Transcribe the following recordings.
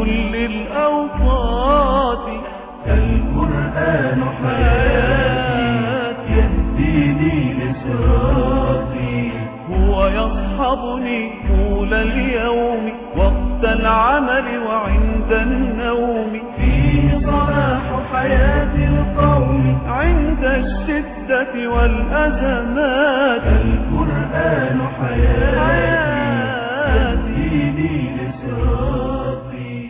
كل الأوقات القرآن حياتي يهديني لصراطي هو يصحبني طول اليوم وقت العمل وعند النوم فيه صلاح حياة القوم عند الشدة والأزمات القرآن حياتي يهديني لصراطي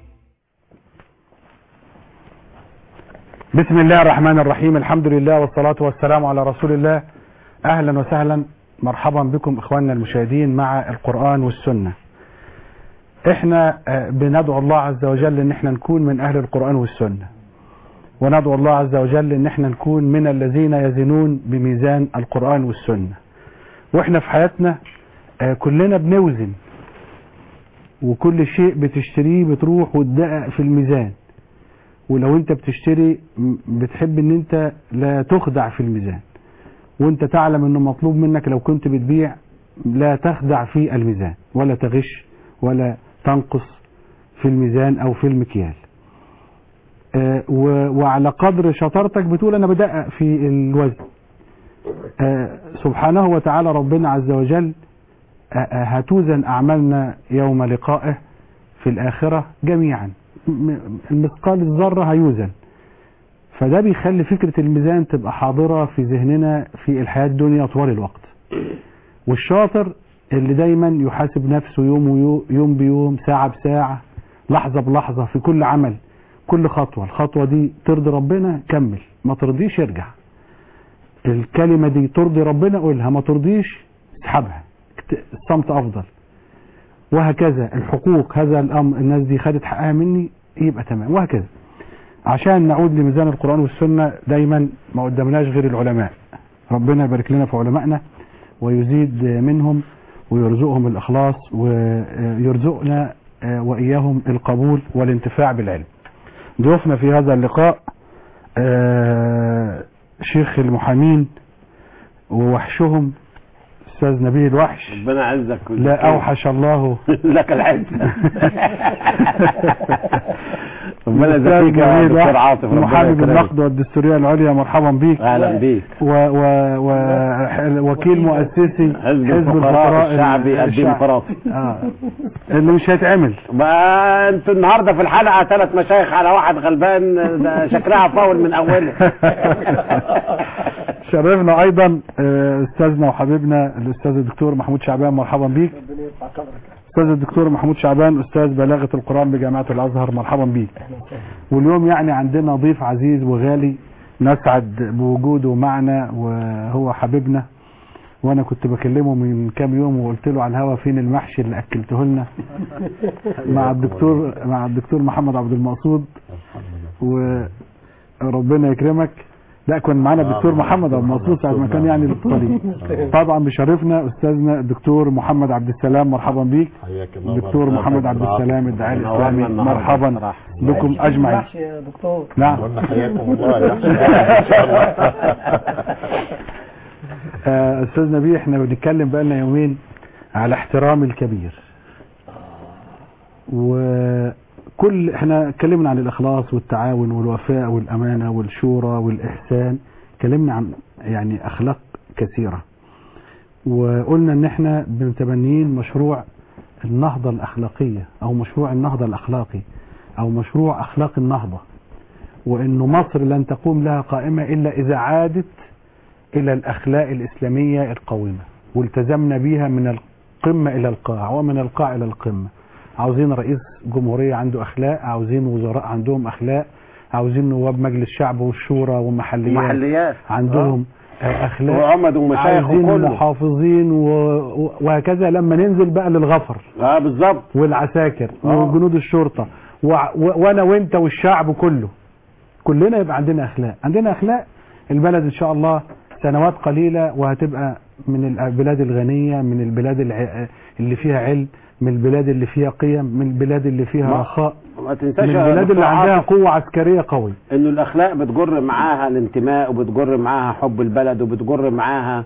بسم الله الرحمن الرحيم الحمد لله والصلاة والسلام على رسول الله أهلا وسهلا مرحبا بكم إخواننا المشاهدين مع القرآن والسنة احنا آه، بندعو الله عز وجل ان احنا نكون من اهل القرآن والسنة وندعو الله عز وجل ان احنا نكون من الذين يزنون بميزان القرآن والسنة واحنا في حياتنا آه، كلنا بنوزن وكل شيء بتشتريه بتروح وتدقق في الميزان ولو انت بتشتري م- بتحب ان انت لا تخدع في الميزان وانت تعلم انه مطلوب منك لو كنت بتبيع لا تخدع في الميزان ولا تغش ولا تنقص في الميزان او في المكيال آه، و- وعلى قدر شطارتك بتقول انا بدقق في الوزن آه، سبحانه وتعالى ربنا عز وجل آه، آه، هتوزن اعمالنا يوم لقائه في الاخره جميعا م- المثقال الذره هيوزن فده بيخلي فكرة الميزان تبقى حاضرة في ذهننا في الحياة الدنيا طوال الوقت والشاطر اللي دايما يحاسب نفسه يوم ويوم يوم بيوم ساعة بساعة لحظة بلحظة في كل عمل كل خطوة الخطوة دي ترضي ربنا كمل ما ترضيش ارجع الكلمة دي ترضي ربنا قولها ما ترضيش اسحبها اكت- الصمت افضل وهكذا الحقوق هذا الامر الناس دي خدت حقها مني يبقى تمام وهكذا عشان نعود لميزان القرآن والسنة دايما ما قدمناش غير العلماء ربنا يبارك لنا في علمائنا ويزيد منهم ويرزقهم الإخلاص ويرزقنا وإياهم القبول والانتفاع بالعلم ضيوفنا في هذا اللقاء آه، شيخ المحامين ووحشهم أستاذ نبيل الوحش ربنا يعزك لا أوحش الله لك العز ربنا الأستاذ يزكيك يا نبيل دكتور الوحش، عاطف ربنا محامي يكرمك. بالنقد والدستورية العليا مرحبا بيك اهلا بيك و و و وكيل مؤسسي حزب الفقراء الشعبي الديمقراطي آه. اللي مش هيتعمل ما انتوا النهارده في الحلقه ثلاث مشايخ على واحد غلبان ده شكلها فاول من اولها شرفنا ايضا آه، استاذنا وحبيبنا الاستاذ الدكتور محمود شعبان مرحبا بيك استاذ الدكتور محمود شعبان استاذ بلاغه القران بجامعه الازهر مرحبا بيك واليوم يعني عندنا ضيف عزيز وغالي نسعد بوجوده معنا وهو حبيبنا وانا كنت بكلمه من كام يوم وقلت له على الهوا فين المحشي اللي اكلته لنا مع الدكتور مع الدكتور محمد عبد المقصود وربنا يكرمك لا كان معانا الدكتور محمد عبد المقصود ساعه ما كان يعني للطريق طبعا بشرفنا استاذنا الدكتور محمد عبد السلام مرحبا بيك الدكتور محمد عبد السلام الداعي الاسلامي نورنا النهاردة مرحبا بصراحة. بكم اجمعين محشي يا دكتور نعم قلنا حياكم الله يا ان شاء الله آه، استاذ نبيل احنا بنتكلم بقالنا يومين على احترام الكبير وكل احنا اتكلمنا عن الاخلاص والتعاون والوفاء والامانه والشورى والاحسان اتكلمنا عن يعني اخلاق كثيره وقلنا ان احنا بنتبنيين مشروع النهضه الاخلاقيه او مشروع النهضه الاخلاقي او مشروع اخلاق النهضه وانه مصر لن تقوم لها قائمه الا اذا عادت الى الاخلاق الاسلاميه القويمه والتزمنا بيها من القمه الى القاع ومن القاع الى القمه عاوزين رئيس جمهوريه عنده اخلاق عاوزين وزراء عندهم اخلاق عاوزين نواب مجلس الشعب والشورى والمحليات محليات عندهم آه، اخلاق وعمد ومشايخ عايزين وكله محافظين و... و- وهكذا لما ننزل بقى للغفر اه بالظبط والعساكر آه. وجنود الشرطه و... و... وانا وانت والشعب كله كلنا يبقى عندنا اخلاق عندنا اخلاق البلد ان شاء الله سنوات قليله وهتبقى من البلاد الغنيه من البلاد الع... اللي فيها علم من البلاد اللي فيها قيم من البلاد اللي فيها ما- رخاء ما تنساش من يا البلاد دكتور اللي عندها عاطف قوه عسكريه قوي انه الاخلاق بتجر معاها الانتماء وبتجر معاها حب البلد وبتجر معاها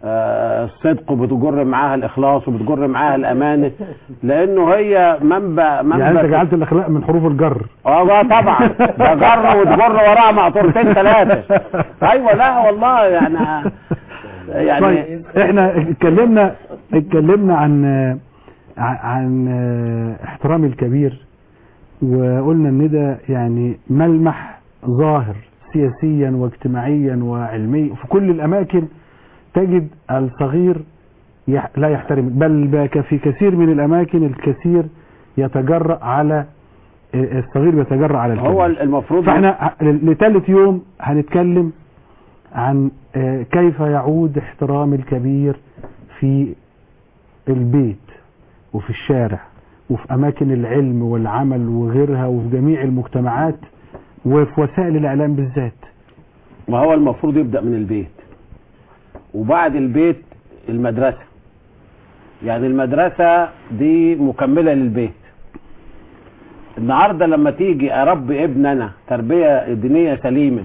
آه، الصدق وبتجر معاها الاخلاص وبتجر معاها الامانه لانه هي منبع منبع يعني انت جعلت الاخلاق من حروف الجر اه بقى طبعا ده جر وتجر وراها مقطورتين ثلاثه ايوه لا والله يعني يعني طيب احنا اتكلمنا اتكلمنا عن عن- عن احترام الكبير وقلنا ان ده يعني ملمح ظاهر سياسيا واجتماعيا وعلميا في كل الاماكن تجد الصغير يح- لا يحترم بل بك في كثير من الاماكن الكثير يتجرأ على الصغير بيتجرأ على الكبير هو المفروض فاحنا ه- لثالث يوم هنتكلم عن آه، كيف يعود احترام الكبير في البيت وفي الشارع وفي اماكن العلم والعمل وغيرها وفي جميع المجتمعات وفي وسائل الاعلام بالذات ما هو المفروض يبدأ من البيت وبعد البيت المدرسة يعني المدرسة دي مكملة للبيت النهاردة لما تيجي أربي ابن أنا تربية دينية سليمة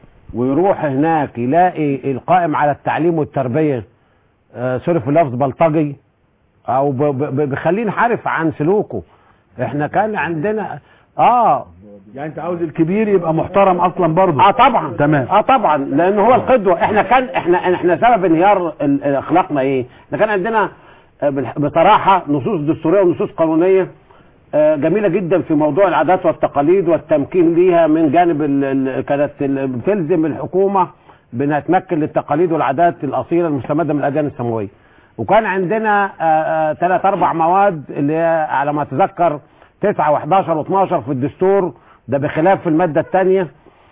ويروح هناك يلاقي القائم على التعليم والتربية آه، سوري في اللفظ بلطجي أو ب- ب- ب- بيخليه نحرف عن سلوكه احنا كان عندنا اه يعني انت عاوز الكبير يبقى محترم اصلا برضه اه طبعا تمام. اه طبعا لان هو القدوه احنا كان احنا احنا سبب انهيار ال- ال- اخلاقنا ايه احنا كان عندنا آه، بالح- بصراحه نصوص دستوريه ونصوص قانونيه آه، جميله جدا في موضوع العادات والتقاليد والتمكين ليها من جانب ال- ال- كانت ال- بتلزم الحكومه بانها تمكن للتقاليد والعادات الاصيله المستمده من الاديان السماويه وكان عندنا ثلاث اربع مواد اللي هي على ما اتذكر 9 و11 و12 في الدستور ده بخلاف الماده الثانيه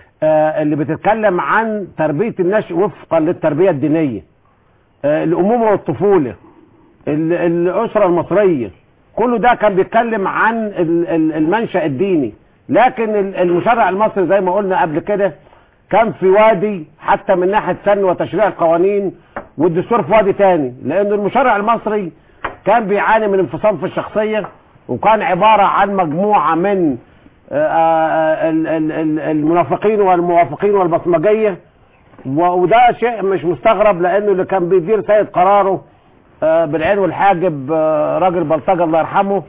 آه، اللي بتتكلم عن تربية النشء وفقا للتربية الدينية آه، الأمومة والطفولة ال- الأسرة المصرية كله ده كان بيتكلم عن ال- ال- المنشأ الديني لكن ال- المشرع المصري زي ما قلنا قبل كده كان في وادي حتى من ناحية سن وتشريع القوانين والدستور في وادي تاني لأن المشرع المصري كان بيعاني من انفصام في الشخصية وكان عبارة عن مجموعة من آه، آه، ال- ال- ال- المنافقين والموافقين والبصمجية و- وده شيء مش مستغرب لانه اللي كان بيدير سيد قراره آه، بالعين والحاجب آه، راجل بلطجه الله يرحمه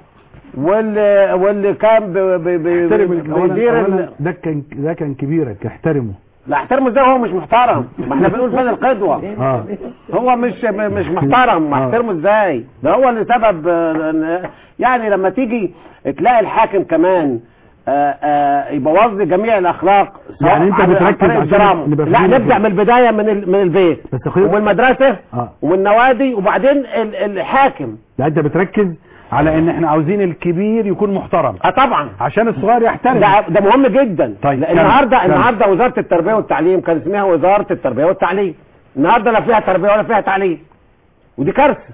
واللي واللي كان بي بي بي احترم بي ال- أولاً- بيدير ال- أولاً ده كان ده كان كبيرك احترمه لا احترمه ازاي هو مش محترم ما احنا بنقول فين القدوه اه هو مش مش محترم آه. احترمه ازاي ده هو اللي سبب آه، إن- يعني لما تيجي تلاقي الحاكم كمان آه، آه، يبوظ لي جميع الاخلاق سواء يعني أنت عن- عن بتركز طريق عشان الدراما. نبقى لا فاهمين نبدا كده. من البدايه من ال- من البيت بس يا أخويا- ومن المدرسه اه ومن النوادي وبعدين ال- الحاكم يعني انت بتركز على ان احنا عاوزين الكبير يكون محترم اه طبعا عشان الصغير يحترم ده ده مهم جدا طيب، لأن كمل، النهارده كمل. النهارده وزاره التربيه والتعليم كان اسمها وزاره التربيه والتعليم النهارده لا فيها تربيه ولا فيها تعليم ودي كارثه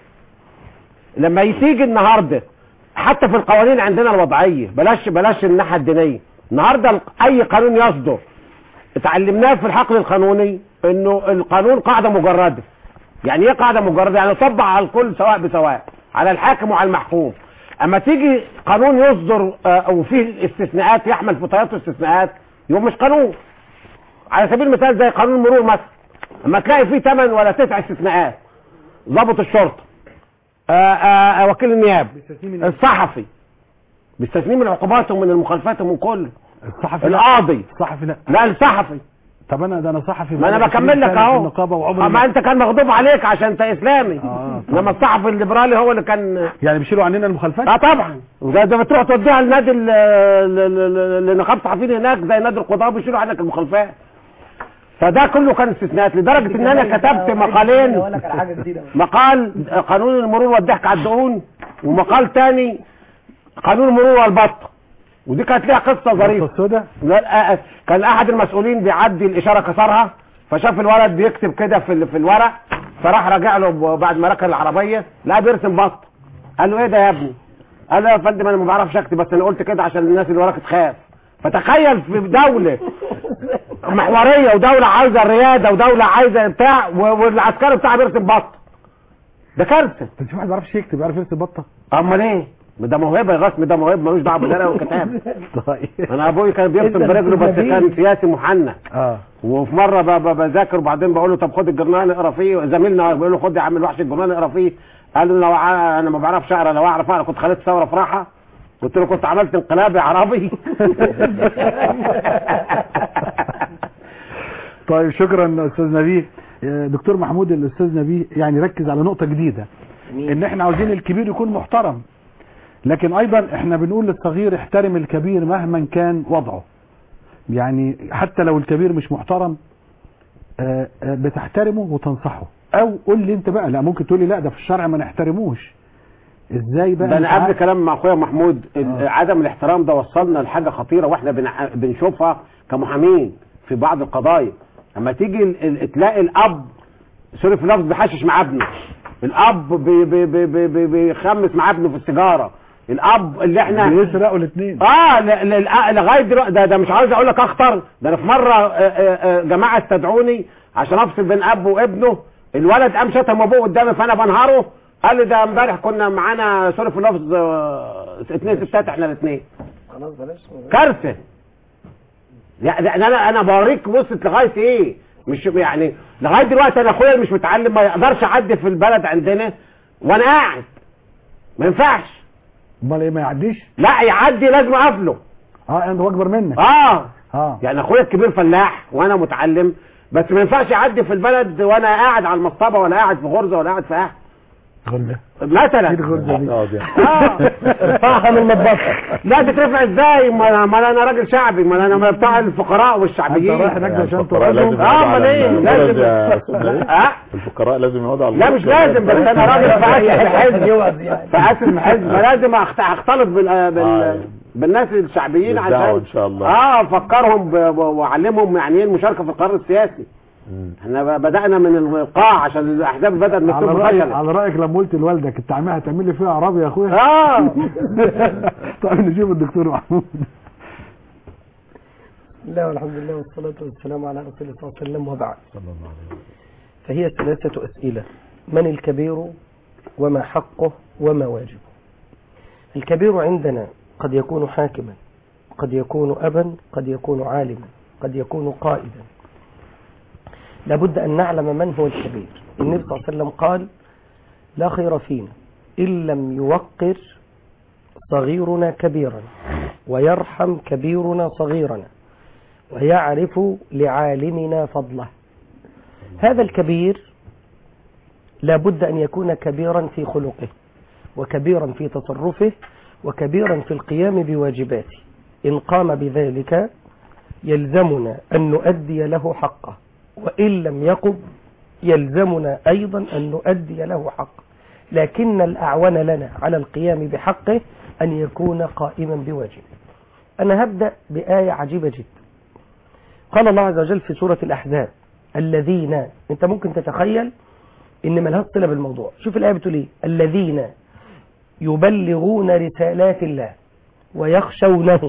لما تيجي النهارده حتى في القوانين عندنا الوضعيه بلاش بلاش الناحيه الدينيه النهارده ال- اي قانون يصدر اتعلمناه في الحقل القانوني انه القانون قاعده مجرده يعني ايه قاعده مجرده يعني يطبق على الكل سواء بسواء على الحاكم وعلى المحكوم اما تيجي قانون يصدر آه، وفيه استثناءات يحمل في طياته استثناءات يبقى مش قانون على سبيل المثال زي قانون المرور مثلا اما تلاقي فيه ثمان ولا تسع استثناءات ضابط الشرطه آه، آه، آه، وكيل النيابه الصحفي بيستثنيه من عقوباته ومن المخالفات ومن كله الصحفي لا القاضي الصحفي لا لا الصحفي طب انا ده انا صحفي ما انا بقالي بكمل 20 لك سنة في اهو النقابه وعمري ما ما- انت كان مغضوب عليك عشان انت اسلامي آه، انما الصحفي الليبرالي هو اللي كان يعني بيشيلوا عننا المخالفات اه طبعا وده ده بتروح توديها لنادي ال- ال- ال- ال- لنقابه الصحفيين هناك زي نادي القضاه بيشيلوا عنك المخالفات فده كله كان استثناءات لدرجه ان انا كتبت مقالين اقول لك على حاجه جديده مقال قانون المرور والضحك على الدقون ومقال تاني قانون المرور والبط ودي كانت ليها قصه ظريفه السوداء لا آه، كان احد المسؤولين بيعدي الاشاره كسرها فشاف الولد بيكتب كده في ال- في الورق فراح راجع له ب- بعد ما ركن العربيه لا بيرسم بط قال له ايه ده يا ابني قال له يا فندم انا ما بعرفش اكتب بس انا قلت كده عشان الناس اللي وراك تخاف فتخيل في دوله محوريه ودوله عايزه الرياده ودوله عايزه بتاع و- والعسكري بتاعها بيرسم بط ده كارثه انت في واحد ما بيعرفش يكتب يعرف يرسم بطه امال ايه ده موهبه يا غصب ده موهبه ملوش دعوه بالقراءه والكتاب طيب انا ابوي كان بيرسم إنت برجله بس نبيل. كان سياسي محنك اه وفي مره ب- ب- بذاكر وبعدين بقول له طب خد الجرنان اقرا فيه زميلنا بيقول له خد يا عم الوحش الجرنان اقرا فيه قال له لو ع- انا ما بعرفش اقرا لو اعرف اقرا كنت خليت ثوره في راحه قلت له كنت عملت انقلاب يا عربي طيب شكرا استاذ نبيه آه، دكتور محمود الاستاذ نبيه يعني ركز على نقطه جديده ان احنا عاوزين الكبير يكون محترم لكن ايضا احنا بنقول للصغير احترم الكبير مهما كان وضعه يعني حتى لو الكبير مش محترم آه، آه، بتحترمه وتنصحه او قول لي انت بقى لا ممكن تقول لي لا ده في الشرع ما نحترموش ازاي بقى ده أنت انا قبل عارف- كلام مع اخويا محمود ال- آه. عدم الاحترام ده وصلنا لحاجه خطيره واحنا بنع- بنشوفها كمحامين في بعض القضايا لما تيجي ال- ال- تلاقي الاب سوري في اللفظ بيحشش مع ابنه الاب بي- بي- بي- بي- بي- بيخمس مع ابنه في السيجاره الاب اللي احنا بيسرقوا الاثنين اه ل- ل- ل- لغايه دلوقتي ده, ده مش عاوز اقول لك اخطر ده انا في مره آه، آه، آه، جماعه استدعوني عشان افصل بين اب وابنه الولد قام شتم ابوه قدامي فانا بنهاره قال لي ده امبارح كنا معانا سوري في اللفظ آه، اتنين ستات احنا الاثنين خلاص بلاش كارثه يعني انا انا بوريك وصلت لغايه ايه مش يعني لغايه دلوقتي انا اخويا اللي مش متعلم ما يقدرش اعدي في البلد عندنا وانا قاعد ما ينفعش امال ايه ما يعديش لا يعدي لازم اقفله اه انت هو اكبر منك اه اه يعني اخويا الكبير فلاح وانا متعلم بس ما ينفعش يعدي في البلد وانا قاعد على المصطبه ولا قاعد في غرزه ولا قاعد في قاعد غلة مثلا ايه الغرزه دي اه دي اه فاهم المطبخ لا تترفع ازاي ما انا ما انا راجل شعبي ما انا بتاع الفقراء انت والشعبيين رايح هناك عشان الفقراء لازم تقعدهم آه، يقعدوا أمال على إيه؟ الغرز لازم. يا أستاذ نبيل. اه الفقراء لازم يقعدوا على لا الغرز مش لازم بس انا راجل فاسد في حزب يقعد يعني. فاسد في حزب لازم أخت- اختلط بال... بال... آه. بالناس الشعبيين بالدعوة عشان إن شاء الله. اه افكرهم ب... ب- واعلمهم يعني ايه المشاركه في القرار السياسي مم. احنا ب- بدانا من القاع عشان الاحزاب بدات على مثلهم رايك فشلت على رايك لما قلت لوالدك انت عمال هتعمل لي فيها عربي يا اخويا اه طيب نشوف الدكتور محمود بسم الله والحمد لله والصلاة والسلام على رسول الله صلى الله عليه وسلم وبعد فهي ثلاثة أسئلة من الكبير وما حقه وما واجبه الكبير عندنا قد يكون حاكما قد يكون أبا قد يكون عالما قد يكون قائدا لابد أن نعلم من هو الكبير النبي صلى الله عليه وسلم قال لا خير فينا إن لم يوقر صغيرنا كبيرا ويرحم كبيرنا صغيرنا ويعرف لعالمنا فضله هذا الكبير لابد أن يكون كبيرا في خلقه وكبيرا في تصرفه وكبيرا في القيام بواجباته إن قام بذلك يلزمنا أن نؤدي له حقه وإن لم يقم يلزمنا أيضا أن نؤدي له حقه لكن الأعون لنا على القيام بحقه أن يكون قائما بواجبه أنا هبدأ بآية عجيبة جدا قال الله عز وجل في سورة الأحزاب الذين أنت ممكن تتخيل إن ملهاش صلة بالموضوع شوف الآية بتقول إيه الذين يبلغون رسالات الله ويخشونه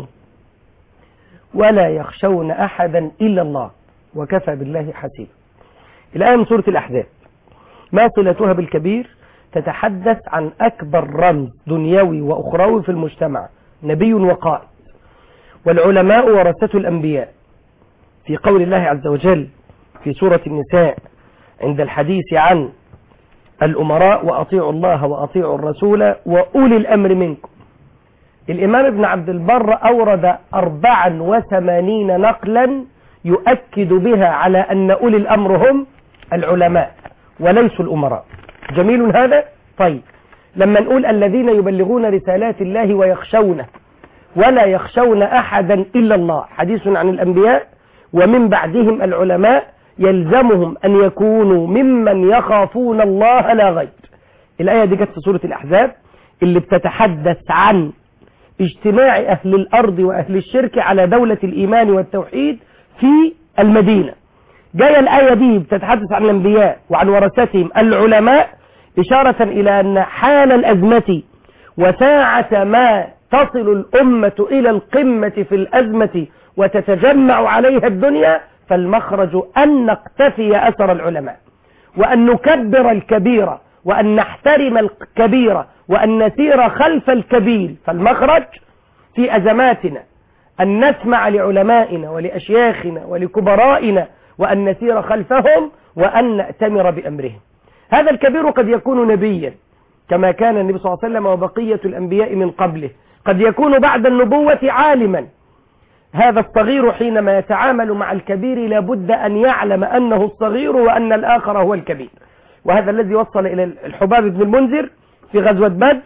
ولا يخشون أحدا إلا الله وكفى بالله حسيبا الآية من سورة الأحزاب ما صلتها بالكبير تتحدث عن أكبر رمز دنيوي وأخروي في المجتمع نبي وقائد والعلماء ورثة الأنبياء في قول الله عز وجل في سورة النساء عند الحديث عن الأمراء وأطيعوا الله وأطيعوا الرسول وأولي الأمر منكم الإمام ابن عبد البر أورد أربعا وثمانين نقلا يؤكد بها على أن أولي الأمر هم العلماء وليسوا الأمراء جميل هذا؟ طيب لما نقول الذين يبلغون رسالات الله ويخشونه ولا يخشون أحدا إلا الله حديث عن الأنبياء ومن بعدهم العلماء يلزمهم أن يكونوا ممن يخافون الله لا غير الآية دي جت في سورة الأحزاب اللي بتتحدث عن اجتماع أهل الأرض وأهل الشرك على دولة الإيمان والتوحيد في المدينة جاية الآية دي بتتحدث عن الأنبياء وعن ورثتهم العلماء إشارة إلى أن حال الأزمة وساعة ما تصل الأمة إلى القمة في الأزمة وتتجمع عليها الدنيا فالمخرج أن نقتفي أثر العلماء وأن نكبر الكبير وأن نحترم الكبير وأن نسير خلف الكبير فالمخرج في أزماتنا أن نسمع لعلمائنا ولأشياخنا ولكبرائنا وأن نسير خلفهم وأن نأتمر بأمرهم هذا الكبير قد يكون نبيا كما كان النبي صلى الله عليه وسلم وبقية الأنبياء من قبله قد يكون بعد النبوة عالما هذا الصغير حينما يتعامل مع الكبير لابد أن يعلم أنه الصغير وأن الآخر هو الكبير وهذا الذي وصل إلى الحباب بن المنذر في غزوة بدر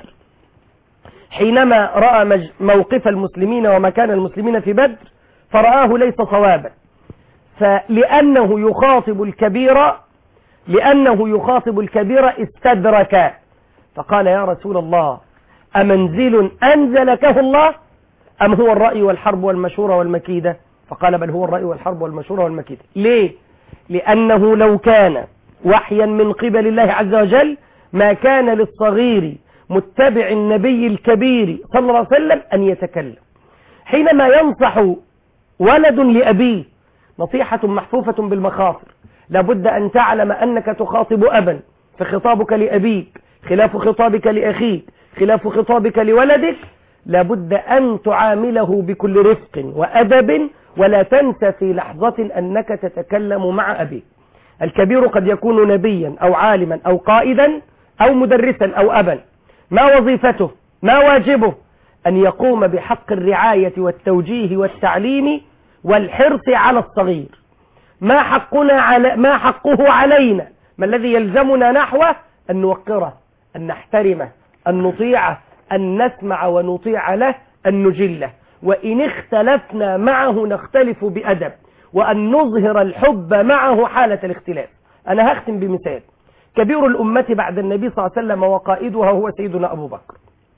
حينما رأى مج- موقف المسلمين ومكان المسلمين في بدر فرآه ليس صوابا فلأنه يخاطب الكبير لأنه يخاطب الكبير استدرك فقال يا رسول الله أمنزل أنزلكه الله أم هو الرأي والحرب والمشورة والمكيدة فقال بل هو الرأي والحرب والمشورة والمكيدة ليه لأنه لو كان وحيا من قبل الله عز وجل ما كان للصغير متبع النبي الكبير صلى الله عليه وسلم أن يتكلم حينما ينصح ولد لأبيه نصيحة محفوفة بالمخاطر لابد أن تعلم أنك تخاطب أبا فخطابك لأبيك خلاف خطابك لأخيك خلاف خطابك لولدك لابد أن تعامله بكل رفق وأدب ولا تنسى في لحظة أنك تتكلم مع أبيك الكبير قد يكون نبيا أو عالما أو قائدا أو مدرسا أو أبا ما وظيفته ما واجبه أن يقوم بحق الرعاية والتوجيه والتعليم والحرص على الصغير ما حقنا على ما حقه علينا ما الذي يلزمنا نحوه أن نوقره أن نحترمه أن نطيعه أن نسمع ونطيع له أن نجله وإن اختلفنا معه نختلف بأدب وأن نظهر الحب معه حالة الاختلاف أنا هختم بمثال كبير الأمة بعد النبي صلى الله عليه وسلم وقائدها هو سيدنا أبو بكر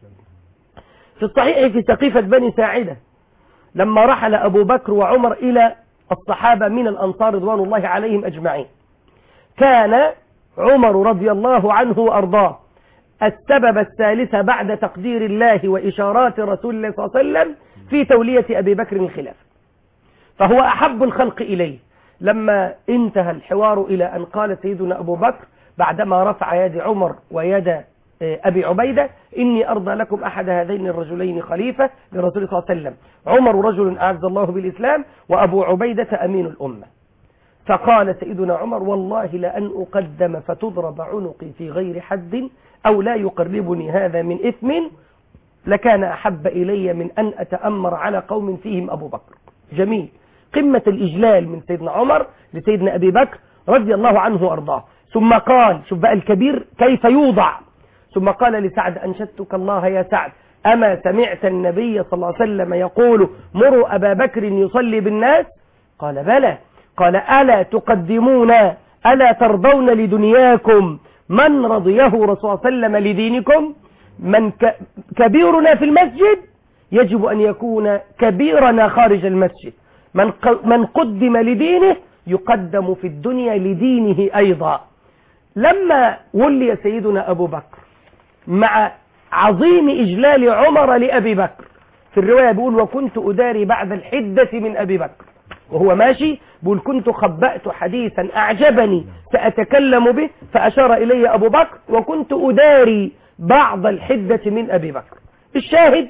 في الصحيح في سقيفة بني ساعدة لما رحل أبو بكر وعمر إلى الصحابة من الأنصار رضوان الله عليهم أجمعين كان عمر رضي الله عنه وأرضاه السبب الثالث بعد تقدير الله وإشارات رسول الله صلى الله عليه وسلم في تولية أبي بكر الخلافة فهو أحب الخلق إليه لما انتهى الحوار إلى أن قال سيدنا أبو بكر بعدما رفع يد عمر ويد أبي عبيدة إني أرضى لكم أحد هذين الرجلين خليفة لرسول صلى الله عليه وسلم عمر رجل أعز الله بالإسلام وأبو عبيدة أمين الأمة فقال سيدنا عمر والله لأن أقدم فتضرب عنقي في غير حد أو لا يقربني هذا من إثم لكان أحب إلي من أن أتأمر على قوم فيهم أبو بكر جميل قمة الإجلال من سيدنا عمر لسيدنا أبي بكر رضي الله عنه وأرضاه ثم قال شوف بقى الكبير كيف يوضع ثم قال لسعد أنشدتك الله يا سعد أما سمعت النبي صلى الله عليه وسلم يقول مروا أبا بكر يصلي بالناس قال بلى قال ألا تقدمون ألا ترضون لدنياكم من رضيه رسول الله صلى الله عليه وسلم لدينكم من ك... كبيرنا في المسجد يجب أن يكون كبيرنا خارج المسجد من, ق... من قدم لدينه يقدم في الدنيا لدينه أيضا لما ولي سيدنا أبو بكر مع عظيم إجلال عمر لأبي بكر في الرواية بيقول وكنت أداري بعد الحدة من أبي بكر وهو ماشي بيقول كنت خبأت حديثا أعجبني سأتكلم به فأشار إلي أبو بكر وكنت أداري بعض الحدة من أبي بكر الشاهد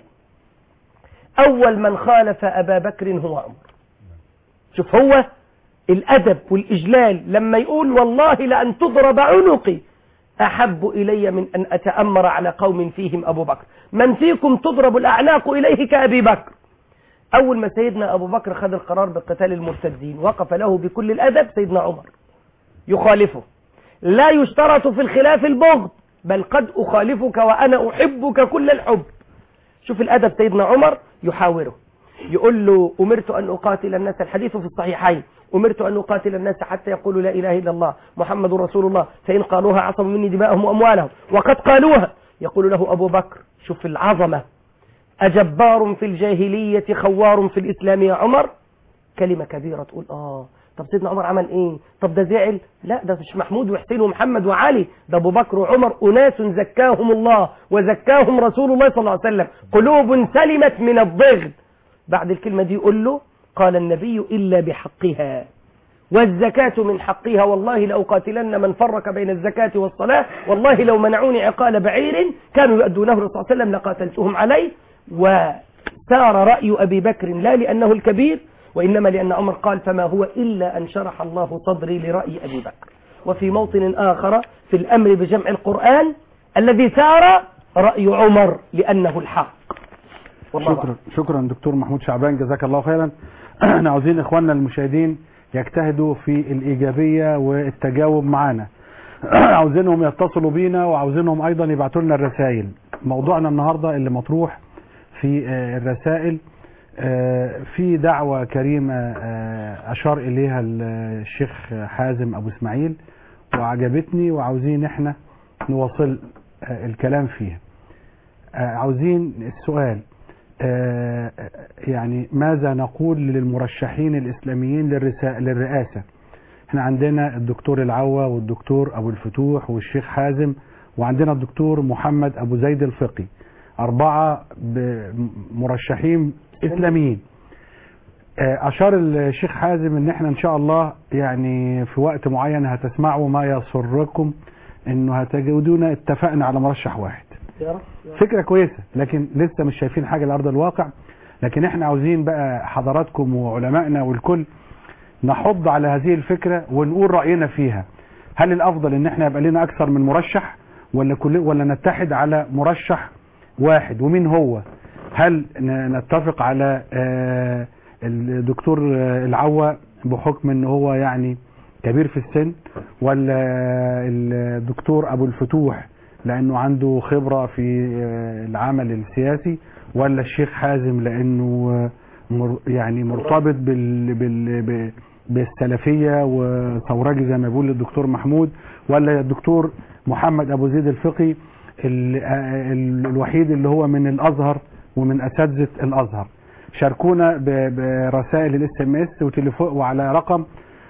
أول من خالف أبا بكر هو عمر شوف هو الأدب والإجلال لما يقول والله لأن تضرب عنقي أحب إلي من أن أتأمر على قوم فيهم أبو بكر من فيكم تضرب الأعناق إليه كأبي بكر أول ما سيدنا أبو بكر خذ القرار بقتال المرتدين وقف له بكل الأدب سيدنا عمر يخالفه لا يشترط في الخلاف البغض بل قد أخالفك وأنا أحبك كل الحب شوف الأدب سيدنا عمر يحاوره يقول له أمرت أن أقاتل الناس الحديث في الصحيحين أمرت أن أقاتل الناس حتى يقولوا لا إله إلا الله محمد رسول الله فإن قالوها عصموا مني دماءهم وأموالهم وقد قالوها يقول له أبو بكر شوف العظمة أجبار في الجاهلية خوار في الإسلام يا عمر كلمة كبيرة تقول آه طب سيدنا عمر عمل إيه طب ده زعل لا ده مش محمود وحسين ومحمد وعلي ده أبو بكر وعمر أناس زكاهم الله وزكاهم رسول الله صلى الله عليه وسلم قلوب سلمت من الضغط بعد الكلمة دي يقول له قال النبي إلا بحقها والزكاة من حقها والله لأقاتلن من فرق بين الزكاة والصلاة والله لو منعوني عقال بعير كانوا يؤدونه الرسول صلى الله عليه وسلم لقاتلتهم عليه وسار رأي أبي بكر لا لأنه الكبير وإنما لأن عمر قال فما هو إلا أن شرح الله صدري لرأي أبي بكر وفي موطن آخر في الأمر بجمع القرآن الذي سار رأي عمر لأنه الحق والله شكرا شكرا دكتور محمود شعبان جزاك الله خيرا احنا عاوزين اخواننا المشاهدين يجتهدوا في الايجابيه والتجاوب معانا عاوزينهم يتصلوا بينا وعاوزينهم ايضا يبعتوا لنا الرسائل موضوعنا النهارده اللي مطروح في آه، الرسائل آه، في دعوة كريمة آه، أشار إليها الشيخ حازم أبو إسماعيل وعجبتني وعاوزين إحنا نواصل آه، الكلام فيها آه، عاوزين السؤال آه، يعني ماذا نقول للمرشحين الإسلاميين للرسا- للرئاسة احنا عندنا الدكتور العوا والدكتور أبو الفتوح والشيخ حازم وعندنا الدكتور محمد أبو زيد الفقي أربعة ب- مرشحين إسلاميين آه، أشار الشيخ حازم إن احنا إن شاء الله يعني في وقت معين هتسمعوا ما يسركم إنه هتجدون اتفقنا على مرشح واحد يا رب فكرة كويسة لكن لسه مش شايفين حاجة لأرض الواقع لكن احنا عاوزين بقى حضراتكم وعلمائنا والكل نحض على هذه الفكرة ونقول رأينا فيها هل الأفضل ان احنا يبقى لنا أكثر من مرشح ولا كل ولا نتحد على مرشح واحد ومين هو هل ن- نتفق على آه، الدكتور آه، العوا بحكم ان هو يعني كبير في السن ولا الدكتور ابو الفتوح لانه عنده خبرة في آه، العمل السياسي ولا الشيخ حازم لانه آه، مر يعني مرتبط بال بال ب- بالسلفية وثورجي زي ما بيقول الدكتور محمود ولا الدكتور محمد ابو زيد الفقي ال- آه، ال- الوحيد اللي هو من الازهر ومن اساتذه الازهر شاركونا ب- برسائل الاس ام اس وتليفون وعلى رقم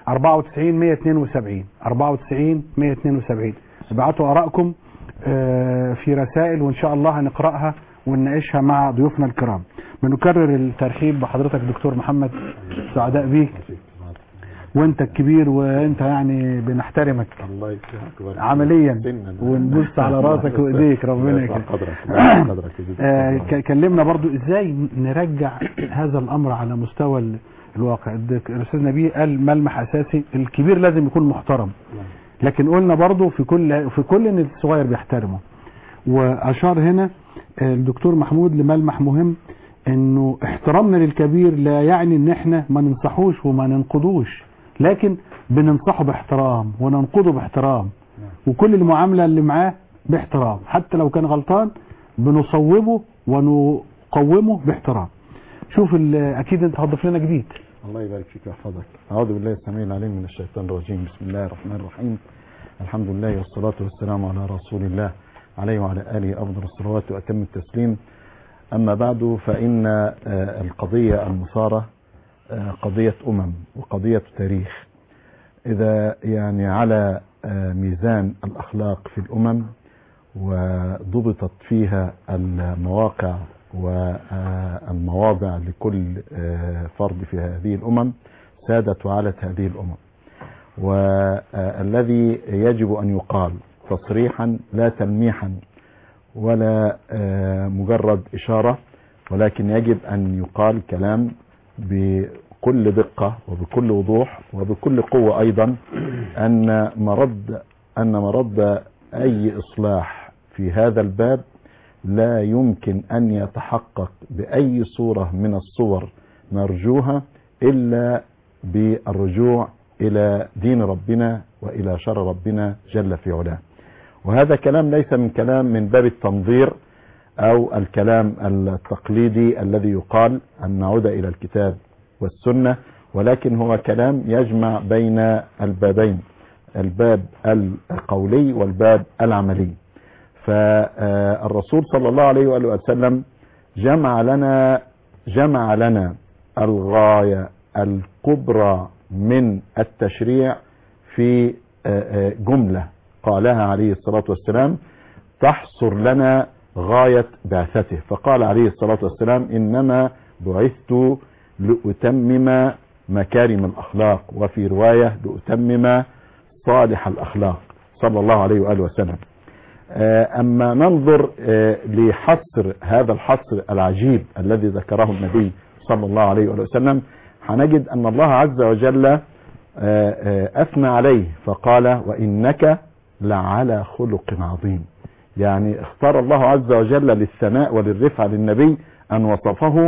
94 172 94 172 ابعتوا ارائكم آه، في رسائل وان شاء الله هنقراها ونناقشها مع ضيوفنا الكرام بنكرر الترحيب بحضرتك دكتور محمد سعداء بيك وانت الكبير وانت يعني بنحترمك الله يكرمك عمليا ونبص على راسك وايديك ربنا يكرمك قدرك قدرك يزيد آه، قدرك. ك- كلمنا برضو ازاي نرجع هذا الامر على مستوى ال- الواقع الدك- الاستاذ نبيه قال ملمح اساسي الكبير لازم يكون محترم لكن قلنا برضو في كل في كل ان الصغير بيحترمه واشار هنا آه، الدكتور محمود لملمح مهم انه احترامنا للكبير لا يعني ان احنا ما ننصحوش وما ننقضوش لكن بننصحه باحترام وننقضه باحترام وكل المعاملة اللي معاه باحترام حتى لو كان غلطان بنصوبه ونقومه باحترام شوف ال- اكيد انت هتضيف لنا جديد الله يبارك فيك ويحفظك أعوذ بالله السميع العليم من الشيطان الرجيم بسم الله الرحمن الرحيم الحمد لله والصلاة والسلام على رسول الله عليه وعلى آله أفضل الصلوات وأتم التسليم أما بعد فإن آه، القضية المثارة آه، قضية أمم وقضية تاريخ إذا يعني على آه، ميزان الأخلاق في الأمم وضبطت فيها المواقع والمواضع لكل آه، فرد في هذه الأمم سادت وعلت هذه الأمم والذي يجب أن يقال تصريحا لا تلميحا ولا آه، مجرد إشارة ولكن يجب أن يقال كلام بكل دقة وبكل وضوح وبكل قوة أيضا أن مرد أن مرد أي إصلاح في هذا الباب لا يمكن أن يتحقق بأي صورة من الصور نرجوها إلا بالرجوع إلى دين ربنا وإلى شر ربنا جل في علاه وهذا كلام ليس من كلام من باب التنظير أو الكلام التقليدي الذي يقال أن نعود إلى الكتاب والسنة ولكن هو كلام يجمع بين البابين الباب القولي والباب العملي فالرسول صلى الله عليه وآله وسلم جمع لنا جمع لنا الغاية الكبرى من التشريع في جملة قالها عليه الصلاة والسلام تحصر لنا غاية بعثته فقال عليه الصلاة والسلام إنما بعثت لأتمم مكارم الأخلاق وفي رواية لأتمم صالح الأخلاق صلى الله عليه وآله وسلم آه، أما ننظر آه، لحصر هذا الحصر العجيب الذي ذكره النبي صلى الله عليه وآله وسلم هنجد أن الله عز وجل آه، آه، أثنى عليه فقال وإنك لعلى خلق عظيم يعني اختار الله عز وجل للثناء وللرفعة للنبي أن وصفه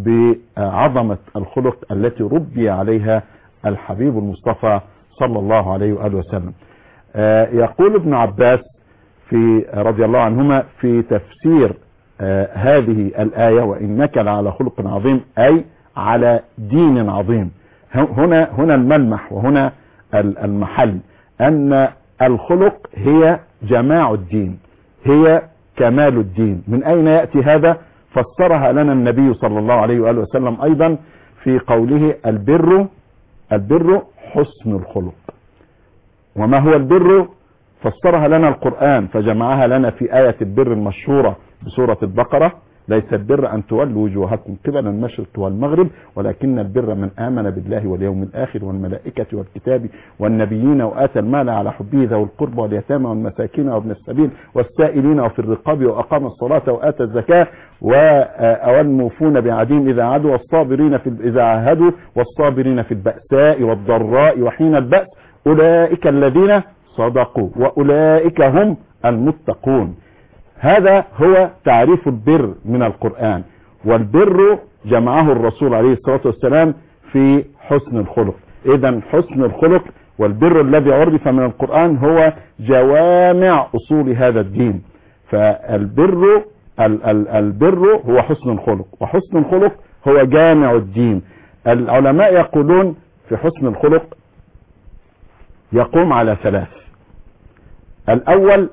بعظمة الخلق التي ربي عليها الحبيب المصطفى صلى الله عليه وآله وسلم آه، يقول ابن عباس في رضي الله عنهما في تفسير آه، هذه الآية وإنك لعلى خلق عظيم أي على دين عظيم هنا هنا الملمح وهنا ال- المحل أن الخلق هي جماع الدين هي كمال الدين من أين يأتي هذا فسرها لنا النبي صلى الله عليه وآله وسلم أيضا في قوله البر البر حسن الخلق وما هو البر فسرها لنا القرآن فجمعها لنا في آية البر المشهورة بسورة البقرة ليس البر أن تولوا وجوهكم قبل المشرق والمغرب ولكن البر من آمن بالله واليوم الآخر والملائكة والكتاب والنبيين وآتى المال على حبه ذوي القربى واليتامى والمساكين وابن السبيل والسائلين وفي الرقاب وأقام الصلاة وآتى الزكاة والموفون بعدين إذا عادوا والصابرين في إذا عاهدوا والصابرين في البأساء والضراء وحين البأس أولئك الذين صدقوا وأولئك هم المتقون هذا هو تعريف البر من القرآن والبر جمعه الرسول عليه الصلاة والسلام في حسن الخلق إذا حسن الخلق والبر الذي عرف من القرآن هو جوامع أصول هذا الدين فالبر ال- ال- البر هو حسن الخلق وحسن الخلق هو جامع الدين العلماء يقولون في حسن الخلق يقوم على ثلاث الأول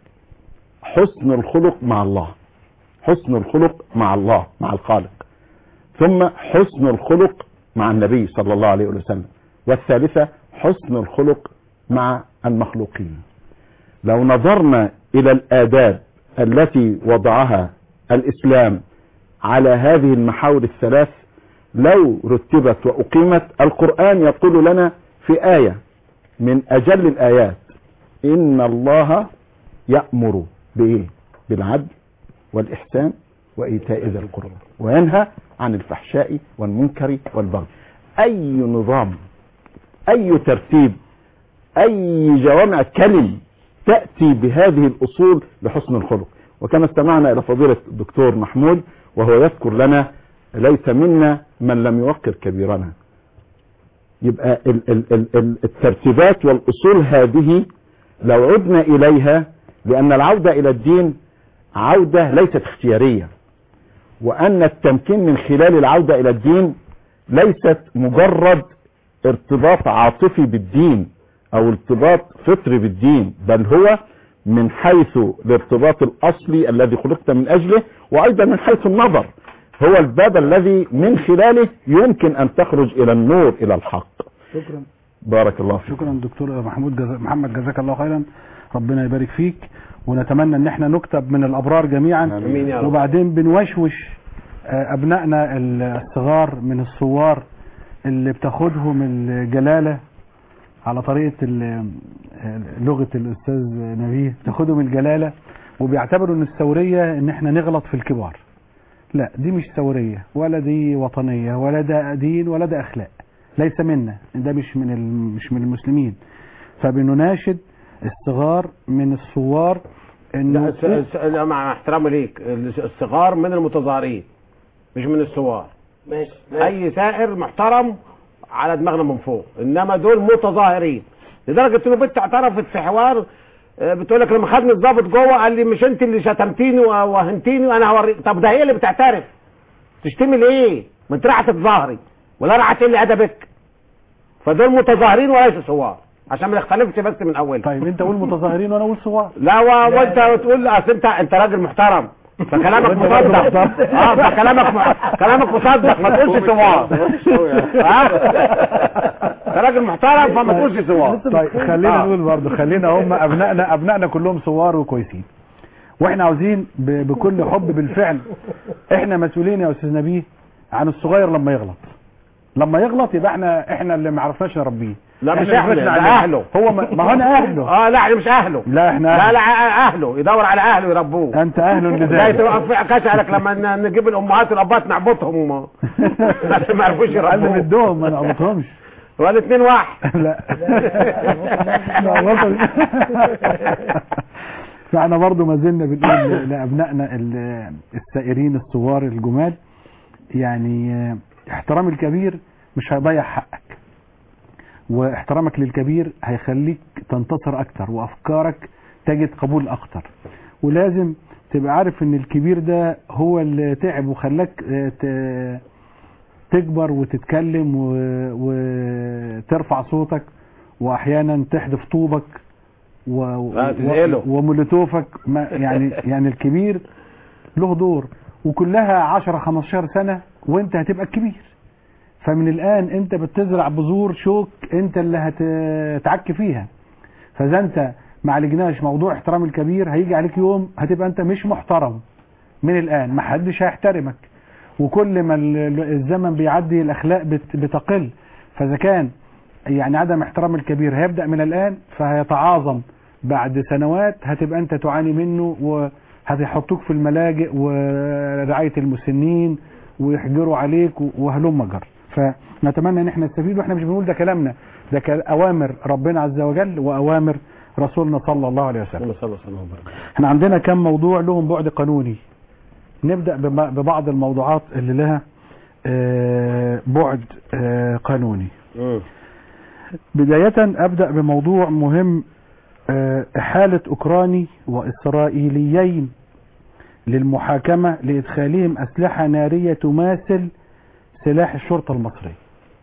حسن الخلق مع الله حسن الخلق مع الله مع الخالق ثم حسن الخلق مع النبي صلى الله عليه وسلم والثالثة حسن الخلق مع المخلوقين لو نظرنا إلى الآداب التي وضعها الإسلام على هذه المحاور الثلاث لو رتبت وأقيمت القرآن يقول لنا في آية من أجل الآيات إن الله يأمر بإيه بالعدل والإحسان وإيتاء ذي القربى وينهى عن الفحشاء والمنكر والبغي أي نظام أي ترتيب أي جوامع كلم تأتي بهذه الأصول لحسن الخلق وكما استمعنا إلى فضيلة الدكتور محمود وهو يذكر لنا ليس منا من لم يوقر كبيرنا يبقى ال ال ال ال الترتيبات والأصول هذه لو عدنا إليها لأن العودة إلى الدين عودة ليست اختيارية وأن التمكين من خلال العودة إلى الدين ليست مجرد ارتباط عاطفي بالدين أو ارتباط فطري بالدين بل هو من حيث الارتباط الأصلي الذي خلقت من أجله وأيضا من حيث النظر هو الباب الذي من خلاله يمكن أن تخرج إلى النور إلى الحق شكرا بارك الله فيك شكرا دكتور محمود جزا محمد جزاك الله خيرا ربنا يبارك فيك ونتمنى ان احنا نكتب من الابرار جميعا آمين يا رب. وبعدين بنوشوش آه، ابنائنا الصغار من الثوار اللي بتاخدهم الجلاله على طريقه ال- آه، لغه الاستاذ نبيه بتاخدهم الجلاله وبيعتبروا ان الثوريه ان احنا نغلط في الكبار لا دي مش ثوريه ولا دي وطنيه ولا ده دين ولا ده اخلاق ليس منا ده مش من ال- مش من المسلمين فبنناشد الصغار من الثوار لا انه الس- الس- لا، مع احترامي ليك الصغار من المتظاهرين مش من الثوار ماشي ماشي. اي سائر محترم على دماغنا من فوق انما دول متظاهرين لدرجه انه بنت اعترفت في حوار آه، بتقول لك لما خدني الضابط جوه قال لي مش انت اللي شتمتيني ووهنتيني وانا هوريك طب ده هي اللي بتعترف تشتمي ليه؟ ما انت رايحه تتظاهري ولا رايحه تقلي ادبك فدول متظاهرين وليس ثوار عشان ما نختلفش بس من اول طيب انت قول متظاهرين وانا اقول ثوار لا و- وانت تقول اصل انت انت راجل محترم فكلامك وانت راجل مصدق محترم. اه فكلامك م... كلامك مصدق ما تقولش ثوار ها انت راجل محترم فما تقولش ثوار طيب خلينا آه. نقول برضه خلينا هم ابنائنا ابنائنا كلهم ثوار وكويسين واحنا عاوزين ب- بكل حب بالفعل احنا مسؤولين يا استاذ نبيه عن الصغير لما يغلط لما يغلط يبقى احنا احنا اللي ما عرفناش نربيه لا مش اللي احنا غلطنا ده عليه. اهله هو ما, ما هو انا اهله اه لا احنا مش اهله لا احنا لا أهله. لا اهله يدور على اهله يربوه انت اهله زي لذلك تبقى في كشعلك لما ن- نجيب الامهات والابات نعبطهم عشان ما يعرفوش قال لي يربوه بدهم ما نعبطهمش ولا اتنين واحد لا لا غلط. فاحنا برضو ما زلنا بنقول لابنائنا ال- السائرين الثوار الجمال يعني آه، احترام الكبير مش هيضيع حقك واحترامك للكبير هيخليك تنتصر اكتر وافكارك تجد قبول اكتر ولازم تبقى عارف ان الكبير ده هو اللي تعب وخلاك آه، ت- تكبر وتتكلم و... وترفع صوتك واحيانا تحدف طوبك و... آه، تنقله. ومولوتوفك ما يعني يعني الكبير له دور وكلها 10 15 سنه وانت هتبقى الكبير فمن الان انت بتزرع بذور شوك انت اللي هتعك فيها فاذا انت ما عالجناش موضوع احترام الكبير هيجي عليك يوم هتبقى انت مش محترم من الان ما حدش هيحترمك وكل ما ال- الزمن بيعدي الاخلاق بت- بتقل فاذا كان يعني عدم احترام الكبير هيبدا من الان فهيتعاظم بعد سنوات هتبقى انت تعاني منه وهيحطوك في الملاجئ ورعايه المسنين ويحجروا عليك و- وهلم جر فنتمنى ان احنا نستفيد واحنا مش بنقول ده كلامنا ده كل- اوامر ربنا عز وجل واوامر رسولنا صلى الله عليه وسلم صلى الله عليه وسلم احنا عندنا كم موضوع لهم بعد قانوني نبدأ بم- ببعض الموضوعات اللي لها آه، بعد آه، قانوني بداية أبدأ بموضوع مهم آه، إحالة أوكراني وإسرائيليين للمحاكمة لإدخالهم أسلحة نارية تماثل سلاح الشرطة المصري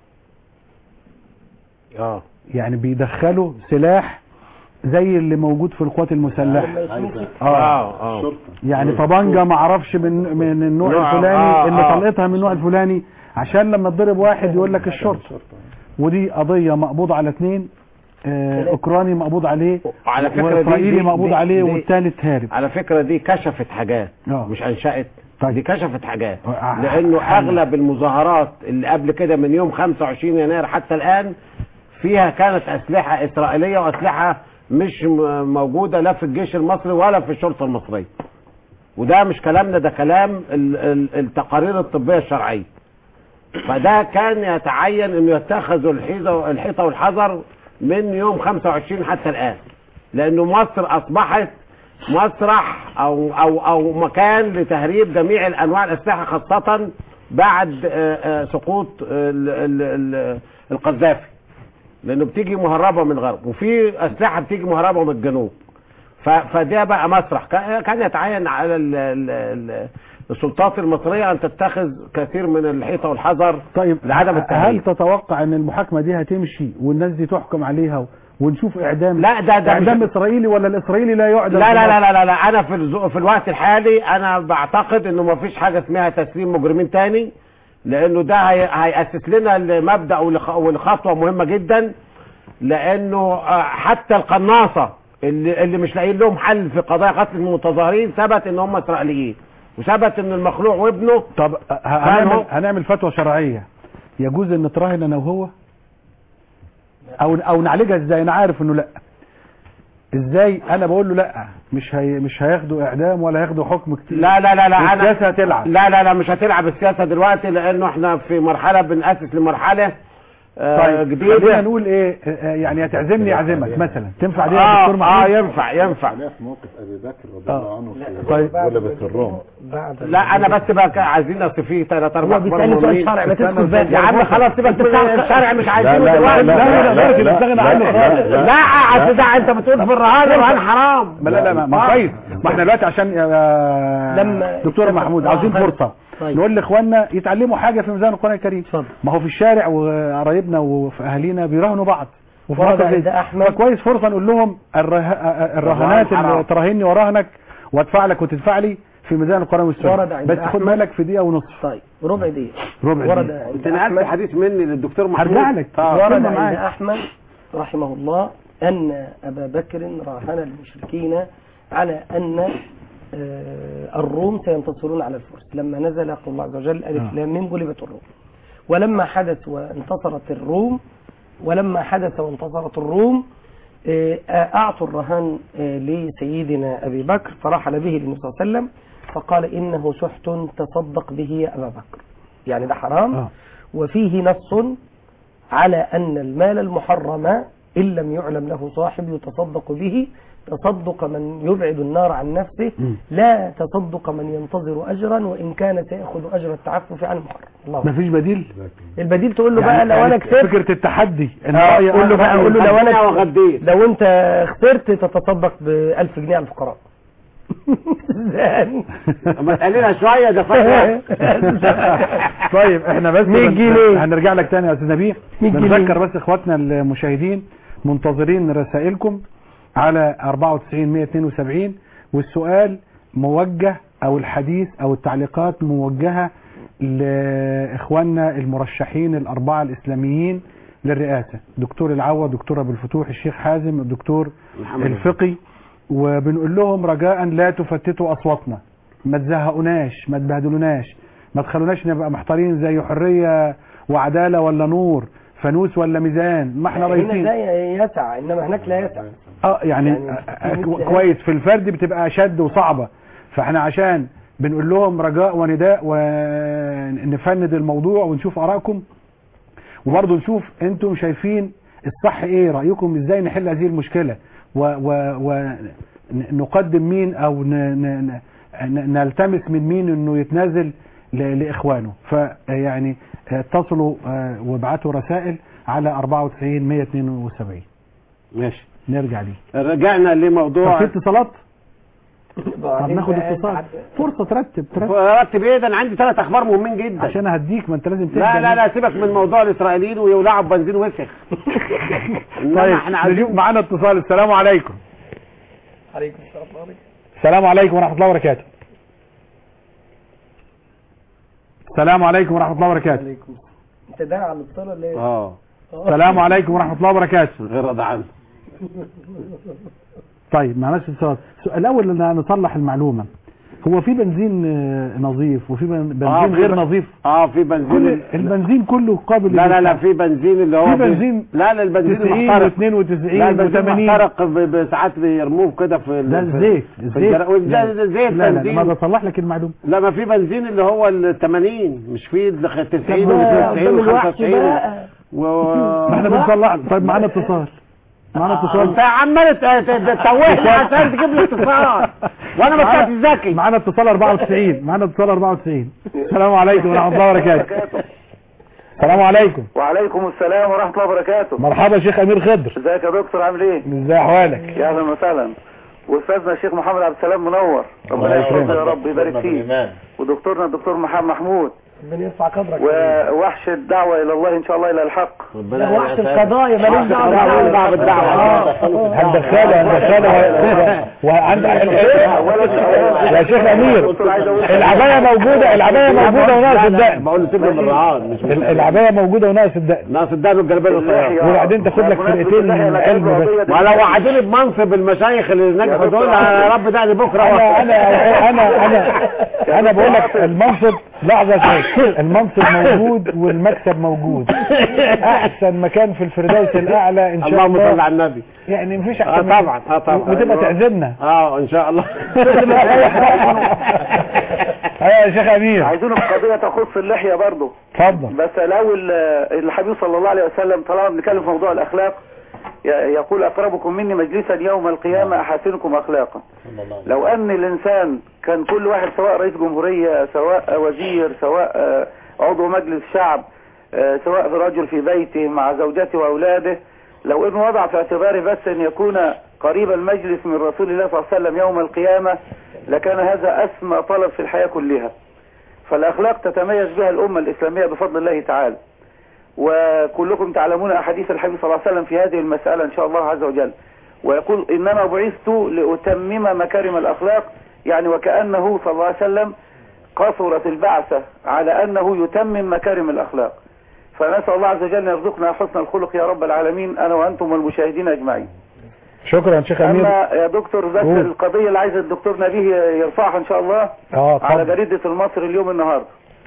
اه يعني بيدخلوا سلاح زي اللي موجود في القوات المسلحة اه اه الشرطة يعني طبنجة ما اعرفش من من النوع نوع- الفلاني آه، اللي آه. طلقتها من النوع الفلاني عشان لما تضرب واحد يقول لك الشرطة ودي قضية مقبوض على اثنين آه، اوكراني مقبوض عليه على فكرة دي- واسرائيلي دي- مقبوض دي- عليه دي- والثالث هارب على فكرة دي كشفت حاجات آه. مش انشأت طيب. دي كشفت حاجات آه، لانه حل. اغلب المظاهرات اللي قبل كده من يوم 25 يناير حتى الان فيها كانت اسلحة اسرائيلية واسلحة مش م- موجودة لا في الجيش المصري ولا في الشرطة المصرية وده مش كلامنا ده كلام ال- ال- التقارير الطبية الشرعية فده كان يتعين انه يتخذوا الحيطة الحيطة والحذر من يوم 25 حتى الان لانه مصر اصبحت مسرح او او او مكان لتهريب جميع الانواع الاسلحه خاصه بعد آه، آه، سقوط ال- ال- ال- القذافي لانه بتيجي مهربه من الغرب وفي اسلحه بتيجي مهربه من الجنوب ف- فده بقى مسرح كان كان يتعين على ال- ال- ال- السلطات المصريه ان تتخذ كثير من الحيطه والحذر طيب لعدم هل التهريب تتوقع ان المحاكمة دي هتمشي والناس دي تحكم عليها ونشوف اعدام لا ده ده اعدام مش اسرائيلي ولا الاسرائيلي لا يعدم لا لا لا لا لا, لا انا في الزو... في الوقت الحالي انا بعتقد انه ما فيش حاجه اسمها تسليم مجرمين تاني لانه ده هي... هيأسس لنا لمبدأ ولخ... ولخطوه مهمه جدا لانه آه، حتى القناصه اللي اللي مش لاقيين لهم حل في قضايا قتل المتظاهرين ثبت ان هم اسرائيليين وثبت ان المخلوع وابنه طب ه- هو- هنعمل هنعمل فتوى شرعية يجوز ان نتراهن انا وهو او او نعالجها ازاي انا عارف انه لا ازاي انا بقول له لا مش هي مش هياخدوا اعدام ولا هياخدوا حكم كتير لا لا لا لا انا السياسة هتلعب لا لا لا مش هتلعب السياسه دلوقتي لانه احنا في مرحله بنأسس لمرحله آه، طيب جديده خلينا نقول ايه آه، آه، يعني هتعزمني اعزمك مثلا تنفع دي يا اه, دكتور آه محمود ينفع ينفع خلينا في موقف ابي بكر رضي آه. الله عنه في طيب. غلبة الروم بعد لا انا بس بقى كا- عايزين اصل في ثلاث اربع هو بيسألني سؤال شرعي ما تدخل بقى يا عم خلاص سيبك من الشرع مش لا عايزينه لا لا دلوقتي لا لا لا لا نستغنى عنه لا خالص. لا لا اصل ده انت بتقول في الرهان الرهان حرام ما لا لا ما- ما آه. كويس ما احنا دلوقتي عشان آه، لما دكتور اتفق- محمود آه، عاوزين طيب. فرصه طيب. نقول لاخواننا يتعلموا حاجه في ميزان القران الكريم اتفضل. ما هو في الشارع وقرايبنا وفي اهالينا بيراهنوا بعض وفي ورد مصر عند زي- أحمد. فكويس فرصه نقول لهم الره... الرهانات حرام. اللي تراهني وراهنك وادفع لك وتدفع لي في ميزان القران ورد والسنه عند بس خد أحمد. بالك في دقيقه ونص طيب ربع دقيقة ربع ورد دقيقة. عند انت نقلت أحمد حديث مني للدكتور محمود هرجع لك آه. ورد كلمة عند معاك. أحمد رحمه الله أن أبا بكر راهن المشركين على أن آه، الروم سينتصرون على الفرس لما نزل قول الله عز وجل ألف آه. لام ميم غلبت الروم ولما حدث وانتصرت الروم ولما حدث وانتصرت الروم آه، أعطوا الرهان آه، لسيدنا أبي بكر فرحل به للنبي صلى الله عليه وسلم فقال إنه سحت تصدق به يا أبا بكر يعني ده حرام آه. وفيه نص على أن المال المحرم إن لم يعلم له صاحب يتصدق به تصدق من يبعد النار عن نفسه مم. لا تصدق من ينتظر أجرا وإن كان سيأخذ أجر التعفف عن المحرم الله مفيش بديل البديل تقول له بقى يعني- لو يعني أنا كسبت فكرة التحدي ان آه، رأيي قول له بقى رأيي قول له لو خدينا أنا وغديت. لو أنت خسرت تتصدق ب 1000 جنيه على الفقراء اما تقللها شويه ده فاكر طيب احنا بس 100 بن- جنيه. هنرجع لك تاني يا استاذ نبيه 100 جنيه. بنذكر بس اخواتنا المشاهدين منتظرين رسائلكم على 94 172 والسؤال موجه او الحديث او التعليقات موجهه لاخواننا المرشحين الاربعه الاسلاميين للرئاسه دكتور العوض دكتور ابو الفتوح الشيخ حازم الدكتور محمد الفقي وبنقول لهم رجاء لا تفتتوا اصواتنا ما تزهقوناش ما تبهدلوناش ما تخلوناش نبقى محتارين زي حريه وعداله ولا نور فانوس ولا ميزان ما احنا هنا رايحين ده يسع إنما هناك لا يسع اه يعني, يعني آه، في كو- مثل كويس في الفرد بتبقى شد وصعبه فاحنا عشان بنقول لهم رجاء ونداء ونفند الموضوع ونشوف ارائكم وبرضه نشوف انتم شايفين الصح ايه رايكم ازاي نحل هذه المشكله ونقدم مين او ن ن ن نلتمس من مين انه يتنازل ل- لاخوانه فيعني اتصلوا آه، وابعتوا رسائل على 94 172 ماشي نرجع ليه رجعنا طب لموضوع في اتصالات طب وبعدين ناخد بقى اتصال ساعات- فرصه ترتب ترتب رتب ايه ده انا عندي ثلاث اخبار مهمين جدا عشان اهديك ما انت لازم تهدى لا لا لا سيبك من موضوع الاسرائيليين ويولعوا بنزين وسخ إنما طيب احنا عايزين نجيب معانا اتصال السلام عليكم عليكم السلام ورحمة الله. السلام عليكم ورحمه الله وبركاته السلام عليكم ورحمه الله وبركاته عليكم انت داعي على الاتصال ولا ايه؟ اه السلام عليكم ورحمه الله وبركاته غير رضا عنه طيب معناش اتصال السؤال الاول ان نصلح المعلومه هو في بنزين آه، نظيف وفي بن- بنزين آه، في غير ب- نظيف اه في كل بنزين البنزين كله قابل لا لا لا للإنفاق. في بنزين اللي هو في بي- بنزين لا لا البنزين 90 المحترق و92 لا البنزين و80 محترق ب- ب- ساعات بيرموه كده في ال- ده في- الزيت في الزيت الجرا- والزيت- لا ده زيت لا لا بنزين. ما بصلح لك المعلومه لا ما في بنزين اللي هو ال 80 مش في ال 90 طب بقى و 90 قدام و الوحش 95 بقى. و ما احنا بنصلح طيب معانا اتصال معانا اتصال انت عمال ت- ت- تتوهني عشان تجيب لي اتصال وانا ما معانا- طلعتش ذكي معانا اتصال 94 معانا اتصال 94 السلام عليكم ورحمه الله وبركاته السلام عليكم وعليكم السلام ورحمة الله وبركاته مرحبا شيخ امير خضر ازيك يا دكتور عامل ايه ازاي احوالك يا اهلا وسهلا واستاذنا الشيخ محمد عبد السلام منور الله ربنا يكرمك. يحفظه يا رب يبارك فيه ودكتورنا الدكتور محمد محمود ربنا يرفع قدرك ووحش الدعوة الى الله ان شاء الله الى الحق ده وحش القضايا ماليش دعوه ماليش دعوة بالدعوة. آه. هندخله هندخله وعند يا شيخ امير العبايه موجوده العبايه موجوده وناقص الدقن بقول له سيبني من الرعاد مش ال- العبايه موجوده وناقص الدقن ناقص الدهن والجلابيه القصيره وبعدين تاخد لك فرقتين من العلم بس ولو وعدوني بمنصب المشايخ اللي هناك دول يا رب دعني بكره انا انا انا انا انا بقول لك المنصب لحظه يا شيخ المنصب موجود والمكسب موجود احسن مكان في الفردوس الاعلى ان شاء اللهم صل الله على النبي يعني مفيش اه احسن من- طبعا اه طبعا وتبقى تعزمنا اه ان شاء الله ايوه يا شيخ امير عايزين قضية تخص اللحية برضه اتفضل بس الاول آه، الحبيب صلى الله عليه وسلم طالما بنتكلم في موضوع الاخلاق ي- يقول اقربكم مني مجلسا يوم القيامة احسنكم اخلاقا لو ان الانسان كان كل واحد سواء رئيس جمهورية سواء وزير سواء آه، عضو مجلس شعب آه، سواء رجل في بيته مع زوجته واولاده لو انه وضع في اعتباره بس ان يكون قريب المجلس من رسول الله صلى الله عليه وسلم يوم القيامة لكان هذا اسمى طلب في الحياة كلها فالاخلاق تتميز بها الامة الاسلامية بفضل الله تعالى وكلكم تعلمون احاديث الحبيب صلى الله عليه وسلم في هذه المسألة ان شاء الله عز وجل ويقول انما بعثت لاتمم مكارم الاخلاق يعني وكأنه صلى الله عليه وسلم قصرت البعثة على انه يتمم مكارم الاخلاق فنسأل الله عز وجل ان يرزقنا حسن الخلق يا رب العالمين انا وانتم والمشاهدين اجمعين شكرا شيخ امير اما يا دكتور بس قول. القضية اللي عايز الدكتور نبيه يرفعها ان شاء الله اه على اتفضل جريدة المصري اليوم النهاردة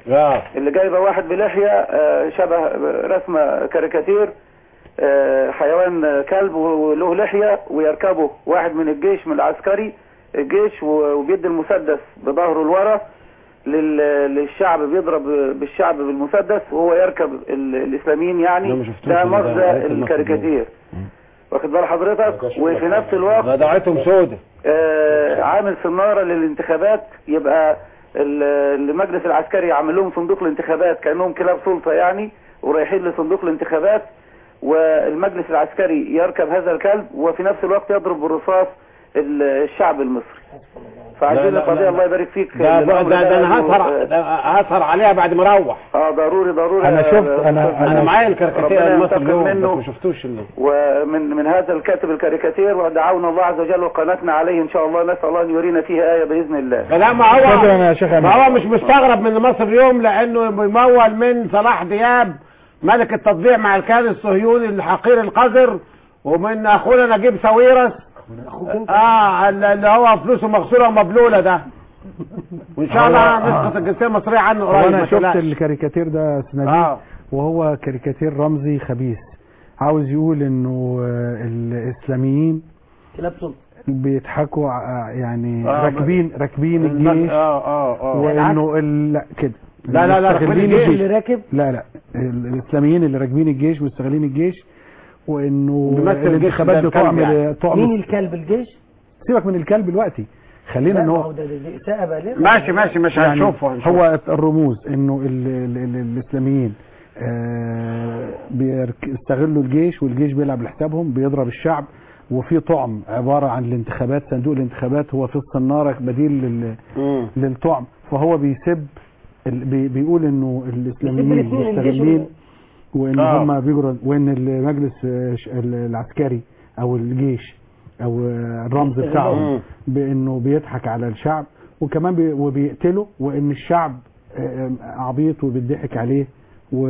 اه اللي جايبه واحد بلحيه آه، شبه رسمه كاريكاتير آه، حيوان آه، كلب وله لحيه ويركبه واحد من الجيش من العسكري الجيش و- وبيدي المسدس بظهره لورا لل- للشعب بيضرب بالشعب بالمسدس وهو يركب ال- الاسلاميين لا، يعني ما شفتوش ده أنا، ده مغزى قريت النص الكاريكاتير واخد بال حضرتك وفي نفس الوقت غداعتهم سودة آه، عامل صنارة للانتخابات يبقى ال- المجلس العسكري يعمل لهم صندوق الانتخابات كأنهم كلاب سلطة يعني ورايحين لصندوق الانتخابات والمجلس العسكري يركب هذا الكلب وفي نفس الوقت يضرب بالرصاص ال- الشعب المصري فعايزين لا، لا، القضية لا. الله يبارك فيك ده, ده, الأمر ده, ده انا لأنه- هسهر ده هسهر عليها بعد ما اروح اه ضروري ضروري أنا يا- شفت- يا أنا- أستاذ انا أنا- معايا الكاريكاتير ربنا المصري ينتقم اليوم بس منه. ما شفتوش اللي. ومن من هذا الكاتب الكاريكاتير ودعونا الله عز وجل وقناتنا عليه ان شاء الله نسال الله ان يرينا فيها ايه باذن الله لا ما هو شكرا يا شيخ أمين. ما هو مش مستغرب من مصر اليوم لانه بيمول من صلاح دياب ملك التطبيع مع الكيان الصهيوني الحقير القذر ومن اخونا نجيب ساويرس اه اللي هو فلوسه مغسوله ومبلوله ده وان شاء الله هو- نسقط الجنسيه المصريه عنه قريب وانا ما شفت تقلقش. الكاريكاتير ده سنابيل اه وهو كاريكاتير رمزي خبيث عاوز يقول انه آه، الاسلاميين كلاب سلطة بيضحكوا ع- يعني آه، راكبين راكبين الم- الجيش اه اه اه وانه ال- لا كده لا، لا، لا، راكبين مستغلين الجيش. اللي راكب لا لا ال- الاسلاميين اللي راكبين الجيش مستغلين الجيش وانه بيمثل الجيش الانتخابات زي دي الكلب طعم يعني. طعم مين الكلب الجيش؟ سيبك من الكلب دلوقتي خلينا لا ان ما هو هو ده ده إساءة بالغة ماشي ماشي مش يعني هنشوفه هنشوفه. هو الرموز انه ال ال ال الاسلاميين آه، بيرك- بيستغلوا الجيش والجيش بيلعب لحسابهم بيضرب الشعب وفي طعم عبارة عن الانتخابات صندوق الانتخابات هو في الصنارة بديل لل- مم. للطعم فهو بيسب ال- بي- بيقول انه الاسلاميين الاثنين، الجيش مستغلين وال- وان آه. هم بيجروا وان المجلس آه، ش- العسكري او الجيش او آه، الرمز مم. بتاعهم بانه بيضحك على الشعب وكمان بي وبيقتله وان الشعب آه، آه، عبيط وبيضحك عليه و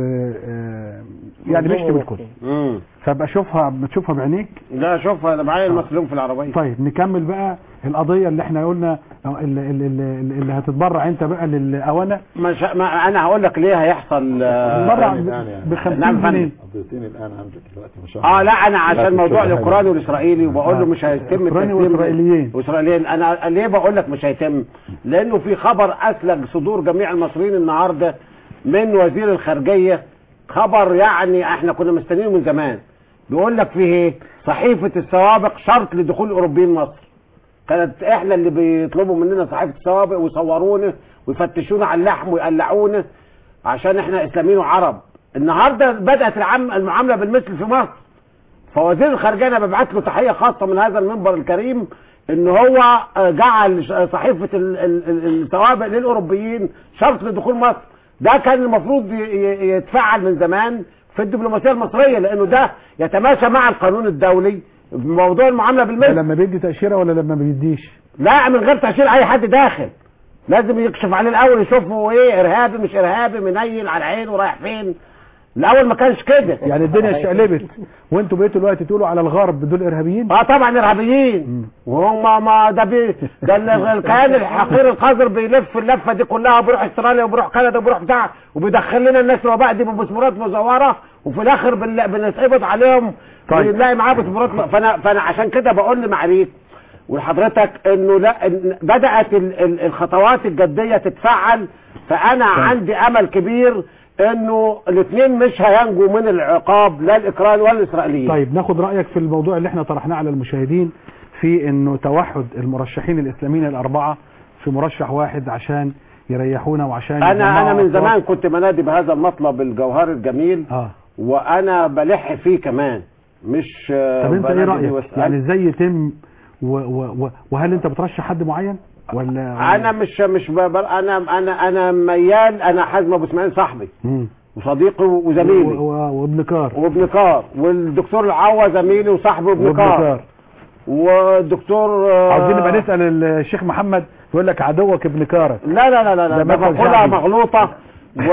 آه، يعني بيشتم الكل مم. فابقى شوفها بتشوفها بعينيك لا شوف انا معايا المسلوم في العربيه طيب نكمل بقى القضيه اللي احنا قلنا أو اللي, اللي, اللي, اللي هتتبرع انت بقى للاونه مش ما انا هقول لك ليه هيحصل آه، تتبرع الآن يعني. ب 50 نعم، فندم. جنيه قضيتيني الان عندك دلوقتي ما شاء اه لا انا عشان لا موضوع تشوف الاوكراني حاجة. والاسرائيلي وبقول له مش هيتم أوكراني التسليم وإسرائيليين. واسرائيليين انا ليه بقول لك مش هيتم لانه في خبر اسلج صدور جميع المصريين النهارده من وزير الخارجيه خبر يعني احنا كنا مستنيينه من زمان بيقول لك فيه ايه صحيفه السوابق شرط لدخول الاوروبيين مصر كانت احنا اللي بيطلبوا مننا صحيفه السوابق ويصورونا ويفتشونا على اللحم ويقلعونا عشان احنا اسلاميين وعرب النهارده بدات العم المعامله بالمثل في مصر فوزير الخارجيه انا ببعت له تحيه خاصه من هذا المنبر الكريم ان هو آه، جعل ش- صحيفه ال- ال- ال- السوابق للاوروبيين شرط لدخول مصر ده كان المفروض ي- ي- يتفعل من زمان في الدبلوماسيه المصريه لانه ده يتماشى مع القانون الدولي في موضوع المعامله ده بالمثل لما بيدي تاشيره ولا لما بيديش لا من غير تأشير اي حد داخل لازم يكشف عليه الاول يشوفه ايه ارهابي مش ارهابي منيل على عينه رايح فين الاول ما كانش كده يعني الدنيا اتشقلبت وانتوا بقيتوا دلوقتي تقولوا على الغرب دول ارهابيين اه طبعا ارهابيين وهم ما ده بي ده ال- الكيان الحقير القذر بيلف اللفه دي كلها وبيروح استراليا وبيروح كندا وبيروح بتاع وبيدخل لنا الناس الوباء دي بمسمورات مزوره وفي الاخر بن- بنتقبض عليهم طيب. بنلاقي معاه مسمورات م- فانا فانا عشان كده بقول لمعاليك ولحضرتك انه لا إن بدات ال- ال- الخطوات الجديه تتفعل فانا عندي امل كبير انه الاثنين مش هينجوا من العقاب لا الاكراه ولا الاسرائيليين طيب ناخد رايك في الموضوع اللي احنا طرحناه على المشاهدين في انه توحد المرشحين الاسلاميين الاربعه في مرشح واحد عشان يريحونا وعشان انا يجمعوا انا من أصوات. زمان كنت منادي بهذا المطلب الجوهري الجميل اه وانا بلح فيه كمان مش آه، طب انت ايه بنادي رايك بيه واسأل. يعني ازاي يتم و و و وهل انت بترشح حد معين ولا ولا- انا مش مش ب- ب- انا انا انا ميال انا حازم ابو اسماعيل صاحبي مم. وصديقي و- وزميلي و- وابن كار وابن كار والدكتور العوا زميلي وصاحبي وابن وابن كار كار والدكتور آه، عاوزين نبقى نسال الشيخ محمد يقول لك عدوك ابن كارك لا لا لا لا, لا ده ده مثل مقولة شعبي. مغلوطة و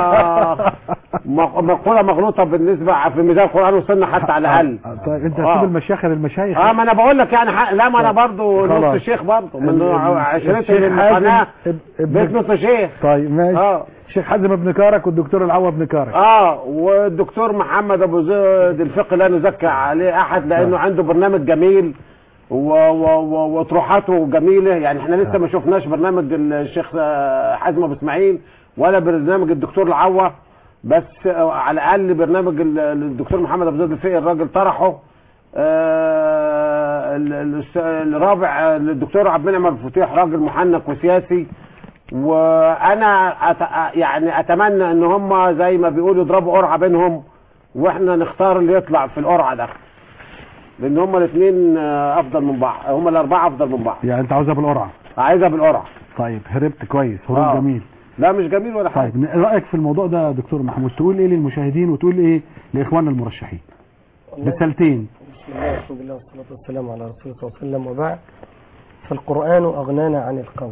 مق- مقولة مغلوطة بالنسبة في ميزان القرآن والسنة حتى على الأقل آه، طيب انت آه. هتسيب المشايخ للمشايخ اه ما انا بقول لك يعني ح... لا ما انا برضو خلاص. نص شيخ برضو من ال- ال- عشرتي الشيخ من حازم القناة اب- ابن- بيت نص شيخ طيب ماشي اه الشيخ حازم ابن كارك والدكتور العوا ابن كارك اه والدكتور محمد ابو زيد الفقه لا نزكي عليه احد لانه عنده برنامج جميل و- و- و- واطروحاته جميله يعني احنا لسه ما شفناش برنامج الشيخ آه، حازم ابو اسماعيل ولا برنامج الدكتور العوا بس آه، على الاقل برنامج ال- الدكتور محمد ابو زيد الفقي الراجل طرحه آه، ال- ال- الرابع آه، الدكتور عبد المنعم الفتيح راجل محنك وسياسي وانا أت... يعني اتمنى ان هم زي ما بيقولوا يضربوا قرعه بينهم واحنا نختار اللي يطلع في القرعه ده لان هم الاثنين افضل من بعض هم الاربعه افضل من بعض يعني انت عاوزها بالقرعه عايزها بالقرعه طيب هربت كويس هروب آه. جميل لا مش جميل ولا حاجه طيب رايك في الموضوع ده يا دكتور محمود تقول ايه للمشاهدين وتقول ايه لاخواننا المرشحين رسالتين بسم الله والحمد لله والصلاة والسلام على رسول الله صلى الله عليه وسلم وبعد فالقرآن أغنانا عن القول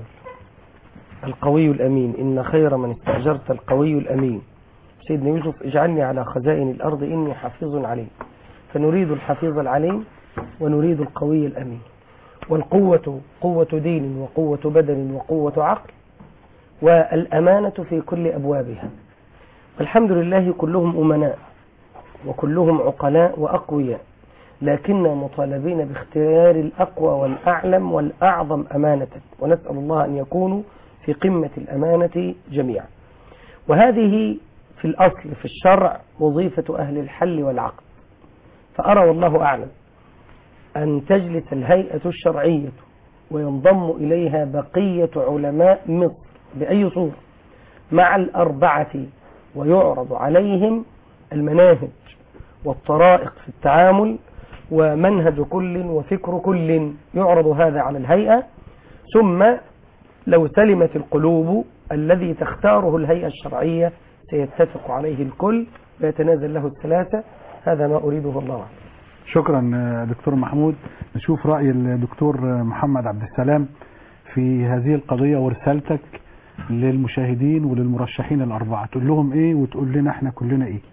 القوي الأمين إن خير من استأجرت القوي الأمين سيدنا يوسف اجعلني على خزائن الأرض إني حفيظ عليم فنريد الحفيظ العليم ونريد القوي الأمين والقوة قوة دين وقوة بدن وقوة عقل والأمانة في كل أبوابها والحمد لله كلهم أمناء وكلهم عقلاء وأقوياء لكننا مطالبين باختيار الأقوى والأعلم والأعظم أمانة ونسأل الله أن يكونوا في قمة الأمانة جميعا وهذه في الأصل في الشرع وظيفة أهل الحل والعقد فأرى والله أعلم أن تجلس الهيئة الشرعية وينضم إليها بقية علماء مصر بأي صورة مع الأربعة ويعرض عليهم المناهج والطرائق في التعامل ومنهج كل وفكر كل يعرض هذا على الهيئة ثم لو سلمت القلوب الذي تختاره الهيئة الشرعية سيتفق عليه الكل ويتنازل له الثلاثة هذا ما أريده والله أعلم شكرا آه، دكتور محمود نشوف رأي الدكتور آه، محمد عبد السلام في هذه القضية ورسالتك للمشاهدين وللمرشحين الأربعة تقول لهم إيه وتقول لنا إحنا كلنا إيه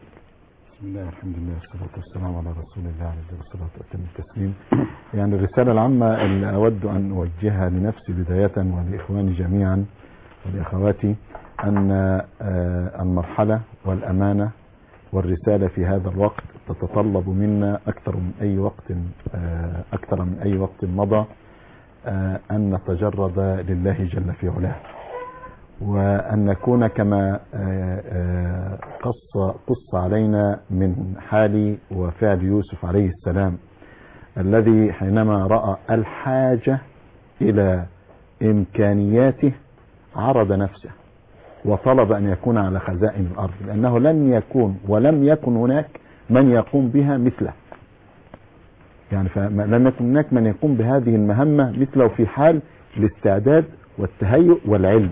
بسم الله الحمد لله والصلاة والسلام على رسول الله عليه الصلاة والسلام التسليم يعني الرسالة العامة اللي أود أن أوجهها لنفسي بداية ولإخواني جميعا ولأخواتي أن آه، المرحلة والأمانة والرسالة في هذا الوقت تتطلب منا أكثر من أي وقت آه، أكثر من أي وقت مضى آه، أن نتجرد لله جل في علاه وأن نكون كما آه، آه، قص قص علينا من حال وفعل يوسف عليه السلام الذي حينما رأى الحاجة إلى إمكانياته عرض نفسه وطلب أن يكون على خزائن الأرض لأنه لن يكون ولم يكن هناك من يقوم بها مثله يعني فلم يكن هناك من يقوم بهذه المهمة مثله في حال الاستعداد والتهيؤ والعلم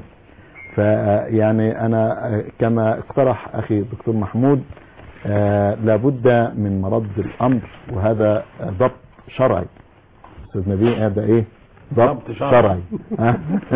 فيعني أنا آه، كما اقترح أخي الدكتور محمود آه، لابد من مرد الأمر وهذا آه، ضبط شرعي أستاذ نبيل هذا إيه ضبط ضبط شرعي. شرعي ها؟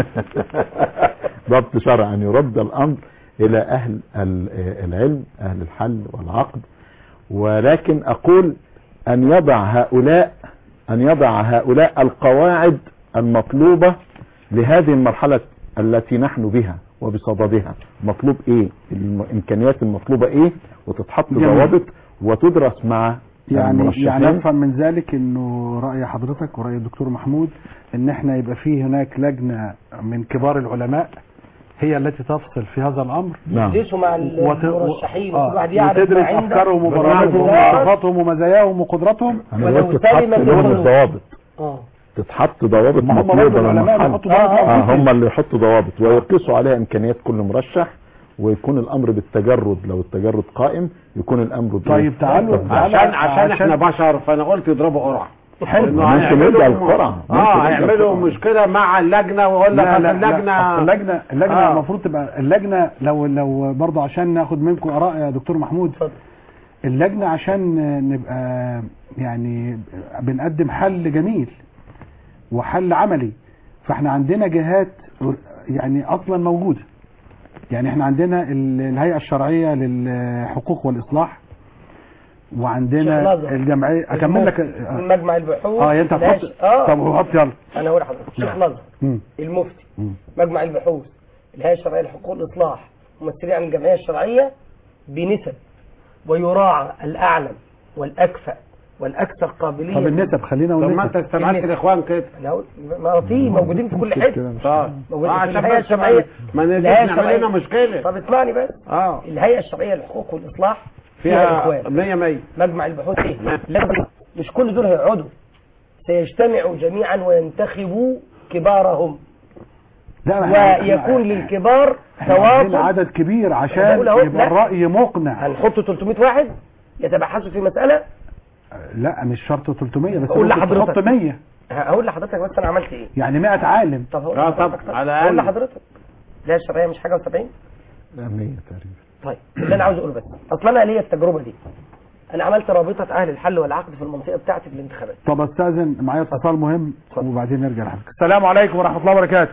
ضبط شرعي أن يرد الأمر إلى أهل ال- العلم أهل الحل والعقد ولكن أقول أن يضع هؤلاء أن يضع هؤلاء القواعد المطلوبة لهذه المرحلة التي نحن بها وبصددها مطلوب ايه الامكانيات المطلوبة ايه وتتحط جميل. ضوابط وتدرس مع يعني المرشحين. يعني افهم من ذلك انه راي حضرتك وراي الدكتور محمود ان احنا يبقى فيه هناك لجنه من كبار العلماء هي التي تفصل في هذا الامر نعم يدرسوا مع وت- المرشحين آه، وكل واحد يعرف وتدرس ما عنده افكارهم وبرامجهم بالظبط. وصفاتهم ومزاياهم وقدراتهم انا ولو قلت تتحط سلم لهم القانون. الضوابط اه تتحط ضوابط ما هم مطلوبة برضه العلماء للمرحلة. بيحطوا ضوابط آه موجودة. هم اللي يحطوا ضوابط ويقيسوا عليها امكانيات كل مرشح ويكون الامر بالتجرد لو التجرد قائم يكون الامر بإيه؟ طيب تعالوا بالضبط. تعالوا عشان عشان احنا بشر فانا قلت يضربوا قرعه حلو. إنه ممكن هيعملوا- يرجع القرعة. ممكن اه يرجع هيعملوا القرعة. مشكله مع اللجنه ويقول لك لا أصل لا اللجنه لا أصل اللجنه اللجنه آه. المفروض تبقى اللجنه لو لو برضه عشان ناخد منكم اراء يا دكتور محمود اتفضل. اللجنه عشان نبقى يعني بنقدم حل جميل وحل عملي فاحنا عندنا جهات يعني اصلا موجوده يعني احنا عندنا ال- الهيئه الشرعيه للحقوق والاصلاح شيخ وعندنا ناظر. الجمعيه اكمل لك اه مجمع البحوث آه، انت لاش- هتحط اه طب حط يلا انا اقول لحضرتك شيخ نعم. نظر مم. المفتي مم. مجمع البحوث الهيئه الشرعيه لحقوق الاصلاح ممثلين عن الجمعية الشرعية بنسب ويراعى الأعلم والأكفأ والأكثر قابلية طب النسب خلينا طب ما انت والنسب استبعدت النسب. الاخوان كده أنا أقول ما في موجودين في كل حتة اه موجودين آه، في عشان الهيئة بس ما- الشرعية ما الهيئة نقدرش نعمل الشرعية. لنا مشكله طب اسمعني بس اه الهيئة الشرعية للحقوق والإصلاح فيها فيها إخوان 100 100 مجمع البحوث ايه لازم مش كل دول هيقعدوا سيجتمعوا جميعا وينتخبوا كبارهم لا ما إحنا- ويكون للكبار احنا عندنا تواصل عدد كبير أنا عشان بقول أهو، يبقى لا. الرأي مقنع هنحط 300 واحد يتبحثوا في مسألة لا مش شرط 300 بس أقول ممكن لحضرتك. تحط 100 هقول لحضرتك بس انا عملت ايه يعني 100 عالم طب هقول اه لحضرتك طب طب. على هقول الأقل. لحضرتك لا الشرعية مش حاجة و70 لا 100 تقريبا طيب اللي انا عاوز اقوله بس اصلا انا ليا التجربة دي انا عملت رابطة اهل الحل والعقد في المنطقة بتاعتي في الانتخابات طب استاذن معايا اتصال مهم وبعدين نرجع لحضرتك السلام عليكم ورحمه الله وبركاته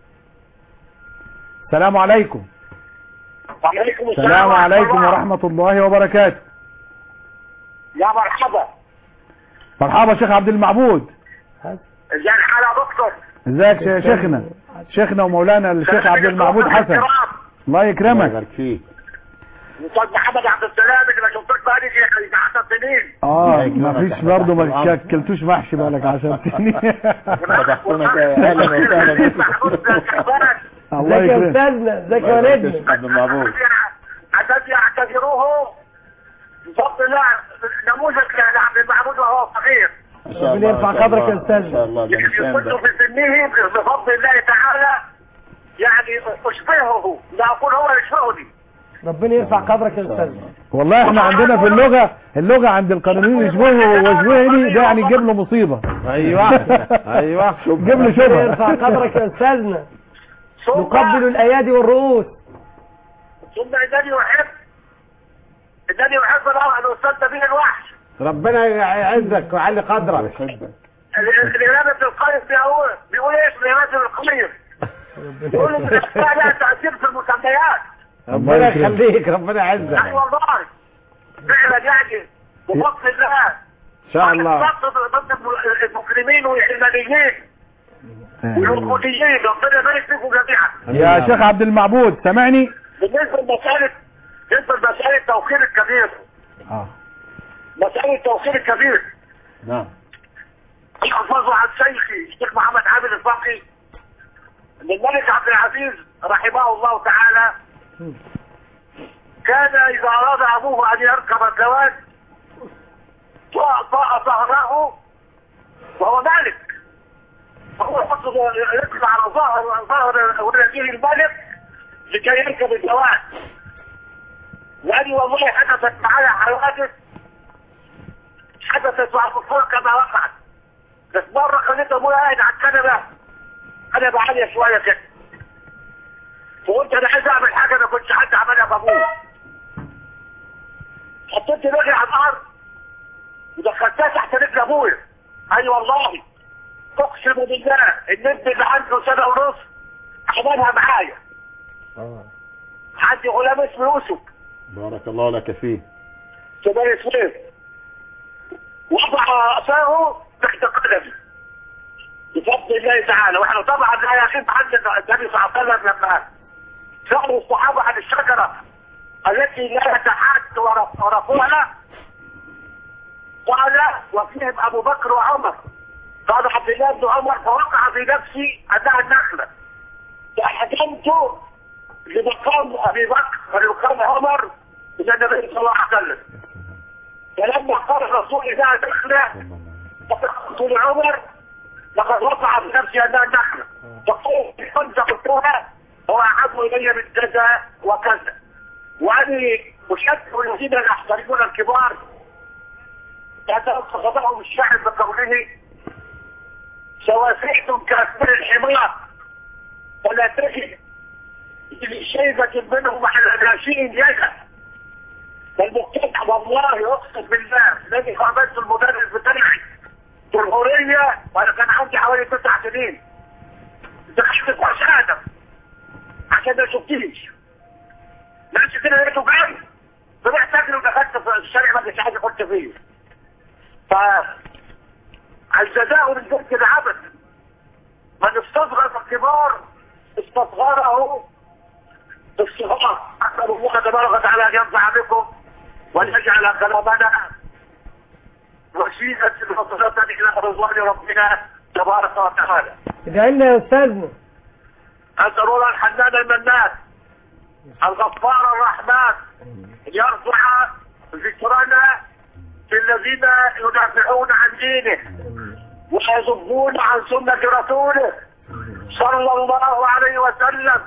السلام عليكم وعليكم السلام عليكم ورحمه الله وبركاته يا مرحبا مرحبا شيخ عبد المعبود ازاي الحال يا دكتور ازيك يا شيخنا شيخنا ومولانا الشيخ عبد المعبود حسن الله يكرمك يبارك فيك استاذ محمد عبد السلام اللي ما شفتوش بقالي يجي 10 سنين اه يكرمك ما فيش احنا برضه تحت ما الأمر. شكلتوش محشي بقالك 10 سنين فتحتونا كده. أهلا وسهلا بك. الله ازيك يا يكرمك استاذنا ازيك يا الله يبارك ولدنا فيك. عبد المعبود الذي يعتبروه بفضل الله نموذج لعبد المعبود وهو صغير ما شاء ربنا الله يرفع ما شاء قدرك يا الله. أستاذ. ما شاء الله ده يعني نسيان كنت ده في سنه بفضل الله تعالى يعني اشبهه لا اقول هو يشبهني ربنا يرفع قدرك يا استاذنا والله احنا عندنا في اللغه اللغه عند القانونيين يشبهه ويشبهني ده يعني يجيب له مصيبه ايوه ايوه جيب له ربنا شبهه يرفع قدرك يا استاذنا ثم نقبل الايادي والرؤوس ثم انني احب انني احب الاستاذ نبيل الوحش ربنا يعزك ويعلي قدرك بيحبك الإمام ابن القيم بيقول بيقول ايش الإمام ابن القيم بيقول ان الأسماء لها تأثير في المسميات ربنا يخليك ربنا يعزك يعني والله فعلا يعني بفضل الله ان شاء الله ضد ضد المجرمين والعلمانيين والعقوديين ربنا يبارك فيكم جميعا يا شيخ عبد المعبود سامعني بالنسبة لمسألة بالنسبة لمسألة توخير الكبير اه مسألة توخير الكبير نعم احفظوا عن شيخي الشيخ محمد عامل الفقي ان الملك عبد العزيز رحمه الله تعالى كان اذا اراد ابوه ان يركب الزواج طاء طاء ظهره وهو مالك فهو يحط يركب على ظهر ظهر ولده الملك لكي يركب الزواج يعني والله حدثت معي حوادث حدثت مع الكفار كما وقعت بس مرة خليت ابويا قاعد على الكنبة انا بعالية شوية كده فقلت انا عايز اعمل حاجة ما كنتش حد عملها بابويا حطيت رجلي على الارض ودخلتها تحت رجل ابويا اي والله اقسم بالله النبي اللي عنده سنة ونص عملها معايا عندي غلام اسمه يوسف بارك الله لك فيه كبير اسمه وضع رأسه تحت قدمي بفضل الله تعالى واحنا طبعا لا يخيب عن النبي صلى الله عليه وسلم لما سألوا الصحابة عن الشجرة التي لا يتحد ورفوها قال وفيهم ابو بكر وعمر قال عبد الله بن عمر فوقع في نفسي انها النخلة فحكمت لمقام ابي بكر ولمقام عمر الى النبي صلى الله عليه وسلم فلما قال الرسول اذا نخلة فقلت لعمر لقد وقع في نفسي انها النخلة فقلت كنت قلتها هو احب الي من كذا وكذا واني اشد الذين يحترمون الكبار فخطبهم الشعب بقوله سواسيتم كأكبر الحمار فلا تجد لشيبة منهم على الناشئين يدا فالمقتدع والله اقسم بالله الذي قابلت المدرس بتاعي في الحورية وانا كان عندي حوالي تسع سنين دخلت في ادم عشان ما شفتيش ماشي كده لقيته جاي طلعت اجري ودخلت في الشارع ما كنتش عايز اخش فيه ف الجزاء من جنس العبد من استصغر الكبار استصغره الصغار أسأل الله تبارك وتعالى أن ينفع بكم وأن يجعل كلامنا وسيلة وصلة إلى رضوان ربنا تبارك وتعالى ادعي لنا يا استاذنا أسأل الله الحنان المنان الغفار الرحمن أن يرفع ذكرنا في الذين يدافعون عن دينه ويصدون عن سنة رسوله صلى الله عليه وسلم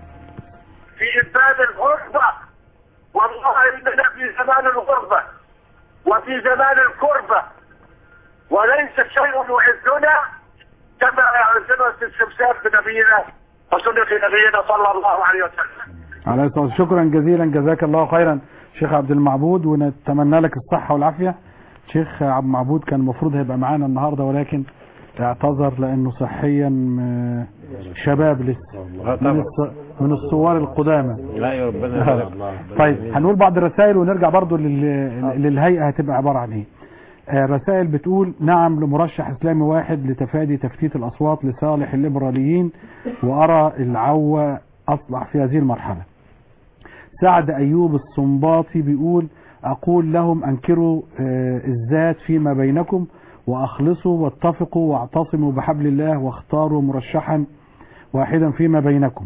في إنفاذ الغربة والله إننا في زمان الغربة وفي زمان الكربة وليس شيء يعزنا كما يعزنا الاستمساك بنبينا وسنة نبينا صلى الله عليه وسلم على الصلاة شكرا جزيلا جزاك الله خيرا شيخ عبد المعبود ونتمنى لك الصحة والعافية شيخ عبد المعبود كان المفروض هيبقى معانا النهاردة ولكن اعتذر لانه صحيا م- شباب لسه من, الص- من الصور القدامى لا يا ربنا يبارك. طيب هنقول بعض الرسائل ونرجع برضو لل- للهيئة هتبقى عبارة عن ايه آه، رسائل بتقول نعم لمرشح اسلامي واحد لتفادي تفتيت الاصوات لصالح الليبراليين وارى العوة اصلح في هذه المرحلة سعد ايوب الصنباطي بيقول اقول لهم انكروا آه، الذات فيما بينكم واخلصوا واتفقوا واعتصموا بحبل الله واختاروا مرشحا واحدا فيما بينكم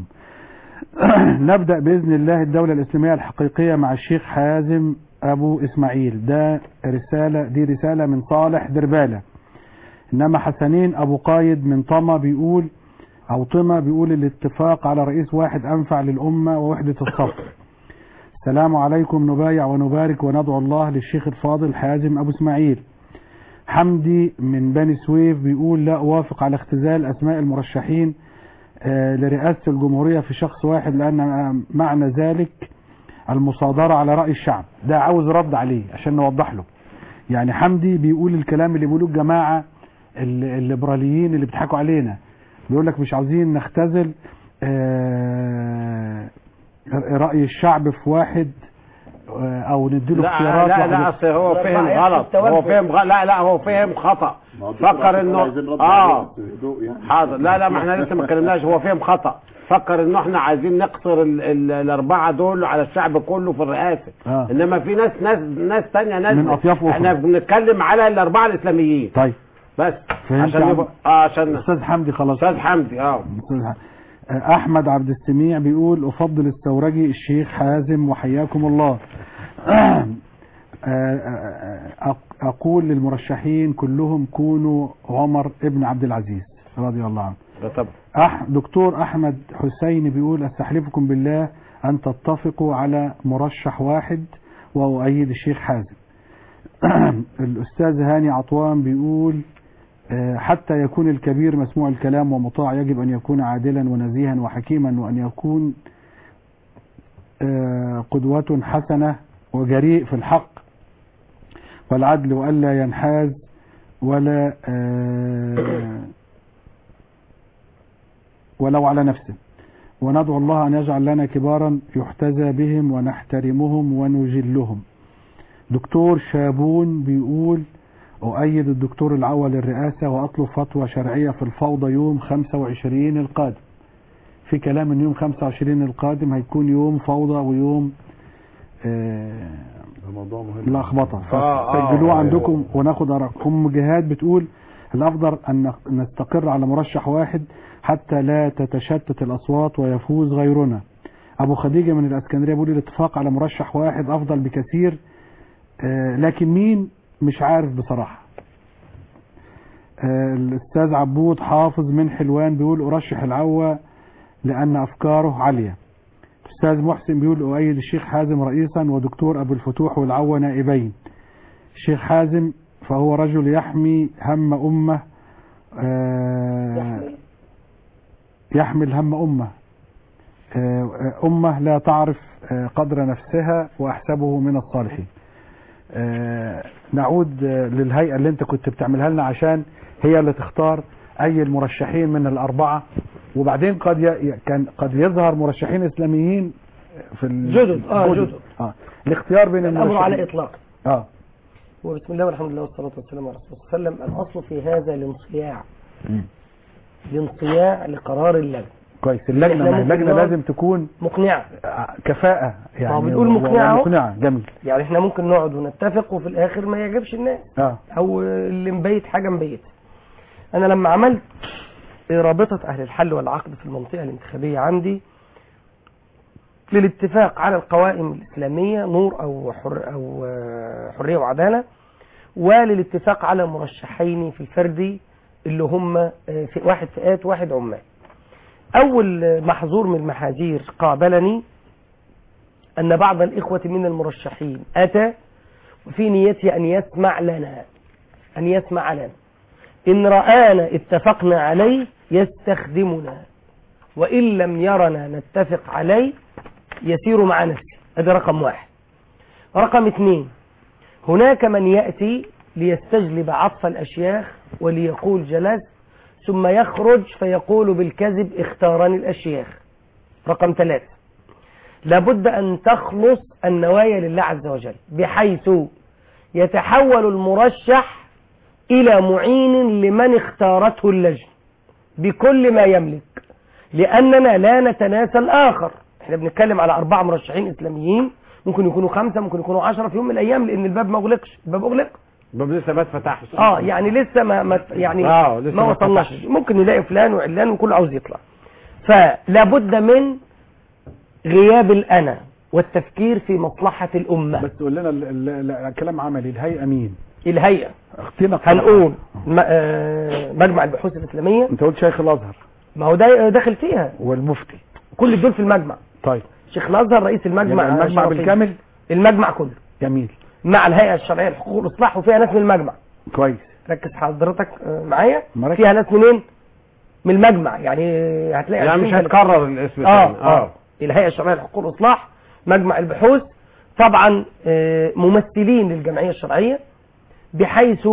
نبدأ بإذن الله الدولة الإسلامية الحقيقية مع الشيخ حازم أبو إسماعيل ده رسالة دي رسالة من صالح دربالة إنما حسنين أبو قايد من طما بيقول أو طما بيقول الاتفاق على رئيس واحد أنفع للأمة ووحدة الصف السلام عليكم نبايع ونبارك وندعو الله للشيخ الفاضل حازم أبو إسماعيل حمدي من بني سويف بيقول لا أوافق على اختزال أسماء المرشحين آه، لرئاسة الجمهورية في شخص واحد لأن آه، معنى ذلك المصادرة على رأي الشعب ده عاوز رد عليه عشان نوضح له يعني حمدي بيقول الكلام اللي بيقولوه الجماعة ال- الليبراليين اللي بيضحكوا علينا بيقول لك مش عاوزين نختزل آه، رأي الشعب في واحد آه، او نديله لا اختيارات لا واحد لا اصل هو الأربعة فهم يحصل غلط هو توجه. فهم غلط لا لا هو فهم خطأ فكر انه اه حاضر لا لا ما احنا لسه ما اتكلمناش هو فهم خطأ فكر انه احنا عايزين نقصر ال ال الاربعه دول على الشعب كله في الرئاسه آه. انما في ناس ناس ناس ثانيه ناس من أطياف أخرى. احنا بنتكلم على الاربعه الاسلاميين طيب بس فهمت عشان عم- يبقى اه عشان استاذ حمدي خلاص استاذ حمدي اه أستاذ ح- احمد عبد السميع بيقول افضل الثورجي الشيخ حازم وحياكم الله أق- اقول للمرشحين كلهم كونوا عمر ابن عبد العزيز رضي الله عنه ده طب أح دكتور احمد حسين بيقول استحلفكم بالله ان تتفقوا على مرشح واحد واؤيد الشيخ حازم الاستاذ هاني عطوان بيقول آه، حتى يكون الكبير مسموع الكلام ومطاع يجب أن يكون عادلا ونزيها وحكيما وأن يكون آه، قدوة حسنة وجريء في الحق والعدل وألا ينحاز ولا آه، ولو على نفسه وندعو الله أن يجعل لنا كبارا يحتذى بهم ونحترمهم ونجلهم دكتور شابون بيقول أؤيد الدكتور العول للرئاسة وأطلب فتوى شرعية في الفوضى يوم 25 القادم في كلام ان يوم 25 القادم هيكون يوم فوضى ويوم آه الموضوع مهم لخبطة آه، آه، فسجلوه آه. عندكم وناخد ارقام جهاد بتقول الافضل ان نق- نستقر على مرشح واحد حتى لا تتشتت الاصوات ويفوز غيرنا ابو خديجة من الاسكندرية بيقول الاتفاق على مرشح واحد افضل بكثير آه لكن مين مش عارف بصراحة آه الاستاذ عبود حافظ من حلوان بيقول ارشح العوة لان افكاره عالية استاذ محسن بيقول اؤيد الشيخ حازم رئيسا ودكتور ابو الفتوح والعوة نائبين الشيخ حازم فهو رجل يحمي هم امه آه، يحمل هم امه آه، امه لا تعرف آه، قدر نفسها واحسبه من الصالحين آه، نعود آه، للهيئه اللي انت كنت بتعملها لنا عشان هي اللي تختار اي المرشحين من الاربعه وبعدين قد ي... كان قد يظهر مرشحين اسلاميين في ال... جدد، آه، جدد. اه الاختيار بين الأمر على المرشحين إطلاق اه وبسم الله والحمد لله والصلاة والسلام على رسول الله صلى الله عليه وسلم الأصل في هذا الانصياع الانصياع لقرار اللجنة كويس اللجنه إحنا ما هي ممكن اللجنه نقعد- لازم تكون مقنعة آه، كفاءه يعني ما هو بنقول و- مقنعة أهو. مقنعه جميل يعني احنا ممكن نقعد ونتفق وفي الاخر ما يعجبش الناس اه او اللي مبيت حاجة مبيت انا لما عملت رابطة اهل الحل والعقد في المنطقة الانتخابية عندي للاتفاق على القوائم الاسلامية نور او حر او آه، حرية وعدالة وللاتفاق على مرشحين في الفردي اللي هم آه، في واحد فئات واحد عمال اول آه، محظور من المحاذير قابلني ان بعض الاخوة من المرشحين اتى وفي نيته ان يسمع لنا ان يسمع لنا ان رآنا اتفقنا عليه يستخدمنا وان لم يرنا نتفق عليه يسير مع نفسه هذا رقم واحد رقم اثنين هناك من يأتي ليستجلب عطف الأشياخ وليقول جلست ثم يخرج فيقول بالكذب اختارني الأشياخ رقم ثلاثة لابد أن تخلص النوايا لله عز وجل بحيث يتحول المرشح إلى معين لمن اختارته اللجنة بكل ما يملك لأننا لا نتناسى الآخر احنا بنتكلم على أربعة مرشحين إسلاميين ممكن يكونوا خمسة ممكن يكونوا عشرة في يوم من الأيام لأن الباب ما أغلقش الباب أغلق الباب لسه ما اتفتحش اه يعني لسه ما, ما يعني آه، لسه ما ما وصلناش اتفتحش. ممكن نلاقي فلان وعلان وكل عاوز يطلع فلا بد من غياب الأنا والتفكير في مصلحة الأمة بس قول لنا ال- ال- ال- الكلام عملي الهيئه مين الهيئة اختنا هنقول م- آه، مجمع البحوث الإسلامية انت قلت شيخ الازهر ما هو ده داخل فيها والمفتي كل دول في المجمع طيب شيخ الازهر رئيس المجمع يبقى المجمع الشرفي. بالكامل المجمع كله جميل مع الهيئه الشرعيه للحقوق والاصلاح وفيها ناس من المجمع كويس ركز حضرتك آه، معايا مركز. فيها ناس منين من المجمع يعني هتلاقي يعني مش 20 هتكرر الاسم اه تاني. اه الهيئه الشرعيه للحقوق والاصلاح مجمع البحوث طبعا آه، ممثلين للجمعيه الشرعيه بحيث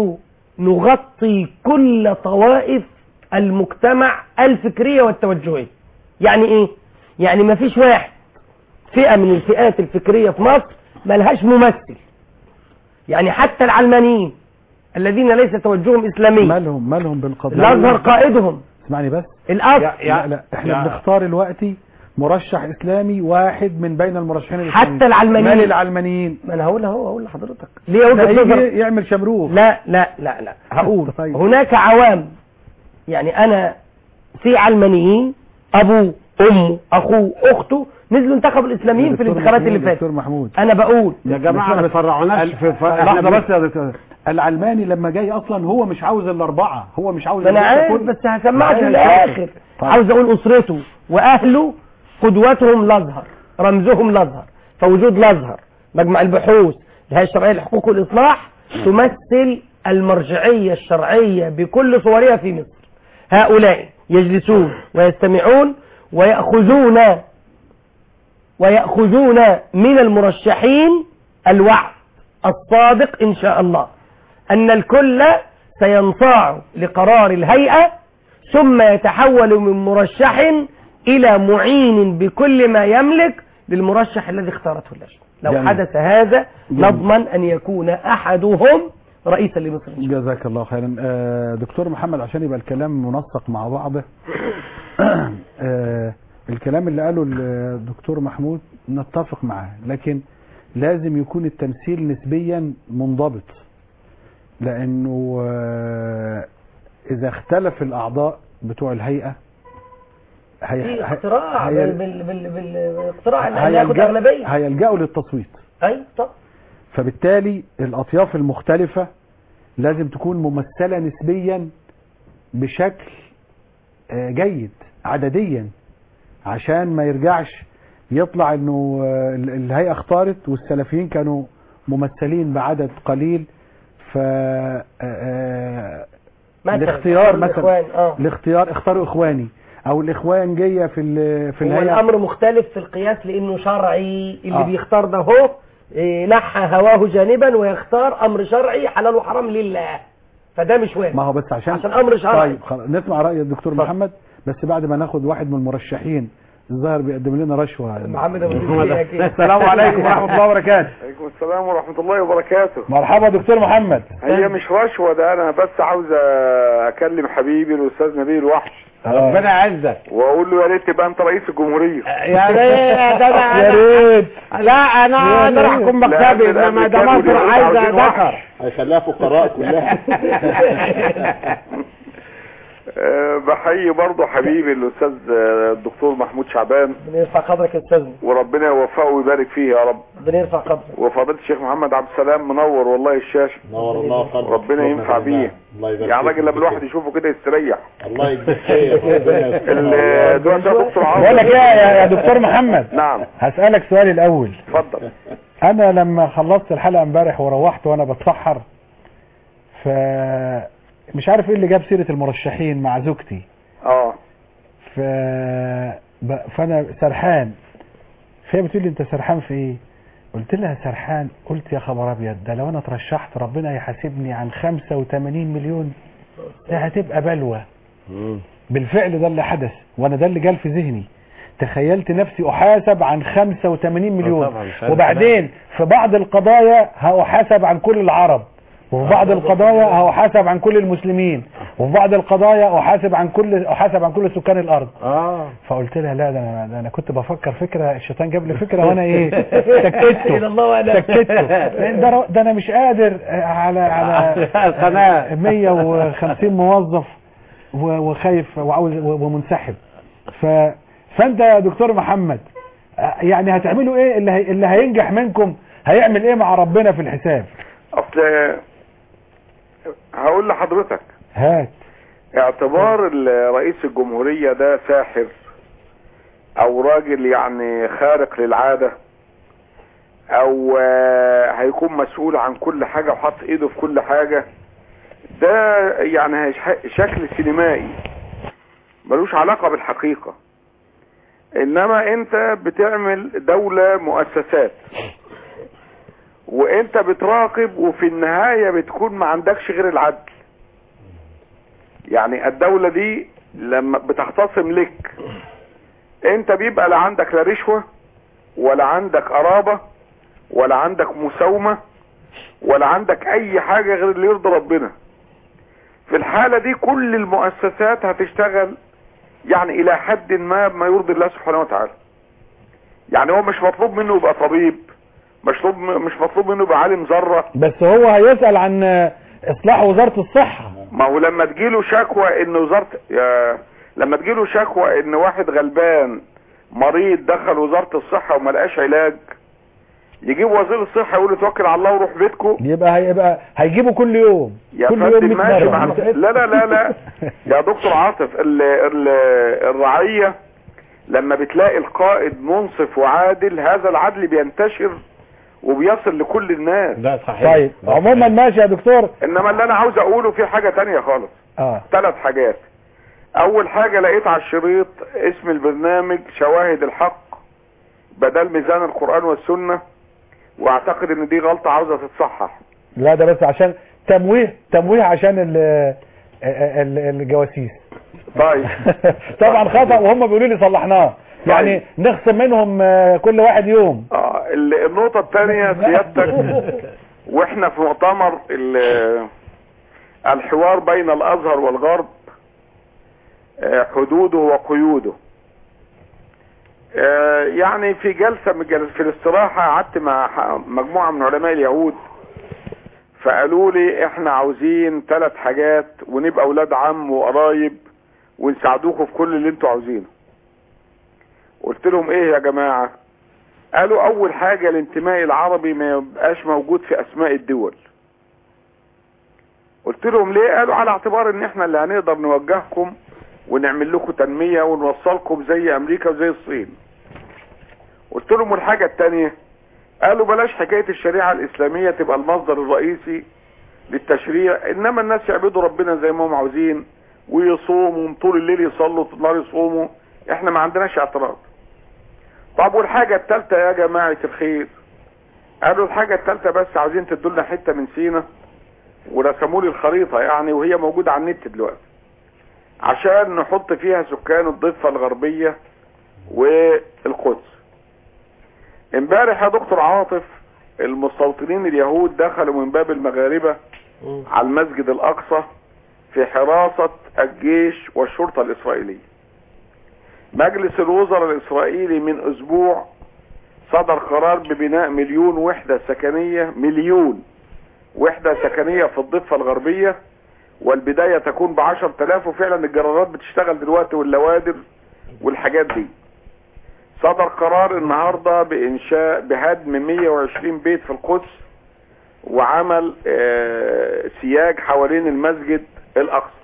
نغطي كل طوائف المجتمع الفكريه والتوجهيه يعني ايه يعني ما فيش واحد فئه من الفئات الفكريه في مصر ملهاش ممثل يعني حتى العلمانيين الذين ليس توجههم اسلامي مالهم مالهم بالقضيه الازهر قائدهم اسمعني بس الاصل لا لا احنا بنختار دلوقتي مرشح اسلامي واحد من بين المرشحين الاسلاميين حتى العلمانيين. مال العلمانيين ما انا هقول اهو هقول لحضرتك ليه لا وجهه نظر يجي يعمل شمروخ لا لا لا لا هقول طيب. هناك عوام يعني انا في علمانيين ابوه امه اخوه اخته نزلوا انتخبوا الاسلاميين في دكتور الانتخابات اللي محمود، دكتور فاتت محمود انا بقول يا جماعه ما تفرعوناش في ف... لحظه احنا بس يا دكتور العلماني لما جاي اصلا هو مش عاوز الاربعه هو مش عاوز ما انا الناس عارف كل- بس هسمعك في معايا الاخر طيب. عاوز اقول اسرته واهله قدوتهم الازهر رمزهم الازهر فوجود الازهر مجمع البحوث الهيئه الشرعيه للحقوق والاصلاح تمثل المرجعيه الشرعيه بكل صورها في مصر هؤلاء يجلسون ويستمعون ويأخذون ويأخذون من المرشحين الوعد الصادق إن شاء الله أن الكل سينصاع لقرار الهيئة ثم يتحول من مرشح إلى معين بكل ما يملك للمرشح الذي اختارته اللجنة لو جميل. حدث هذا جميل. نضمن أن يكون أحدهم رئيسا لمصر إن شاء الله. جزاك الله خيرا آه، دكتور محمد عشان يبقى الكلام منسق مع بعضه آه، الكلام اللي قاله الدكتور محمود نتفق معاه لكن لازم يكون التمثيل نسبيا منضبط لانه آه، اذا اختلف الاعضاء بتوع الهيئه هي في هي- اختراع هي- بال- بال- بال- بالاختراع اللي ياخد هيلجأ- أغلبية هيلجأوا للتصويت أي طب فبالتالي الأطياف المختلفة لازم تكون ممثلة نسبيا بشكل آه، جيد عدديا عشان ما يرجعش يطلع انه آه، ال- الهيئة اختارت والسلفيين كانوا ممثلين بعدد قليل ف آه، آه، مثلا الاختيار مثلا الإخوان، آه. الاختيار اختاروا اخواني او الاخوان جايه في ال- في هو الهيئة الامر مختلف في القياس لانه شرعي اللي آه. بيختار ده هو إيه، نحى هواه جانبا ويختار امر شرعي حلال وحرام لله فده مش وارد ما هو بس عشان عشان امر شرعي طيب خلاص نسمع رأي الدكتور محمد بس بعد ما ناخد واحد من المرشحين الظاهر بيقدم لنا رشوة محمد ابو زيد أكيد. السلام عليكم ورحمة الله وبركاته عليكم السلام ورحمة الله وبركاته مرحبا دكتور محمد هي مش رشوة ده أنا بس عاوز أكلم حبيبي الأستاذ نبيل وحش ربنا يعزك واقول له يا ريت تبقى انت رئيس الجمهوريه يا ريت ده انا يا ريت لا انا يا اقدر ريت. احكم لا، مكتبي ده انما ده الأمريكان مصر واليهود عايزه عاوزين ذكر وحش. هيخليها فقراء كلها أه بحيي برضه حبيبي الاستاذ آه، الدكتور محمود شعبان ربنا يرفع قدرك يا استاذنا وربنا يوفقه ويبارك فيه يا رب ربنا يرفع قدرك وفضيله الشيخ محمد عبد السلام منور والله الشاشه نور الله قلبك ربنا ينفع بيه الله يبارك يعني فيك. راجل لما الواحد يشوفه كده يستريح الله يجزيك خير ربنا يستر. ال- دلوقتي يا دكتور بقول لك عاطف ايه يا يا دكتور محمد نعم هسألك سؤال الأول اتفضل أنا لما خلصت الحلقة امبارح وروحت وأنا بتسحر ف مش عارف ايه اللي جاب سيرة المرشحين مع زوجتي اه ف... ب... فانا سرحان فهي بتقول لي انت سرحان في ايه قلت لها سرحان قلت يا خبر ابيض ده لو انا اترشحت ربنا يحاسبني عن 85 مليون ده هتبقى بلوى بالفعل ده اللي حدث وانا ده اللي جال في ذهني تخيلت نفسي احاسب عن 85 مليون طبعاً، فعلا. وبعدين في بعض القضايا هأحاسب عن كل العرب وفي بعض القضايا هأحاسب عن كل المسلمين وفي بعض القضايا أحاسب عن كل أحاسب عن كل سكان الأرض اه فقلت لها لا ده انا, ده أنا كنت بفكر فكره الشيطان جاب لي فكره وانا ايه سكته إلى الله وأنا سكته لأن ده, رو- ده انا مش قادر على على القناة 150 موظف و- وخايف وعاوز و- ومنسحب ف فانت يا دكتور محمد يعني هتعملوا ايه اللي هي اللي هينجح منكم هيعمل ايه مع ربنا في الحساب اصل هقول لحضرتك هات اعتبار ال- رئيس الجمهورية ده ساحر او راجل يعني خارق للعادة او آه، هيكون مسؤول عن كل حاجة وحط ايده في كل حاجة ده يعني هيش- شكل سينمائي ملوش علاقة بالحقيقة انما انت بتعمل دولة مؤسسات وانت بتراقب وفي النهاية بتكون ما عندكش غير العدل يعني الدولة دي لما بتختصم لك انت بيبقى لا عندك لا رشوة ولا عندك قرابة ولا عندك مساومة ولا عندك اي حاجة غير اللي يرضي ربنا في الحالة دي كل المؤسسات هتشتغل يعني الى حد ما ما يرضي الله سبحانه وتعالى يعني هو مش مطلوب منه يبقى طبيب مش مطلوب مش مطلوب منه يبقى عالم ذره بس هو هيسأل عن اصلاح وزارة الصحة ما هو لما تجيله شكوى ان وزارة يا لما تجيله شكوى ان واحد غلبان مريض دخل وزارة الصحة وما لقاش علاج يجيب وزير الصحة يقول له توكل على الله وروح بيتكم يبقى هيبقى هيجيبه كل يوم يا كل يوم فندم 100 ماشي مع مرة لا لا لا لا يا دكتور عاطف ال ال الرعية لما بتلاقي القائد منصف وعادل هذا العدل بينتشر وبيصل لكل الناس ده صحيح طيب عموما ماشي يا دكتور انما اللي انا عاوز اقوله في حاجة تانية خالص اه ثلاث حاجات اول حاجة لقيت على الشريط اسم البرنامج شواهد الحق بدل ميزان القرآن والسنة واعتقد ان دي غلطة عاوزة تتصحح لا ده بس عشان تمويه تمويه عشان ال ال- الجواسيس طيب طبعا خطأ وهم بيقولوا لي صلحناه يعني نخصم منهم آه، كل واحد يوم اه ال- النقطة الثانية سيادتك واحنا في مؤتمر ال- الحوار بين الازهر والغرب آه، حدوده وقيوده آه، يعني في جلسة من جلس في الاستراحة قعدت مع ح- مجموعة من علماء اليهود فقالوا لي احنا عاوزين ثلاث حاجات ونبقى اولاد عم وقرايب ونساعدوكم في كل اللي انتوا عاوزينه قلت لهم ايه يا جماعة قالوا اول حاجة الانتماء العربي ما يبقاش موجود في اسماء الدول قلت لهم ليه قالوا على اعتبار ان احنا اللي هنقدر نوجهكم ونعمل لكم تنمية ونوصلكم زي امريكا وزي الصين قلت لهم الحاجة التانية قالوا بلاش حكاية الشريعة الاسلامية تبقى المصدر الرئيسي للتشريع انما الناس يعبدوا ربنا زي ما هم عاوزين ويصوموا طول الليل يصلوا طول النهار يصوموا احنا ما عندناش اعتراض طب والحاجة التالتة يا جماعة الخير قالوا الحاجة التالتة بس عاوزين تدولنا حتة من سينا ورسموا لي الخريطة يعني وهي موجودة على النت دلوقتي عشان نحط فيها سكان الضفة الغربية والقدس امبارح يا دكتور عاطف المستوطنين اليهود دخلوا من باب المغاربة على المسجد الاقصى في حراسة الجيش والشرطة الإسرائيلية مجلس الوزراء الإسرائيلي من أسبوع صدر قرار ببناء مليون وحدة سكنية مليون وحدة سكنية في الضفة الغربية والبداية تكون بعشر تلاف وفعلا الجرارات بتشتغل دلوقتي واللوادر والحاجات دي صدر قرار النهاردة بإنشاء بهدم 120 بيت في القدس وعمل آه، سياج حوالين المسجد الأقصى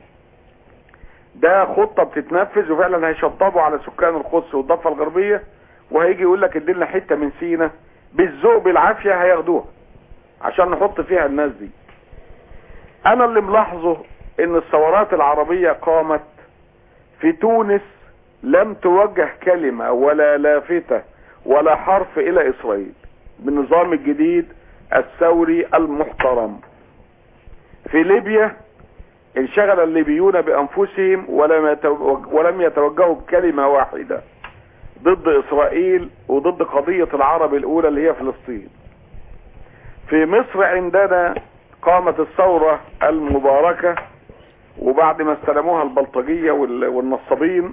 ده خطة بتتنفذ وفعلا هيشطبوا على سكان القدس والضفة الغربية وهيجي يقول لك ادينا حتة من سينا بالذوق بالعافية هياخدوها عشان نحط فيها الناس دي انا اللي ملاحظه ان الثورات العربية قامت في تونس لم توجه كلمة ولا لافتة ولا حرف الى اسرائيل بالنظام الجديد الثوري المحترم في ليبيا انشغل الليبيون بانفسهم ولم يتوج- ولم يتوجهوا بكلمة واحدة ضد اسرائيل وضد قضية العرب الاولى اللي هي فلسطين في مصر عندنا قامت الثورة المباركة وبعد ما استلموها البلطجية وال- والنصابين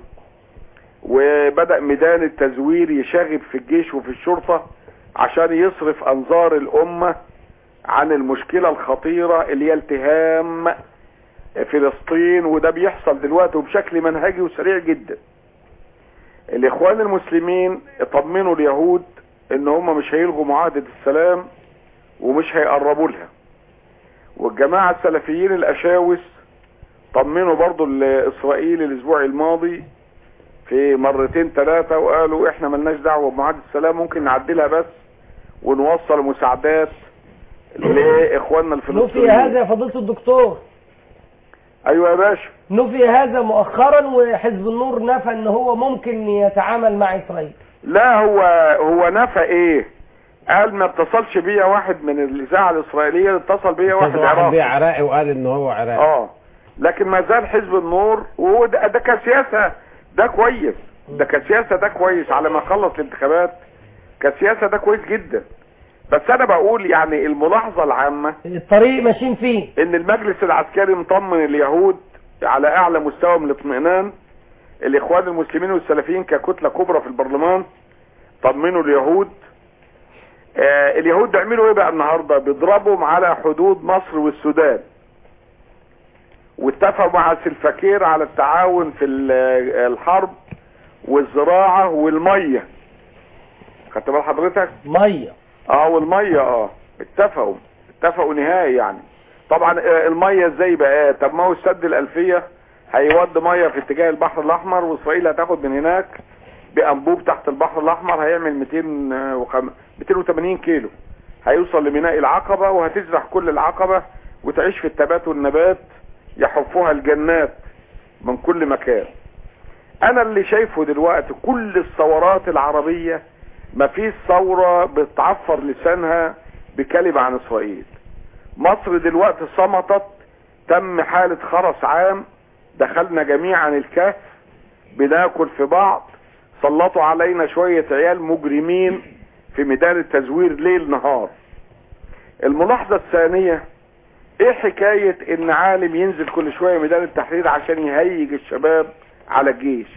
وبدأ ميدان التزوير يشاغب في الجيش وفي الشرطة عشان يصرف انظار الامة عن المشكلة الخطيرة اللي هي التهام فلسطين وده بيحصل دلوقتي وبشكل منهجي وسريع جدا الاخوان المسلمين طمنوا اليهود ان هم مش هيلغوا معاهدة السلام ومش هيقربوا لها والجماعة السلفيين الاشاوس طمنوا برضو الاسرائيل الاسبوع الماضي في مرتين ثلاثة وقالوا احنا ملناش دعوة بمعاهدة السلام ممكن نعدلها بس ونوصل مساعدات لاخواننا نفي الفلسطينيين هذا يا فضيلة الدكتور ايوه يا باشا نفي هذا مؤخرا وحزب النور نفى ان هو ممكن يتعامل مع اسرائيل لا هو هو نفى ايه قال ما اتصلش بيا واحد من الاذاعه الاسرائيليه اتصل بيا واحد واحد بيه عراقي عراقي وقال ان هو عراقي اه لكن ما زال حزب النور وهو ده, ده كسياسه ده كويس ده كسياسه ده كويس على ما خلص الانتخابات كسياسه ده كويس جدا بس انا بقول يعني الملاحظه العامه الطريق ماشيين فيه ان المجلس العسكري مطمن اليهود على اعلى مستوى من الاطمئنان الاخوان المسلمين والسلفيين ككتله كبرى في البرلمان طمنوا اليهود آه اليهود بيعملوا ايه بقى النهارده بيضربوا على حدود مصر والسودان واتفقوا مع سلفاكير على التعاون في ال- الحرب والزراعه والميه خدت بال حضرتك ميه اه والميه اه اتفقوا اتفقوا نهائي يعني طبعا آه، الميه ازاي بقى طب ما هو السد الالفيه هيود ميه في اتجاه البحر الاحمر واسرائيل هتاخد من هناك بانبوب تحت البحر الاحمر هيعمل 200 وخم... 280 كيلو هيوصل لميناء العقبه وهتزرع كل العقبه وتعيش في التبات والنبات يحفها الجنات من كل مكان انا اللي شايفه دلوقتي كل الثورات العربيه ما فيش ثورة بتعفر لسانها بكلمة عن اسرائيل مصر دلوقتي صمتت تم حالة خرس عام دخلنا جميعا الكهف بناكل في بعض سلطوا علينا شوية عيال مجرمين في ميدان التزوير ليل نهار الملاحظة الثانية ايه حكاية ان عالم ينزل كل شوية ميدان التحرير عشان يهيج الشباب على الجيش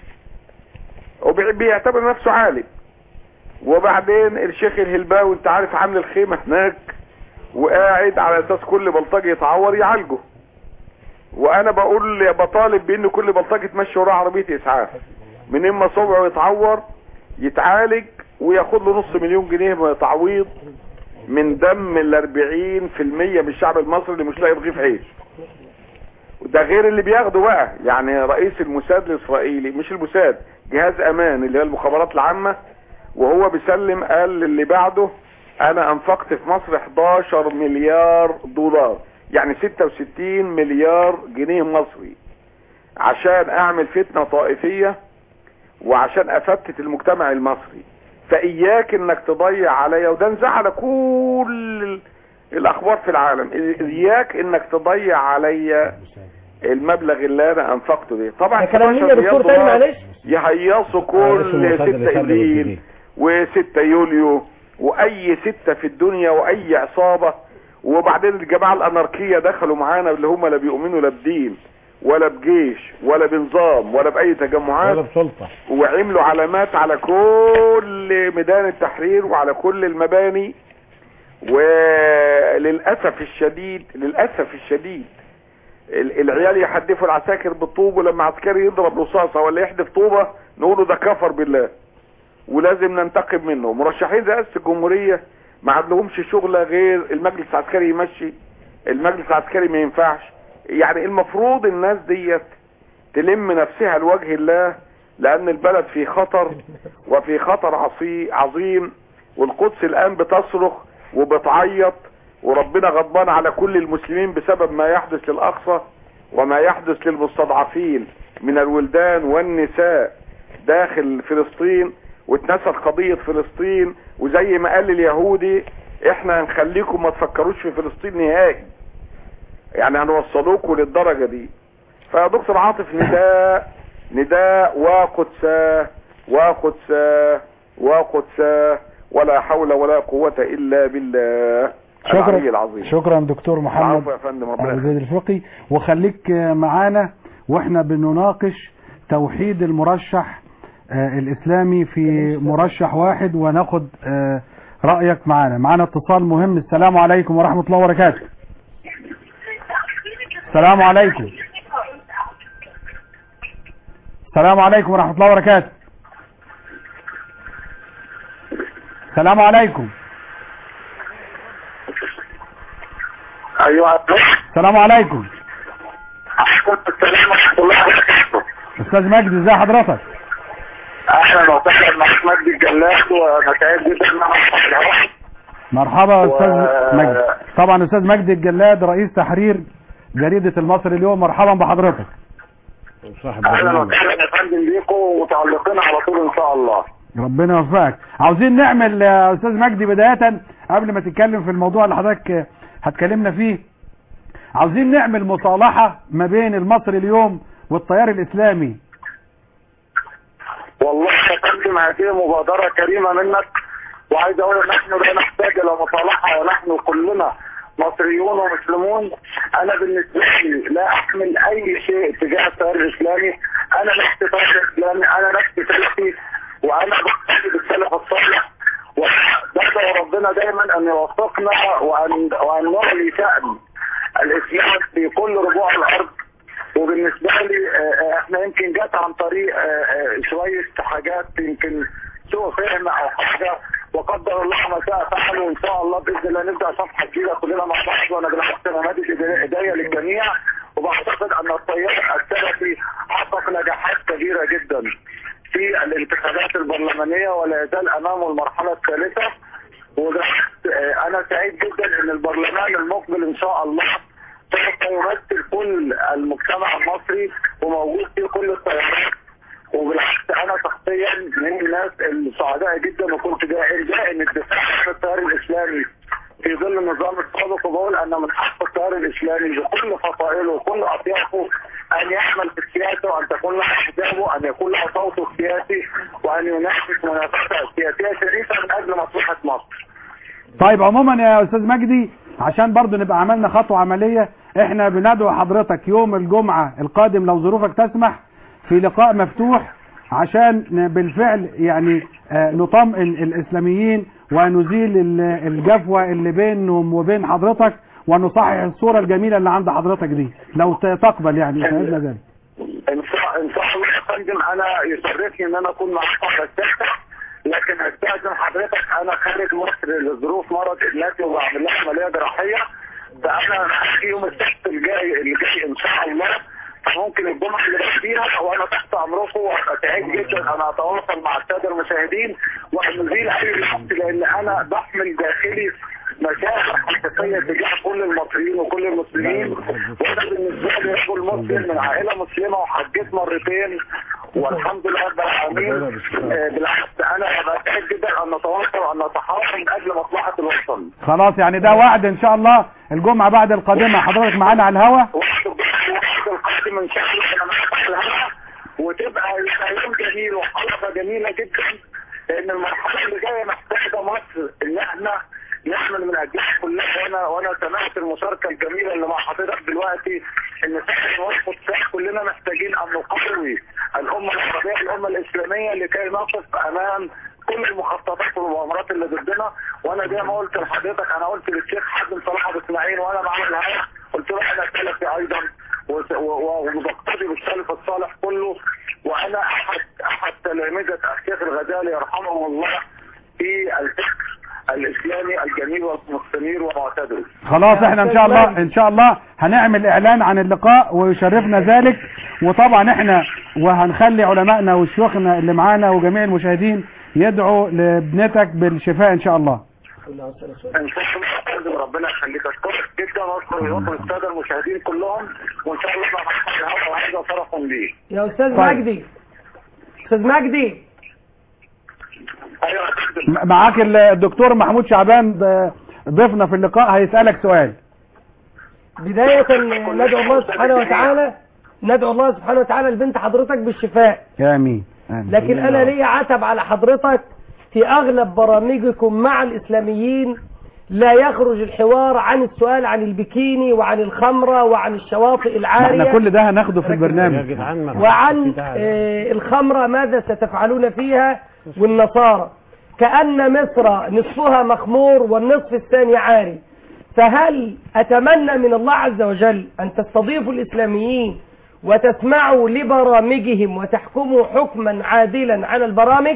وبيعتبر نفسه عالم وبعدين الشيخ الهلباوي انت عارف عامل الخيمة هناك وقاعد على اساس كل بلطجي يتعور يعالجه وانا بقول بطالب بان كل بلطجي تمشي وراه عربية اسعاف من اما صبعه يتعور يتعالج وياخد له نص مليون جنيه تعويض من دم الاربعين في المية من الشعب المصري اللي مش لاقي رغيف عيش ده غير اللي بياخده بقى يعني رئيس الموساد الاسرائيلي مش الموساد جهاز امان اللي هي المخابرات العامة وهو بيسلم قال اللي بعده انا انفقت في مصر 11 مليار دولار يعني 66 مليار جنيه مصري عشان اعمل فتنة طائفية وعشان افتت المجتمع المصري فاياك انك تضيع عليا وده نزع على كل الاخبار في العالم اياك انك تضيع عليا المبلغ اللي انا انفقته ده طبعا ده كلام مين يا 11 مليار دكتور تاني دولار معلش يهيصوا معلش كل المصادر 6 اللي ابريل و6 يوليو واي ستة في الدنيا واي عصابة وبعدين الجماعه الاناركيه دخلوا معانا اللي هم لا بيؤمنوا لا بدين ولا بجيش ولا بنظام ولا باي تجمعات ولا بسلطه وعملوا علامات على كل ميدان التحرير وعلى كل المباني وللاسف الشديد للاسف الشديد ال- العيال يحدفوا العساكر بالطوب ولما عسكري يضرب رصاصه ولا يحدف طوبه نقوله ده كفر بالله ولازم ننتقم منه مرشحين رئاسه الجمهوريه ما عندهمش شغله غير المجلس العسكري يمشي المجلس العسكري ما ينفعش يعني المفروض الناس ديت تلم نفسها لوجه الله لان البلد في خطر وفي خطر عصي عظيم والقدس الان بتصرخ وبتعيط وربنا غضبان على كل المسلمين بسبب ما يحدث للاقصى وما يحدث للمستضعفين من الولدان والنساء داخل فلسطين واتنست قضية فلسطين وزي ما قال اليهودي احنا هنخليكم ما تفكروش في فلسطين نهائي يعني هنوصلوكوا للدرجة دي فيا دكتور عاطف نداء نداء وقدساه وقدساه وقدساه ولا حول ولا قوة الا بالله العلي شكرا العظيم شكرا دكتور محمد العفو يا فندم ربنا ابو زيد الفقي وخليك معانا واحنا بنناقش توحيد المرشح آه، الاسلامي في مرشح واحد وناخد آه، رايك معانا معانا اتصال مهم السلام عليكم ورحمه الله وبركاته السلام عليكم السلام عليكم ورحمه الله وبركاته السلام عليكم ايوه السلام عليكم السلام ورحمه الله وبركاته استاذ مجدي ازي حضرتك اهلا وسهلا مع احمد الجلاد وانا سعيد جدا ان انا أصبح الهواء. مرحبا يا استاذ و- مجدي طبعا استاذ مجدي الجلاد رئيس تحرير جريدة المصري اليوم مرحبا بحضرتك صاحب اهلا برنامج. وسهلا يا فندم بيكم ومتعلقين على طول ان شاء الله ربنا يوفقك عاوزين نعمل يا استاذ مجدي بداية قبل ما تتكلم في الموضوع اللي حضرتك هتكلمنا فيه عاوزين نعمل مصالحة ما بين المصري اليوم والتيار الاسلامي والله يا فندم هذه مبادرة كريمة منك وعايز اقول ان نحن لا نحتاج الى مصالحة ونحن كلنا مصريون ومسلمون انا بالنسبة لي لا احمل اي شيء تجاه التيار الاسلامي انا نفسي تيار اسلامي انا نفسي سلفي وانا بقتدي بالسلف الصالح وبدأ ربنا دايما ان يوفقنا وان وان نعلي شأن الاسلام في كل ربوع الارض وبالنسبة لي آه، آه، احنا يمكن جت عن طريق آه، آه، شوية حاجات يمكن سوء فهم او حاجة وقدر الله ما شاء فعل وان شاء الله باذن الله نبدا صفحه جديده كلنا مع بعض وانا بالعكس انا مادي ايديا للجميع وبعتقد ان التيار السلفي حقق نجاحات كبيره جدا في الانتخابات البرلمانيه ولا يزال امامه المرحله الثالثه وبالعكس آه، انا سعيد جدا ان البرلمان المقبل ان شاء الله سوف يمثل كل المجتمع المصري وموجود فيه كل التيارات وبالعكس انا شخصيا من الناس السعداء جدا وكنت جاهل دائم الدفاع عن التيار الاسلامي في ظل النظام السابق وبقول ان من حق التيار الاسلامي بكل فصائله وكل اطيافه ان يعمل في السياسه وان تكون له احزابه ان يكون له صوته السياسي وان ينافس منافسه سياسيه شريفه من اجل مصلحه مصر. طيب عموما يا استاذ مجدي عشان برضو نبقى عملنا خطوة عملية احنا بندعو حضرتك يوم الجمعة القادم لو ظروفك تسمح في لقاء مفتوح عشان ن- بالفعل يعني آه، نطمئن الاسلاميين ونزيل ال- الجفوة اللي بينهم وبين حضرتك ونصحح الصورة الجميلة اللي عند حضرتك دي لو ت- تقبل يعني سيدنا ذلك ان شاء ان شاء الله يا فندم انا يشرفني ان انا اكون معاكم على الشاشه لكن استاذن حضرتك انا خارج مصر لظروف مرض ابنتي وبعمل لها عمليه جراحيه فانا هاجي يوم السبت الجاي اللي جاي ان شاء الله فممكن الجمعه اللي بعديها وانا تحت امركم وابقى سعيد جدا ان اتواصل مع الساده المشاهدين وان نزيل اي لحظه لان انا بحمل داخلي مشاعر حقيقيه تجاه كل المصريين وكل المسلمين وانا بالنسبه لي رجل مسلم من عائله مسلمه وحجيت مرتين والحمد لله رب العالمين آه، بالعكس انا هبقى سعيد جدا ان نتواصل وان نتحاور من اجل مصلحه الوطن. خلاص يعني ده وعد ان شاء الله الجمعة بعد القادمة حضرتك معانا على الهوا وقت الوقت القادم ان شاء الله انا نفتح الهواء وتبقى يوم جميل وحلقه جميله جدا لان المرحله اللي جايه محتاجه مصر ان احنا نعمل من اجلها كلها وانا وانا وانا سمعت المشاركه الجميله اللي مع حضرتك دلوقتي ان فعلا وقت كلنا محتاجين ان نقوي الامه العربيه الامه الاسلاميه لكي نقف امام كل المخططات والمؤامرات اللي ضدنا وانا زي ما قلت لحضرتك انا قلت للشيخ حازم صلاح ابو اسماعيل وانا بعمل الهوا قلت له انا سلفي ايضا وس- و- و- وبقتدي بالسلف الصالح كله وانا احد احد تلامذه الشيخ الغزالي يرحمه الله في الفكر الاسلامي الجميل والمستنير ومعتدل خلاص احنا ان شاء الله ان شاء الله هنعمل اعلان عن اللقاء ويشرفنا ذلك وطبعا احنا وهنخلي علمائنا وشيوخنا اللي معانا وجميع المشاهدين يدعوا لابنتك بالشفاء ان شاء الله ان شاء الله أقدم ربنا يخليك اشكرك جدا واشكر واشكر الساده المشاهدين كلهم وان شاء الله مع بعض الهوا وهذا شرف لي يا استاذ طيب. مجدي استاذ مجدي ايوه يا فندم. م- معاك ال- الدكتور محمود شعبان ض- ضيفنا في اللقاء هيسألك سؤال بداية ندعو الله سبحانه وتعالى ندعو الله سبحانه وتعالى لبنت حضرتك بالشفاء امين آمين. لكن انا ليا عتب على حضرتك في اغلب برامجكم مع الاسلاميين لا يخرج الحوار عن السؤال عن البكيني وعن الخمرة وعن الشواطئ ما احنا العارية كل ده هناخده في البرنامج وعن آه، الخمرة ماذا ستفعلون فيها والنصارى كأن مصر نصفها مخمور والنصف الثاني عاري فهل أتمنى من الله عز وجل أن تستضيفوا الإسلاميين وتسمعوا لبرامجهم وتحكموا حكما عادلا على البرامج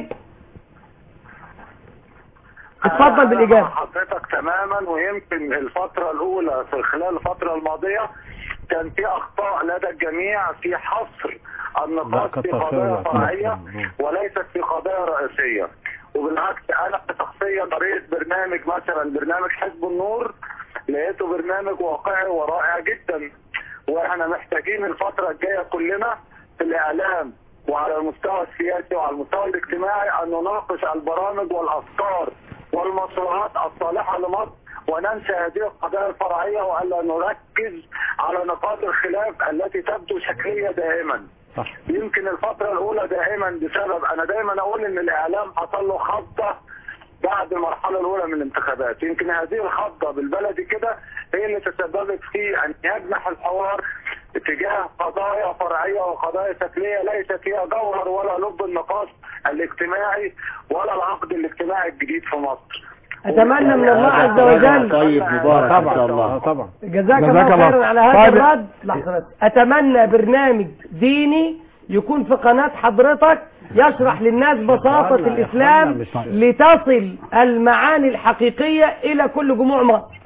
اتفضل أنا بالإجابة مع حضرتك تماما ويمكن الفترة الأولى في خلال الفترة الماضية كان في أخطاء لدى الجميع في حصر النقاط في قضايا فرعية وليست في قضايا رئيسية وبالعكس أنا شخصيا قريت برنامج مثلا برنامج حزب النور لقيته برنامج واقعي ورائع جدا واحنا محتاجين الفترة الجاية كلنا في الإعلام وعلى المستوى السياسي وعلى المستوى الاجتماعي أن نناقش البرامج والأفكار والمشروعات الصالحة لمصر وننسى هذه القضايا الفرعية وألا نركز على نقاط الخلاف التي تبدو شكلية دائما صح. يمكن الفترة الأولى دائما بسبب أنا دائما أقول إن الإعلام حصل له خضة بعد المرحلة الأولى من الانتخابات يمكن هذه الخضة بالبلدي كده هي اللي تسببت في أن يجنح الحوار اتجاه قضايا فرعية وقضايا شكلية ليست فيها جوهر ولا لب النقاش الاجتماعي ولا العقد الاجتماعي الجديد في مصر أتمنى من الله عز وجل طيب مبارك ان شاء طبعا الله طبعا جزاك جزاك الله الله. خيرا على هذا طيب. الرد لحظة بس أتمنى برنامج ديني يكون في قناة حضرتك يشرح للناس بساطة أتمنى، الإسلام أتمنى مش- لتصل المعاني الحقيقية إلى كل جموع مصر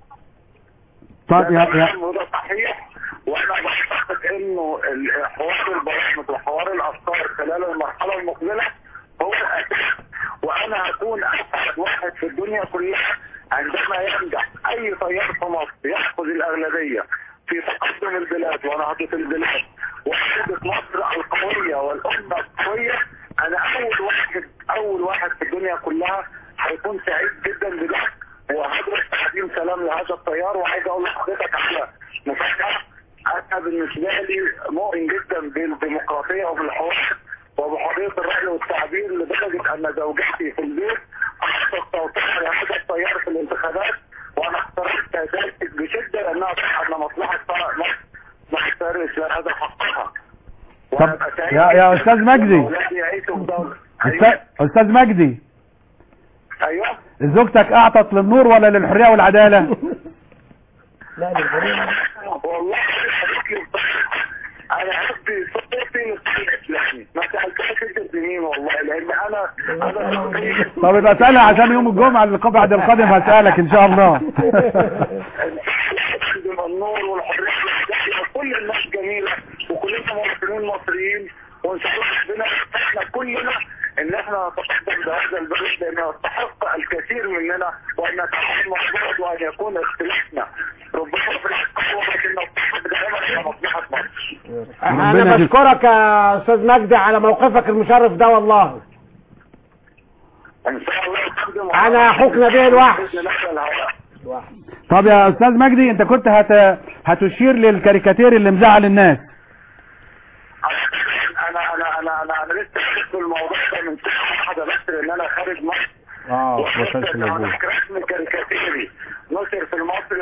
طيب يا يا وده صحيح وانا بعتقد انه ال- حوار البرامج وحوار الافكار خلال المرحله المقبله هو الاساس وانا هكون اسعد واحد في الدنيا كلها عندما ينجح اي تيار في مصر ياخذ الاغلبيه في تقدم البلاد ونهضه البلاد وحده مصر القويه والامه القويه انا اول واحد اول واحد في الدنيا كلها هيكون سعيد جدا بده وهدرس تقديم سلام لهذا التيار وعايز اقول لحضرتك على مفاجاه انا بالنسبه لي مؤمن جدا بالديمقراطيه وبالحوار وبحريه الراي والتعبير لدرجه ان زوجتي في البيت احطت صوتها لهذا التيار في الانتخابات وانا اقترحت ذلك بشده لانها تحت مصلحه مصر مع التيار الاسلامي هذا حقها طب وأبقى سعيد يا- يا جداً أستاذ مجدي. لما أولادي يعيشوا في دولة أستاذ ايوه استاذ مجدي ايوه زوجتك اعطت للنور ولا للحريه والعداله لا للغريب والله حضرتك لي بصراحة انا عندي صوتي للدين الاسلامي ما سالتهاش انت الدينين والله لان انا انا شخصيا طب يبقى اسالها عشان يوم الجمعه اللي بعد القادم هسالك ان شاء الله عندنا النور والحريه والعداله كل الناس جميله وكلنا مواطنين مصريين وان شاء الله ربنا يفتحنا كلنا ان احنا نتقدم بهذا البلد لانه يستحق الكثير مننا وان نتعاون مع بعض وان يكون اختلافنا ربما في الحق ولكن نتحق دائما على مصلحه مصر انا ربنا يجزيك. بشكرك يا استاذ مجدي على موقفك المشرف ده والله ان شاء الله نقدم أنا حكم به الوحش. بإذن الله على الهواء. طب يا استاذ مجدي انت كنت هت... هتشير للكاريكاتير اللي مزعل الناس انا انا انا انا انا لسه في الموضوع ده من ساعه واحده بس لان انا خارج مصر اه وحتى على رسم كاريكاتيري نشر في المصري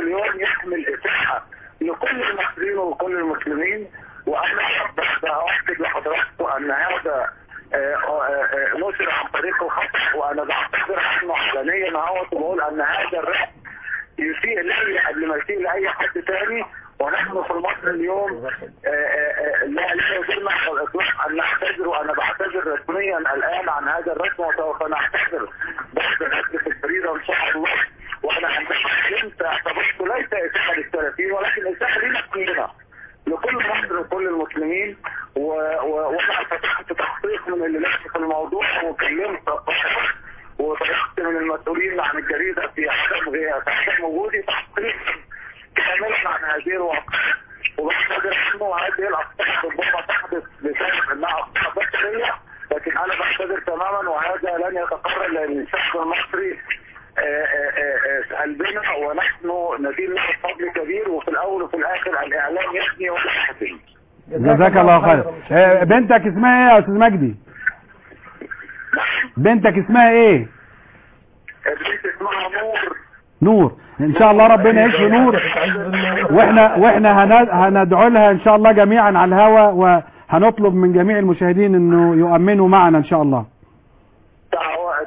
تاني ونحن في مصر اليوم آه، آه، آه، لا لا يجوزنا على الاطلاق ان نعتذر وانا بعتذر رسميا الان عن هذا الرسم وسوف نعتذر بعد الرسم في الجريده ان شاء الله وانا عندما علمت اعتبرته ليس اساءه للسلفيين ولكن اساءه لنا كلنا لكل مصر وكل المسلمين و- و- وانا فتحت تحقيق من اللي لسه في الموضوع وكلمت الصحافه وطلبت من المسؤولين عن الجريده في عدم غياب في عدم وجودي تحقيق كاملا عن هذه الواقعه وبعتذر عنه وهذه الاخطاء ربما تحدث بسبب انها اخطاء بشريه لكن انا بعتذر تماما وهذا لن يتكرر لان الشعب المصري آه، آه، آه، آه، قلبنا ونحن ندين له فضل كبير وفي الاول وفي الاخر الاعلام يحمي ولا يحمي جزاك الله خير آه، بنتك اسمها ايه يا استاذ مجدي بنتك اسمها ايه البنت اسمها نور نور ان شاء الله ربنا يشفي نور واحنا واحنا هن- هندعو لها ان شاء الله جميعا على الهواء وهنطلب من جميع المشاهدين انه يؤمنوا معنا ان شاء الله دعوة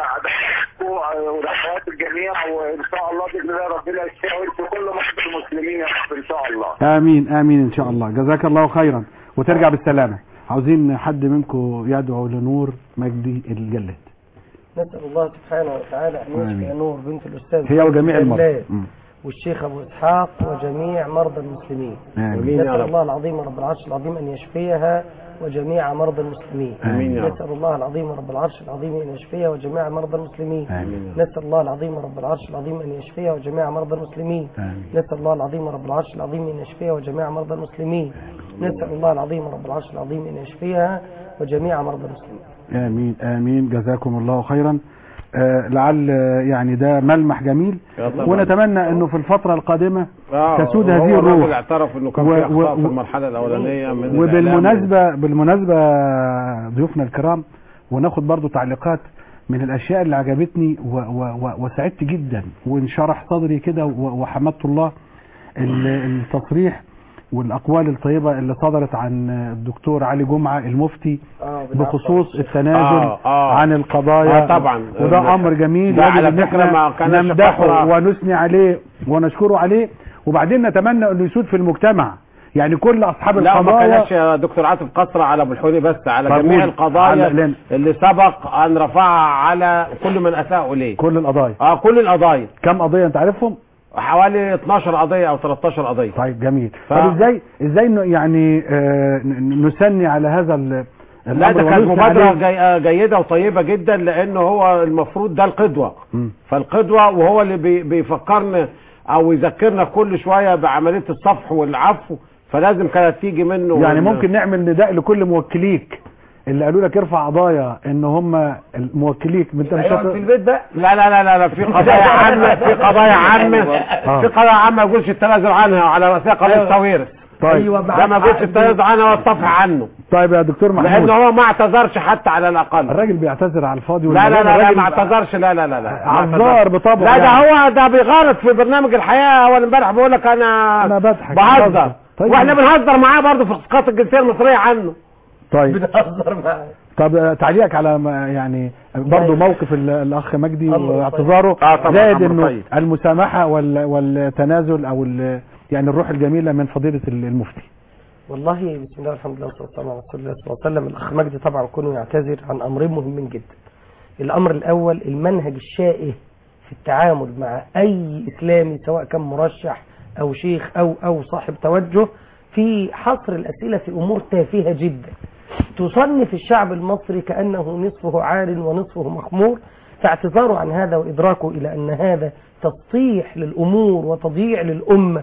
دعوة ودعوات الجميع وان شاء الله باذن الله ربنا يشفيها ويشفي كل مرضى المسلمين يا رب ان شاء الله امين امين ان شاء الله جزاك الله خيرا وترجع بالسلامه عاوزين حد منكم يدعو لنور مجدي الجلد نسأل الله سبحانه وتعالى أن يشفي آمين. نور بنت الأستاذ هي وجميع المرضى جلال مم. والشيخ أبو إسحاق وجميع مرضى المسلمين امين نسأل الله العظيم رب العرش العظيم أن يشفيها وجميع مرضى المسلمين آمين يا رب. نسأل الله العظيم رب العرش العظيم أن يشفيها وجميع مرضى المسلمين آمين. نسأل الله العظيم رب العرش العظيم أن يشفيها وجميع مرضى المسلمين آمين. نسأل الله العظيم رب العرش العظيم أن يشفيها وجميع مرضى المسلمين نسأل الله العظيم رب العرش العظيم أن يشفيها وجميع مرضى المسلمين امين امين جزاكم الله خيرا آه لعل آه، يعني ده ملمح جميل ونتمنى انه في الفتره القادمه تسود هذه الراجل الروح اعترف انه كان و- في اخطاء و- في المرحله الاولانيه من الإعلام. وبالمناسبة بالمناسبة ضيوفنا الكرام وناخد برضو تعليقات من الأشياء اللي عجبتني و و و وسعدت جدا وانشرح صدري كده و- وحمدت الله ال- التصريح والأقوال الطيبة اللي صدرت عن الدكتور علي جمعة المفتي آه، بالعفو. بخصوص التنازل آه، آه. عن القضايا آه، طبعا. وده أمر جميل ده يجب على إن فكرة إحنا ما كانش نمدحه فترة- ونثني عليه ونشكره عليه وبعدين نتمنى انه يسود في المجتمع يعني كل اصحاب لا ما القضايا كانش يا دكتور عاطف قصر على ابو الحوري بس على طب جميع قول. القضايا على- لأن- اللي سبق ان رفعها على كل من اساء اليه كل القضايا اه كل القضايا كم قضيه انت عارفهم حوالي 12 قضيه او 13 قضيه طيب جميل ف- طب ازاي ازاي إنه يعني آه ن- نثني على هذا ال- لا الأمر ده كانت ونثني مبادرة عليه؟ جي... آه جيدة وطيبة جدا لأنه هو المفروض ده القدوة مم. فالقدوة وهو اللي بي... بيفكرنا أو يذكرنا كل شوية بعملية الصفح والعفو فلازم كانت تيجي منه يعني وال- ممكن نعمل نداء لكل موكليك اللي قالوا لك ارفع قضايا ان هم الموكليك انت مش أيوة، في هت- البيت بقى لا لا لا لا, لا في قضايا عامة في قضايا عامة في قضايا عامة ما يقولش التنازل عنها على رأسها قضية التوارث طيب ده ما يقولش التنازل عنها والصفح عنه طيب يا دكتور لأن محمود هو ما اعتذرش حتى على الأقل الراجل بيعتذر على الفاضي لا لا والمليان. لا, لا الراجل ما اعتذرش لا لا لا لا ما عذار اعتذرش. بطبعه لا ده يعني. هو ده بيغلط في برنامج الحياه اول امبارح بيقول لك انا أنا بضحك. بهزر طيب. واحنا بنهزر معاه برضه في اسقاط الجنسيه المصريه عنه طيب بنهزر معاه طب آه، تعليقك على ما- يعني برضه طيب. موقف ال- الاخ مجدي أمر واعتذاره آه، طبعا، زائد أمر انه طيب. المسامحه وال- والتنازل او ال- يعني الروح الجميله من فضيله ال- المفتي والله بسم الله والحمد لله والصلاه والسلام على رسول الله صلى الله عليه وسلم الاخ مجدي طبعا كونه يعتذر عن امرين مهمين جدا الامر الاول المنهج الشائه في التعامل مع اي اسلامي سواء كان مرشح او شيخ او او صاحب توجه في حصر الاسئله في امور تافهه جدا تصنف الشعب المصري كانه نصفه عار ونصفه مخمور فاعتذاره عن هذا وادراكه الى ان هذا تسطيح للامور وتضييع للامه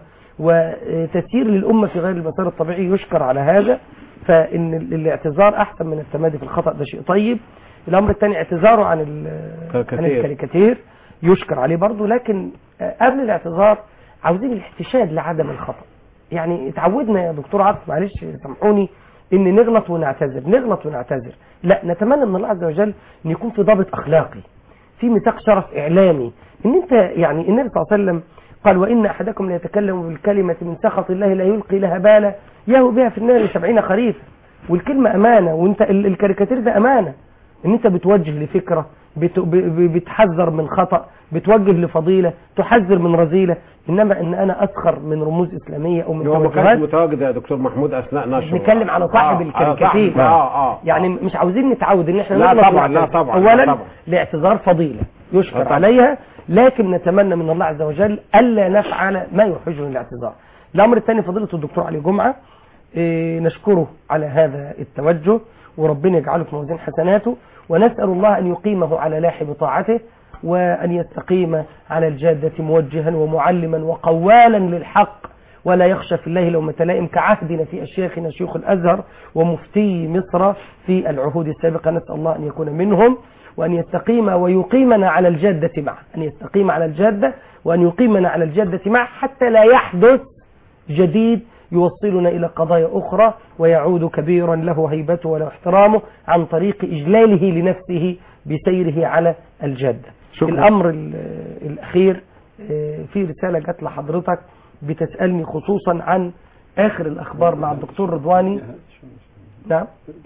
وتسيير للأمة في غير المسار الطبيعي يشكر على هذا فإن ال- الاعتذار أحسن من التمادي في الخطأ ده شيء طيب الأمر الثاني اعتذاره عن ال- عن كاريكاتير. الكاريكاتير يشكر عليه برضه لكن آه، قبل الاعتذار عاوزين الاحتشاد لعدم الخطأ يعني اتعودنا يا دكتور عاطف معلش سامحوني ان نغلط ونعتذر نغلط ونعتذر لا نتمنى من الله عز وجل ان يكون في ضابط اخلاقي في ميثاق شرف اعلامي ان انت يعني النبي صلى الله عليه وسلم قال وان احدكم ليتكلم بالكلمه من سخط الله لا يلقي لها بالا يهو بها في النار سبعين خريفا والكلمه امانه وانت ال- الكاريكاتير ده امانه ان انت بتوجه لفكره بت- ب- ب- بتحذر من خطأ بتوجه لفضيلة تحذر من رذيلة إنما إن أنا أسخر من رموز إسلامية أو من هو ما كانش توجهات متواجد يا دكتور محمود اثناء نشره نتكلم على صاحب آه، الكاريكاتير آه صاحب- اه اه يعني مش عاوزين نتعود ان احنا لا نغلط طبعاً، لا ونعتذر. طبعاً، لا اولا طبعاً. لاعتذار فضيله لا يشكر طبعاً. عليها لكن نتمنى من الله عز وجل الا نفعل ما يحرجنا الاعتذار الامر الثاني فضيله الدكتور علي جمعه إيه، نشكره على هذا التوجه وربنا يجعله في موازين حسناته ونسال الله ان يقيمه على لاحم طاعته وان يستقيم على الجاده موجها ومعلما وقوالا للحق ولا يخشى في الله لومة لائم كعهدنا في أشياخنا شيوخ الأزهر ومفتي مصر في العهود السابقة نسأل الله أن يكون منهم وأن يستقيم ويقيمنا على الجادة معه أن يستقيم على الجادة وأن يقيمنا على الجادة معه حتى لا يحدث جديد يوصلنا إلى قضايا أخرى ويعود كبيرا له هيبته وله احترامه عن طريق إجلاله لنفسه بسيره على الجادة شكرا. الأمر ال- الأخير آه، في رسالة جت لحضرتك بتسألني خصوصا عن آخر الأخبار مع الدكتور رضواني نعم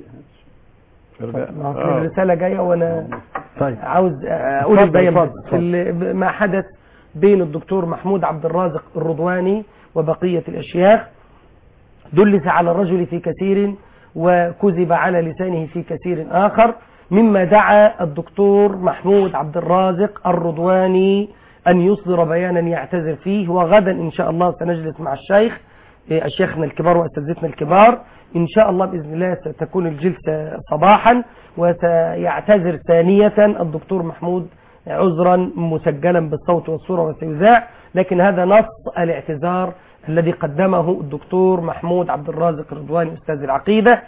ما هو في الرسالة جاية وأنا طيب عاوز أقول اتفضل، البيان اتفضل، في ال- ما حدث بين الدكتور محمود عبد الرازق الرضواني وبقية الأشياخ دلس على الرجل في كثير وكذب على لسانه في كثير آخر مما دعا الدكتور محمود عبد الرازق الرضواني أن يصدر بيانا يعتذر فيه وغدا إن شاء الله سنجلس مع الشيخ إيه، أشياخنا الكبار وأساتذتنا الكبار إن شاء الله بإذن الله ستكون الجلسة صباحا وسيعتذر ثانية الدكتور محمود عذرا مسجلا بالصوت والصورة وسيذاع لكن هذا نص الاعتذار الذي قدمه الدكتور محمود عبد الرازق الرضواني أستاذ العقيدة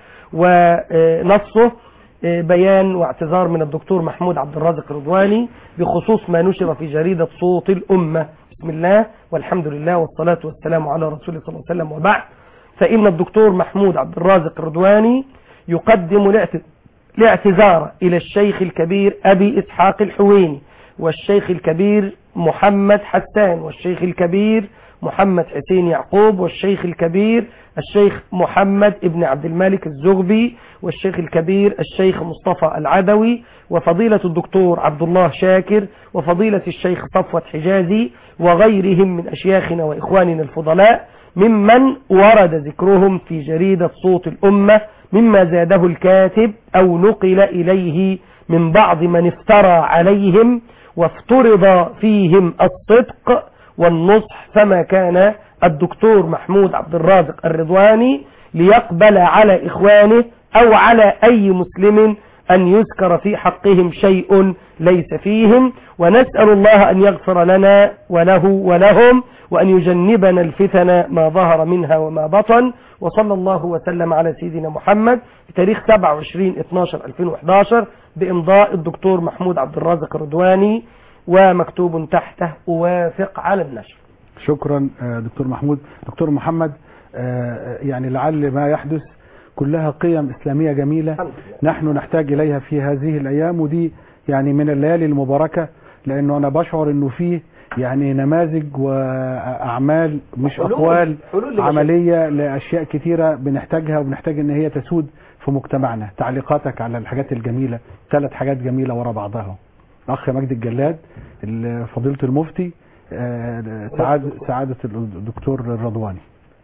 ونصه بيان واعتذار من الدكتور محمود عبد الرازق الرضواني بخصوص ما نشر في جريدة صوت الأمة بسم الله والحمد لله والصلاة والسلام على رسول الله صلى الله عليه وسلم وبعد فإن الدكتور محمود عبد الرازق الرضواني يقدم الاعت- الاعتذار إلى الشيخ الكبير أبي إسحاق الحويني والشيخ الكبير محمد حسان والشيخ الكبير محمد حسين يعقوب والشيخ الكبير الشيخ محمد ابن عبد الملك الزغبي والشيخ الكبير الشيخ مصطفى العدوي وفضيلة الدكتور عبد الله شاكر وفضيلة الشيخ صفوت حجازي وغيرهم من أشياخنا وإخواننا الفضلاء ممن ورد ذكرهم في جريدة صوت الأمة مما زاده الكاتب أو نقل إليه من بعض من افترى عليهم وافترض فيهم الصدق والنصح فما كان الدكتور محمود عبد الرازق الرضواني ليقبل على إخوانه أو على أي مسلم أن يذكر في حقهم شيء ليس فيهم ونسأل الله أن يغفر لنا وله ولهم وأن يجنبنا الفتن ما ظهر منها وما بطن وصلى الله وسلم على سيدنا محمد بتاريخ 27-12-2011 بإمضاء الدكتور محمود عبد الرازق الرضواني ومكتوب تحته أوافق على النشر شكرا آه، دكتور محمود دكتور محمد آه، يعني لعل ما يحدث كلها قيم إسلامية جميلة الحمد لله. نحن نحتاج إليها في هذه الأيام ودي يعني من الليالي المباركة لأنه أنا بشعر أنه فيه يعني نماذج وأعمال مش حلول- أقوال حلول لمشاكل. عملية لأشياء كثيرة بنحتاجها وبنحتاج أن هي تسود في مجتمعنا تعليقاتك على الحاجات الجميلة ثلاث حاجات جميلة ورا بعضها الأخ مجدي الجلاد ال- فضيلة المفتي آه، سعادة سعادة الدكتور الرضواني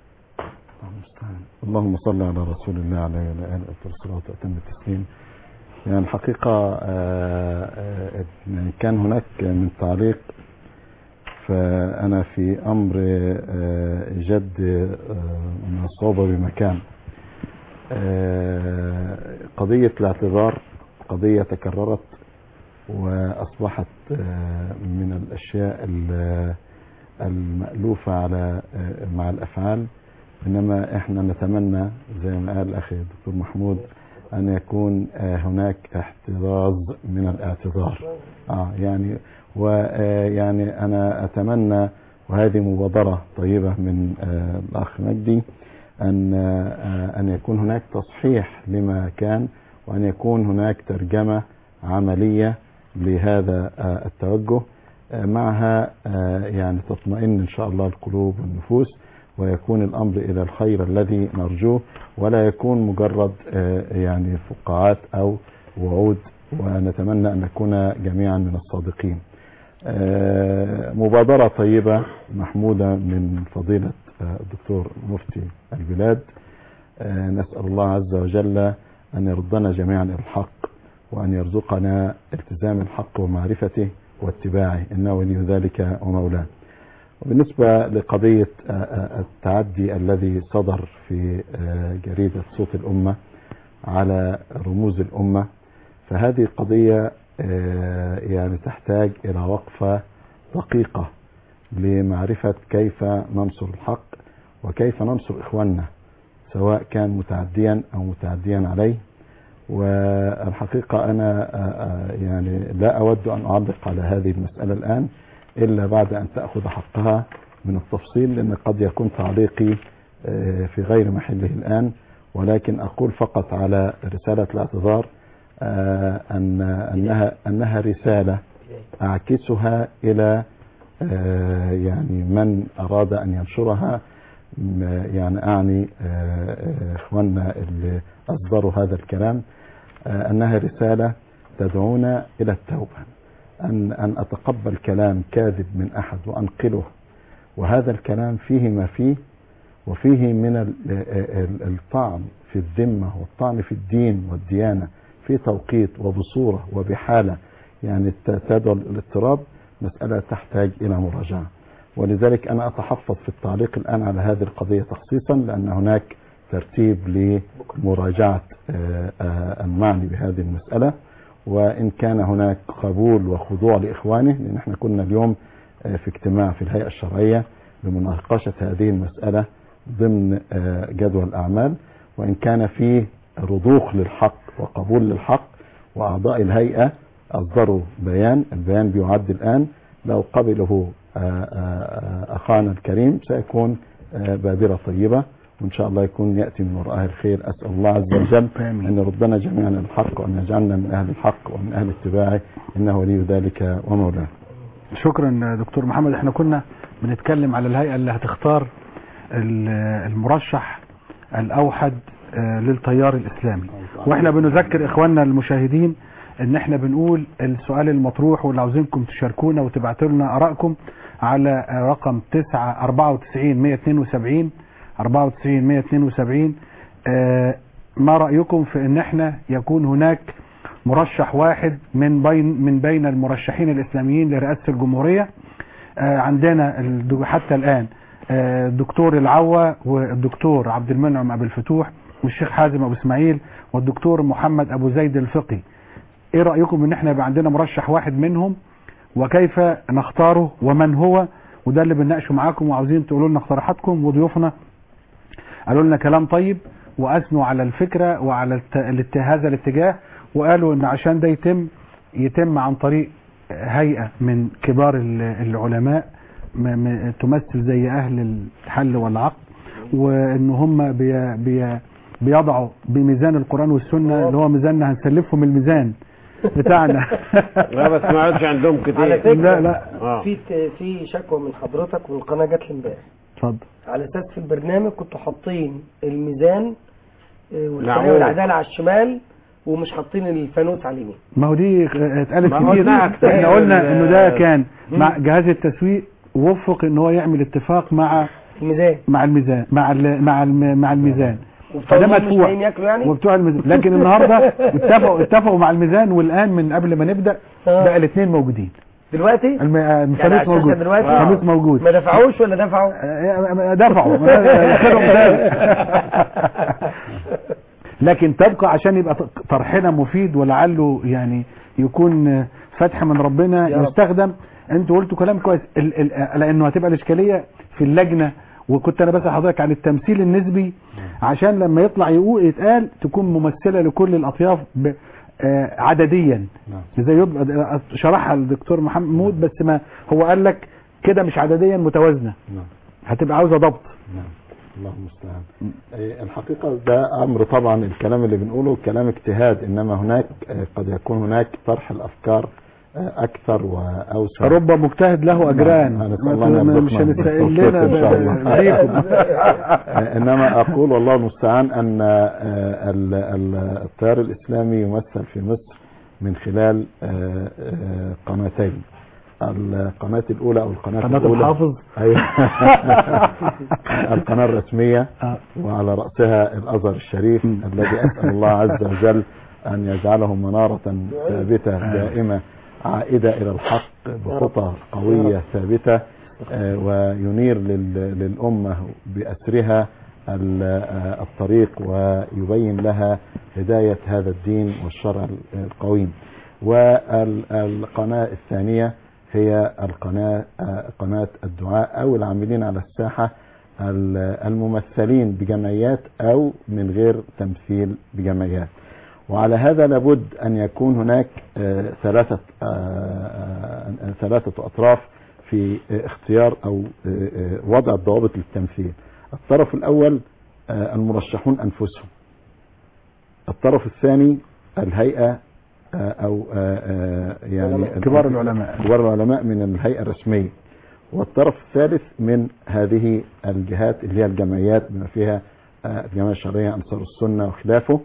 اللهم صل على رسول الله عليه وعلى اله وصحبه الصلاه واتم التسليم يعني الحقيقه آه، آه، يعني كان هناك من تعليق فانا في امر آه، جد آه، من الصعوبه بمكان آه، قضيه الاعتذار قضيه تكررت واصبحت آه، من الاشياء ال- المألوفة على آه، مع الأفعال إنما إحنا نتمنى زي ما قال أخي الدكتور محمود أن يكون آه، هناك احتراز من الاعتذار آه يعني ويعني أنا أتمنى وهذه مبادرة طيبة من آه، الأخ مجدي أن آه، أن يكون هناك تصحيح لما كان وأن يكون هناك ترجمة عملية لهذا آه، التوجه آه، معها آه، يعني تطمئن إن شاء الله القلوب والنفوس ويكون الأمر إلى الخير الذي نرجوه ولا يكون مجرد آه، يعني فقاعات أو وعود ونتمنى أن نكون جميعا من الصادقين آه، مبادرة طيبة محمودة من فضيلة آه، الدكتور مفتي البلاد آه، نسأل الله عز وجل أن يردنا جميعا إلى الحق وأن يرزقنا التزام الحق ومعرفته واتباعه إنه ولي ذلك ومولاه وبالنسبة لقضية آه، آه، التعدي الذي صدر في آه، جريدة صوت الأمة على رموز الأمة فهذه قضية آه، يعني تحتاج إلى وقفة دقيقة لمعرفة كيف ننصر الحق وكيف ننصر إخواننا سواء كان متعديا أو متعديا عليه والحقيقة أنا آه، آه، يعني لا أود أن أعلق على هذه المسألة الآن إلا بعد أن تأخذ حقها من التفصيل لأن قد يكون تعليقي آه، في غير محله الآن ولكن أقول فقط على رسالة الاعتذار آه، أن أنها أنها رسالة أعكسها إلى آه، يعني من أراد أن ينشرها م- يعني أعني آه، آه، إخواننا اللي أصدروا هذا الكلام آه، أنها رسالة تدعونا إلى التوبة أن أن أتقبل كلام كاذب من أحد وأنقله وهذا الكلام فيه ما فيه وفيه من ال- ال- الطعن في الذمة والطعن في الدين والديانة في توقيت وبصورة وبحالة يعني ت- تدعو الاضطراب مسألة تحتاج إلى مراجعة ولذلك أنا أتحفظ في التعليق الآن على هذه القضية تخصيصا لأن هناك ترتيب لمراجعة آه، آه، المعني بهذه المسألة وإن كان هناك قبول وخضوع لإخوانه لأن احنا كنا اليوم آه، في اجتماع في الهيئة الشرعية لمناقشة هذه المسألة ضمن آه، جدول الأعمال وإن كان فيه رضوخ للحق وقبول للحق وأعضاء الهيئة أصدروا بيان البيان بيعد الآن لو قبله آه، آه، أخانا الكريم سيكون آه، بادرة طيبة وإن شاء الله يكون يأتي من وراءها الخير أسأل الله عز وجل آمين. أن يردنا جميعا إلى الحق وأن يجعلنا من أهل الحق ومن أهل اتباعه إنه ولي ذلك ومولاه شكرا دكتور محمد احنا كنا بنتكلم على الهيئة اللي هتختار ال- المرشح الأوحد آه، للتيار الإسلامي واحنا بنذكر إخواننا المشاهدين ان احنا بنقول السؤال المطروح واللي عاوزينكم تشاركونا وتبعتوا لنا آرائكم على رقم 9 94 172 94 172 آه، ما رأيكم في ان احنا يكون هناك مرشح واحد من بين من بين المرشحين الاسلاميين لرئاسه الجمهوريه آه، عندنا الد- حتى الان آه، الدكتور العوا والدكتور عبد المنعم ابو الفتوح والشيخ حازم ابو اسماعيل والدكتور محمد ابو زيد الفقي ايه رايكم ان احنا يبقى عندنا مرشح واحد منهم وكيف نختاره ومن هو وده اللي بنناقشه معاكم وعاوزين تقولوا لنا اقتراحاتكم وضيوفنا قالوا لنا كلام طيب واثنوا على الفكره وعلى الت- الات- هذا الاتجاه وقالوا ان عشان ده يتم يتم عن طريق هيئه من كبار ال- العلماء م- م- تمثل زي اهل الحل والعقد وان هم بي بي بيضعوا بميزان القران والسنه اللي هو ميزاننا هنسلفهم الميزان بتاعنا لا بس ما عادش عندهم على كتير فكرة لا لا آه. في في شكوى من حضرتك والقناه جات لي امبارح اتفضل على اساس في البرنامج كنتوا حاطين الميزان آه، والحريه العمود. والعداله على الشمال ومش حاطين الفانوس على اليمين ما هو دي اتقالت ما هو كتير قلناها كتير. احنا قلنا انه ده ال- كان مع جهاز التسويق وفق ان هو يعمل اتفاق مع الميزان مع الميزان مع ال مع الم مع الميزان وبتوع فده الميزان مش مدفوع لاقيين ياكلوا يعني وبتوع الميزان لكن النهارده اتفقوا اتفقوا مع الميزان والان من قبل ما نبدا آه. بقى الاثنين موجودين دلوقتي الم- يعني الفانوس على الشاشة موجود دلوقتي؟ الفانوس موجود ما دفعوش ولا دفعوا آه، دفعوا خدوا مثال. لكن تبقى عشان يبقى طرحنا مفيد ولعله يعني يكون فتح من ربنا يا رب. يستخدم انتوا قلتوا كلام كويس ال ال لانه هتبقى الاشكاليه في اللجنه وكنت انا بسال حضرتك عن التمثيل النسبي عشان لما يطلع يقول يتقال تكون ممثله لكل الاطياف ب آه، عدديا نعم. زي يبقى شرحها الدكتور محمود بس ما هو قال لك كده مش عدديا متوازنه نعم هتبقى عاوزه ضبط نعم الله المستعان إيه، الحقيقة ده أمر طبعا الكلام اللي بنقوله كلام اجتهاد إنما هناك آه، قد يكون هناك طرح الأفكار آه، أكثر وأوسع رب مجتهد له اجران نعم، نسأل الله أن ما- مش يرزقنا هنستقل لنا إن شاء الله. بيكم آه، إنما أقول والله المستعان أن آه، ال- ال- التيار الإسلامي يمثل في مصر من خلال آه، آه، قناتين القناة الأولى أو القناة قناة الأولى الحافظ أيوة. القناة الرسمية آه. وعلى رأسها الأزهر الشريف الذي أسأل الله عز وجل أن يجعله منارة ثابتة دائمة عائدة إلى الحق بخطى قوية ثابتة آه، وينير لل- للأمة بأسرها ال- آه، الطريق ويبين لها هداية هذا الدين والشرع القويم والقناة الثانية هي القناة آه، قناة الدعاء أو العاملين على الساحة ال- الممثلين بجمعيات أو من غير تمثيل بجمعيات وعلى هذا لابد أن يكون هناك آه، ثلاثة آه، آه، ثلاثة أطراف في آه، اختيار أو آه، آه، وضع الضوابط للتمثيل الطرف الأول آه، المرشحون أنفسهم الطرف الثاني الهيئة آه، أو آه، آه، يعني كبار العلماء كبار العلماء من الهيئة الرسمية والطرف الثالث من هذه الجهات اللي هي الجمعيات بما فيها آه، الجمعية الشرعية أنصار السنة وخلافه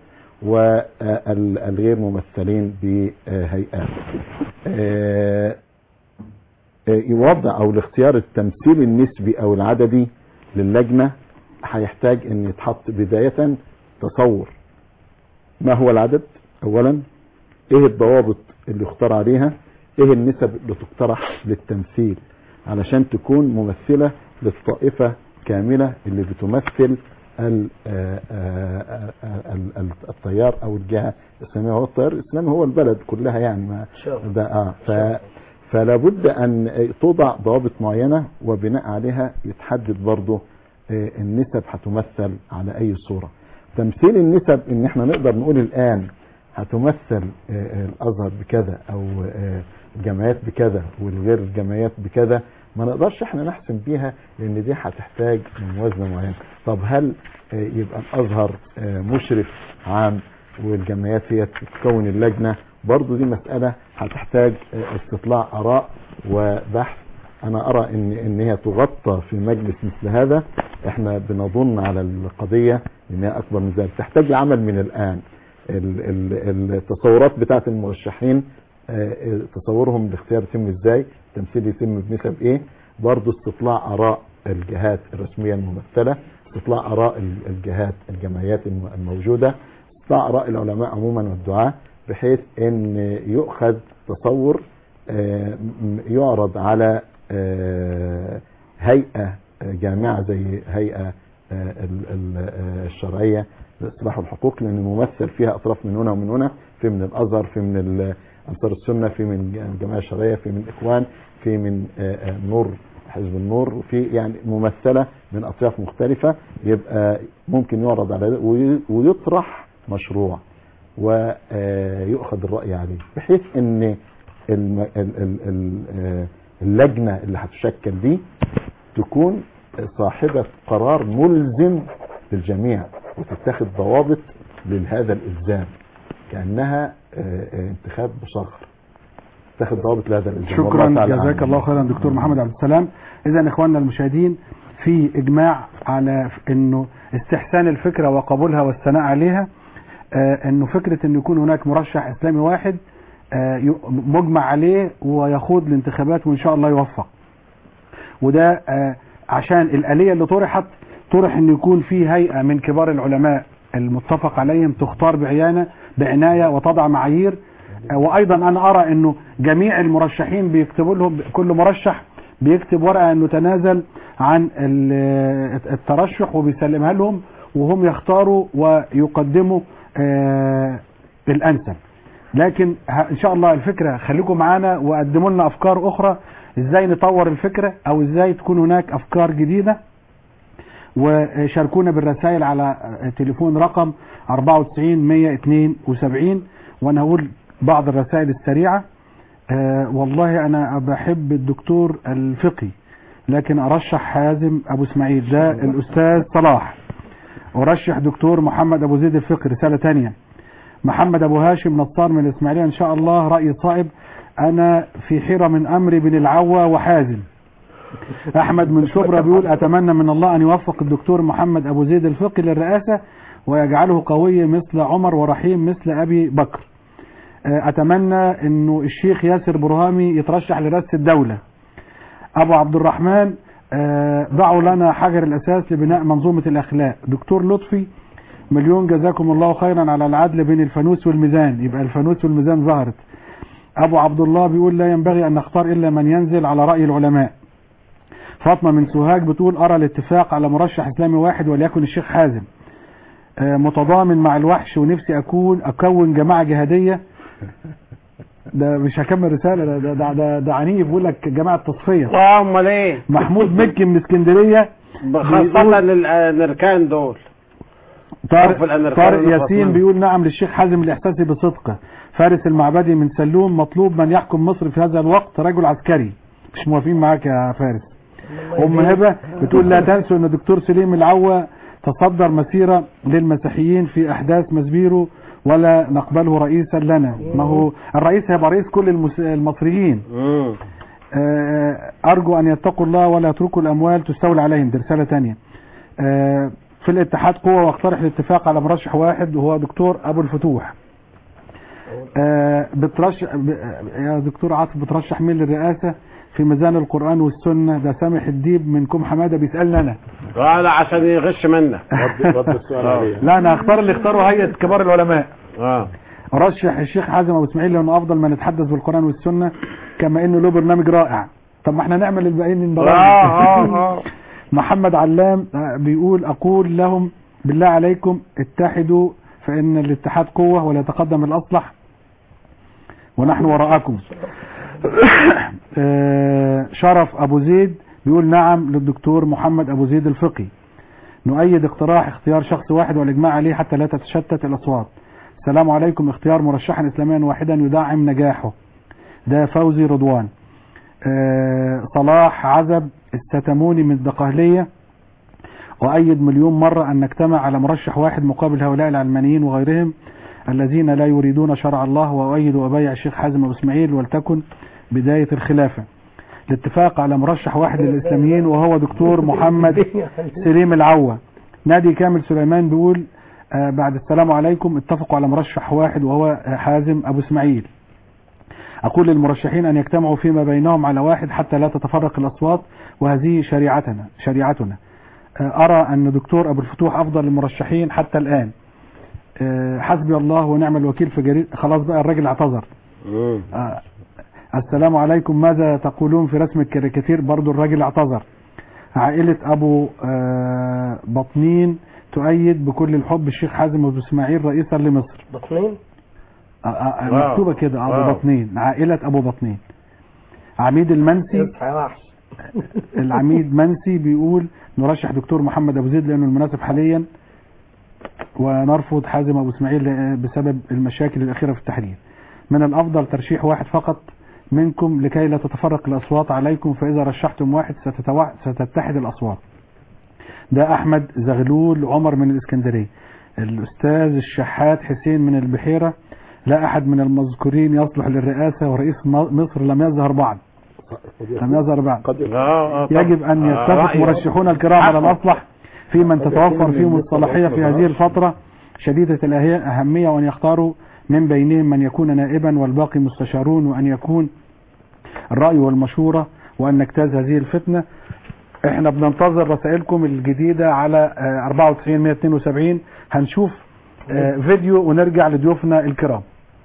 والغير ممثلين بهيئات آه، آه، يوضع او الاختيار التمثيل النسبي او العددي للجنة هيحتاج ان يتحط بداية تصور ما هو العدد اولا ايه الضوابط اللي يختار عليها ايه النسب اللي تقترح للتمثيل علشان تكون ممثلة للطائفة كاملة اللي بتمثل ال- آه، آه، آه، ال- ال- التيار او الجهة الاسلامية هو التيار الاسلامي هو البلد كلها يعني ما شاء الله. ده اه ف فلا بد ان توضع ضوابط معينة وبناء عليها يتحدد برضه آه، النسب هتمثل على اي صورة تمثيل النسب ان احنا نقدر نقول الان هتمثل آه، آه، الازهر بكذا او آه، الجمعيات بكذا والغير الجمعيات بكذا ما نقدرش احنا نحسم بيها لان دي هتحتاج موازنه معينه طب هل آه، يبقى الازهر آه، مشرف عام والجمعيات هي تكون اللجنه برضو دي مساله هتحتاج آه، استطلاع اراء وبحث انا ارى ان ان هي تغطى في مجلس مثل هذا احنا بنظن على القضيه ان هي اكبر من ذلك تحتاج لعمل من الان ال- ال- التصورات بتاعت المرشحين آه، تصورهم الاختيار يتم ازاي التمثيل يتم بنسب ايه برضه استطلاع اراء الجهات الرسميه الممثله استطلاع اراء ال- الجهات الجمعيات الم- الموجوده استطلاع اراء العلماء عموما والدعاة بحيث ان يؤخذ تصور آه، م- يعرض على آه، هيئه جامعه زي هيئه آه، ال- ال- آه، الشرعيه لاصلاح الحقوق لان ممثل فيها اطراف من هنا ومن هنا في من الازهر في من ال- انصار السنه في من الجماعه الشرعيه في من الاخوان في من آه، آه، نور حزب النور وفي يعني ممثله من اطياف مختلفه يبقى ممكن يعرض على ده وي- ويطرح مشروع ويؤخذ الراي عليه بحيث ان الم- ال- ال- ال- آه، اللجنه اللي هتشكل دي تكون صاحبة قرار ملزم للجميع وتتخذ ضوابط لهذا الإلزام كأنها آه، آه، انتخاب مصغر تاخد ضوابط لهذا الإلزام شكرا والله تعالى جزاك أعلم. الله خيرا دكتور محمد عبد السلام اذا اخواننا المشاهدين في اجماع على انه استحسان الفكره وقبولها والثناء عليها آه، انه فكره انه يكون هناك مرشح اسلامي واحد آه، ي- مجمع عليه ويخوض الانتخابات وان شاء الله يوفق وده آه، عشان الآلية اللي طرحت طرح ان يكون في هيئة من كبار العلماء المتفق عليهم تختار بعيانة بعناية وتضع معايير آه، وايضا انا ارى انه جميع المرشحين بيكتبوا لهم كل مرشح بيكتب ورقة انه تنازل عن ال- الترشح وبيسلمها لهم وهم يختاروا ويقدموا آه، الانسب لكن ه- ان شاء الله الفكره خليكم معانا وقدموا لنا افكار اخرى ازاي نطور الفكره او ازاي تكون هناك افكار جديده وشاركونا بالرسائل على تليفون رقم 94 172 وانا هقول بعض الرسائل السريعه آه والله انا بحب الدكتور الفقي لكن ارشح حازم ابو اسماعيل ده الاستاذ صلاح ارشح دكتور محمد ابو زيد الفقي رساله ثانيه محمد ابو هاشم نصار من الاسماعيليه ان شاء الله راي صائب انا في حيره من امري بين العوا وحازم احمد من شبرا بيقول اتمنى من الله ان يوفق الدكتور محمد ابو زيد الفقي للرئاسه ويجعله قوي مثل عمر ورحيم مثل ابي بكر آه، اتمنى انه الشيخ ياسر برهامي يترشح لرئاسة الدولة ابو عبد الرحمن آه، ضعوا لنا حجر الاساس لبناء منظومة الاخلاق دكتور لطفي مليون جزاكم الله خيرا على العدل بين الفانوس والميزان يبقى الفانوس والميزان ظهرت ابو عبد الله بيقول لا ينبغي ان نختار الا من ينزل على رأي العلماء فاطمة من سوهاج بتقول ارى الاتفاق على مرشح اسلامي واحد وليكن الشيخ حازم آه، متضامن مع الوحش ونفسي اكون اكون جماعة جهادية ده مش هكمل رسالة ده ده ده, ده, ده عنيف بيقول لك جماعة تصفية اه امال ايه محمود مكي من اسكندرية خاصة بيقول- للاركان دول طارق, حب الأمريكان طارق والفاطمة. ياسين بيقول نعم للشيخ حازم الاحساسي بصدقه فارس المعبدي من سلوم مطلوب من يحكم مصر في هذا الوقت رجل عسكري مش موافقين معاك يا فارس ام هبه بتقول لا تنسوا ان الدكتور سليم العوا تصدر مسيره للمسيحيين في احداث مسبيرو ولا نقبله رئيسا لنا ما هو الرئيس هيبقى رئيس كل المس- المصريين مم. آه، أرجو أن يتقوا الله ولا يتركوا الأموال تستولى عليهم دي رسالة تانية آه، في الاتحاد قوة واقترح الاتفاق على مرشح واحد وهو دكتور أبو الفتوح آه، بترشح ب- يا دكتور عاطف بترشح مين للرئاسة في ميزان القرآن والسنة ده سامح الديب من كوم حمادة بيسألني أنا اه لا عشان يغش منك رد رد السؤال عليه لا أنا هختار اللي اختاره هيئة كبار العلماء اه رشح الشيخ حازم ابو اسماعيل لانه افضل من يتحدث بالقران والسنه كما انه له برنامج رائع طب ما احنا نعمل الباقيين من برامج اه اه محمد علام آه، بيقول اقول لهم بالله عليكم اتحدوا فان الاتحاد قوه ولا يتقدم الاصلح ونحن وراءكم آه، شرف ابو زيد بيقول نعم للدكتور محمد ابو زيد الفقي نؤيد اقتراح اختيار شخص واحد والاجماع عليه حتى لا تتشتت الاصوات السلام عليكم اختيار مرشحا اسلاميا واحدا يدعم نجاحه ده فوزي رضوان آه، صلاح عزب الستموني من الدقهلية وأيد مليون مرة أن نجتمع على مرشح واحد مقابل هؤلاء العلمانيين وغيرهم الذين لا يريدون شرع الله وأؤيد وأبايع الشيخ حازم أبو إسماعيل ولتكن بداية الخلافة الاتفاق على مرشح واحد للإسلاميين وهو دكتور محمد سليم العوة نادي كامل سليمان بيقول آه، بعد السلام عليكم اتفقوا على مرشح واحد وهو حازم أبو إسماعيل أقول للمرشحين أن يجتمعوا فيما بينهم على واحد حتى لا تتفرق الأصوات وهذه شريعتنا شريعتنا آه، أرى أن دكتور أبو الفتوح أفضل المرشحين حتى الآن آه، حسبي الله ونعم الوكيل في جريد خلاص بقى الراجل اعتذر مم. آه، السلام عليكم ماذا تقولون في رسم الكاريكاتير برضو الراجل اعتذر عائلة أبو آه، بطنين تؤيد بكل الحب الشيخ حازم أبو إسماعيل رئيسا لمصر بطنين آه، آه، واو. مكتوبة كده أبو واو. بطنين عائلة أبو بطنين عميد المنسي يصحى يا وحش العميد منسي بيقول نرشح دكتور محمد ابو زيد لانه المناسب حاليا ونرفض حازم ابو اسماعيل بسبب المشاكل الاخيره في التحرير من الافضل ترشيح واحد فقط منكم لكي لا تتفرق الاصوات عليكم فاذا رشحتم واحد ستتوع... ستتحد الاصوات ده احمد زغلول عمر من الاسكندريه الاستاذ الشحات حسين من البحيره لا احد من المذكورين يصلح للرئاسه ورئيس م- مصر لم يظهر بعد لم يظهر بعد قد اه اه طبعا. يجب أن آه، يتفق رأيي. مرشحون الكرام على حقا. الأصلح في من تتوفر فيهم الصلاحية في هذه الفترة شديدة الأهمية وأن يختاروا من بينهم من يكون نائبا والباقي مستشارون وأن يكون الرأي والمشورة وأن نجتاز هذه الفتنة احنا بننتظر رسائلكم الجديدة على آه، 94 172 هنشوف آه، فيديو ونرجع لضيوفنا الكرام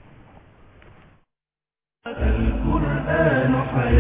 القرآن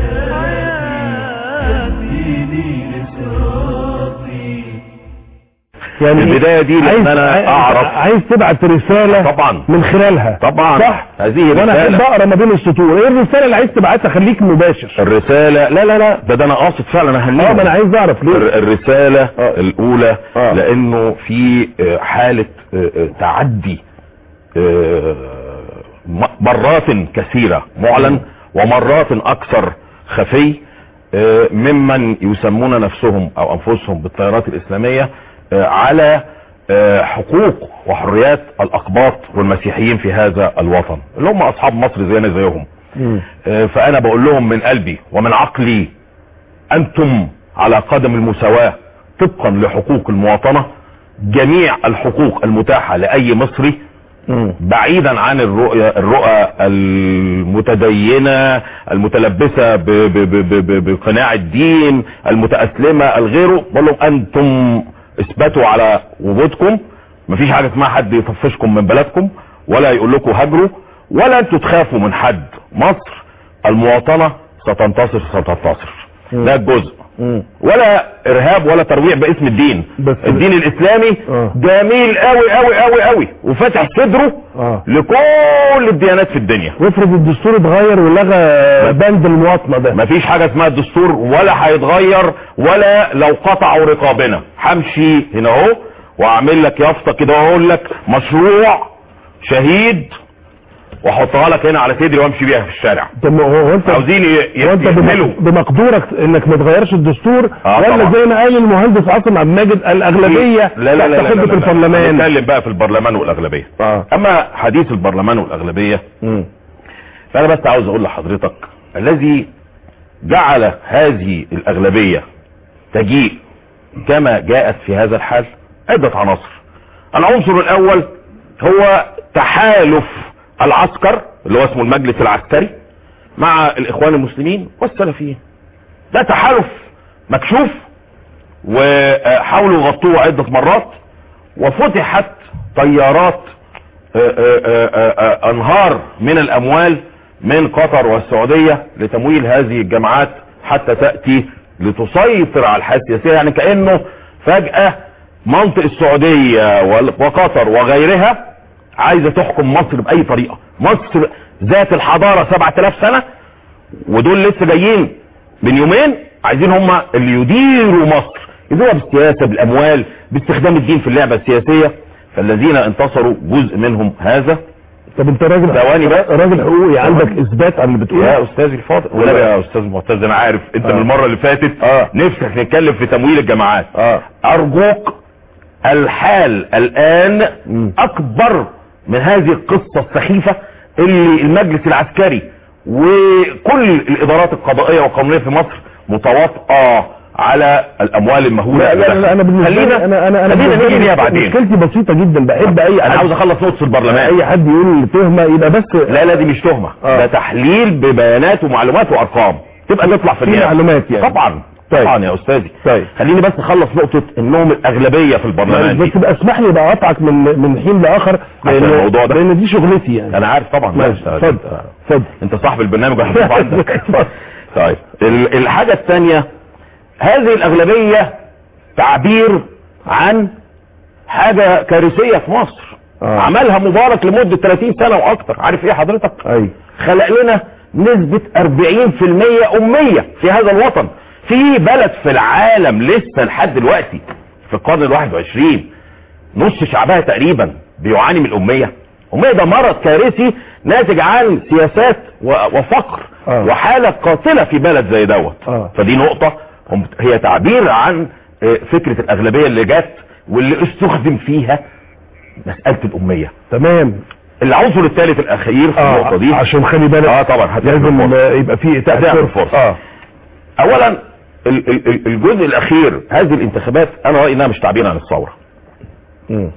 حياتي ديني لصراطي يعني البداية دي لأن أنا أعرف عايز تبعت رسالة طبعا من خلالها طبعا صح هذه وانا احب رسالة اقرا ما بين السطور ايه الرسالة اللي عايز تبعتها خليك مباشر الرسالة لا لا لا ده, ده أنا قاصد فعلا اه أهنيهم ما انا عايز اعرف ليه الر- الرسالة آه. الأولى آه. لأنه في آه، حالة آه، آه، تعدي آه، م- مرات كثيرة معلن ومرات أكثر خفي آه، ممن يسمون نفسهم أو أنفسهم بالتيارات الإسلامية آه، على آه، حقوق وحريات الأقباط والمسيحيين في هذا الوطن اللي هم أصحاب مصر زينا زيهم آه، فأنا بقول لهم من قلبي ومن عقلي أنتم على قدم المساواة طبقا لحقوق المواطنة جميع الحقوق المتاحة لأي مصري بعيدا عن الرؤية الرؤى المتدينة المتلبسة ب- ب- ب- ب- ب- بقناع الدين المتأسلمة الغيره بقول لهم انتم اثبتوا على وجودكم مفيش حاجة اسمها حد يطفشكم من بلدكم ولا يقول لكم هاجروا ولا انتوا تخافوا من حد مصر المواطنة ستنتصر ستنتصر ده الجزء ولا ارهاب ولا ترويع باسم الدين بس- الدين الاسلامي آه. جميل قوي قوي قوي قوي وفتح صدره اه لكل الديانات في الدنيا وافرض الدستور اتغير ولغى بند المواطنه ده مفيش حاجة اسمها الدستور ولا هيتغير ولا لو قطعوا رقابنا همشي هنا اهو واعمل لك يافطة كده واقول لك مشروع شهيد واحطها لك هنا على صدري وامشي بيها في الشارع طب ما هو انت عاوزين ي- هو انت يعملوا بم- بمقدورك انك ما تغيرش الدستور آه ولا طبعا. زي ما قال المهندس عاصم عبد الماجد الاغلبيه لا لا لا لا, تحت لا, حجه لا, البرلمان نتكلم بقى في البرلمان والاغلبيه اه اما حديث البرلمان والاغلبيه مم. فانا بس عاوز اقول لحضرتك الذي جعل هذه الاغلبيه تجيء كما جاءت في هذا الحال عده عناصر العنصر الاول هو تحالف العسكر اللي هو اسمه المجلس العسكري مع الاخوان المسلمين والسلفيين ده تحالف مكشوف وحاولوا يغطوه عدة مرات وفتحت طيارات آه، آه، آه، آه، انهار من الاموال من قطر والسعودية لتمويل هذه الجماعات حتى تأتي لتسيطر على الحياة السياسية يعني كأنه فجأة منطق السعودية وال- وقطر وغيرها عايزة تحكم مصر بأي طريقة مصر ذات الحضارة 7000 سنة ودول لسه جايين من يومين عايزين هم اللي يديروا مصر يديروها بالسياسة بالاموال باستخدام الدين في اللعبة السياسية فالذين انتصروا جزء منهم هذا طب انت راجل ثواني بس. راجل حقوقي عندك اثبات على اللي بتقوله يا استاذي الفاضل ولا يا استاذ معتز انا عارف انت آه. من المره اللي فاتت آه. نفسك نتكلم في تمويل الجماعات اه ارجوك الحال الان مم. اكبر من هذه القصة السخيفة اللي المجلس العسكري وكل الادارات القضائية والقانونية في مصر متواطئة على الاموال المهولة لا لا لا انا بالنسبه خلينا لي انا انا انا خلينا بالنسبة نيجي لي ليها بعدين مشكلتي بسيطه جدا بحب اي انا حد عاوز اخلص نقطة البرلمان اي حد يقول تهمه يبقى بس لا لا دي مش تهمة آه. ده تحليل ببيانات ومعلومات وارقام تبقى تطلع في في النهاية معلومات يعني طبعا طيب. طبعا يا استاذي طيب خليني بس اخلص نقطة انهم الاغلبية في البرلمان بس دي تبقى اسمح لي بقى اقطعك من من حين لاخر عشان لأن- الموضوع ده. لان دي شغلتي يعني انا عارف طبعا ماشي أنت- اتفضل اتفضل انت صاحب البرنامج وهنشوف عندك طيب ال- الحاجة الثانية هذه الاغلبية تعبير عن حاجة كارثية في مصر آه. عملها مبارك لمدة 30 سنة واكتر عارف ايه حضرتك اي خلق لنا نسبة 40% أمية في هذا الوطن في بلد في العالم لسه لحد دلوقتي في القرن الواحد وعشرين نص شعبها تقريبا بيعاني من الأمية أمية ده مرض كارثي ناتج عن سياسات و- وفقر آه. وحالة قاتلة في بلد زي دوت آه. فدي نقطة هم- هي تعبير عن آه، فكرة الأغلبية اللي جت واللي استخدم فيها مسألة الأمية تمام العنصر الثالث الأخير في النقطة دي عشان خلي بالك اه طبعا هتعمل لازم فرصة. آه، يبقى في اتاحه هتعمل فرصة. اه اولا ال- ال- ال- الجزء الاخير هذه الانتخابات انا رايي انها مش تعبير عن الثوره مم.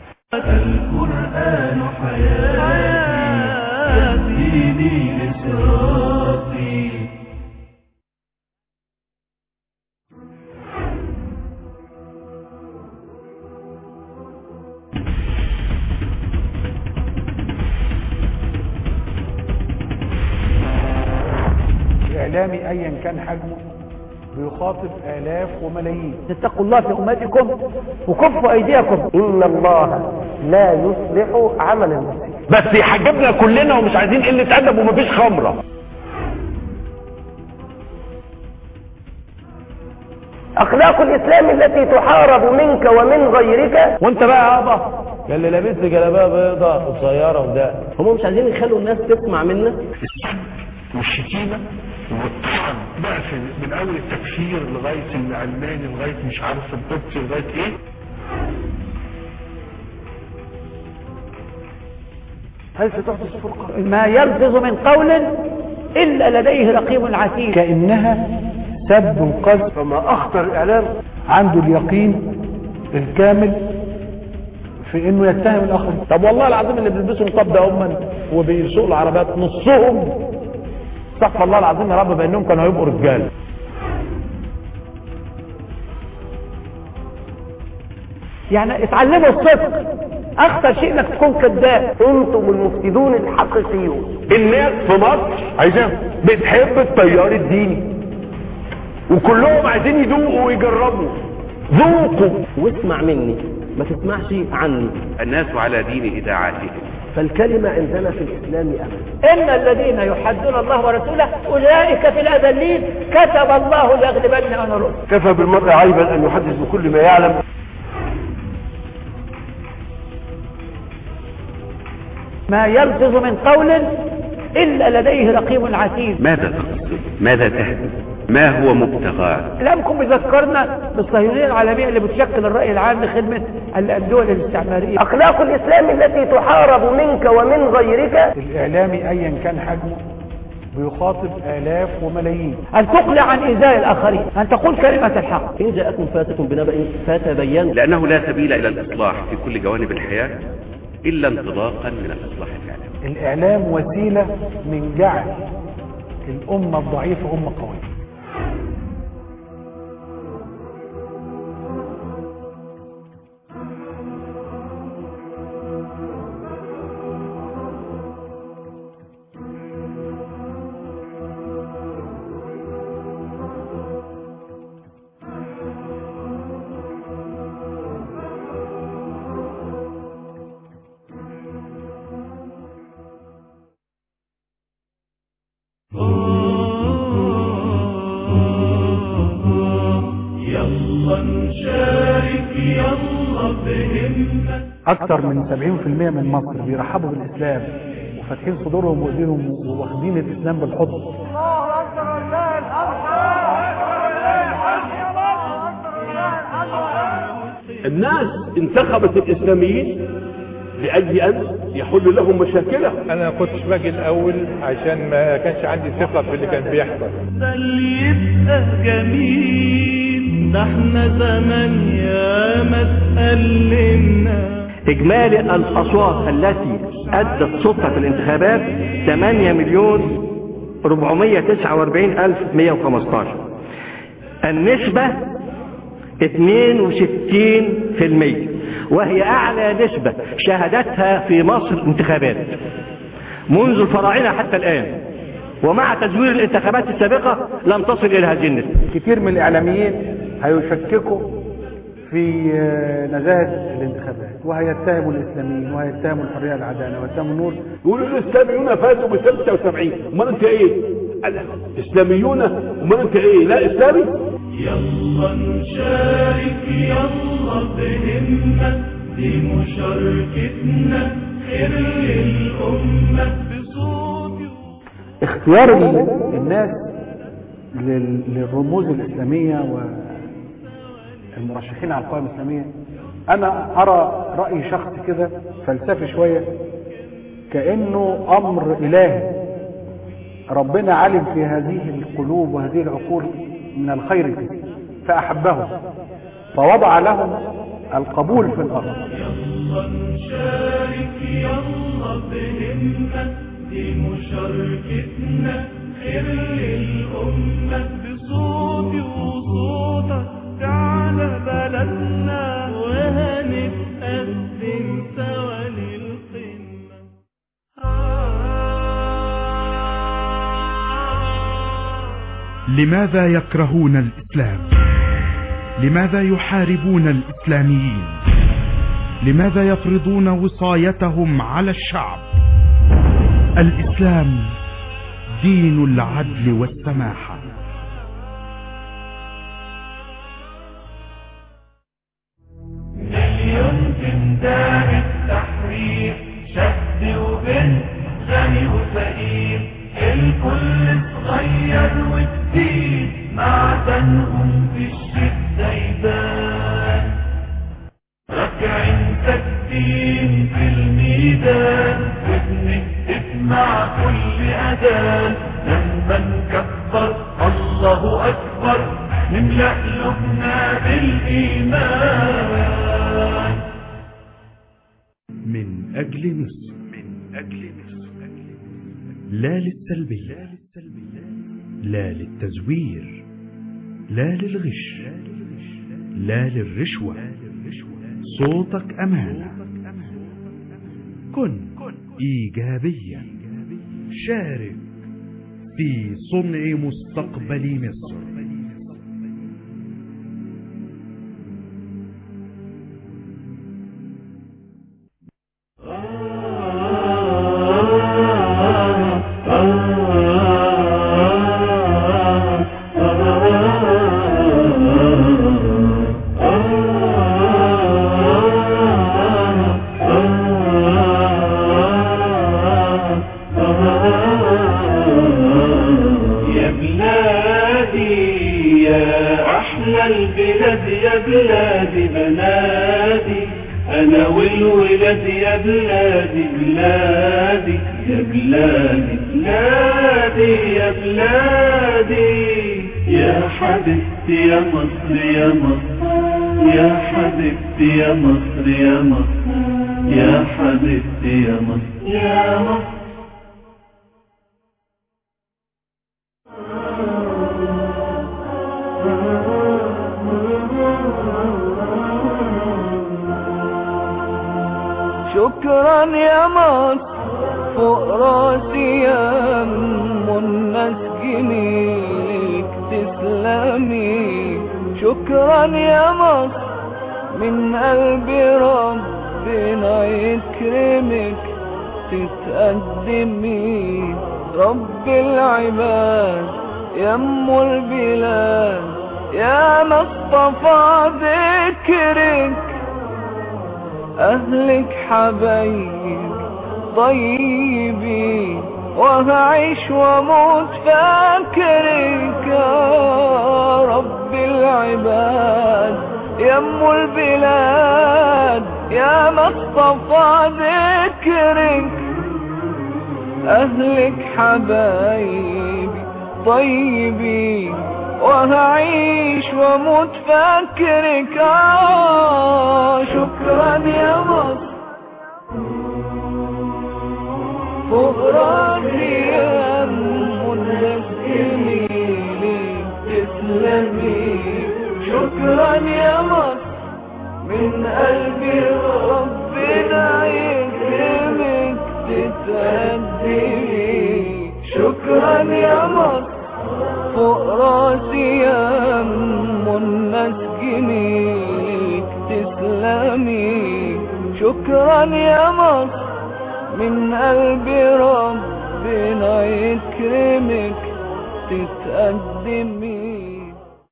القرآن حياتي يهديني لصراطي الاعلامي ايا كان حجمه بيخاطب الاف وملايين اتقوا الله في امتكم وكفوا ايديكم ان الله لا يصلح عمل المسلمين بس يحجبنا كلنا ومش عايزين قله ادب ومفيش خمره اخلاق الاسلام التي تحارب منك ومن غيرك وانت بقى يابا يا اللي لابس لي جلابيه بيضاء قصيره وده هم مش عايزين يخلوا الناس تسمع منا والشتيمة والطعن بقى في من اول التكفير لغاية العلماني لغاية مش عارف القدسي لغاية ايه هل ستحدث فرقه ما يلفظ من قول الا لديه رقيب عتيد كانها سب وقذف فما اخطر الاعلام عنده اليقين الكامل في انه يتهم الاخر طب والله العظيم اللي بيلبسوا نقاب ده هم وبيسوقوا العربيات نصهم استغفر الله العظيم يا رب بانهم كانوا هيبقوا رجال يعني اتعلموا الصدق اخطر شيء انك تكون كذاب انتم المفسدون الحقيقيون الناس في مصر عايزين بتحب التيار الديني وكلهم عايزين يدوقوا ويجربوا ذوقوا واسمع مني ما تسمعش عني الناس على دين إذاعاتهم فالكلمة عندنا في الإسلام أمن إن الذين يحدون الله ورسوله أولئك في الأذلين كتب الله ليغلبن أنا الرسل كفى بالمرء عيبا أن يحدث بكل ما يعلم ما يلفظ من قول إلا لديه رقيب عتيد ماذا تقصد ماذا تهدف ما هو مبتغاه كلامكم بيذكرنا بالصهيونية العالمية اللي بتشكل الرأي العام لخدمة الدول الاستعمارية أخلاق الإسلام التي تحارب منك ومن غيرك الاعلامي ايا كان حجمه بيخاطب الاف وملايين أن تقلع عن إيذاء الآخرين أن تقول كلمة الحق إن جاءكم فاسق بنبأ فتبينوا لأنه لا سبيل إلى الإصلاح في كل جوانب الحياة إلا انطلاقا من الإصلاح الإعلامي الاعلام وسيلة من جعل الامة الضعيفة امة قوية يلا نشارك يلا بهمة اكتر من 70% من مصر بيرحبوا بالاسلام وفاتحين صدورهم وايديهم واخدين الاسلام بالحضن الناس انتخبت الإسلاميين لأجل أن يحل لهم مشاكلهم انا كنتش باجي الاول عشان ما كانش عندي ثقه في اللي كان بيحصل بل يبقى جميل ده احنا زمان يا ما اتألمنا إجمالي الأصوات التي أدت صوتها في الانتخابات 8 مليون 449 ألف 115 النسبة 62% وهي أعلى نسبة شهدتها في مصر انتخابات منذ الفراعنة حتى الآن ومع تزوير الانتخابات السابقة لم تصل إلى هذه النسبة كتير من الاعلاميين هيشككوا في آه، نزاهة الانتخابات وهيتهموا الاسلاميين وهيتهموا الحرية العدالة وهيتهموا النور يقولوا الإسلاميون فازوا ب 76 أمال أنت إيه؟ قال إسلاميون أمال أنت إيه؟ لا إسلامي؟ يلا نشارك يلا بهمة دي مشاركتنا خير للأمة بصوت اختيار ال- الناس لل- للرموز الإسلامية والمرشحين على القوائم الإسلامية أنا أرى رأي شخصي كده فلسفي شوية كأنه أمر إلهي ربنا علم في هذه القلوب وهذه العقول من الخير الكثير فأحبهم فوضع لهم القبول في الأرض يلا نشارك يلا بهمة دي مشاركتنا خير للأمة بصوتي وصوتك تعالى بلدنا وهنتقدم سوا للقمة لماذا يكرهون الإسلام لماذا يحاربون الإسلاميين لماذا يفرضون وصايتهم على الشعب الإسلام دين العدل والسماحة مليون تندار التحرير شد وبنت غني وفقير الكل صغير وكبير معدنهم في الشدة يبان راكعين ساكتين في الميدان وبنكتب مع كل أذان لما نكبر الله أكبر نملأ قلوبنا بالإيمان أجل مصر من أجل مصر لا للسلبية لا للتزوير لا للغش لا للرشوة صوتك أمانة كن إيجابيا شارك في صنع مستقبل مصر يا بلادي يا أحلى البلاد يا بلادي بلادي أنا والولاد يا بلادي بلادي يا بلادي بلادي يا بلادي يا حبيبتي يا مصر يا مصر يا حبيبتي يا مصر يا مصر يا حبيبتي يا مصر يا مصر شكرا يا مصر فوق راسي يا ام الناس جميلك تسلمي شكرا يا مصر من قلبي ربنا يكرمك تتقدمي رب العباد يا ام البلاد يا مصطفى ذكرك أهلك حبايب طيبين وهعيش واموت فاكرك يا رب العباد يا ام البلاد يا مصطفى ذكرك أهلك حبايبي طيبين وهعيش واموت فاكرك آه شكرا يا مصر فوق راسي يا ام الناس جميلي تسلمي شكرا يا مصر من قلبي ربنا يكرمك تتقدمي شكرا يا مصر فوق راسي يا ام الناس جميلك تسلمي شكرا يا مصر من قلبي ربنا يكرمك تتقدمي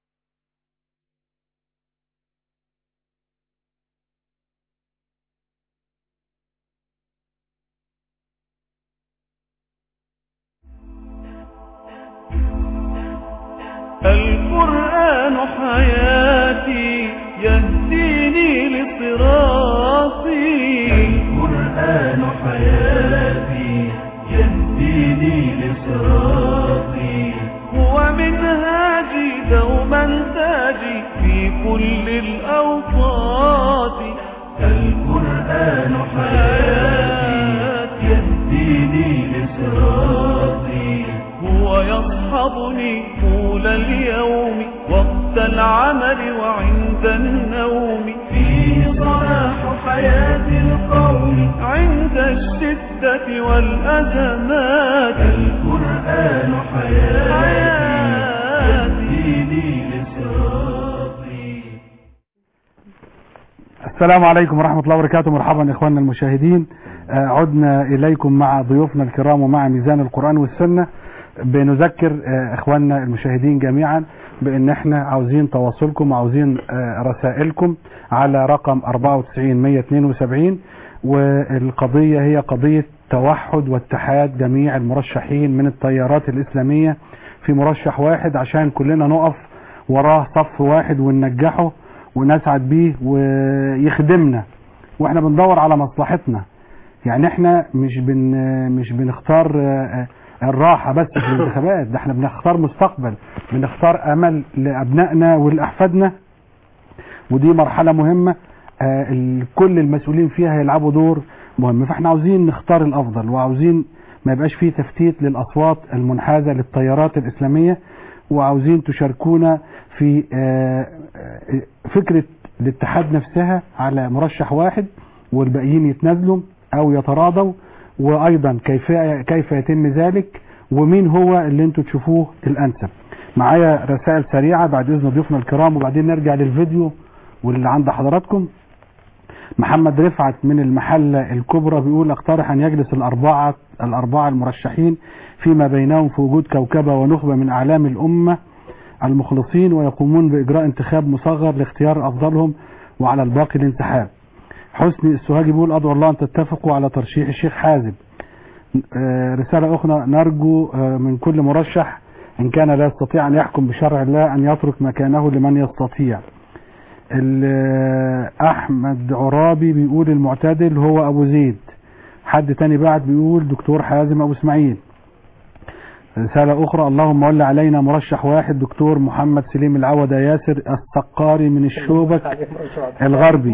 القرآن حياتي يهديني لصراطي القرآن حياتي يهديني لصراطي هو منهاجي دوما تاجي في كل الأوقات القرآن حياتي يهديني لصراطي هو يصحبني طول اليوم وقت العمل وعند النوم فيه صلاح حياة القوم عند الشدة والأزمات القرآن حياتي يهديني لصراطي السلام عليكم ورحمة الله وبركاته مرحبا إخواننا المشاهدين آه، عدنا إليكم مع ضيوفنا الكرام ومع ميزان القرآن والسنة بنذكر آه، إخواننا المشاهدين جميعا بأن احنا عاوزين تواصلكم وعاوزين آه، رسائلكم على رقم 94 172 والقضية هي قضية توحد واتحاد جميع المرشحين من التيارات الإسلامية في مرشح واحد عشان كلنا نقف وراه صف واحد وننجحه ونسعد بيه ويخدمنا واحنا بندور على مصلحتنا يعني احنا مش بن مش بنختار آه، الراحة بس في الانتخابات ده احنا بنختار مستقبل بنختار امل لابنائنا ولاحفادنا ودي مرحلة مهمة آه، ال- كل المسؤولين فيها يلعبوا دور مهم فاحنا عاوزين نختار الافضل وعاوزين ما يبقاش فيه تفتيت للاصوات المنحازه للتيارات الاسلاميه وعاوزين تشاركونا في آه، آه، فكره الاتحاد نفسها على مرشح واحد والباقيين يتنازلوا او يتراضوا وايضا كيف كيف يتم ذلك ومين هو اللي انتوا تشوفوه الانسب معايا رسائل سريعه بعد اذن ضيوفنا الكرام وبعدين نرجع للفيديو واللي عند حضراتكم محمد رفعت من المحلة الكبرى بيقول اقترح ان يجلس الاربعة الاربعة المرشحين فيما بينهم في وجود كوكبة ونخبة من اعلام الامة المخلصين ويقومون باجراء انتخاب مصغر لاختيار افضلهم وعلى الباقي الانسحاب حسني السوهاجي بيقول ادعو الله ان تتفقوا على ترشيح الشيخ حازم آه، رسالة اخرى نرجو آه، من كل مرشح ان كان لا يستطيع ان يحكم بشرع الله ان يترك مكانه لمن يستطيع ال- احمد عرابي بيقول المعتدل هو ابو زيد حد تاني بعد بيقول دكتور حازم ابو اسماعيل رسالة أخرى اللهم ول علينا مرشح واحد دكتور محمد سليم العودة ياسر السقاري من الشوبك الغربي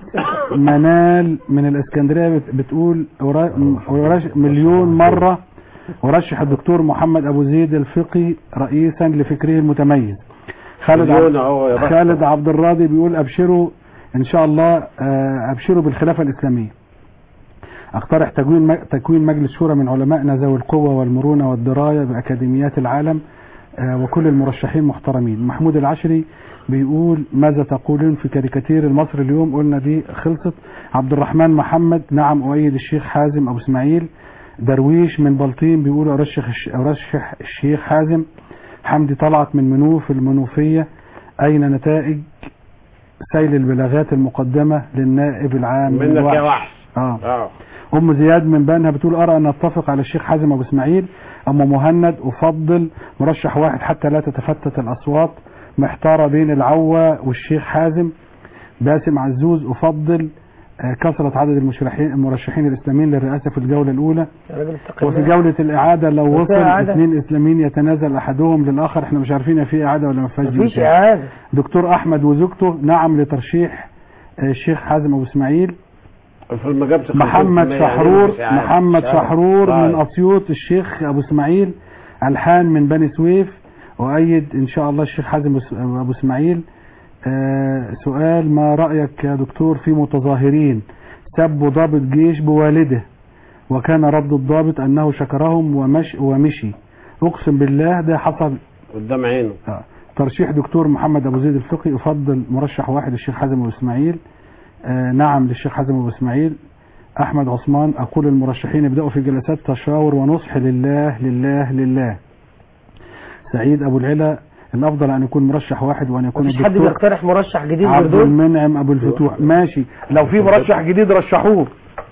منال من الإسكندرية بت- بتقول ورا- ورش- مليون مرة ورشح الدكتور محمد أبو زيد الفقي رئيسا لفكره المتميز خالد مليون عبد أهو يا بخت. خالد عبد الراضي بيقول أبشروا إن شاء الله آه، أبشروا بالخلافة الإسلامية اقترح تكوين م- تكوين مجلس شورى من علمائنا ذوي القوة والمرونة والدراية بأكاديميات العالم آه، وكل المرشحين محترمين محمود العشري بيقول ماذا تقولون في كاريكاتير المصري اليوم قلنا دي خلصت عبد الرحمن محمد نعم أؤيد الشيخ حازم أبو اسماعيل درويش من بلطيم بيقول أرشح الش- أرشح الشيخ حازم حمدي طلعت من منوف المنوفية أين نتائج سيل البلاغات المقدمة للنائب العام منك يا الوحش؟ وحش اه اه ام زياد من بنها بتقول ارى ان نتفق على الشيخ حازم ابو اسماعيل اما مهند افضل مرشح واحد حتى لا تتفتت الاصوات محتاره بين العوة والشيخ حازم باسم عزوز افضل آه، كثرة عدد المشرحين المرشحين الاسلاميين للرئاسة في الجولة الاولى يا راجل اتق وفي الله. جولة الاعادة لو وفي وصل إعادة؟ اثنين اسلاميين يتنازل احدهم للاخر احنا مش عارفين في اعادة ولا ما فيهاش دي مفيش إيه. إعادة دكتور احمد وزوجته نعم لترشيح آه، الشيخ حازم ابو اسماعيل المفروض ما جابش محمد 50% شحرور يعني مش عارف. محمد آه. شحرور من طيب. اسيوط الشيخ ابو اسماعيل الحان من بني سويف وايد ان شاء الله الشيخ حازم أس- ابو اسماعيل آه سؤال ما رايك يا دكتور في متظاهرين سبوا ضابط جيش بوالده وكان رد الضابط انه شكرهم ومش ومشي اقسم بالله ده حصل قدام عينه آه. ترشيح دكتور محمد ابو زيد الفقي افضل مرشح واحد الشيخ حازم ابو اسماعيل آه نعم للشيخ حازم ابو اسماعيل احمد عثمان اقول المرشحين يبداوا في جلسات تشاور ونصح لله لله لله سعيد ابو العلا الافضل ان يكون مرشح واحد وان يكون مفيش حد الدكتور بيقترح مرشح جديد غير عبد دول المنعم ابو الفتوح ماشي لو في مرشح جديد رشحوه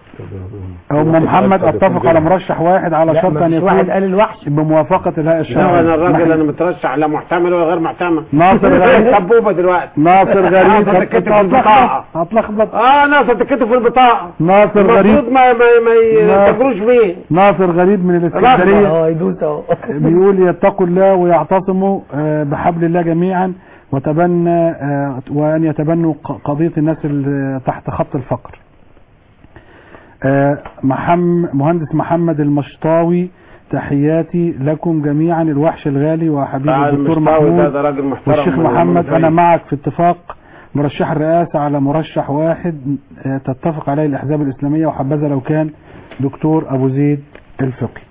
ام محمد اتفق على مرشح واحد على لا، شرط ان مفيش يكون واحد قال الوحش بموافقه الهيئه لا الشرعيه انا الراجل محمد- انا مترشح لا محتمل ولا غير محتمل ناصر غريب. سبوبه دلوقتي ناصر غريب ناصر تتكتب في البطاقه هتلخبط اه ناصر تتكتب في البطاقه ناصر غريب المفروض ما ما ما ناصر. يتجروش فيه ناصر غريب من الاسكندريه اه يدوس اهو بيقول يتقوا الله ويعتصموا آه، بحبل الله جميعا وتبنى آه، وان يتبنوا ق- قضيه الناس اللي تحت خط الفقر. آه، محم مهندس محمد المشطاوي تحياتي لكم جميعا الوحش الغالي وحبيبي تعال الدكتور المشطاوي ده محمود ده راجل محترم والشيخ من محمد المنوفية. انا معك في اتفاق مرشح الرئاسة على مرشح واحد آه، تتفق عليه الأحزاب الإسلامية وحبذا لو كان دكتور أبو زيد الفقي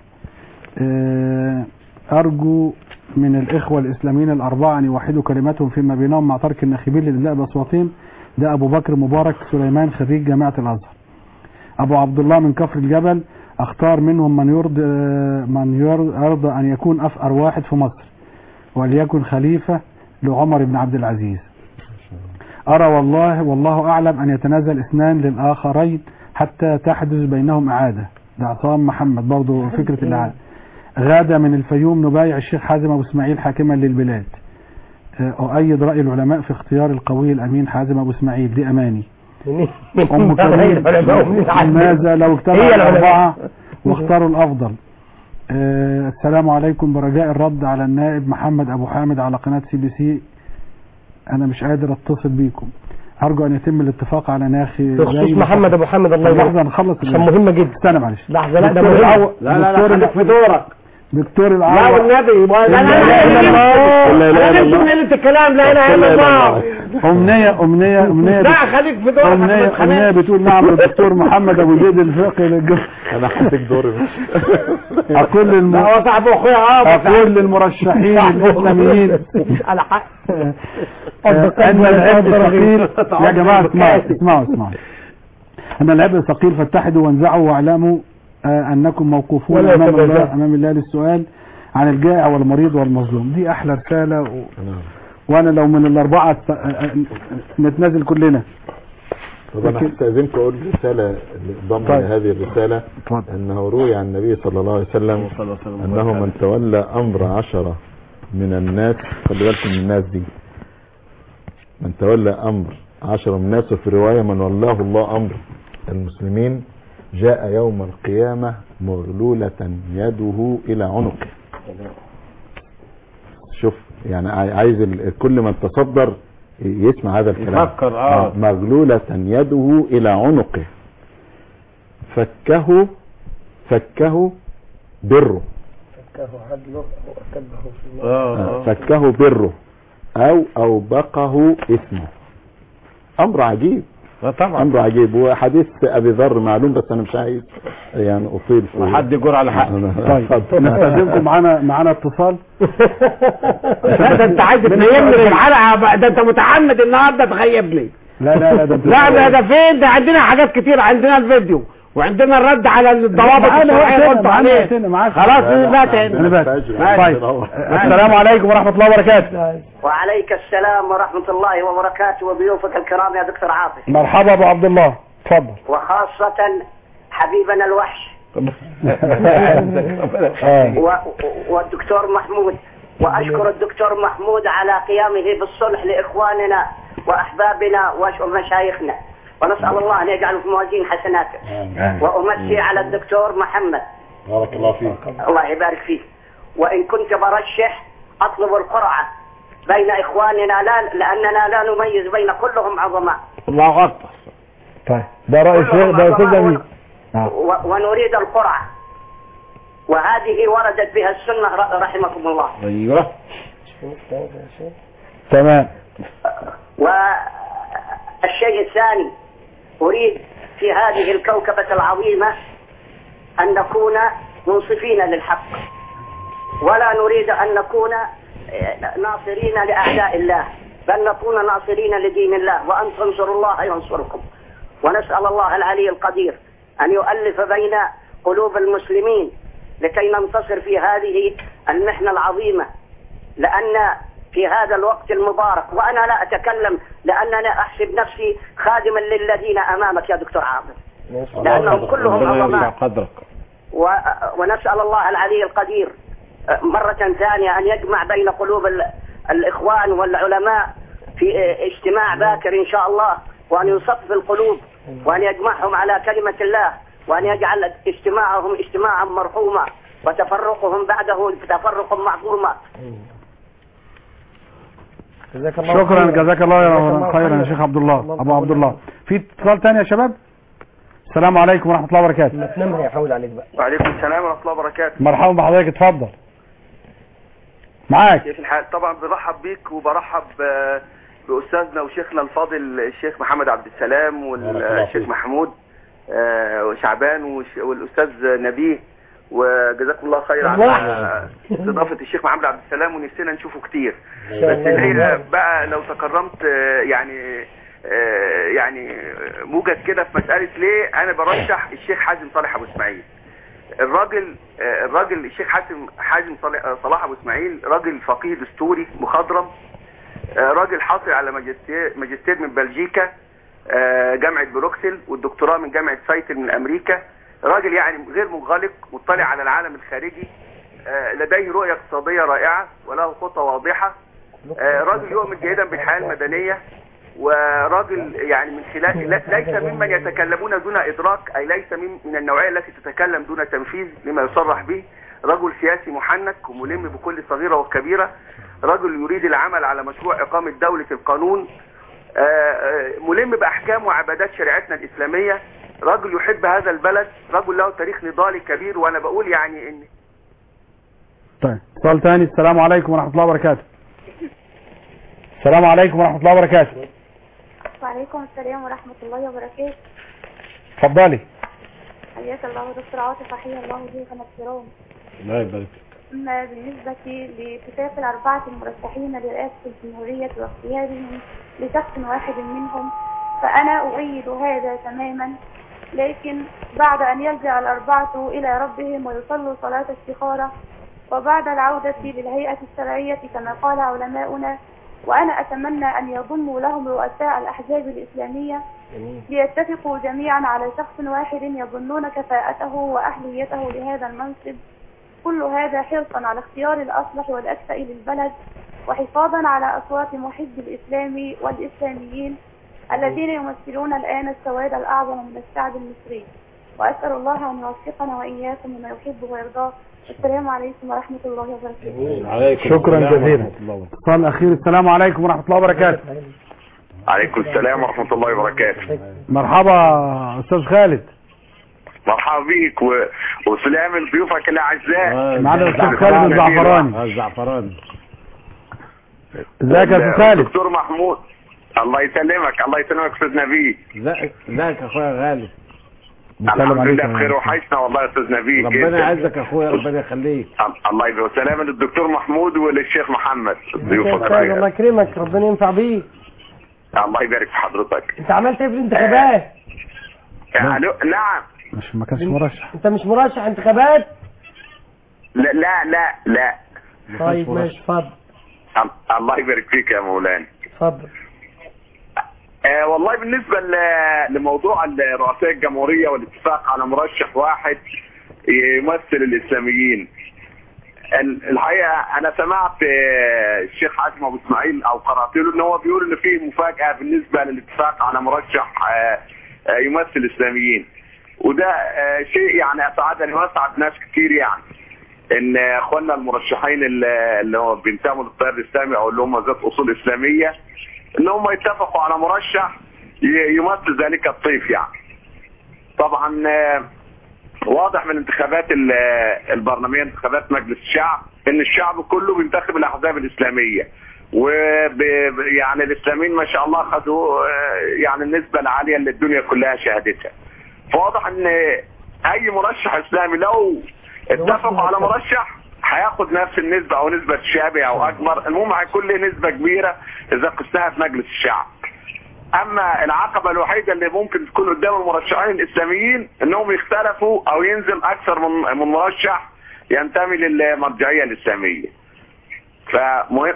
آه، أرجو من الإخوة الإسلاميين الأربعة أن يوحدوا كلماتهم فيما بينهم مع ترك الناخبين للإدلاء بأصواتهم ده أبو بكر مبارك سليمان خريج جامعة الأزهر أبو عبد الله من كفر الجبل أختار منهم من يرضى من يرضى أن يكون أفقر واحد في مصر وليكن خليفة لعمر بن عبد العزيز أرى والله والله أعلم أن يتنازل اثنان للآخرين حتى تحدث بينهم إعادة ده عصام محمد برضه فكرة الإعادة غادة من الفيوم نبايع الشيخ حازم أبو إسماعيل حاكما للبلاد آه، أؤيد رأي العلماء في اختيار القوي الأمين حازم أبو إسماعيل دي أماني أم كريم ماذا لو اجتمع هي العلماء. الأربعة واختاروا الأفضل آه، السلام عليكم برجاء الرد على النائب محمد أبو حامد على قناة سي بي سي أنا مش قادر أتصل بيكم ارجو ان يتم الاتفاق على ناخي بخصوص محمد ابو حامد الله لحظه يبارك نخلص عشان مهمه جدا استنى معلش لحظه لا ده دكتور مهم العو- لا لا دكتور لا ال- خليك في دورك دكتور لا العو والنبي لا لا لا لا إله إلا الله. لا الكلام لا اله الا الله امنيه امنيه امنيه لا خليك في دورك امنيه ما امنيه تتخانقش. بتقول نعم الدكتور محمد ابو زيد الفقي للجو انا هديك دوري اقول للم... لا هو صاحب اخويا اه بس اقول للمرشحين الاسلاميين على حق آه، ان العبء ثقيل يا جماعه اسمعوا اسمعوا اسمعوا ان العبء ثقيل فاتحدوا وانزعوا واعلموا آه، انكم موقوفون ولا امام الله يتبادل. امام الله للسؤال عن الجائع والمريض والمظلوم دي احلى رساله و... وانا لو من الاربعه ت- آه، آه، نتنازل كلنا طب انا هستاذنكم اقول رساله ضمن طيب. هذه الرساله اتفضل. انه روي عن النبي صلى الله عليه وسلم انه من تولى امر عشره من الناس خلي بالكم من الناس دي من تولى امر عشرة من الناس وفي روايه من ولاه الله امر المسلمين جاء يوم القيامه مغلوله يده الى عنقه شوف يعني عاي- عايز ال- كل من تصدر يسمع هذا الكلام يفكر، آه. مغلولة يده إلى عنقه فكه فكه بره فكه عدله وأكبه في آه، فكه بره أو أوبقه اسمه أمر عجيب طبعا أمر عجيب وحديث أبي ذر معلوم بس أنا مش عايز يعني أطيل فيه وحد يجور على حق طيب نستاذنكم معانا معانا اتصال لا ده انت عايز تنيمني في الحلقه بقى، ده انت متعمد النهارده تغيبني لا لا لا ده انت- لا ده ده فين ده عندنا حاجات كتير عندنا الفيديو وعندنا الرد على الضوابط معانا الشرعيه وقتنا، قلت معانا عليه وقتنا، معاك. خلاص لا، لا، بات عندنا انا بات الفجر. طيب السلام عليكم ورحمه الله وبركاته وعليك السلام ورحمة الله وبركاته وضيوفك الكرام يا دكتور عاطف مرحبا ابو عبد الله اتفضل وخاصة حبيبنا الوحش آه. و... والدكتور محمود وأشكر الدكتور محمود على قيامه بالصلح لإخواننا وأحبابنا ومشايخنا ونسأل الله أن يجعله في موازين حسناته وأمسي على الدكتور محمد بارك الله فيك الله يبارك فيه وإن كنت برشح أطلب القرعة بين إخواننا لا لأننا لا نميز بين كلهم عظماء الله اكبر طيب ده راي الشيخ ده استاذ جميل آه. و- ونريد القرعة وهذه وردت بها السنة ر- رحمكم الله ايوه تمام والشيء الثاني أريد في هذه الكوكبة العظيمة أن نكون منصفين للحق ولا نريد أن نكون آه، ناصرين لأعداء الله بل نكون ناصرين لدين الله وأن تنصروا الله ينصركم ونسأل الله العلي القدير أن يؤلف بين قلوب المسلمين لكي ننتصر في هذه المحنة العظيمة لأن في هذا الوقت المبارك وأنا لا أتكلم لأننا أحسب نفسي خادما للذين أمامك يا دكتور عاطف لأنهم كلهم ربنا يرفع عظماء قدرك و... ونسأل الله العلي القدير مرة ثانية أن يجمع بين قلوب ال... الإخوان والعلماء في اجتماع باكر إن شاء الله وأن يصفي القلوب وأن يجمعهم على كلمة الله وأن يجعل اجتماعهم اجتماعا مرحوما وتفرقهم بعده تفرقا معصوما جزاك الله شكرا خيرا. جزاك الله جزاك الله خيرا يا خيرا. شيخ عبد الله الله ابو عبد يطول الله في اتصال تاني يا شباب السلام عليكم ورحمه الله وبركاته ما تنام هيحاول عليك بقى وعليكم السلام ورحمة الله وبركاته مرحبا بحضرتك اتفضل معاك كيف الحال طبعا برحب بيك وبرحب آه، بأستاذنا وشيخنا الفاضل الشيخ محمد عبد السلام والشيخ محمود آه، وشعبان وش- والأستاذ نبيه وجزاكم الله خير على الله. استضافة الشيخ محمد عبد السلام ونفسنا نشوفه كتير إن شاء بس الله الحقيقة يبارك. بقى لو تكرمت آه، يعني آه، يعني موجز كده في مسألة ليه أنا برشح الشيخ حازم صالح أبو إسماعيل الراجل آه، الراجل الشيخ حازم حازم صالح آه، صلاح ابو اسماعيل راجل فقيه دستوري مخضرم آه، راجل حاصل على ماجستير ماجستير من بلجيكا آه، جامعة بروكسل والدكتوراه من جامعة سايتل من امريكا راجل يعني غير منغلق مطلع على العالم الخارجي آه، لديه رؤية اقتصادية رائعة وله خطة واضحة آه، راجل يؤمن جيدا بالحياة المدنية وراجل يعني من خلال لا- ليس ممن يتكلمون دون ادراك اي ليس من من النوعيه التي تتكلم دون تنفيذ لما يصرح به رجل سياسي محنك وملم بكل صغيره وكبيره رجل يريد العمل على مشروع اقامه دوله القانون آه، آه، ملم باحكام وعبادات شريعتنا الاسلاميه رجل يحب هذا البلد رجل له تاريخ نضالي كبير وانا بقول يعني ان طيب سؤال تاني السلام عليكم ورحمة الله وبركاته السلام عليكم ورحمة الله وبركاته وعليكم السلام ورحمة الله وبركاته اتفضلي حياك الله دكتور عاطف حيا الله ضيوفنا الكرام الله يبارك أما بالنسبة لاتفاق الأربعة المرشحين لرئاسة الجمهورية واختيارهم لشخص واحد منهم فأنا أؤيد هذا تماما لكن بعد أن يلجأ الأربعة إلى ربهم ويصلوا صلاة استخارة وبعد العودة للهيئة الشرعية كما قال علماؤنا وأنا أتمنى أن يضموا لهم رؤساء الأحزاب الإسلامية ليتفقوا جميعا على شخص واحد يظنون كفاءته وأهليته لهذا المنصب كل هذا حرصا على اختيار الأصلح والأكفأ للبلد وحفاظا على أصوات محب الإسلام والإسلاميين الذين يمثلون الآن السواد الأعظم من الشعب المصري وأسأل الله أن يوفقنا وإياكم لما يحب ويرضاه السلام عليكم ورحمة الله وبركاته شكرا جزيلا اتصال اخير السلام عليكم ورحمة الله وبركاته عليكم السلام ورحمة الله وبركاته مرحبا استاذ خالد مرحبا بيك و... وسلام لضيوفك الأعزاء معنا الاستاذ خالد الزعفراني الزعفراني ازيك يا استاذ خالد دكتور محمود الله يسلمك الله يسلمك استاذ نبيل ازيك ازيك يا اخويا غالي الحمد لله بخير وحشنا والله يا استاذ نبيل ربنا جداً. يعزك يا اخويا ربنا يخليك الله يبارك وسلام للدكتور محمود وللشيخ محمد ضيوف يا أستاذ الخير الله يكرمك ربنا ينفع بيك الله يبارك في حضرتك انت عملت ايه في الانتخابات ألو نعم مش ما كانش مرشح انت مش مرشح انتخابات لا لا لا لا طيب ماشي اتفضل ال- الله يبارك فيك يا مولانا اتفضل آه والله بالنسبة ل- لموضوع ال- رؤساء الجمهورية والاتفاق على مرشح واحد يمثل الإسلاميين ال- الحقيقة أنا سمعت آه، الشيخ حاتم أبو إسماعيل أو قرأت له إن هو بيقول إن في مفاجأة بالنسبة للاتفاق على مرشح آه، آه، يمثل الإسلاميين وده آه، شيء يعني أسعدني وأسعد ناس كتير يعني ان اخواننا المرشحين اللي اللي هو بينتموا للتيار الاسلامي او اللي هم ذات اصول اسلاميه ان هم يتفقوا على مرشح ي- يمثل ذلك الطيف يعني طبعا آه، واضح من الانتخابات ال- البرلمانيه انتخابات مجلس الشعب ان الشعب كله بينتخب الاحزاب الاسلاميه وب يعني الاسلاميين ما شاء الله خدوا آه، يعني النسبه العاليه اللي الدنيا كلها شهدتها فواضح ان اي مرشح اسلامي لو اتفقوا على مرشح هياخد نفس النسبة او نسبة تشابه او اكبر المهم هيكون له نسبة كبيرة اذا قستها في مجلس الشعب اما العقبة الوحيدة اللي ممكن تكون قدام المرشحين الاسلاميين انهم يختلفوا او ينزل اكثر من من مرشح ينتمي للمرجعية الاسلامية فمهم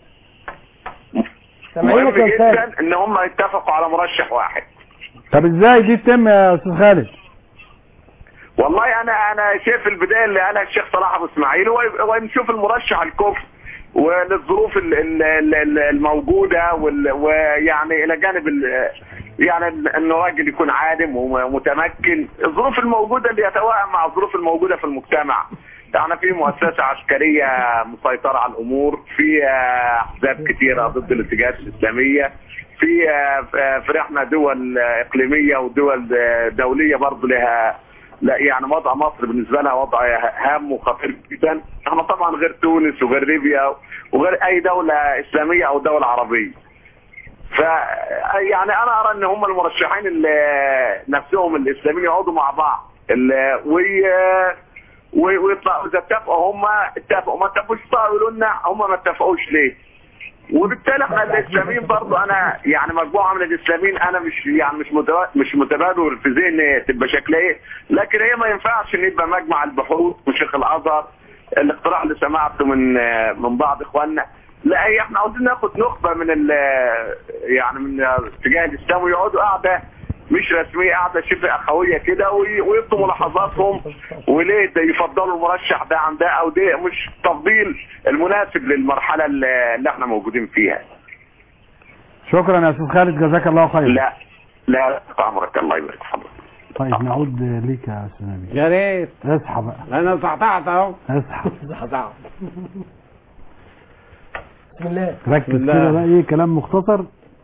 سامعينك مهم يا أستاذ. جدا ان هم يتفقوا على مرشح واحد طب ازاي دي تتم يا استاذ خالد والله انا انا شايف البدايه اللي قالها الشيخ صلاح ابو اسماعيل هو هو نشوف المرشح الكفء وللظروف ال- ال- ال- ال- الموجوده وال- ويعني الى جانب ال- يعني انه راجل يكون عالم ومتمكن الظروف الموجوده اللي يتوائم مع الظروف الموجوده في المجتمع يعني في مؤسسه عسكريه مسيطره على الامور في آه، احزاب كثيره ضد الاتجاهات الاسلاميه في آه، فرحنا دول آه، اقليميه ودول آه، دوليه برضه لها لا يعني وضع مصر بالنسبه لها وضع هام وخطير جدا احنا طبعا غير تونس وغير ليبيا وغير اي دوله اسلاميه او دوله عربيه ف يعني انا ارى ان هم المرشحين اللي نفسهم الاسلاميين يقعدوا مع بعض ال- وي وي- ويطلعوا اذا اتفقوا هم اتفقوا ما اتفقوش يطلعوا يقولوا لنا هم ما اتفقوش ليه وبالتالي احنا الاسلاميين برضو انا يعني مجموعه من الاسلاميين انا مش يعني مش متبا- مش متبادر في ذهني تبقى شكلها ايه لكن هي ما ينفعش ان يبقى مجمع البحوث وشيخ الازهر الاقتراح اللي سمعته من من بعض اخواننا لا هي احنا عاوزين ناخد نخبه من ال يعني من اتجاه الاسلام ويقعدوا قاعده مش رسميه قاعده شبه اخويه كده وي- ويبدوا ملاحظاتهم وليه ده يفضلوا المرشح ده عن ده او ده مش تفضيل المناسب للمرحله اللي اللي احنا موجودين فيها شكرا يا استاذ خالد جزاك الله خير لا لا عمرك الله يبارك في حضرتك طيب نعود ليك يا استاذ نبيل يا ريت اصحى بقى انا صحصحت اهو اصحى بسم الله ركز بسم الله. كده بقى ايه كلام مختصر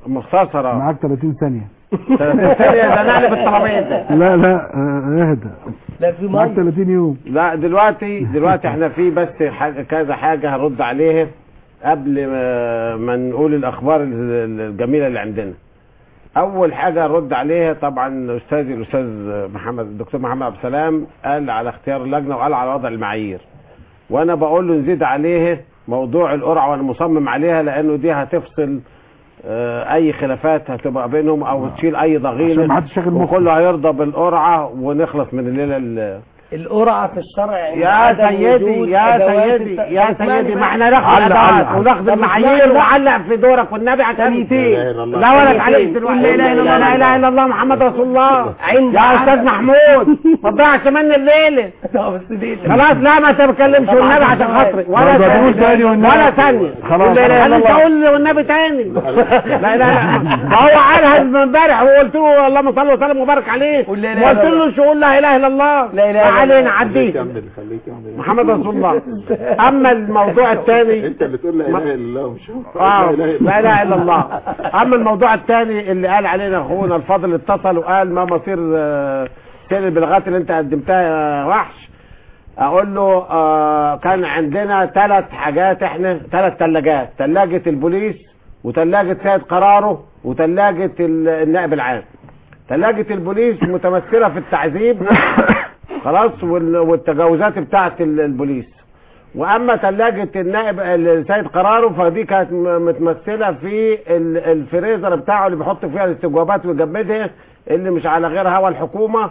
مختصرة معاك 30 ثانية 30 ثانية ده نقلب الترابيزة لا لا آه، اهدى لا في معاك 30 يوم لا دلوقتي دلوقتي احنا في بس حاجة كذا حاجة هرد عليها قبل ما, ما نقول الاخبار ال- الجميلة اللي عندنا اول حاجة هرد عليها طبعا استاذي الاستاذ محمد الدكتور محمد عبد السلام قال على اختيار اللجنة وقال على وضع المعايير وانا بقول له نزيد عليه موضوع القرعة وانا مصمم عليها لانه دي هتفصل آه، اي خلافات هتبقى بينهم او تشيل اي عشان ما ضغينه حدش يشغل مخه. وكله هيرضى بالقرعه ونخلص من الليله ال- القرعة في الشرع يا عدم سيدي وجود يا أدوات سيدي الت- يا طب اسمعني سيدي بس. ما احنا ناخد علق، علق، ادوات علق. وناخد طب المعايير اسمعني بس. وعلق في دورك والنبي عشان كلمتين. لا ولا تعليق دلوقتي لا اله الا الله لا اله الا الله محمد رسول الله عند يا استاذ محمود ما تضيعش مني الليله طب بس دي خلاص لا ما تتكلمش طب والنبي عشان عشان خاطري ما ولا تقولوش تاني ثانيه والنبي. ولا ثانيه خلاص. لا اله الا خلاص. الله قول والنبي تاني لا لا لا ما هو قالها من امبارح وقلت له اللهم صل وسلم وبارك عليه قول لا إله وقلت إلا الله. له شو لا اله الا الله لا إله إلا ما علينا الله. عديه كمل خليك كمل محمد رسول الله اما الموضوع الثاني انت اللي تقول لا ما- اله الا الله مش هو اه لا اله الا الله اما الموضوع الثاني اللي قال علينا اخونا الفاضل اتصل وقال ما مصير آه، سير البلاغات اللي انت قدمتها يا وحش اقول له آه كان عندنا ثلاث حاجات احنا ثلاث ثلاجات ثلاجه البوليس وثلاجه سيد قراره وثلاجه ال- النائب العام ثلاجه البوليس متمثله في التعذيب خلاص وال- والتجاوزات بتاعه ال- البوليس واما ثلاجه النائب السيد قراره فدي كانت م- متمثله في ال- الفريزر بتاعه اللي بيحط فيها الاستجوابات ويجمدها اللي مش على غير هوا الحكومه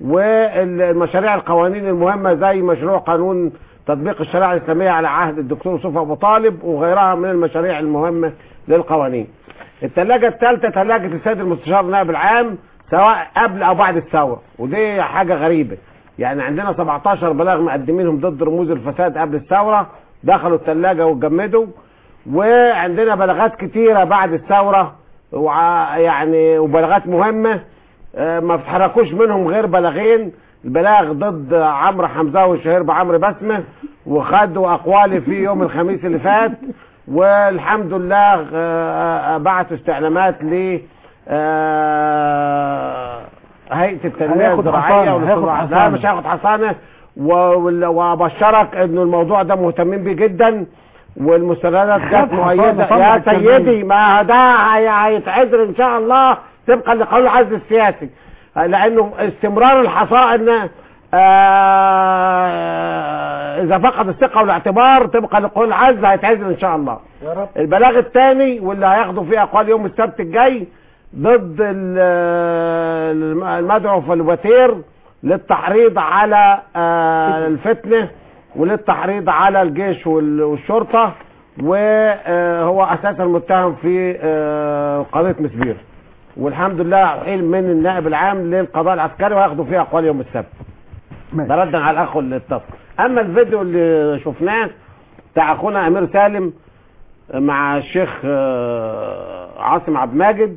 والمشاريع القوانين المهمه زي مشروع قانون تطبيق الشريعه الاسلاميه على عهد الدكتور يوسف ابو طالب وغيرها من المشاريع المهمه للقوانين. الثلاجه الثالثه ثلاجه السيد المستشار النائب العام سواء قبل او بعد الثوره ودي حاجه غريبه. يعني عندنا 17 بلاغ مقدمينهم ضد رموز الفساد قبل الثوره دخلوا الثلاجه واتجمدوا وعندنا بلاغات كتيره بعد الثوره وع- يعني وبلاغات مهمه آه، ما بتحركوش منهم غير بلاغين البلاغ ضد عمرو حمزاوي الشهير بعمرو بسمه وخدوا اقوالي في يوم الخميس اللي فات والحمد لله آه، آه، بعتوا استعلامات ل آه، هيئه التنميه هياخد الزراعيه حصانة، والاستزراع. هياخد لا حصانة. مش هياخد حصانه و- وال- وابشرك انه الموضوع ده مهتمين بيه جدا والمستندات خد جت مؤيده حصانة، يا طلع سيدي ما ده هي- هيتعذر ان شاء الله طبقا لقانون العزل السياسي لانه استمرار الحصائن آه، اذا فقد الثقه والاعتبار طبقا لقانون العزل هيتعزل ان شاء الله يا رب البلاغ الثاني واللي هياخدوا فيه اقوال يوم السبت الجاي ضد ال- الم- المدعو في الوتير للتحريض على آه، الفتنه وللتحريض على الجيش وال- والشرطه وهو اساسا متهم في آه، قضيه مسبير والحمد لله حيل من النائب العام للقضاء العسكري وهياخدوا فيه اقوال يوم السبت ده ردا على الاخ اللي اتصل اما الفيديو اللي شفناه بتاع اخونا امير سالم مع الشيخ آه، عاصم عبد الماجد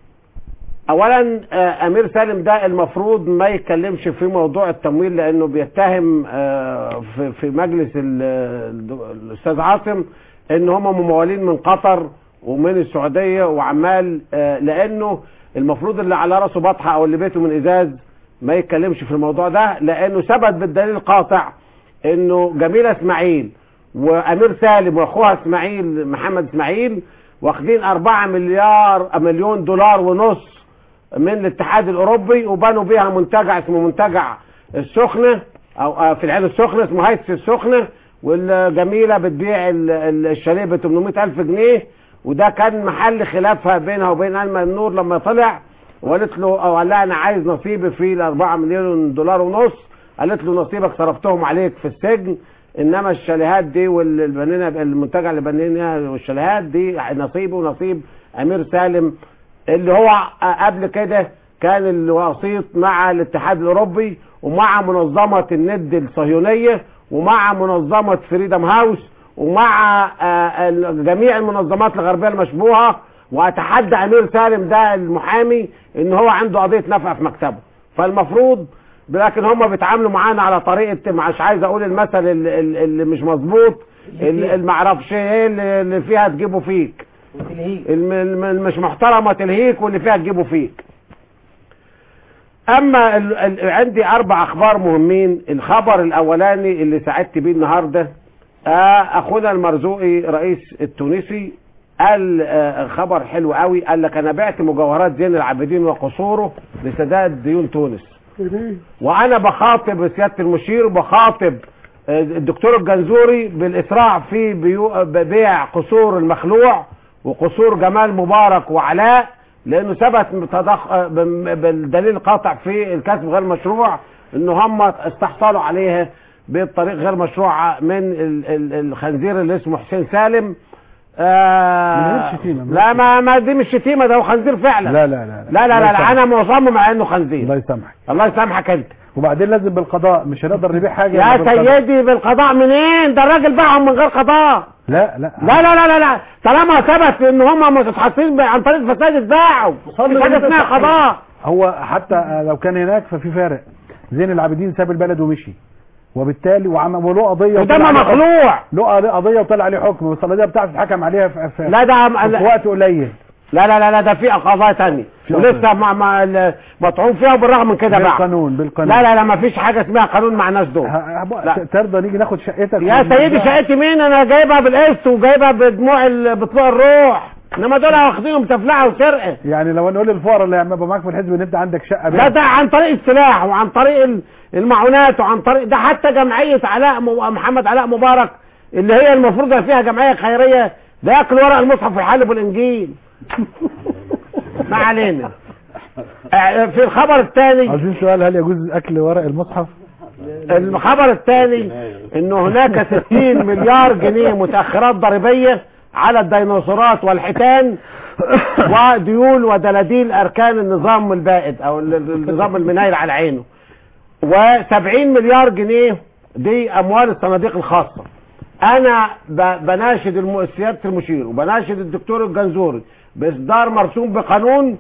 اولا آه، امير سالم ده المفروض ما يتكلمش في موضوع التمويل لانه بيتهم آه، في في مجلس ال- ال- الاستاذ عاصم ان هم ممولين من قطر ومن السعوديه وعمال آه، لانه المفروض اللي على راسه بطحه او اللي بيته من ازاز ما يتكلمش في الموضوع ده لانه ثبت بالدليل القاطع انه جميله اسماعيل وامير سالم واخوها اسماعيل محمد اسماعيل واخدين 4 مليار مليون دولار ونص من الاتحاد الاوروبي وبنوا بيها منتجع اسمه منتجع السخنه او آه، في العين السخنه اسمه هيتس السخنه والجميله بتبيع ال- ال- الشاليه ب 800 الف جنيه وده كان محل خلافها بينها وبين علم النور لما طلع وقالت له او قال لها انا عايز نصيبي في ال 4 مليون دولار ونص قالت له نصيبك صرفتهم عليك في السجن انما الشاليهات دي والبنينه المنتجع اللي بنيناها والشاليهات دي نصيبه ونصيب امير سالم اللي هو قبل كده كان الوسيط مع الاتحاد الاوروبي ومع منظمه الند الصهيونيه ومع منظمه فريدم هاوس ومع آه، ال- جميع المنظمات الغربيه المشبوهه واتحدى امير سالم ده المحامي ان هو عنده قضيه نفع في مكتبه فالمفروض لكن هم بيتعاملوا معانا على طريقه مش عايز اقول المثل اللي, اللي مش مظبوط اللي اللي معرفش ايه اللي اللي فيها تجيبه فيك الم- الم- المش محترمه تلهيك واللي فيها تجيبه فيك اما ال... ال... عندي اربع اخبار مهمين الخبر الاولاني اللي سعدت بيه النهارده آه اخونا المرزوقي رئيس التونسي قال آه خبر حلو قوي قال لك انا بعت مجوهرات زين العابدين وقصوره لسداد ديون تونس وانا بخاطب سياده المشير وبخاطب آه، الدكتور الجنزوري بالاسراع في بيو- ببيع قصور المخلوع وقصور جمال مبارك وعلاء لانه ثبت تضخ... آه، بم- بالدليل القاطع في الكسب غير مشروع ان هم استحصلوا عليها بطريق غير مشروع من ال... ال... الخنزير اللي اسمه حسين سالم آه من غير شتيمة، من لا ما, ما دي مش شتيمه ده هو خنزير فعلا لا لا لا لا لا لا, الله لا انا مصمم على انه خنزير الله يسامحك الله يسامحك انت وبعدين لازم بالقضاء مش هنقدر نبيع حاجه يا إلا بالقضاء. سيدي بالقضاء منين ده الراجل باعهم من غير قضاء لا لا لا لا لا لا لا طالما ثبت ان هم متحصلين عن طريق فساد اتباعوا مش حاجه اسمها قضاء هو حتى لو كان هناك ففي فارق زين العابدين ساب البلد ومشي وبالتالي وعمل وله قضيه وده وطلع عليه حكم. مخلوع. له قضيه وطلع عليه حكم بس القضيه بتاعته اتحكم عليها في, في لا ده في وقت قليل لا لا لا لا ده في قضايا تانية في ولسه مع مع ال- مطعون فيها وبالرغم من كده باع بالقانون بالقانون لا لا لا ما فيش حاجه اسمها قانون مع الناس دول لا. ترضى نيجي ناخد شقتك يا سيدي شقتي مين انا جايبها بالقسط وجايبها بدموع ال- بطلوع الروح انما دول واخدينهم تفلعه وسرقه يعني لو نقول للفقراء اللي يبقى معاك في الحزب ان انت عندك شقه لا ده عن طريق السلاح وعن طريق ال- المعونات وعن طريق ده حتى جمعية علاء م- محمد علاء مبارك اللي هي المفروض فيها جمعية خيرية ده ياكل ورق المصحف ويحلب الانجيل ما علينا آه، في الخبر الثاني عايزين سؤال هل يجوز اكل ورق المصحف الخبر الثاني انه هناك 60 مليار جنيه متاخرات ضريبيه على الديناصورات والحيتان وديول ودلاديل اركان النظام البائد او ال- ال- النظام المناير على عينه و70 مليار جنيه دي اموال الصناديق الخاصه انا ب- بناشد الم- سياده المشير وبناشد الدكتور الجنزوري باصدار مرسوم بقانون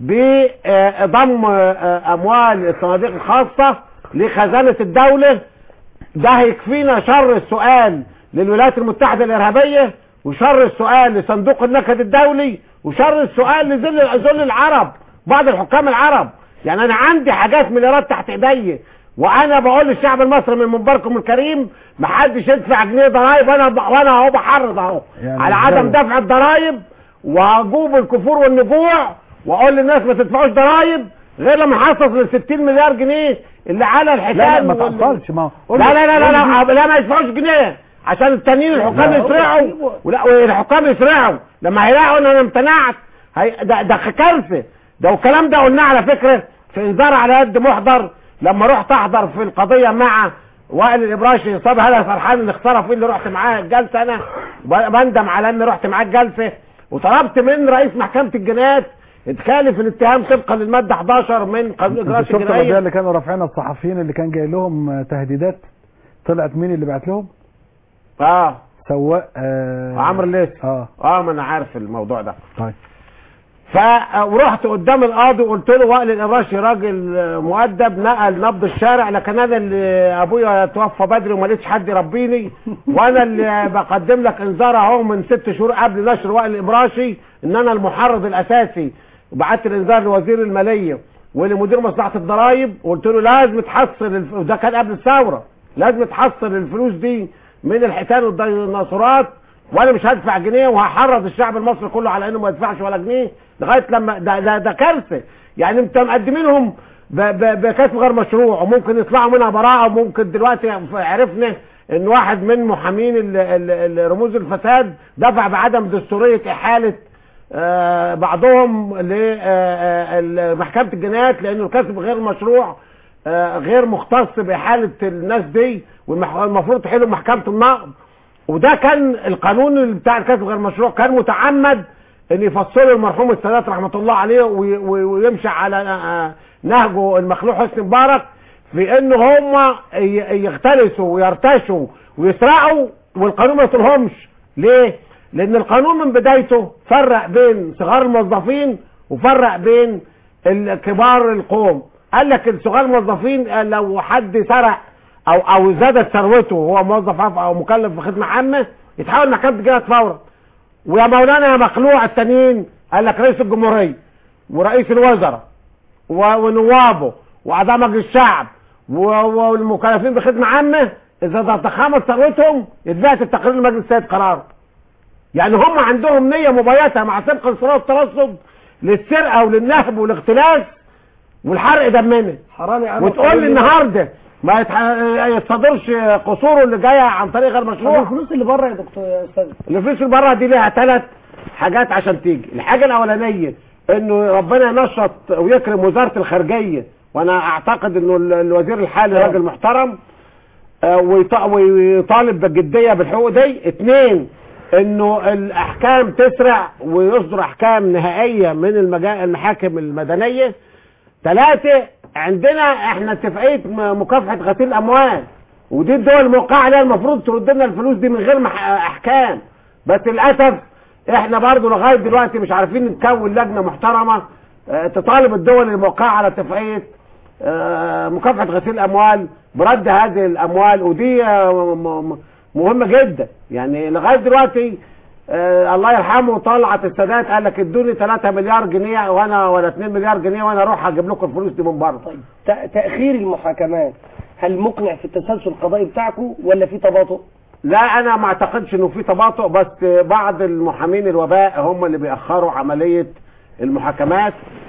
بضم اموال الصناديق الخاصه لخزانه الدوله ده هيكفينا شر السؤال للولايات المتحده الارهابيه وشر السؤال لصندوق النكد الدولي وشر السؤال لذل ذل العرب بعض الحكام العرب يعني انا عندي حاجات مليارات تحت ايدي وانا بقول للشعب المصري من منبركم الكريم محدش يدفع جنيه ضرايب وانا ب... وانا اهو بحرض اهو يعني على عدم الدولة. دفع الضرايب وهجوب الكفور والنجوع واقول للناس ما تدفعوش ضرايب غير لما احصص ل 60 مليار جنيه اللي على الحيتان لا لا ما وال- تحصلش ما هو لا لا لا لا لا, لا ما يدفعوش جنيه عشان التانيين الحكام لا. يسرعوا ولا والحكام يسرعوا لما هيلاقوا ان انا امتنعت هي ده, ده كارثه ده والكلام ده قلناه على فكره في انذار على يد محضر لما رحت احضر في القضيه مع وائل الابراشي صاب هذا فرحان اللي اختار فيه اللي رحت معاه الجلسه انا ب- بندم على اني رحت معاه الجلسه وطلبت من رئيس محكمه الجنايات اتكالف الاتهام طبقا للماده 11 من قانون انت الاجراءات شفت القضيه الجنائيه اللي كانوا رافعينها الصحفيين اللي كان جاي لهم تهديدات طلعت مين اللي بعت لهم اه سواق آه عمرو الليثي اه اه ما انا عارف الموضوع ده طيب ف ورحت قدام القاضي وقلت له وائل القراشي راجل آه، مؤدب نقل نبض الشارع لكن انا اللي ابويا توفى بدري وما لقيتش حد يربيني وانا اللي بقدم لك انذار اهو من ست شهور قبل نشر وائل الابراشي ان انا المحرض الاساسي وبعت الانذار لوزير الماليه ولمدير مصلحه الضرائب وقلت له لازم تحصل الف... وده كان قبل الثوره لازم تحصل الفلوس دي من الحيتان والديناصورات وانا مش هدفع جنيه وهحرض الشعب المصري كله على انه ما يدفعش ولا جنيه لغايه لما ده ده, ده كارثه يعني انت مقدمينهم ب- ب- بكسب غير مشروع وممكن يطلعوا منها براءه وممكن دلوقتي عرفنا ان واحد من محامين ال- ال- ال- رموز الفساد دفع بعدم دستوريه احاله آه، بعضهم لمحكمه الجنايات لانه الكسب غير مشروع آه، غير مختص باحاله الناس دي والمفروض تحيله محكمه النقض وده كان القانون اللي بتاع الكسب غير مشروع كان متعمد ان يفصله المرحوم السادات رحمه الله عليه وي- وي- ويمشي على آه، نهجه المخلوع حسني مبارك في ان هم ي- يختلسوا ويرتشوا ويسرقوا والقانون ما يطولهمش ليه؟ لان القانون من بدايته فرق بين صغار الموظفين وفرق بين ال- كبار القوم قال لك الصغار الموظفين آه، لو حد سرق او او زادت ثروته وهو موظف عفو او مكلف في خدمه عامه يتحول محكمه الجنايات فورا ويا مولانا يا مخلوع التانيين قال لك رئيس الجمهوريه ورئيس الوزراء و- ونوابه واعضاء مجلس الشعب و- والمكلفين بخدمه عامه اذا تضخمت ثروتهم يتبعت التقرير لمجلس السيد قرار يعني هم عندهم نيه مبيته مع سبق الصراع والترصد للسرقه وللنهب والاختلاس والحرق دمنا حرام يا عم وتقول لي النهارده ما يتح- يتصدرش قصوره اللي جايه عن طريق غير طب مشروع الفلوس اللي بره يا دكتور يا استاذ الفلوس اللي بره دي ليها ثلاث حاجات عشان تيجي الحاجه الاولانيه انه ربنا ينشط ويكرم وزاره الخارجيه وانا اعتقد انه ال- الوزير الحالي راجل محترم آه، ويط- ويطالب بجديه بالحقوق دي اثنين انه الاحكام تسرع ويصدر احكام نهائيه من المجا... المحاكم المدنيه ثلاثة عندنا احنا اتفاقية م- مكافحة غسيل الاموال ودي الدول الموقعة عليها المفروض ترد لنا الفلوس دي من غير مح... احكام بس للاسف احنا برضو لغاية دلوقتي مش عارفين نكون لجنة محترمة اه تطالب الدول الموقعة على اتفاقية اه مكافحة غسيل الاموال برد هذه الاموال ودي اه م- م- مهمة جدا يعني لغاية دلوقتي آه الله يرحمه طلعت السادات قال لك ادوني 3 مليار جنيه وانا ولا 2 مليار جنيه وانا اروح اجيب لكم الفلوس دي من بره طيب ت- تاخير المحاكمات هل مقنع في التسلسل القضائي بتاعكم ولا في تباطؤ لا انا ما اعتقدش انه في تباطؤ بس بعض المحامين الوباء هم اللي بيأخروا عملية المحاكمات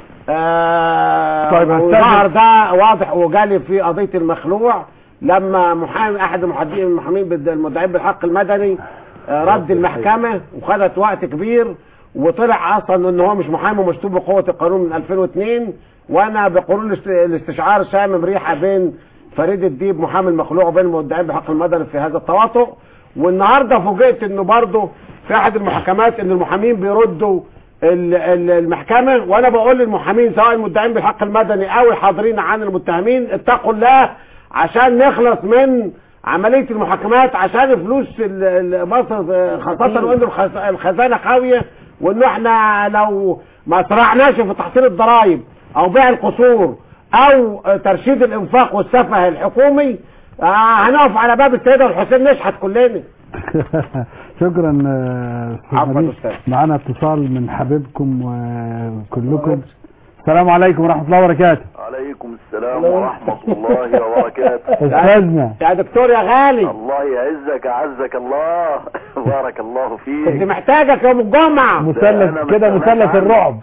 آه طيب، هستأذن. وظهر ده واضح وجالي في قضية المخلوع لما محامي احد المحامين المحامين بال- المدعين بالحق المدني آه رد المحكمة وخدت وقت كبير وطلع اصلا ان هو مش محامي ومشتوم بقوة القانون من 2002 وانا بقانون الاست- الاستشعار شامم ريحة بين فريد الديب محامي المخلوع وبين المدعين بالحق المدني في هذا التواطؤ والنهارده فوجئت انه برضه في احد المحاكمات ان المحامين بيردوا ال- ال- المحكمة وانا بقول للمحامين سواء المدعين بالحق المدني او الحاضرين عن المتهمين اتقوا الله عشان نخلص من عملية المحاكمات عشان فلوس ال- ال- مصر خاصة وان الخز- الخزانة خاوية وانه احنا لو ما اسرعناش في تحصيل الضرائب او بيع القصور او ترشيد الانفاق والسفه الحكومي آه هنقف على باب السيدة الحسين نشحت كلنا شكرا آه، أستاذ عفوا نبيل. أستاذ. معانا اتصال من حبيبكم وكلكم السلام عليكم ورحمة الله وبركاته عليكم السلام ورحمة الله وبركاته أستاذنا يا دكتور يا غالي الله يعزك أعزك الله بارك الله كنت فيك محتاجك يوم الجمعة مثلث كده مثلث الرعب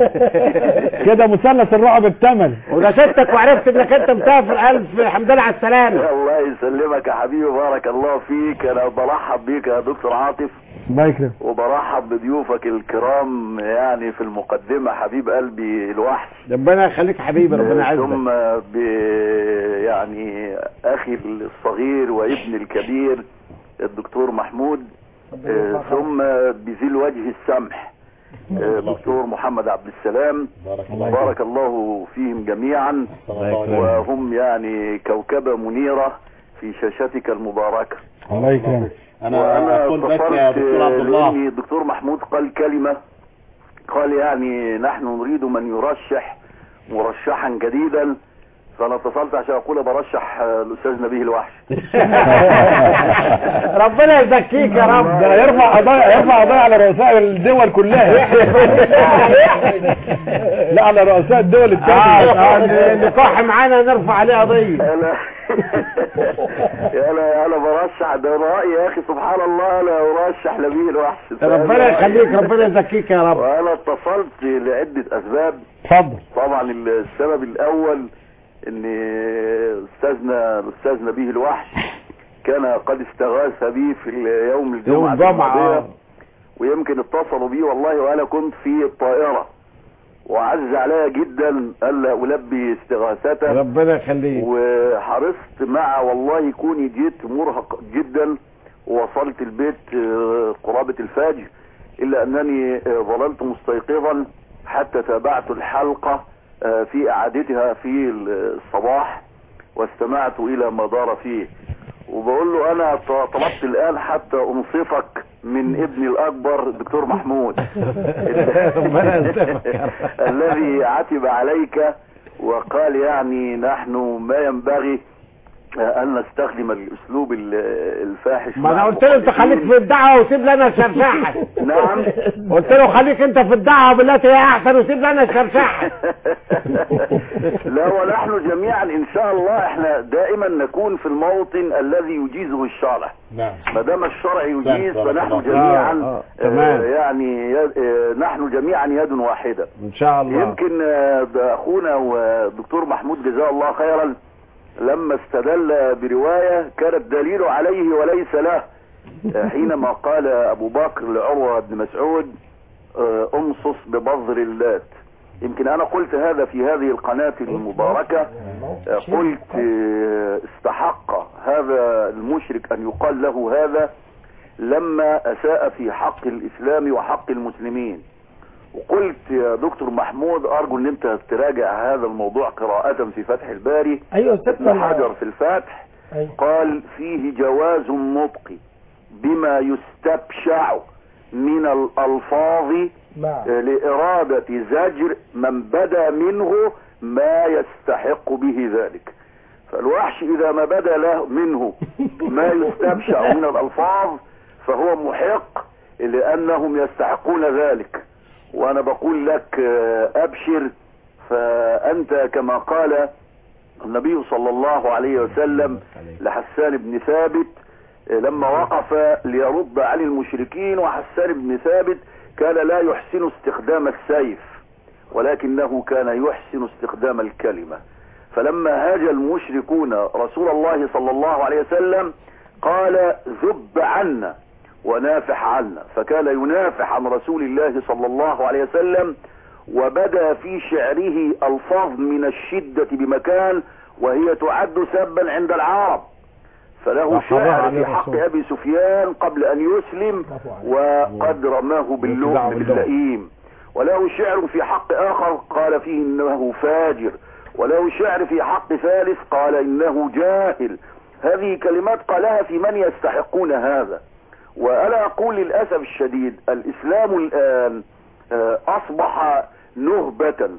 كده مثلث الرعب اكتمل وده ستك وعرفت انك انت مسافر الف الحمد لله على السلامة الله يسلمك يا حبيبي بارك الله فيك أنا برحب بيك يا دكتور عاطف الله يكرم وبرحب بضيوفك الكرام يعني في المقدمة حبيب قلبي الوحش ربنا يخليك حبيبي ربنا يعزك ثم ب يعني اخي الصغير وابني الكبير الدكتور محمود آه، ثم بذي الوجه السمح آه، دكتور محمد عبد السلام الله بارك الله فيهم جميعا وهم يعني كوكبة منيرة في شاشتك المباركة الله يكرمك وانا أقول بس اتصلت يا دكتور عبد الله. لأن الدكتور محمود قال كلمة قال يعني نحن نريد من يرشح مرشحا جديدا فانا اتصلت عشان اقول برشح آه، الاستاذ نبيه الوحش ربنا يزكيك يا رب ده يرفع قضايا يرفع قضايا على رؤساء الدول كلها لا على رؤساء الدول اه الثانية اللقاح معانا نرفع عليه قضية انا انا انا برشح ده رايي يا اخي سبحان الله انا ارشح نبيه الوحش ربنا يخليك ربنا يزكيك يا رب وانا اتصلت لعدة اسباب اتفضل طبعا السبب الاول ان استاذنا الاستاذ نبيه الوحش كان قد استغاث بي في يوم الجمعة يوم الجمعة الماضية آه. ويمكن اتصلوا بي والله وانا كنت في الطائرة وعز عليا جدا الا البي استغاثته ربنا يخليك وحرصت مع والله كوني جيت مرهق جدا ووصلت البيت آه، قرابة الفجر الا انني آه، ظللت مستيقظا حتى تابعت الحلقة آه، في اعادتها في الصباح واستمعت الى ما دار فيه وبقول له انا ط- طلبت الان حتى انصفك من ابني الاكبر الدكتور محمود ربنا يسلمك يا رب. الذي عتب عليك وقال يعني نحن ما ينبغي آه، ان نستخدم الاسلوب ال- الفاحش ما انا مع قلت له انت خليك في الدعوه وسيب لنا الشرشاحه نعم قلت له خليك انت في الدعوه بالتي هي احسن وسيب لنا الشرشاحه لا ونحن جميعا ان شاء الله احنا دائما نكون في الموطن الذي يجيزه الشرع نعم ما دام الشرع يجيز بارك فنحن الله. جميعا آه، آه، آه، تمام. يعني يد- آه، نحن جميعا يد واحده ان شاء الله يمكن آه، ده اخونا والدكتور محمود جزاه الله خيرا لما استدل بروايه كانت دليل عليه وليس له آه، حينما قال ابو بكر لعروه بن مسعود آه، امصص ببذر اللات يمكن انا قلت هذا في هذه القناه المباركه آه، قلت آه، استحق هذا المشرك ان يقال له هذا لما اساء في حق الاسلام وحق المسلمين وقلت يا دكتور محمود ارجو ان انت تراجع هذا الموضوع قراءة في فتح الباري ايوه ابن ستنا حجر في الفتح أيوة. قال فيه جواز النطق بما يستبشع من الالفاظ نعم لإرادة زجر من بدا منه ما يستحق به ذلك فالوحش إذا ما بدا له منه ما يستبشع من الألفاظ فهو محق لأنهم يستحقون ذلك وأنا بقول لك آه، أبشر فأنت كما قال النبي صلى الله عليه وسلم لحسان بن ثابت آه، لما وقف ليرد عن المشركين وحسان بن ثابت كان لا يحسن استخدام السيف ولكنه كان يحسن استخدام الكلمة فلما هاج المشركون رسول الله صلى الله عليه وسلم قال ذب عنا ونافح عنا فكان ينافح عن رسول الله صلى الله عليه وسلم وبدا في شعره الفاظ من الشدة بمكان وهي تعد سبا عند العرب فله لا شعر حرام في عليه حق الرسول. ابي سفيان قبل ان يسلم وقد رماه باللؤم دعوة باللؤم. باللئيم وله شعر في حق اخر قال فيه انه فاجر وله شعر في حق ثالث قال انه جاهل هذه كلمات قالها في من يستحقون هذا وانا اقول للاسف الشديد الاسلام الان آه، اصبح نهبة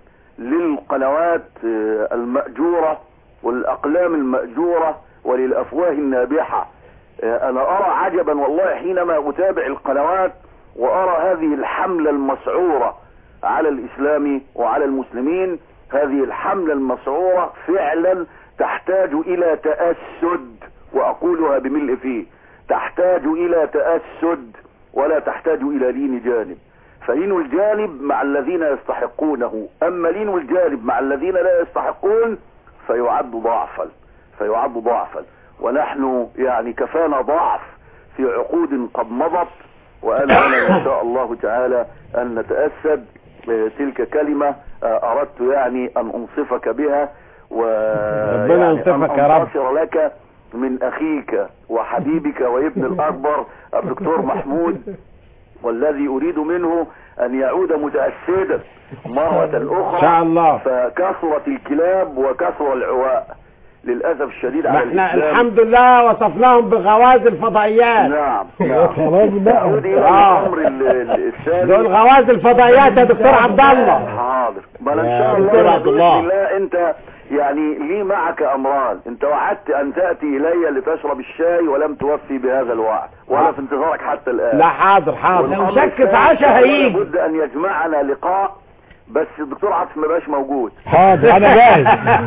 للقنوات آه، المأجورة والاقلام المأجورة وللافواه النابحة آه، انا ارى عجبا والله حينما اتابع القنوات وارى هذه الحملة المسعورة على الاسلام وعلى المسلمين هذه الحملة المسعورة فعلا تحتاج الى تأسد واقولها بملء فيه تحتاج الى تأسد ولا تحتاج الى لين جانب فلين الجانب مع الذين يستحقونه اما لين الجانب مع الذين لا يستحقون فيعد ضعفا فيعد ضعفا ونحن يعني كفانا ضعف في عقود قد مضت وانا هنا ان شاء الله تعالى ان نتأسد آه، تلك كلمة آه، اردت يعني ان انصفك بها و ربنا يعني ينصفك أن يا رب. أنتصر لك من اخيك وحبيبك وابن الاكبر الدكتور محمود والذي اريد منه ان يعود متأسدا مرة اخرى إن شاء الله. فكثرت الكلاب وكثر العواء للاسف الشديد ما على احنا الاسلام الحمد لله وصفناهم بغواز الفضائيات نعم خلاص بقى. نعود الى آه. الامر ال- ال- الثاني دول غواز الفضائيات يا دكتور عبد الله حاضر بل ان يا شاء دكتور الله عبد بإذن الله. الله انت يعني لي معك امران انت وعدت ان تأتي الي لتشرب الشاي ولم توفي بهذا الوعد وانا آه. في انتظارك حتى الان لا حاضر حاضر والأمر لو شك في الثاني عشاء هيجي لابد ان يجمعنا لقاء بس الدكتور عاطف ما بقاش موجود حاضر انا جاهز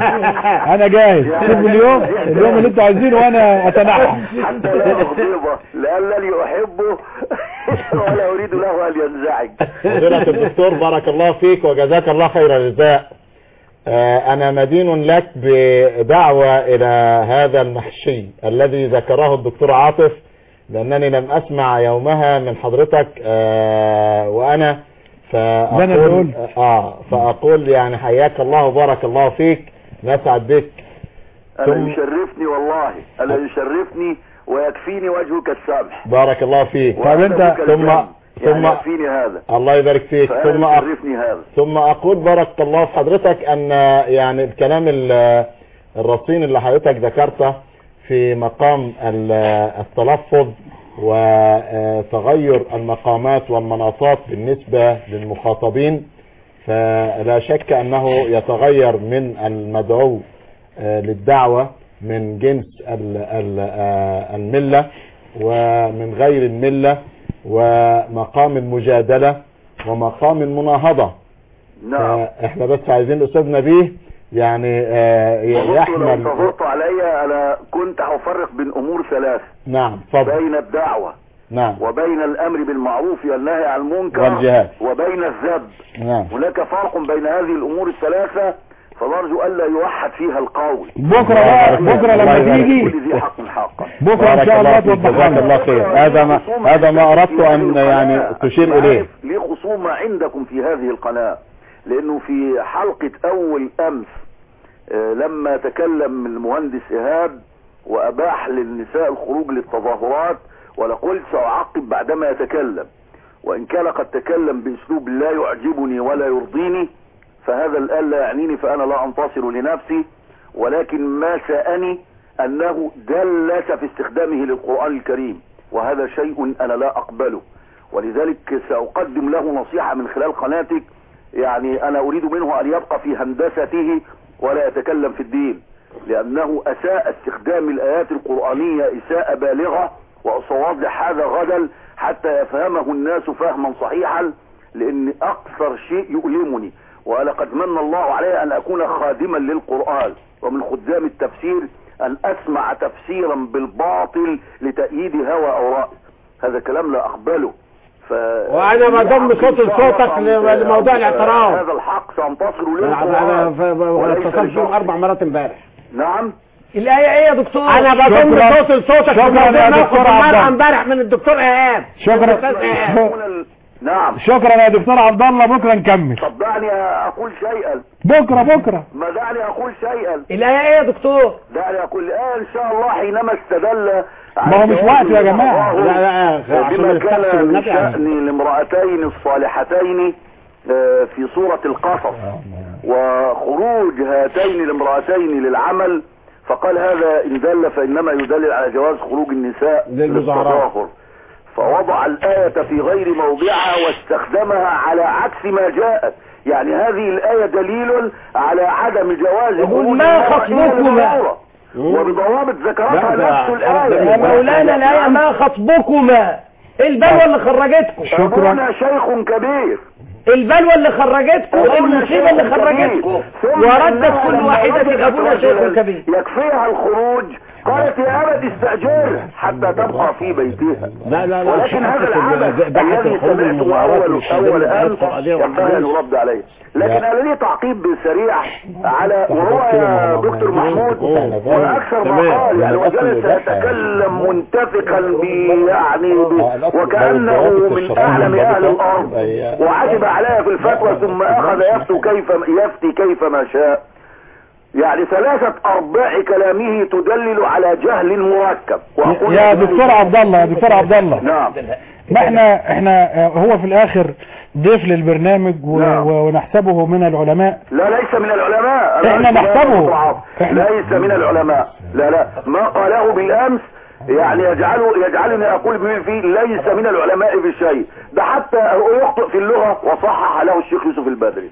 انا جاهز يعني شوفوا اليوم اليوم اللي انتوا عايزينه وانا اتنحى حتى لا اغضبه لانني احبه ولا اريد له ان ينزعج فضيلة الدكتور بارك الله فيك وجزاك الله خير الجزاء آه، أنا مدين لك بدعوة إلى هذا المحشي الذي ذكره الدكتور عاطف لأنني لم أسمع يومها من حضرتك آه، وأنا ده أنا اللي فأقول, قلت. آه فأقول يعني حياك الله وبارك الله فيك نسعد بك انا ثم- يشرفني والله انا يشرفني ويكفيني وجهك السمح بارك الله فيك وأسألك ثم الجنة. يعني ثم يكفيني هذا الله يبارك فيك ثم فانا أق- يشرفني هذا ثم اقول بارك الله في حضرتك ان يعني الكلام ال- الرصين اللي حضرتك ذكرته في مقام ال- التلفظ وتغير المقامات والمناصات بالنسبة للمخاطبين فلا شك انه يتغير من المدعو آه، للدعوة من جنس ال- ال- آه، الملة ومن غير الملة ومقام المجادلة ومقام المناهضة نعم احنا بس عايزين الاستاذ نبيه يعني آه، وبرضه لو يحمل انتظرت عليا انا كنت هفرق بين امور ثلاث نعم اتفضل بين الدعوة نعم وبين الامر بالمعروف والنهي عن المنكر والجهاد. وبين الذب نعم هناك فرق بين هذه الامور الثلاثة فنرجو الا يوحد فيها القول بكرة بقى بكرة لما تيجي كل ذي حق حقا بكرة ان شاء الله فيك، توضح جزاك الله لنا خير هذا ما هذا ما اردت ان يعني تشير اليه عارف ليه خصومة عندكم في هذه القناة لانه في حلقة اول امس آه، لما تكلم المهندس ايهاب واباح للنساء الخروج للتظاهرات ولا قلت ساعقب بعدما يتكلم وان كان قد تكلم باسلوب لا يعجبني ولا يرضيني فهذا الان لا يعنيني فانا لا انتصر لنفسي ولكن ما سأني انه دلس في استخدامه للقرآن الكريم وهذا شيء انا لا اقبله ولذلك سأقدم له نصيحة من خلال قناتك يعني انا اريد منه ان يبقى في هندسته ولا يتكلم في الدين لانه اساء استخدام الايات القرآنية اساءة بالغة وسأوضح هذا غدا حتى يفهمه الناس فهما صحيحا لان اكثر شيء يؤلمني ولقد من الله علي ان اكون خادما للقرآن ومن خدام التفسير ان اسمع تفسيرا بالباطل لتأييد هوى او رأي هذا كلام لا اقبله ف... وانا بضم صوت لصوتك لموضوع الاعتراض هذا الحق سانتصر له انا أنا اتصلت فيهم اربع مرات امبارح نعم الآية ايه يا دكتور انا بضم شكراً. صوت لصوتك في شكراً موضوع يا موقف دكتور عبد المرأة الله. امبارح من الدكتور ايهاب شكراً. الأستاذ إيهاب. نعم شكرا يا دكتور عبد الله بكرة نكمل طب دعني اقول شيئا بكرة بكرة ما دعني اقول شيئا الآية ايه يا دكتور دعني اقول الآن ان شاء الله حينما استدل ما هو مش وقت يا جماعة. لا لا عشان بما نستحسن كان من النبي عليه. شأن الامرأتين الصالحتين آه، في سورة القصص وخروج هاتين الامرأتين للعمل فقال هذا ان دل فانما يدلل على جواز خروج النساء للمظاهرات. للتظاهر فوضع الآية في غير موضعها واستخدمها على عكس ما جاءت يعني هذه الآية دليل على عدم جواز يقول خروج ما المرأة إلى خطبكما؟ المظاهرة. وبضوابط ذكرتها لا، ده نفس الآية يا مولانا الآية ما خطبكما ايه البلوى اللي خرجتكم شكراً. أبونا شيخ كبير البلوى اللي خرجتكم أبونا المصيبة اللي شيخ خرجتكم كبير. ثم وردت إنها كل لما واحدة وجدت أبونا شيخ رجلاً كبير يكفيها الخروج قالت يا أبت استأجره حتى تبقى في بيتها لا لا لا ولكن هذا العبث بحث الذي الخروج سمعته المظاهرات أول مش أول هنعمل آيات أمس قرآنية ينبغي أن وحديث. يرد عليه لكن لا. أنا لي تعقيب سريع على وهو يا دكتور محمود وأكثر ما قال يعني وجلس يتكلم منتفقا ب يعني ب- وكأنه من أعلم أهل الأرض وعتب عليها في الفتوى ثم أخذ يفتي كيف يفتي كيف ما شاء يعني ثلاثة أرباع كلامه تدلل على جهل مركب وأقول يا لك- دكتور عبد الله يا دكتور عبد الله نعم ما احنا احنا آه، هو في الاخر ضيف للبرنامج و- نعم. و- ونحسبه من العلماء لا ليس من العلماء أنا إحنا أنت لا نحسبه. تضعف. إحنا- ليس من العلماء لا لا ما قاله بالأمس يعني يجعله يجعلني أقول به فيه ليس من العلماء بشيء ده حتى يخطئ في اللغة وصحح له الشيخ يوسف البدري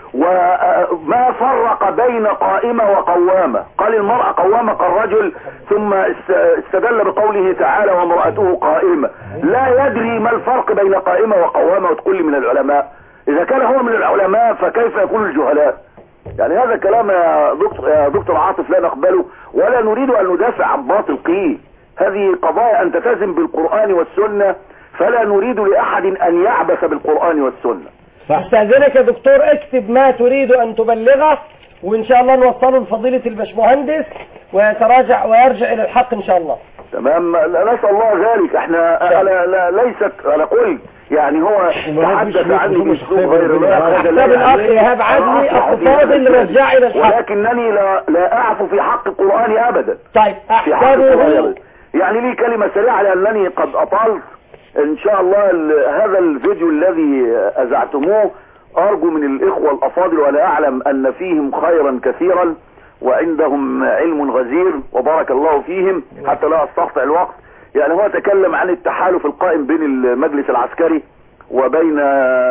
وما فرق بين قائمة وقوامة قال المرأة قوامة كالرجل ثم است- استدل بقوله تعالى وامرأته قائمة لا يدري ما الفرق بين قائمة وقوامة وتقول لي من العلماء إذا كان هو من العلماء فكيف يكون الجهلاء يعني هذا كلام يا دكتور, يا دكتور عاطف لا نقبله ولا نريد أن ندافع عن باطل قيل هذه قضايا أن تلتزم بالقرآن والسنة فلا نريد لأحد أن يعبث بالقرآن والسنة استاذنك يا دكتور اكتب ما تريد ان تبلغه وان شاء الله نوصله لفضيلة الباشمهندس ويتراجع ويرجع الى الحق ان شاء الله تمام لا- نسأل الله ذلك احنا انا لا ليست انا قلت يعني هو تحدث عني باسلوب غير لائق هذا لا حساب الاخ يعني- ايهاب عدلي آه، اخو حديث فاضل الإسلام. رجع الى الحق ولكنني لا لا اعفو في حق القرآن ابدا طيب في حق القرآن احسبه أبداً. يعني لي كلمة سريعة لانني قد اطلت ان شاء الله ال- هذا الفيديو الذي اذعتموه ارجو من الاخوة الافاضل وانا اعلم ان فيهم خيرا كثيرا وعندهم علم غزير وبارك الله فيهم حتى لا استقطع الوقت يعني هو تكلم عن التحالف القائم بين المجلس العسكري وبين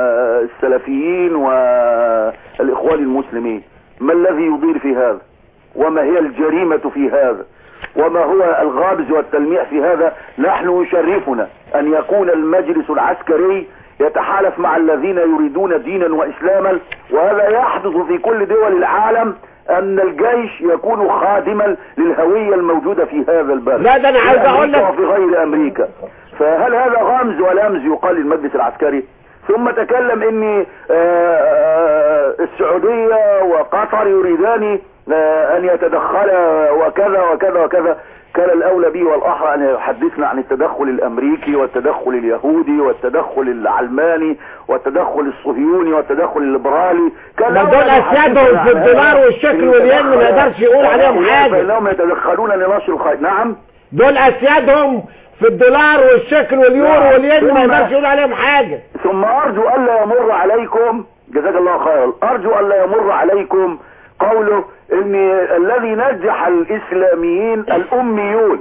السلفيين والاخوان المسلمين ما الذي يضير في هذا وما هي الجريمة في هذا وما هو الغابز والتلميع في هذا نحن يشرفنا أن يكون المجلس العسكري يتحالف مع الذين يريدون دينا وإسلاما وهذا يحدث في كل دول العالم أن الجيش يكون خادما للهوية الموجودة في هذا البلد لا، ده أنا عايز في أقول أمريكا لك- وفي غير أمريكا فهل هذا غمز ولمز يقال للمجلس العسكري ثم تكلم ان آه، آه، السعودية وقطر يريدان آه، ان يتدخلا وكذا وكذا وكذا كان الاولى به والاحرى ان يحدثنا عن التدخل الامريكي والتدخل اليهودي والتدخل العلماني والتدخل الصهيوني والتدخل الليبرالي كان ما الأولى دول أن يحدثنا أسيادهم في عن الدولار هذا. والشكل والين ما نقدرش يقول عليهم حاجة. فانهم يتدخلون لنشر الخير نعم دول اسيادهم في الدولار والشكل واليورو نعم. والين ما ثم- يقدرش يقول عليهم حاجة ثم ارجو الا يمر عليكم جزاك الله خيرا ارجو الا يمر عليكم قوله ان الذي نجح الاسلاميين الاميون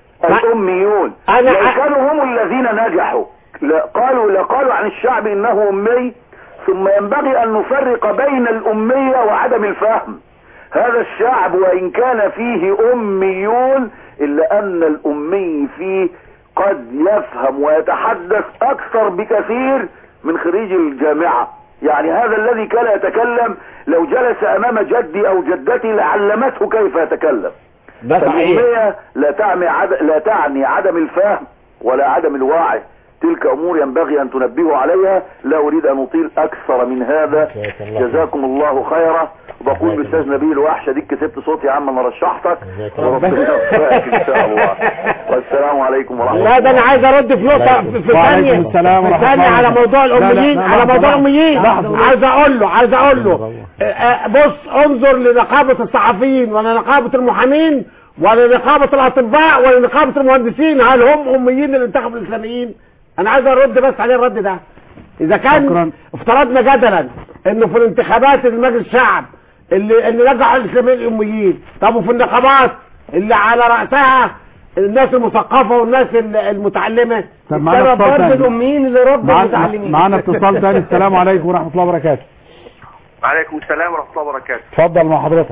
الاميون أنا- لو كانوا هم الذين نجحوا لا قالوا لا قالوا عن الشعب انه امي ثم ينبغي ان نفرق بين الامية وعدم الفهم هذا الشعب وان كان فيه اميون الا ان الامي فيه قد يفهم ويتحدث اكثر بكثير من خريج الجامعة يعني هذا الذي كان يتكلم لو جلس امام جدي او جدتي لعلمته كيف يتكلم ده صحيح فالأمية لا تعني عد... لا تعني عدم الفهم ولا عدم الوعي تلك امور ينبغي ان تنبهوا عليها لا اريد ان اطيل اكثر من هذا جزاكم الله خيرا وبقول باستاذ نبيل الوحش اديك كسبت صوتي يا عم انا رشحتك وربنا يوفقك ان شاء الله والسلام عليكم ورحمه الله لا ده انا عايز ارد في نقطة في في وعليكم ثانية السلام في ورحمة ثانية الله على وبركاته. موضوع لا، لا، الاميين لا، على لحظة، موضوع لحظة. الاميين لحظة. عايز اقول له عايز اقول له آه، آه، بص انظر لنقابة الصحفيين ولا نقابة المحامين ولا نقابة الاطباء ولا نقابة المهندسين هل هم اميين اللي انتخبوا الاسلاميين انا عايز ارد بس عليه الرد ده اذا كان شكراً. افترضنا جدلا انه في الانتخابات المجلس الشعب اللي اللي نجح الاسلاميين الاميين طب وفي النقابات اللي على راسها الناس المثقفه والناس ال- المتعلمه طب معانا السبب اتصال برضه تاني. الاميين اللي ربوا معانا المتعلمين معانا اتصال تاني السلام عليكم ورحمة الله وبركاته وعليكم السلام ورحمه الله وبركاته اتفضل مع حضرتك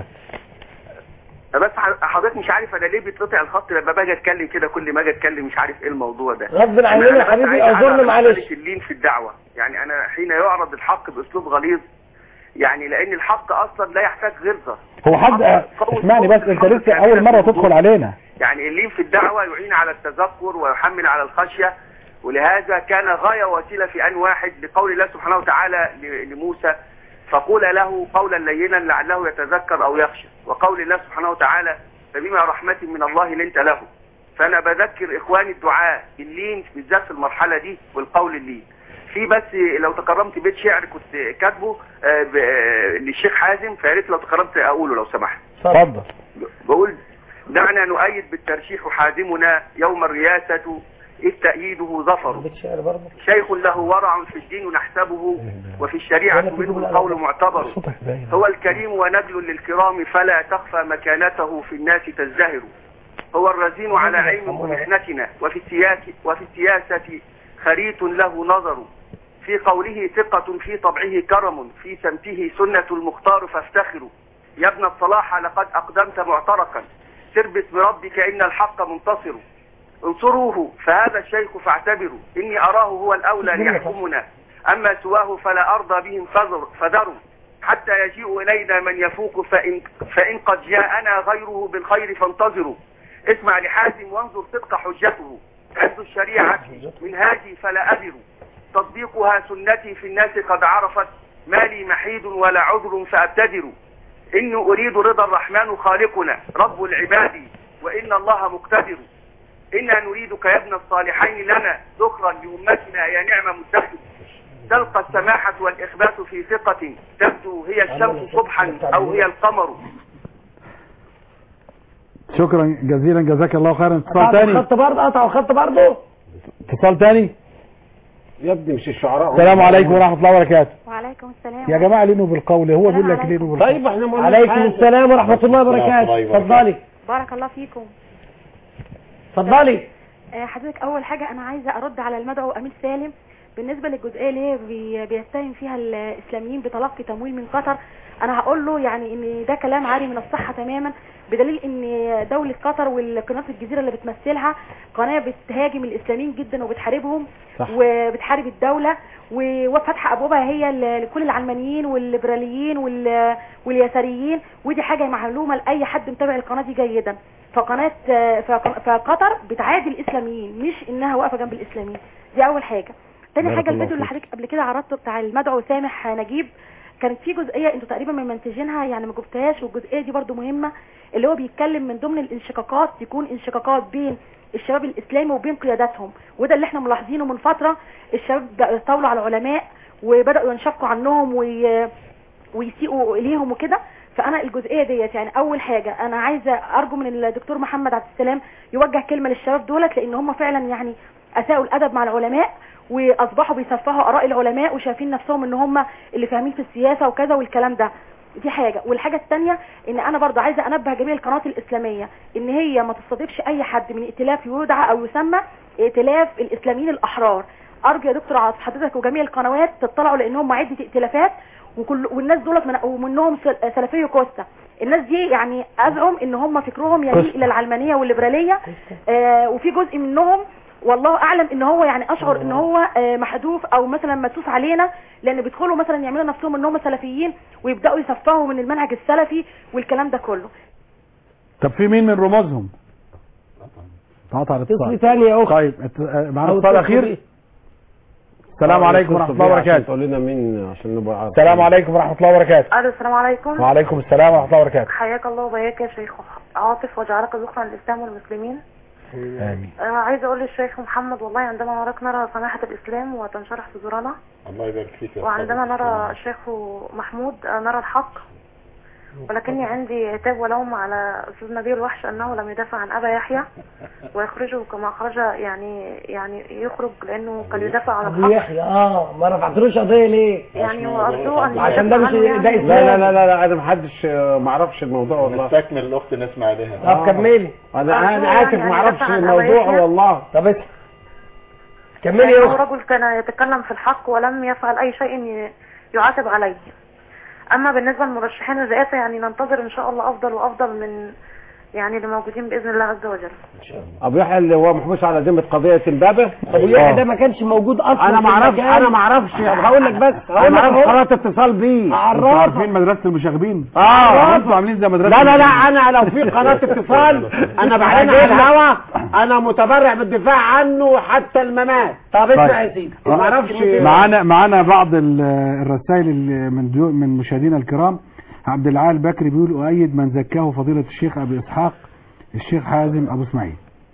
بس ح- حضرتك مش عارف انا ليه بيتقطع الخط لما باجي اتكلم كده كل ما اجي اتكلم مش عارف ايه الموضوع ده غصب عننا أنا يا بس حبيبي، عايز اعذرنا أعلق على معلش. مسألة اللين في الدعوه يعني انا حين يعرض الحق باسلوب غليظ يعني لان الحق اصلا لا يحتاج غلظه هو حد اسمعني بس انت لسه اول مرة تدخل علينا يعني اللين في الدعوة يعين على التذكر ويحمل على الخشية ولهذا كان غاية وسيلة في أن واحد لقول الله سبحانه وتعالى ل- لموسى فقول له قولا لينا لعله يتذكر أو يخشى وقول الله سبحانه وتعالى فبما رحمة من الله لنت له فأنا بذكر إخواني الدعاء اللين بالذات في المرحلة دي والقول اللين في بس لو تكرمت بيت شعر كنت كاتبه آه، ب- آه، للشيخ حازم فيا ريت لو تكرمت أقوله لو سمحت اتفضل بقول دعنا نؤيد بالترشيح حازمنا يوم الرياسة إذ تأييده ظفر شيخ له ورع في الدين نحسبه وفي الشريعة منه القول معتبر هو الكريم ونجل للكرام فلا تخفى مكانته في الناس تزدهر هو الرزين على علم بمحنتنا وفي السياسة, وفي السياسة خريط له نظر في قوله ثقة في طبعه كرم في سمته سنة المختار فافتخروا يا ابن الصلاح لقد أقدمت معتركا سر باسم ربك إن الحق منتصر انصروه فهذا الشيخ فاعتبروا إني أراه هو الأولى ليحكمنا أما سواه فلا أرضى بهم فذر فذروا حتى يجيء إلينا من يفوق فإن, فإن قد جاءنا غيره بالخير فانتظروا اسمع لحازم وانظر صدق حجته حفظ الشريعة منهاجي فلا أبر تطبيقها سنتي في الناس قد عرفت ما لي محيد ولا عذر فأبتدر إني أريد رضا الرحمن خالقنا رب العباد وإن الله مقتدر إنا نريدك يا ابن الصالحين لنا ذكرا لأمتنا يا نعم مدخر تلقى السماحة والإخبات في ثقة تبدو هي الشمس صبحا أو هي القمر شكرا جزيلا جزاك الله خيرا اتصال قطعوا تاني الخط برضه قطعوا الخط برضه اتصال تاني يا ابني مش الشعراء السلام عليكم ورحمة الله وبركاته وعليكم السلام يا جماعة لينوا بالقول هو بيقول لك لينوا بالقول طيب احنا ما عليكم السلام ورحمة الله وبركاته اتفضلي بارك الله فيكم اتفضلي آه، حضرتك اول حاجة انا عايزة ارد على المدعو امير سالم بالنسبه للجزئيه اللي هي بي- بيتهم فيها الاسلاميين بتلقي تمويل من قطر انا هقول له يعني ان ده كلام عاري من الصحه تماما بدليل ان دوله قطر والقناه الجزيره اللي بتمثلها قناه بتهاجم الاسلاميين جدا وبتحاربهم صح. وبتحارب الدوله و- وفاتحه ابوابها هي ل- لكل العلمانيين والليبراليين وال- واليساريين ودي حاجه معلومه لاي حد متابع القناه دي جيدا فقناه فق- فقطر بتعادي الاسلاميين مش انها واقفه جنب الاسلاميين دي اول حاجه تاني بارك حاجه الله الفيديو اللي فيك. حضرتك قبل كده عرضته بتاع المدعو سامح نجيب كانت في جزئيه انتوا تقريبا من منتجينها يعني ما جبتهاش والجزئيه دي برضو مهمه اللي هو بيتكلم من ضمن الانشقاقات يكون انشقاقات بين الشباب الاسلامي وبين قياداتهم وده اللي احنا ملاحظينه من فتره الشباب بقوا يستولوا على العلماء وبداوا ينشقوا عنهم وي... ويسيئوا اليهم وكده فانا الجزئيه ديت يعني اول حاجه انا عايزه ارجو من الدكتور محمد عبد السلام يوجه كلمه للشباب دولت لان هم فعلا يعني اساءوا الادب مع العلماء واصبحوا بيسفهوا اراء العلماء وشايفين نفسهم ان هم اللي فاهمين في السياسه وكذا والكلام ده دي حاجه والحاجه الثانيه ان انا برضه عايزه انبه جميع القنوات الاسلاميه ان هي ما تستضيفش اي حد من ائتلاف يدعى او يسمى ائتلاف الاسلاميين الاحرار ارجو يا دكتور عاطف حضرتك وجميع القنوات تطلعوا لان هم عده ائتلافات وكل والناس دولت من ومنهم سل- سلفي كوستا الناس دي يعني ازعم ان هم فكرهم يميل كوستا. الى العلمانيه والليبراليه آه وفي جزء منهم والله اعلم ان هو يعني اشعر ان هو آه، محذوف او مثلا مدسوس علينا لان بيدخلوا مثلا يعملوا نفسهم ان هم سلفيين ويبداوا يسفهوا من المنهج السلفي والكلام ده كله طب في مين من رموزهم قطع الاتصال اتصلي تاني يا اخت طيب ات- آه، معانا أو اتصال اتصلي اخير بيه. السلام آه، عليكم ورحمه اتصل الله بيه عشان وبركاته تقول لنا مين عشان نبقى عارفين. السلام عليكم ورحمه الله وبركاته الو السلام عليكم وعليكم السلام ورحمه الله وبركاته حياك الله وبياك يا شيخ عاطف وجعلك ذكرا للاسلام والمسلمين امين آه عايزه اقول للشيخ محمد والله عندما نراك نرى سماحه الاسلام وتنشرح صدورنا الله يبارك فيك يا وعندما أستاذ. نرى الشيخ محمود آه، نرى الحق ولكني عندي عتاب ولوم على استاذ نبيل الوحش انه لم يدافع عن ابا يحيى ويخرجه كما خرج يعني يعني يخرج لانه كان يدافع عن ابو الحق يحيى اه ما رفعتلوش قضيه ليه يعني وارجو ان عشان ده مش يدافع عنه ده يعني. اسلام لا لا لا لا انا محدش ما اعرفش الموضوع والله نستكمل الاخت نسمع عليها طب كملي انا انا أرجو اسف يعني ما اعرفش يدافع عن الموضوع أبا يحيى. والله طب اسمع كملي يعني يا هو اخت رجل كان يتكلم في الحق ولم يفعل اي شيء ي- يعاتب عليه اما بالنسبه للمرشحين الرئاسه يعني ننتظر ان شاء الله افضل وافضل من يعني اللي موجودين باذن الله عز وجل ابو يحيى اللي هو محبوس على ذمه قضيه امبابه ابو يحيى ده ما كانش موجود اصلا انا في ما اعرفش المكان. انا ما اعرفش هقول لك بس انا هقول ما لك اعرفش أهو. قناه اتصال بيه انتوا عرفك عارفين مدرسه المشاغبين اه انتوا عاملين زي مدرسه لا لا لا المشاغبين. انا لو في قناه اتصال انا بعلنها على الهوا انا متبرع بالدفاع عنه حتى الممات طب اسمع طيب. يا سيدي ما اعرفش معانا معانا بعض ال- الرسائل اللي من ديو- من مشاهدينا الكرام عبد العال بكري بيقول اؤيد من زكاه فضيله الشيخ ابي اسحاق الشيخ حازم ابو اسماعيل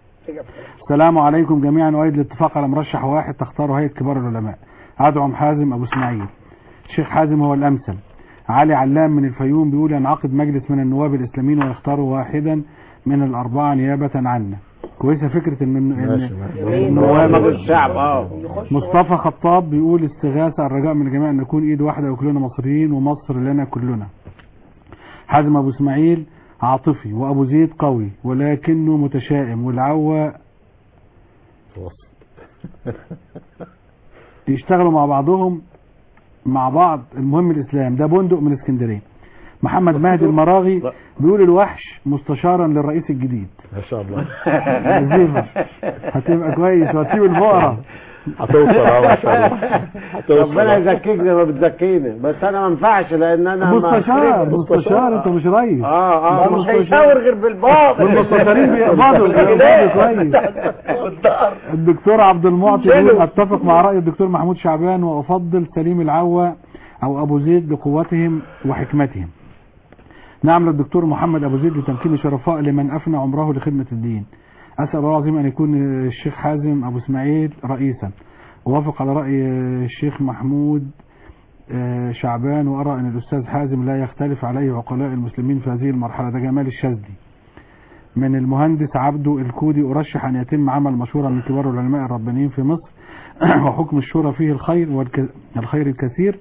السلام عليكم جميعا اؤيد الاتفاق على مرشح واحد تختاره هيئه كبار العلماء ادعم حازم ابو اسماعيل الشيخ حازم هو الامثل علي علام من الفيوم بيقول ينعقد مجلس من النواب الاسلاميين ويختاروا واحدا من الاربعه نيابه عنا كويسه فكره ان ماشي، ان ماشي. النواب مجلس الشعب اه مصطفى خطاب بيقول استغاثة الرجاء من الجميع أن نكون إيد واحدة وكلنا مصريين ومصر لنا كلنا حازم أبو إسماعيل عاطفي وأبو زيد قوي ولكنه متشائم والعوة يشتغلوا مع بعضهم مع بعض المهم الإسلام ده بندق من اسكندرية محمد مهدي المراغي بيقول الوحش مستشارا للرئيس الجديد ما شاء الله وظيفة هتبقى كويس وهتسيب الفقراء هتوصل اه ما شاء الله هتوصل ربنا يزكيك زي ما بتزكيني بس انا ما ينفعش لان انا ما- مستشار مستشار انت مش رئيس اه اه مش هيشاور غير بالباطل والمستشارين بيقبضوا بيقبضوا كويس الدكتور عبد المعطي يقول اتفق مع راي الدكتور محمود شعبان وافضل سليم العوا او ابو زيد لقوتهم وحكمتهم نعم للدكتور محمد ابو زيد لتمكين الشرفاء لمن افنى عمره لخدمه الدين اسال الله العظيم ان يكون الشيخ حازم ابو اسماعيل رئيسا اوافق على راي الشيخ محمود آه، شعبان وارى ان الاستاذ حازم لا يختلف عليه عقلاء المسلمين في هذه المرحله ده جمال الشاذلي من المهندس عبده الكودي ارشح ان يتم عمل مشوره من كبار العلماء الربانيين في مصر وحكم الشورى فيه الخير والك... الخير الكثير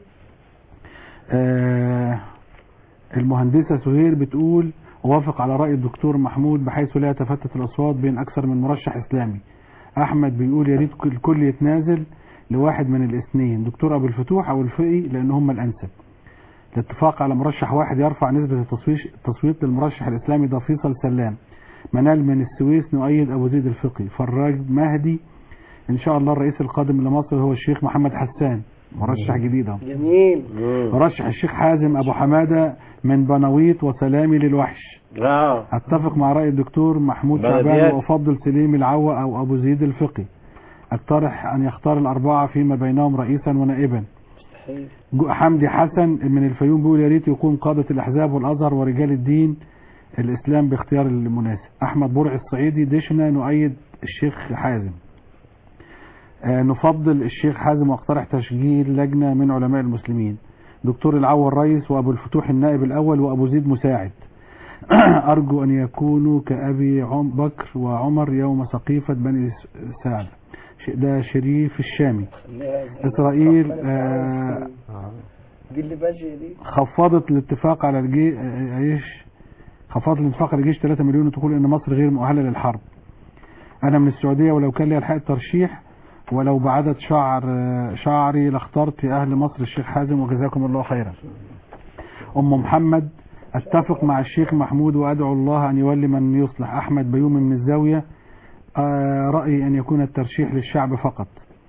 آه، المهندسه سهير بتقول اوافق على راي الدكتور محمود بحيث لا يتفتت الاصوات بين اكثر من مرشح اسلامي احمد بيقول يا ريت الكل يتنازل لواحد من الاثنين دكتور ابو الفتوح او الفقي لان هم الانسب الاتفاق على مرشح واحد يرفع نسبة التصويش- التصويت للمرشح الاسلامي ده فيصل سلام منال من السويس نؤيد ابو زيد الفقي فراج مهدي ان شاء الله الرئيس القادم لمصر هو الشيخ محمد حسان مرشح جديد اهو جميل مرشح الشيخ حازم ابو حمادة من بنويت وسلامي للوحش اه اتفق مع رأي الدكتور محمود بلديات. شعبان وافضل سليم العوة او ابو زيد الفقي اقترح ان يختار الاربعة فيما بينهم رئيسا ونائبا جو- حمدي حسن من الفيوم بيقول يا ريت يكون قادة الاحزاب والازهر ورجال الدين الاسلام باختيار المناسب احمد برع الصعيدي دشنا نؤيد الشيخ حازم آه، نفضل الشيخ حازم واقترح تشكيل لجنة من علماء المسلمين دكتور العوى الرئيس وابو الفتوح النائب الاول وابو زيد مساعد ارجو ان يكونوا كابي عم بكر وعمر يوم سقيفة بني س- سعد ش- ده شريف الشامي اسرائيل آه، دي اللي باجي دي خفضت الاتفاق على الجيش ايش خفضت الاتفاق على الجيش 3 مليون وتقول ان مصر غير مؤهله للحرب انا من السعوديه ولو كان لي الحق الترشيح ولو بعدد شعر شعري لاخترت في اهل مصر الشيخ حازم وجزاكم الله خيرا ام محمد اتفق مع الشيخ محمود وادعو الله ان يولي من يصلح احمد بيومي من الزاويه آه، رايي ان يكون الترشيح للشعب فقط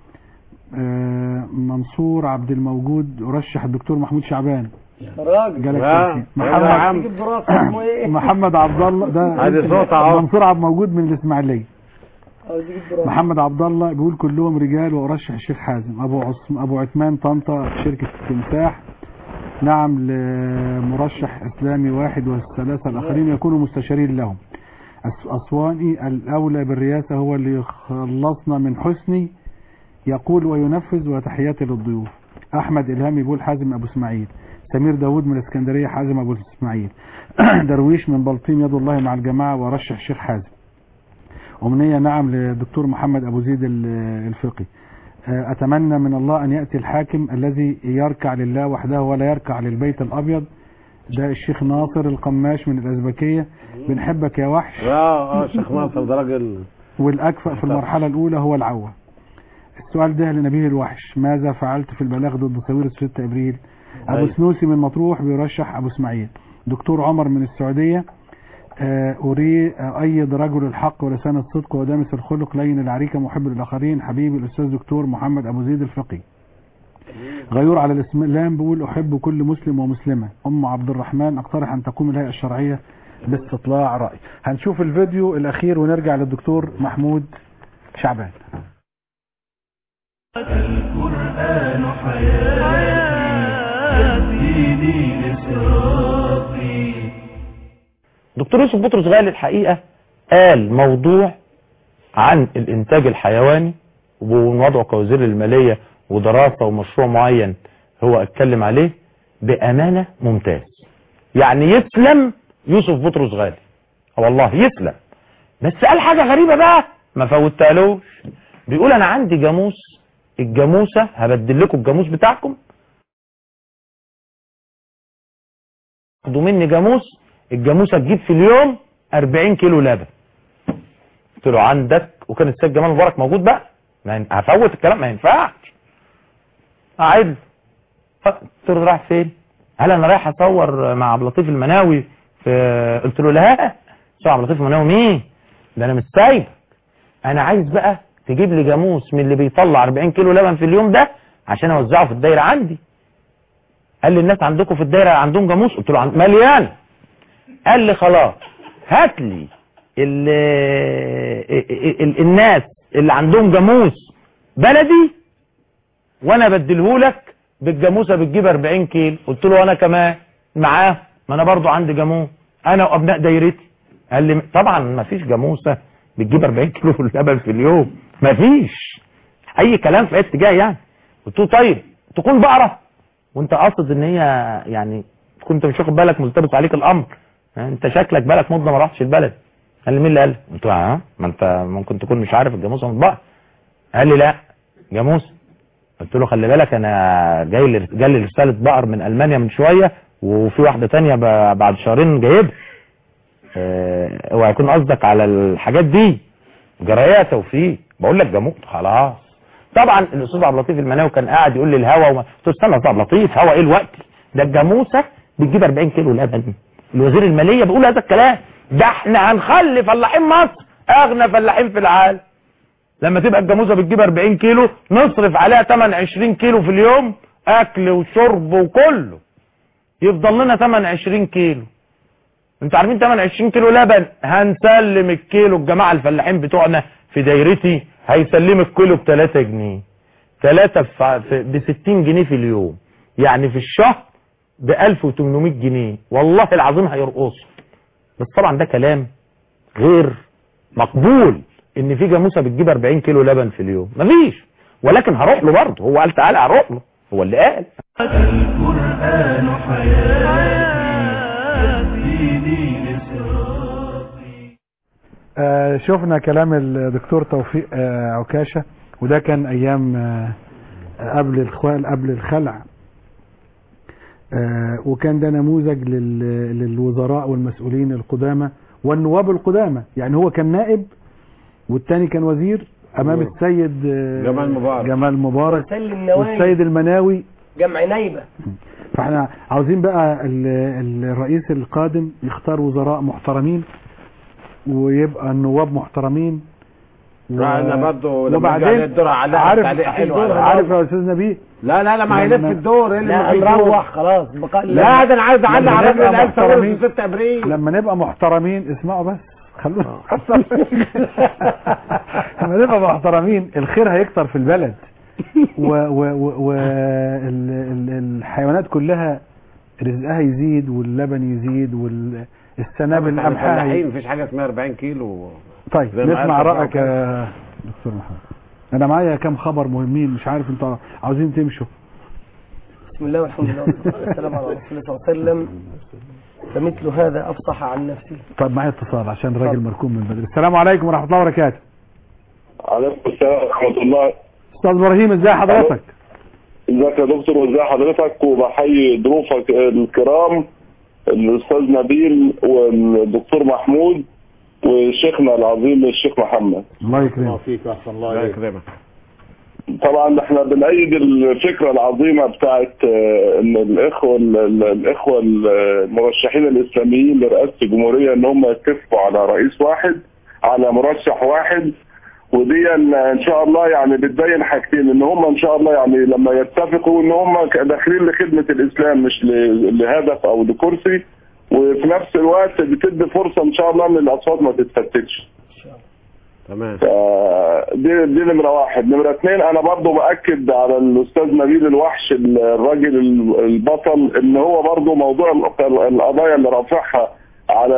آه، منصور عبد الموجود ارشح الدكتور محمود شعبان راجل جالك آه. ترشيح. يلا يا عم. تيجي براسك اسمه ايه محمد عبد الله ده ادي صوت اهو. منصور عبد موجود من الاسماعيليه عاوز يجيب براسك محمد عبد الله بيقول كلهم رجال وارشح الشيخ حازم ابو عصم ابو عثمان طنطا شركه تمساح نعم لمرشح اسلامي واحد والثلاثه الاخرين يكونوا مستشارين لهم أس- اسواني الاولى بالرئاسه هو اللي يخلصنا من حسني يقول وينفذ وتحياتي للضيوف احمد الهامي بيقول حازم ابو اسماعيل سمير داوود من الاسكندريه حازم ابو اسماعيل درويش من بلطيم يد الله مع الجماعه ورشح الشيخ حازم أمنية نعم للدكتور محمد أبو زيد ال- الفقي آه، أتمنى من الله أن يأتي الحاكم الذي يركع لله وحده ولا يركع للبيت الأبيض ده الشيخ ناصر القماش من الأزبكية بنحبك يا وحش اه اه شيخ ناصر ده راجل والأكفأ في المرحلة الأولى هو العوة السؤال ده لنبيل الوحش ماذا فعلت في البلاغ ضد تصوير 6 أبريل أبو أيوة. سنوسي من مطروح بيرشح أبو إسماعيل دكتور عمر من السعودية آه، أريد أيد رجل الحق ولسان الصدق ودامس الخلق لين العريكة محب للآخرين حبيبي الأستاذ دكتور محمد أبو زيد الفقي غيور على الإسلام بيقول أحب كل مسلم ومسلمة أم عبد الرحمن أقترح أن تقوم الهيئة الشرعية باستطلاع رأي هنشوف الفيديو الأخير ونرجع للدكتور محمود شعبان القرآن حياتي يهديني لصراطي دكتور يوسف بطرس غالي الحقيقة قال موضوع عن الانتاج الحيواني ووضعه كوزير المالية ودراسة ومشروع معين هو اتكلم عليه بأمانة ممتاز يعني يسلم يوسف بطرس غالي والله يسلم بس قال حاجة غريبة بقى ما فوتهالوش بيقول انا عندي جاموس الجاموسة هبدل لكم الجاموس بتاعكم خدوا مني جاموس الجاموسة تجيب في اليوم 40 كيلو لبن قلت له عندك وكان السيد جمال مبارك موجود بقى ما ين- هفوت الكلام ما ينفعش قاعد قلت له رايح فين قال انا رايح اصور مع عبد اللطيف المناوي في قلت له لا صور عبد اللطيف المناوي مين ده انا مش سايبك انا عايز بقى تجيب لي جاموس من اللي بيطلع 40 كيلو لبن في اليوم ده عشان اوزعه في الدايره عندي قال لي الناس عندكم في الدايره عندهم جاموس قلت له عن- مليان قال لي خلاص هات لي ال ال ال الناس اللي عندهم جاموس بلدي وانا بديه لك بالجاموسه بتجيب 40 كيلو قلت له انا كمان معاه ما انا برضو عندي جاموس انا وابناء دايرتي قال لي طبعا ما فيش جاموسه بتجيب 40 كيلو لبن في اليوم ما فيش اي كلام في اي اتجاه يعني قلت له طيب تكون بقره وانت قاصد ان هي يعني كنت مش واخد بالك ملتبس عليك الامر انت شكلك بالك مده ما رحتش البلد قال لي مين اللي قال قلت له اه ما انت ممكن تكون مش عارف الجاموسه من البقر قال لي لا جاموسه قلت له خلي بالك انا جاي لي جالي رساله بقر من المانيا من شويه وفي واحده تانية ب- بعد شهرين جايبها اه، اوعى يكون قصدك على الحاجات دي جرايه توفيق بقول لك جاموس خلاص طبعا الاستاذ عبد اللطيف المناوي كان قاعد يقول لي الهوا وما قلت له استنى يا استاذ عبد اللطيف هوا ايه الوقت ده الجاموسه بتجيب 40 كيلو لبن الوزير الماليه بيقول هذا الكلام ده احنا هنخلي فلاحين مصر اغنى فلاحين في العالم لما تبقى الجاموسه بتجيب 40 كيلو نصرف عليها 8 20 كيلو في اليوم اكل وشرب وكله يفضل لنا 8 20 كيلو انتوا عارفين 8 20 كيلو لبن هنسلم الكيلو الجماعه الفلاحين بتوعنا في دايرتي هيسلم الكيلو ب 3 جنيه 3 ب 60 جنيه في اليوم يعني في الشهر ب 1800 جنيه والله العظيم هيرقصوا بس طبعا ده كلام غير مقبول ان في جاموسه بتجيب 40 كيلو لبن في اليوم مفيش ولكن هروح له برضه هو قال تعالى هروح له هو اللي قال القرآن حياتي دين صراطي آه شفنا كلام الدكتور توفيق آه عكاشة وده كان ايام آه قبل الخوال قبل الخلع آه وكان ده نموذج لل- للوزراء والمسؤولين القدامى والنواب القدامى يعني هو كان نائب والتاني كان وزير امام مم. السيد آه، جمال مبارك. جمال مبارك سلم نوايا والسيد المناوي جمع نايبة فاحنا عاوزين بقى ال- الرئيس القادم يختار وزراء محترمين ويبقى النواب محترمين لا، أنا برضو لما وبعدين أجي على الدور عليها عارف تعليق حلو على عارف الدور. يا استاذ نبيل لا لا لا ما لما- هيلف الدور ايه اللي لا ما في دور؟ نروح خلاص بقى لا ده انا عايز اعلق لما على الراجل نبقى اللي قال محترمين. ثوره 6 ابريل لما نبقى محترمين اسمعوا بس خلونا لما نبقى محترمين الخير هيكتر في البلد والحيوانات كلها رزقها يزيد واللبن يزيد والسنابل قمحها الفلاحين مفيش حاجه اسمها 40 كيلو طيب زي ما نسمع قال رأيك الدكتور. يا دكتور محمد انا معايا كام خبر مهمين مش عارف انتوا عاوزين تمشوا بسم الله والحمد لله والصلاة والسلام على رسول الله صلى الله عليه وسلم فمثل هذا أفصح عن نفسه طب معايا اتصال عشان الراجل مركون من بدري السلام عليكم ورحمه الله وبركاته عليكم السلام ورحمة الله استاذ ابراهيم ازي حضرتك ازيك يا دكتور وازي حضرتك وبحيي ضيوفك الكرام الاستاذ نبيل والدكتور محمود وشيخنا العظيم الشيخ محمد الله يكرمك فيك احسن الله يكرمك طبعا احنا بنأيد الفكرة العظيمة بتاعت آه، ان الاخوة ال- ال- الاخوة المرشحين الاسلاميين لرئاسة الجمهورية ان هم يتفقوا على رئيس واحد على مرشح واحد ودي ان ان شاء الله يعني بتبين حاجتين ان هم ان شاء الله يعني لما يتفقوا ان هم ك- داخلين لخدمة الاسلام مش ل- لهدف او لكرسي وفي نفس الوقت بتدي فرصة ان شاء الله ان الاصوات ما تتفتتش تمام دي دي نمره واحد نمره اثنين انا برضو باكد على الاستاذ نبيل الوحش الراجل البطل ان هو برضو موضوع ال- القضايا اللي رافعها على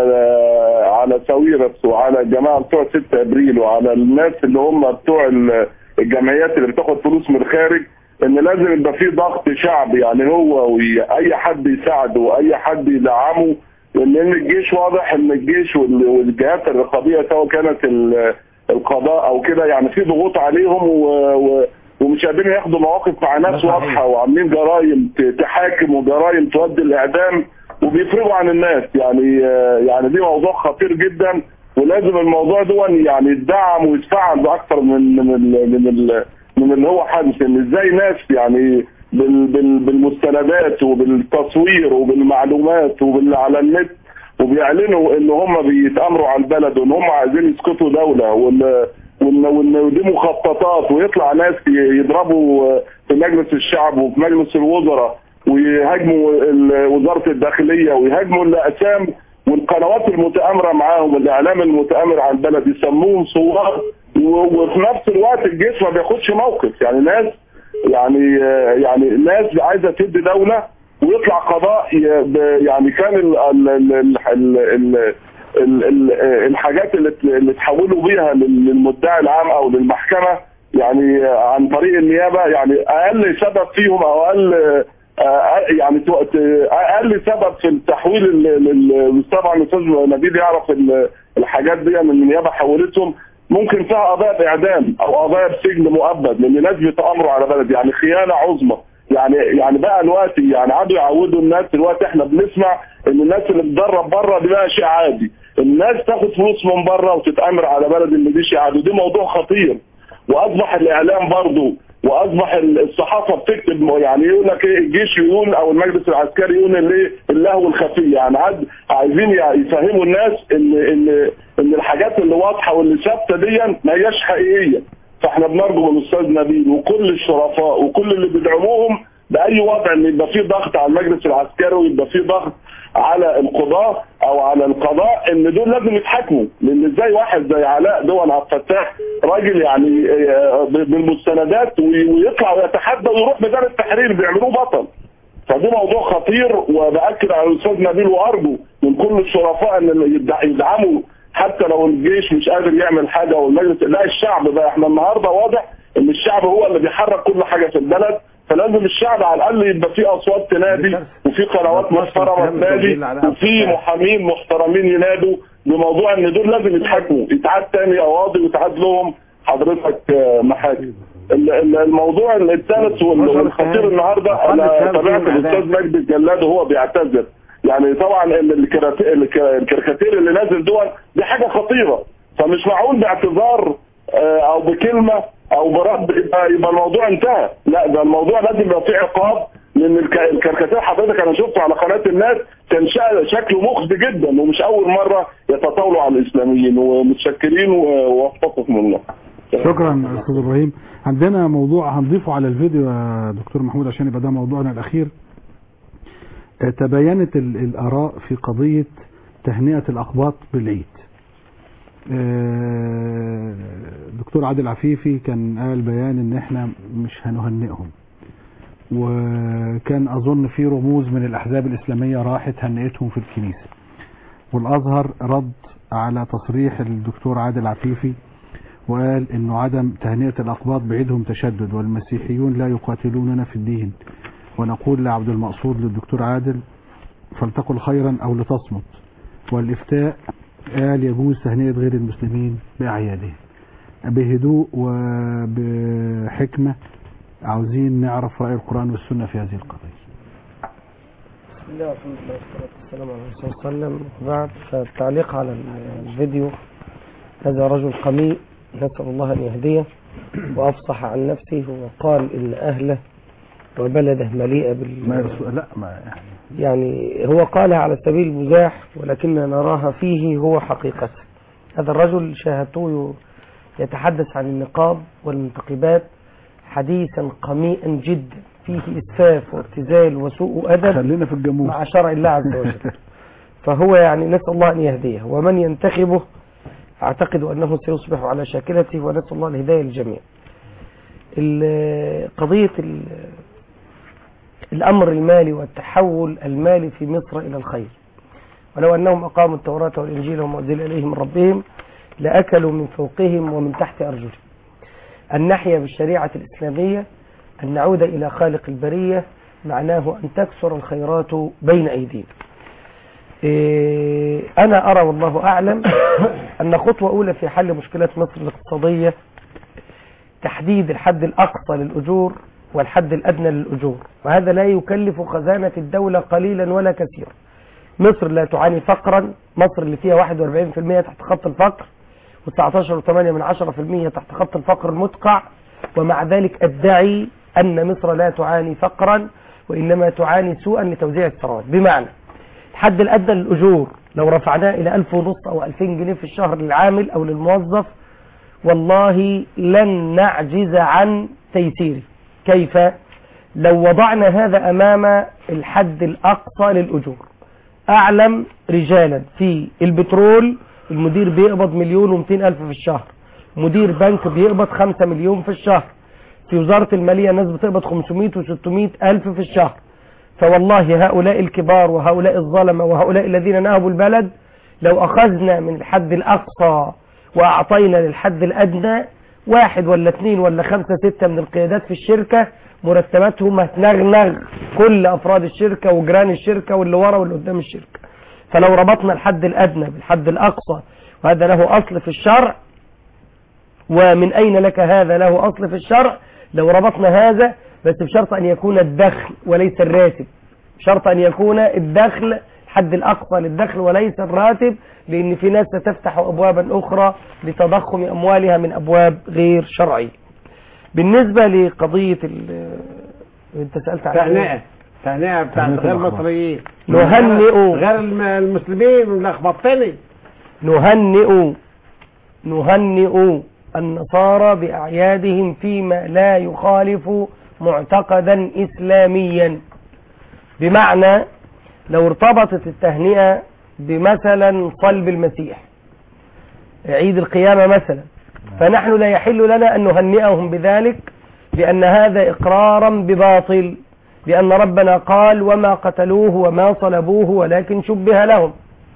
على ساويرس وعلى الجماعه بتوع 6 ابريل وعلى الناس اللي هم بتوع ال- الجمعيات اللي بتاخد فلوس من الخارج ان لازم يبقى في ضغط شعبي يعني هو واي حد يساعده واي حد يدعمه لان الجيش واضح ان الجيش وال- والجهات الرقابيه سواء كانت ال- القضاء او كده يعني في ضغوط عليهم و... و... ومش قادرين ياخدوا مواقف مع ناس واضحه وعاملين جرائم ت- تحاكم وجرائم تودي الاعدام وبيفرقوا عن الناس يعني آه، يعني دي موضوع خطير جدا ولازم الموضوع ده يعني يدعم ويتفعل باكثر من من ال... من ال... من اللي هو حادث ان ازاي ناس يعني بال... بال... بالمستندات وبالتصوير وبالمعلومات وبال على النت وبيعلنوا ان هم بيتامروا على البلد وان هم عايزين يسقطوا دوله وان وان وان دي مخططات ويطلع ناس ي- يضربوا في مجلس الشعب وفي مجلس الوزراء ويهاجموا ال- وزاره الداخليه ويهاجموا الاقسام والقنوات المتآمره معاهم الاعلام المتآمر على البلد يسموهم ثوار و- وفي نفس الوقت الجيش ما بياخدش موقف يعني ناس يعني يعني ناس عايزه تدي دوله ويطلع قضاء ي- ب- يعني كان ال ال ال ال ال ال ال ال الحاجات اللي ت- اللي تحولوا بيها لل- للمدعي العام او للمحكمه يعني عن طريق النيابه يعني اقل سبب فيهم او اقل آه، يعني تو- ت- اقل سبب في التحويل ال- لل- طبعا الاستاذ نبيل يعرف ال- الحاجات دي من النيابه حولتهم ممكن فيها قضايا باعدام او قضايا بسجن مؤبد لان ناس بيتامروا على بلد يعني خيانه عظمى يعني يعني بقى الوقت يعني قعدوا يعودوا الناس دلوقتي احنا بنسمع ان الناس اللي بتدرب بره دي بقى شيء عادي الناس تاخد فلوس من بره وتتامر على بلد ان دي شيء عادي ودي موضوع خطير واصبح الاعلام برضه واصبح الصحافه بتكتب يعني يقول لك ايه الجيش يقول او المجلس العسكري يقول الايه اللهو الخفي يعني عاد عايزين يفهموا الناس ان ان ان الحاجات اللي واضحه واللي ثابته دي ما هياش حقيقيه فاحنا بنرجو من الاستاذ نبيل وكل الشرفاء وكل اللي بيدعموهم باي وضع ان يبقى فيه ضغط على المجلس العسكري ويبقى فيه ضغط على القضاة او على القضاء ان دول لازم يتحاكموا لان ازاي واحد زي علاء دول عبد الفتاح راجل يعني آه، بالمستندات وي- ويطلع ويتحدى ويروح ميدان التحرير بيعملوه بطل فده موضوع خطير وباكد على الاستاذ نبيل وارجو من كل الشرفاء ان اللي يدع- يدعموا حتى لو الجيش مش قادر يعمل حاجه والمجلس لا الشعب بقى احنا النهارده واضح ان الشعب هو اللي بيحرك كل حاجه في البلد فلازم الشعب على الاقل يبقى فيه اصوات تنادي وفي قنوات محترمه تنادي وفي محامين محترمين ينادوا بموضوع ان دول لازم يتحاكموا يتعاد تاني قواضي ويتعاد لهم حضرتك آه، محاكم ال- ال- الموضوع الثالث وال- والخطير النهارده انا تابعت الاستاذ مجدي الجلاد وهو بيعتذر يعني طبعا ال- الكرات- الك- الكاريكاتير اللي نازل دول دي حاجه خطيره فمش معقول باعتذار آه، او بكلمه او برد يبقى يبقى الموضوع انتهى لا ده الموضوع لازم يبقى فيه عقاب لان الك- الكاريكاتير حضرتك انا شفته على قناه الناس كان شا- شكله مخزي جدا ومش اول مره يتطاولوا على الاسلاميين ومتشكرين ووفقكم الله شكرا استاذ ابراهيم عندنا موضوع هنضيفه على الفيديو يا دكتور محمود عشان يبقى ده موضوعنا الاخير آه، تباينت ال- الاراء في قضيه تهنئه الاقباط بالعيد آه، دكتور عادل عفيفي كان قال بيان ان احنا مش هنهنئهم وكان اظن في رموز من الاحزاب الاسلاميه راحت هنئتهم في الكنيسه والازهر رد على تصريح الدكتور عادل عفيفي وقال انه عدم تهنئة الاقباط بعيدهم تشدد والمسيحيون لا يقاتلوننا في الدين ونقول لعبد المقصود للدكتور عادل فلتقل خيرا او لتصمت والافتاء قال يجوز تهنئة غير المسلمين باعيادهم بهدوء وبحكمة عاوزين نعرف رأي القرآن والسنة في هذه القضية بسم الله والحمد لله والصلاة والسلام على رسول الله صلى الله عليه وسلم وبعد فالتعليق على الفيديو هذا رجل قميء نسأل الله أن يهديه وأفصح عن نفسه وقال إن أهله وبلده مليئة بال ما يرسو... لا ما يعني يعني هو قالها على سبيل المزاح ولكننا نراها فيه هو حقيقة هذا الرجل شاهدته يتحدث عن النقاب والمنتقبات حديثا قميئا جدا فيه إسفاف وابتذال وسوء أدب خلينا في الجمهور مع شرع الله عز وجل فهو يعني نسأل الله أن يهديه ومن ينتخبه أعتقد أنه سيصبح على شاكلته ونسأل الله الهداية للجميع ال- قضية ال- الأمر المالي والتحول المالي في مصر إلى الخير ولو أنهم أقاموا التوراة والإنجيل وما أنزل إليهم من ربهم لأكلوا من فوقهم ومن تحت أرجلهم أن نحيا بالشريعة الإسلامية أن نعود إلى خالق البرية معناه أن تكثر الخيرات بين أيدينا إيه، أنا أرى والله أعلم أن خطوة أولى في حل مشكلة مصر الاقتصادية تحديد الحد الأقصى للأجور والحد الأدنى للأجور وهذا لا يكلف خزانة الدولة قليلا ولا كثيرا مصر لا تعاني فقرا مصر اللي فيها 41% تحت خط الفقر و19.8 من 10% تحت خط الفقر المدقع ومع ذلك أدعي أن مصر لا تعاني فقرا وإنما تعاني سوءا لتوزيع الثروات بمعنى الحد الأدنى للأجور لو رفعناه إلى 1000 ونص أو 2000 جنيه في الشهر للعامل أو للموظف والله لن نعجز عن تيسيره كيف لو وضعنا هذا أمام الحد الأقصى للأجور أعلم رجالا في البترول المدير بيقبض مليون ومئتين ألف في الشهر مدير بنك بيقبض خمسة مليون في الشهر في وزارة المالية الناس بتقبض 500 و600 ألف في الشهر فوالله هؤلاء الكبار وهؤلاء الظلمة وهؤلاء الذين نهبوا البلد لو أخذنا من الحد الأقصى وأعطينا للحد الأدنى واحد ولا اثنين ولا خمسة ستة من القيادات في الشركة مرتباتهم هتنغنغ كل أفراد الشركة وجيران الشركة واللي ورا واللي قدام الشركة فلو ربطنا الحد الأدنى بالحد الأقصى وهذا له أصل في الشرع ومن أين لك هذا له أصل في الشرع لو ربطنا هذا بس بشرط أن يكون الدخل وليس الراتب شرط أن يكون الدخل الحد الأقصى للدخل وليس الراتب لأن في ناس ستفتح أبوابا أخرى لتضخم أموالها من أبواب غير شرعية بالنسبة لقضية ال- انت سألت عن تهنئة تهنئة بتاعت تهنئة غير الأخبار. مصريين نهنئ غير الم- المسلمين لخبطتني نهنئ نهنئ النصارى بأعيادهم فيما لا يخالف معتقدا إسلاميا بمعنى لو ارتبطت التهنئة بمثلا صلب المسيح عيد القيامة مثلا فنحن لا يحل لنا أن نهنئهم بذلك لأن هذا إقرارا بباطل لأن ربنا قال وما قتلوه وما صلبوه ولكن شبه لهم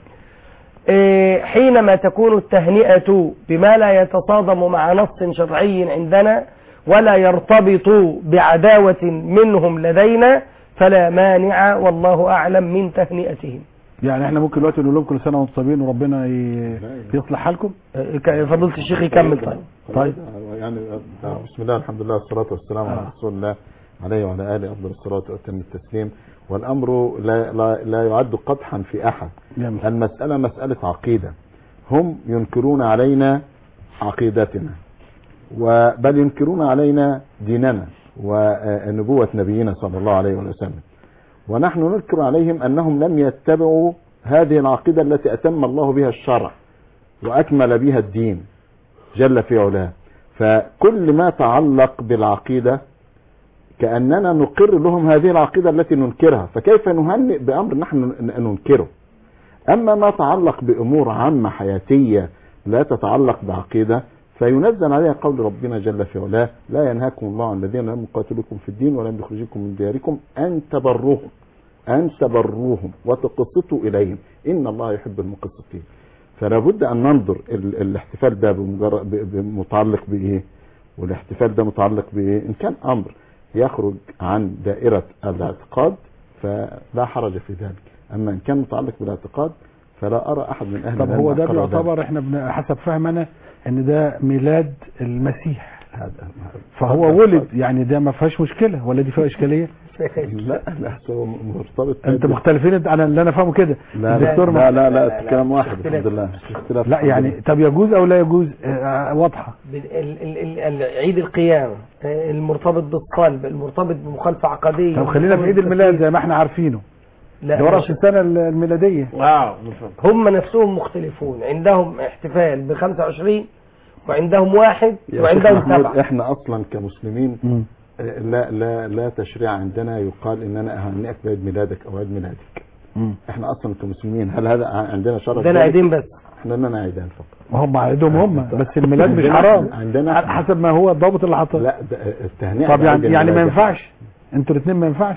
إيه، حينما تكون التهنئة بما لا يتصادم مع نص شرعي عندنا ولا يرتبط بعداوة منهم لدينا فلا مانع والله أعلم من تهنئتهم يعني احنا ممكن دلوقتي نقول لهم كل سنه وانتم طيبين وربنا ي- يصلح حالكم فضيلة الشيخ يكمل طيب طيب يعني بسم الله الحمد لله والصلاة والسلام على رسول الله عليه وعلى آله أفضل الصلاة وأتم التسليم والأمر لا, لا, لا يعد قدحا في أحد جميل. المسألة مسألة عقيدة هم ينكرون علينا عقيدتنا وبل ينكرون علينا ديننا ونبوة نبينا صلى الله عليه وسلم ونحن ننكر عليهم أنهم لم يتبعوا هذه العقيدة التي أتم الله بها الشرع وأكمل بها الدين جل في علاه فكل ما تعلق بالعقيدة كأننا نقر لهم هذه العقيدة التي ننكرها فكيف نهنئ بأمر نحن ننكره أما ما تعلق بأمور عامة حياتية لا تتعلق بعقيدة فينزل عليها قول ربنا جل في علاه لا ينهاكم الله عن الذين لم يقاتلوكم في الدين ولم يخرجوكم من دياركم أن تبروهم أن تبروهم وتقسطوا إليهم إن الله يحب المقسطين فلا بد أن ننظر ال- الاحتفال ده بمجرد ب- ب- متعلق بإيه والاحتفال ده متعلق بإيه إن كان أمر يخرج عن دائرة الاعتقاد فلا حرج في ذلك أما إن كان متعلق بالاعتقاد فلا أرى أحد من أهل طب العلم هو ده أقر ذلك. بيعتبر احنا بن- حسب فهمنا ان ده ميلاد المسيح فهو ولد يعني ده ما فيهاش مشكله ولا دي فيها اشكاليه لا لا هو مرتبط انت مختلفين على اللي انا فاهمه كده لا الدكتور لا مح- لا لا, لا كلام واحد الحمد لله مش اختلاف لا الحمد يعني لله. طب يجوز او لا يجوز آه، واضحه ال- ال- ال- ال- عيد القيامة آه، المرتبط بالصلب المرتبط بمخالفة عقدية طب خلينا في عيد الميلاد زي ما احنا عارفينه لا ده ورا مش- في السنه الميلاديه واو هم نفسهم مختلفون عندهم احتفال ب 25 وعندهم واحد يا شيخ وعندهم محمود سبعة احنا اصلا كمسلمين آه، لا لا لا تشريع عندنا يقال ان انا اهنئك بعيد ميلادك او عيد ميلادك احنا اصلا كمسلمين هل هذا عندنا شرع عندنا ذلك؟ عيدين بس احنا لنا عيدان فقط هم عيدهم هم بس الميلاد مش عندنا- حرام عندنا حسب ما هو الضابط اللي حاطه لا ده التهنئه طب يعني بعيد يعني ما الميلاد. ينفعش انتوا الاثنين ما ينفعش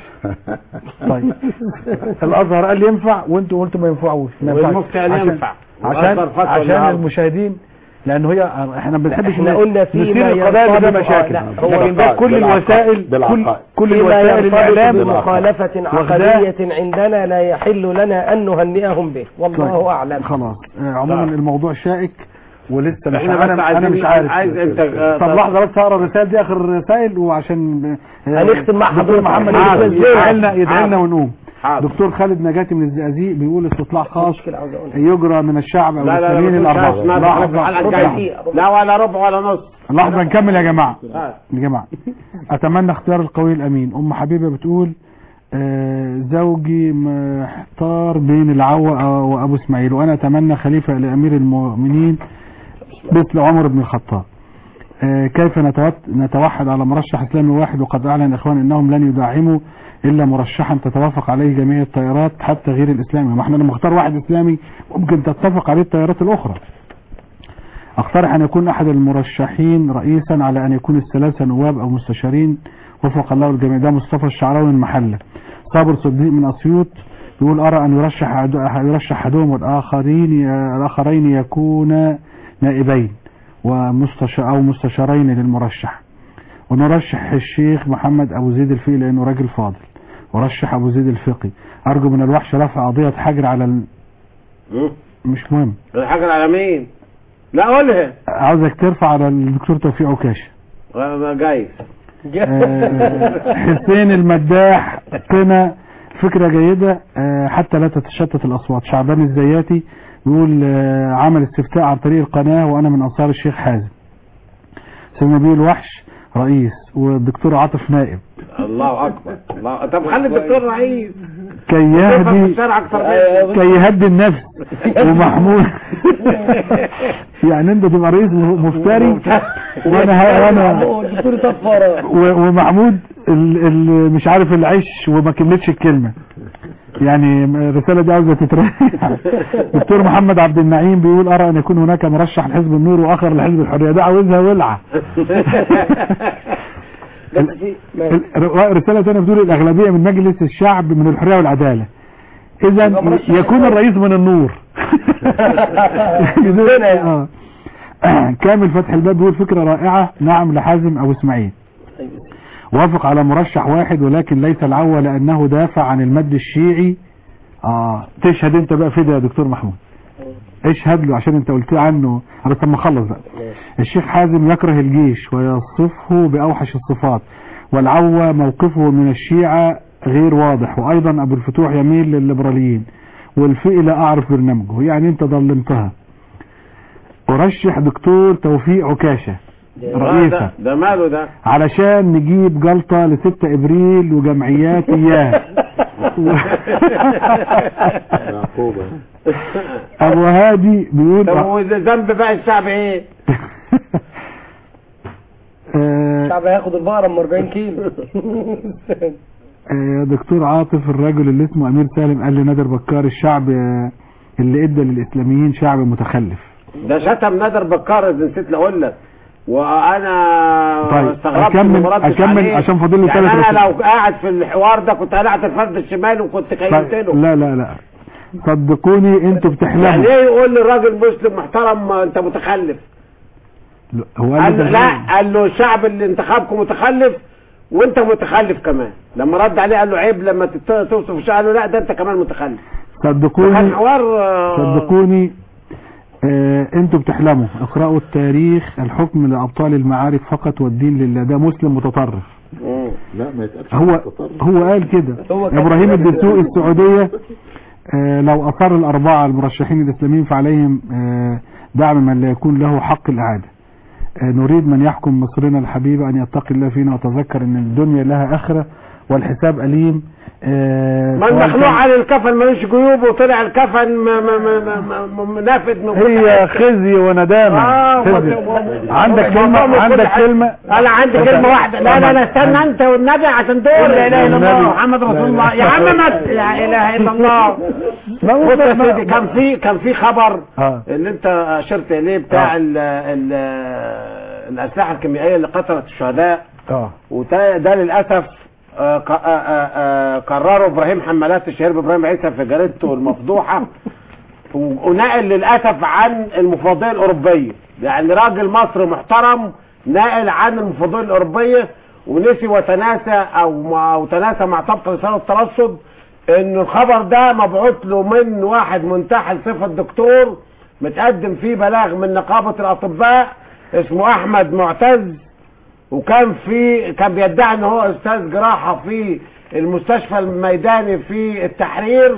طيب الازهر قال ينفع وانتوا قلتوا ما ينفعوش ما ينفعش. والمفتي قال عشان- ينفع. عشان والأزهر فتوى عشان النهارده. المشاهدين لان هي احنا ما بنحبش احنا ن- قلنا فيما نثير القضايا اللي يرتبط- ده مشاكل لا، هو لكن ده كل بالعقائد، الوسائل كل, بالعقائد. كل فيما الوسائل يرتبط الاعلام بمخالفة واخداه. عقدية عندنا لا يحل لنا أن نهنئهم به والله طيب، أعلم خلاص آه، عموما طيب. الموضوع شائك ولسه مش احنا بس انا انا عايزين- مش عارف عايز انت- آه، طب طب- لحظه بس هقرا الرسائل دي اخر رسائل وعشان آه، هنختم مع دكتور حضرتك. محمد حاضر. يدعي لنا يدعي حاضر. لنا ونقوم حاضر. دكتور خالد نجاتي من الزقازيق بيقول استطلاع خاص مشكلة عاوز أقولها. يجرى من الشعب او لا لا لا المسلمين ما تقولش الاربعه اسمها في الحلقة لحظه الجاية. لا ولا ربع ولا نص لحظه نكمل يا جماعه آه. يا جماعه اتمنى اختيار القوي الامين ام حبيبه بتقول آه، زوجي محتار بين العوة وابو اسماعيل وانا اتمنى خليفه لامير المؤمنين مثل عمر بن الخطاب آه، كيف نتوت- نتوحد على مرشح اسلامي واحد وقد اعلن الاخوان انهم لن يدعموا الا مرشحا تتوافق عليه جميع التيارات حتى غير الاسلامي ما احنا لما اختار واحد اسلامي ممكن تتفق عليه التيارات الاخرى اقترح ان يكون احد المرشحين رئيسا على ان يكون الثلاثه نواب او مستشارين وفق الله الجميع ده مصطفى الشعراوي من محله صابر صديق من اسيوط يقول ارى ان يرشح أحد- يرشح احدهم والاخرين الاخرين يكون نائبين ومستشار او مستشارين للمرشح ونرشح الشيخ محمد ابو زيد الفقي لانه راجل فاضل ورشح ابو زيد الفقي ارجو من الوحش رفع قضيه حجر على ال... مش مهم الحاجة على مين لا قولها عاوزك ترفع على الدكتور توفيق عكاشه آه، جاي آه، حسين المداح قنا فكرة جيدة آه، حتى لا تتشتت الأصوات شعبان الزياتي بيقول آه، عمل استفتاء عن طريق القناة وأنا من أنصار الشيخ حازم سيد نبيل وحش رئيس والدكتور عاطف نائب الله اكبر الله طب خلي الدكتور رئيس كي يفهم في يهدي الشارع اكتر مني. كي يهدي النفس ومحمود يعني انت تبقى رئيس مفتري وانا ه- وانا دكتور صفارة و- ومحمود اللي مش عارف العيش وما كملتش الكلمة يعني الرسالة دي عاوزة تتريح دكتور محمد عبد النعيم بيقول أرى أن يكون هناك مرشح لحزب النور وآخر لحزب الحرية ده عاوزها ولعة بس في ما- ال- رسالة تانية بتقول الأغلبية من مجلس الشعب من الحرية والعدالة إذا يكون الرئيس من النور آه. كامل فتح الباب بيقول فكرة رائعة نعم لحازم أو إسماعيل وافق على مرشح واحد ولكن ليس العوة لأنه دافع عن المد الشيعي آه تشهد انت بقى في ده يا دكتور محمود اشهد له عشان انت قلت عنه انا طب ما اخلص بقى الشيخ حازم يكره الجيش ويصفه بأوحش الصفات والعوة موقفه من الشيعة غير واضح وأيضا أبو الفتوح يميل للليبراليين والفئة لا أعرف برنامجه يعني أنت ضلمتها أرشح دكتور توفيق عكاشة رئيسة ده, ده ماله ده علشان نجيب جلطة لستة ابريل وجمعيات اياه ابو هادي بيقول طب وذنب بقى الشعب ايه آه، الشعب هياخد البقرة ام 40 كيلو آه، دكتور عاطف الراجل اللي اسمه امير سالم قال لنادر بكار الشعب آه، اللي ادى للاسلاميين شعب متخلف ده شتم نادر بكار إذا نسيت اقول لك وانا طيب، استغربت أكمل- إنه ما ردش أكمل عليه. عشان فاضل له يعني ثلاث انا رسائل. لو قاعد في الحوار ده كنت قلعت الفرد الشمال وكنت كيمت له لا لا لا صدقوني انتوا يعني بتحلموا ايه يقول للراجل مسلم محترم ما انت متخلف هو قال له لي لا قال له الشعب اللي انتخبكم متخلف وانت متخلف كمان لما رد عليه قال له عيب لما تت- توصف الشعب قال له لا ده انت كمان متخلف كان صدقوني حوار آه، صدقوني آه انتوا بتحلموا اقرأوا التاريخ الحكم لأبطال المعارك فقط والدين لله ده مسلم متطرف لا ما يتقالش هو هو قال كده هو كان ابراهيم كده. الدسوقي السعودية آه لو اصر الاربعة المرشحين الاسلاميين فعليهم آه دعم من لا يكون له حق الاعادة آه نريد من يحكم مصرنا الحبيبة ان يتقي الله فينا وتذكر ان الدنيا لها اخرة والحساب اليم آه ما سواء المخلوع كان- على الكفن ملوش جيوب وطلع الكفن م- م- م- م- م- نافد من كل هي حتة. خزي وندامة آه خزي. و- عندك و- كلمة و- عندك كل حاجة. كلمة انا عندي كلمه واحده لا لا لا استنى انت والنبي عشان دول لا اله الا الله النبي. محمد رسول لا الله لا. يا عم ما لا اله الا الله بص يا سيدي كان في كان في خبر اه اللي انت اشرت اليه بتاع ال ال الاسلحه الكيميائيه اللي قتلت الشهداء اه وده ده للاسف آه، ق- آه، آه، آه، قرروا ابراهيم حمالات الشهير بابراهيم عيسى في جريدته المفضوحه و- ونقل للاسف عن المفوضيه الاوروبيه يعني راجل مصري محترم نقل عن المفوضيه الاوروبيه ونسي وتناسى او ما- او تناسى مع طبق رساله الترصد ان الخبر ده مبعوث له من واحد منتحل صفه دكتور متقدم فيه بلاغ من نقابه الاطباء اسمه احمد معتز وكان في كان بيدعي ان هو استاذ جراحه في المستشفى الميداني في التحرير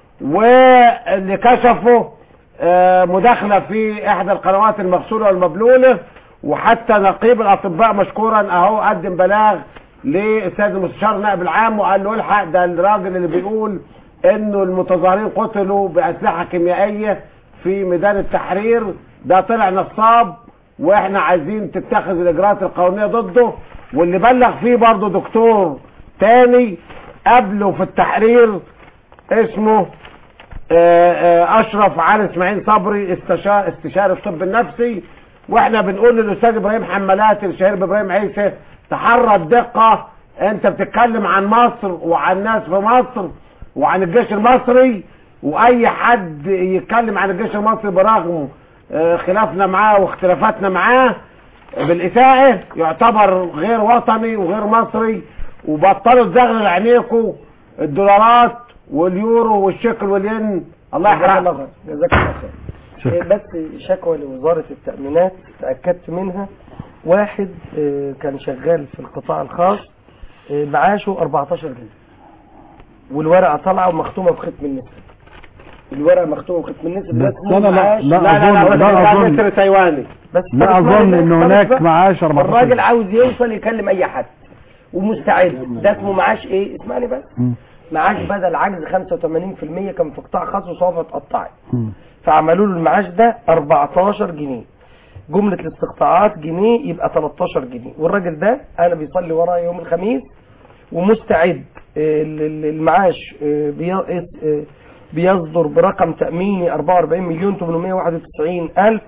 واللي كشفه آه، مداخله في احدى القنوات المغسوله والمبلوله وحتى نقيب الاطباء مشكورا اهو قدم بلاغ للاستاذ المستشار النائب العام وقال له الحق ده الراجل اللي بيقول انه المتظاهرين قتلوا باسلحه كيميائيه في ميدان التحرير ده طلع نصاب واحنا عايزين تتخذ الاجراءات القانونيه ضده واللي بلغ فيه برضه دكتور تاني قبله في التحرير اسمه آه، آه، اشرف علي اسماعيل صبري استشار استشاري الطب النفسي واحنا بنقول للاستاذ ابراهيم حمالات الشهير بابراهيم عيسى تحرى الدقه انت بتتكلم عن مصر وعن ناس في مصر وعن الجيش المصري واي حد يتكلم عن الجيش المصري برغم آه، خلافنا معاه واختلافاتنا معاه بالاساءه يعتبر غير وطني وغير مصري وبطلوا تزغلل عينيكم الدولارات واليورو والشيكل والين الله جزاك الله يحرقك خير جزاك الله خير إيه بس شكوى لوزارة التأمينات تأكدت منها واحد آه، كان شغال في القطاع الخاص آه، معاشه 14 جنيه والورقه طالعه ومختومه بختم النسر الورقه مختومه بختم النسر ده بس اسمه أنا لا- معاش لا لا أظن- هو لا ده أظن- نسر تايواني بس لا طب أظن اسمعني إن بس، هناك بس. معاش 14 الراجل عاوز يوصل يكلم اي حد ومستعد ده اسمه معاش ايه اسمعني بس مم. معاش بدل عجز 85% كان في قطاع خاص وصوفة اتقطعت مم. فعملوا له المعاش ده 14 جنيه جملة الاستقطاعات جنيه يبقى 13 جنيه والراجل ده انا بيصلي ورايا يوم الخميس ومستعد آه، ال- ال- المعاش آه، بي- آه، بيصدر برقم تأميني 44 مليون 891 ألف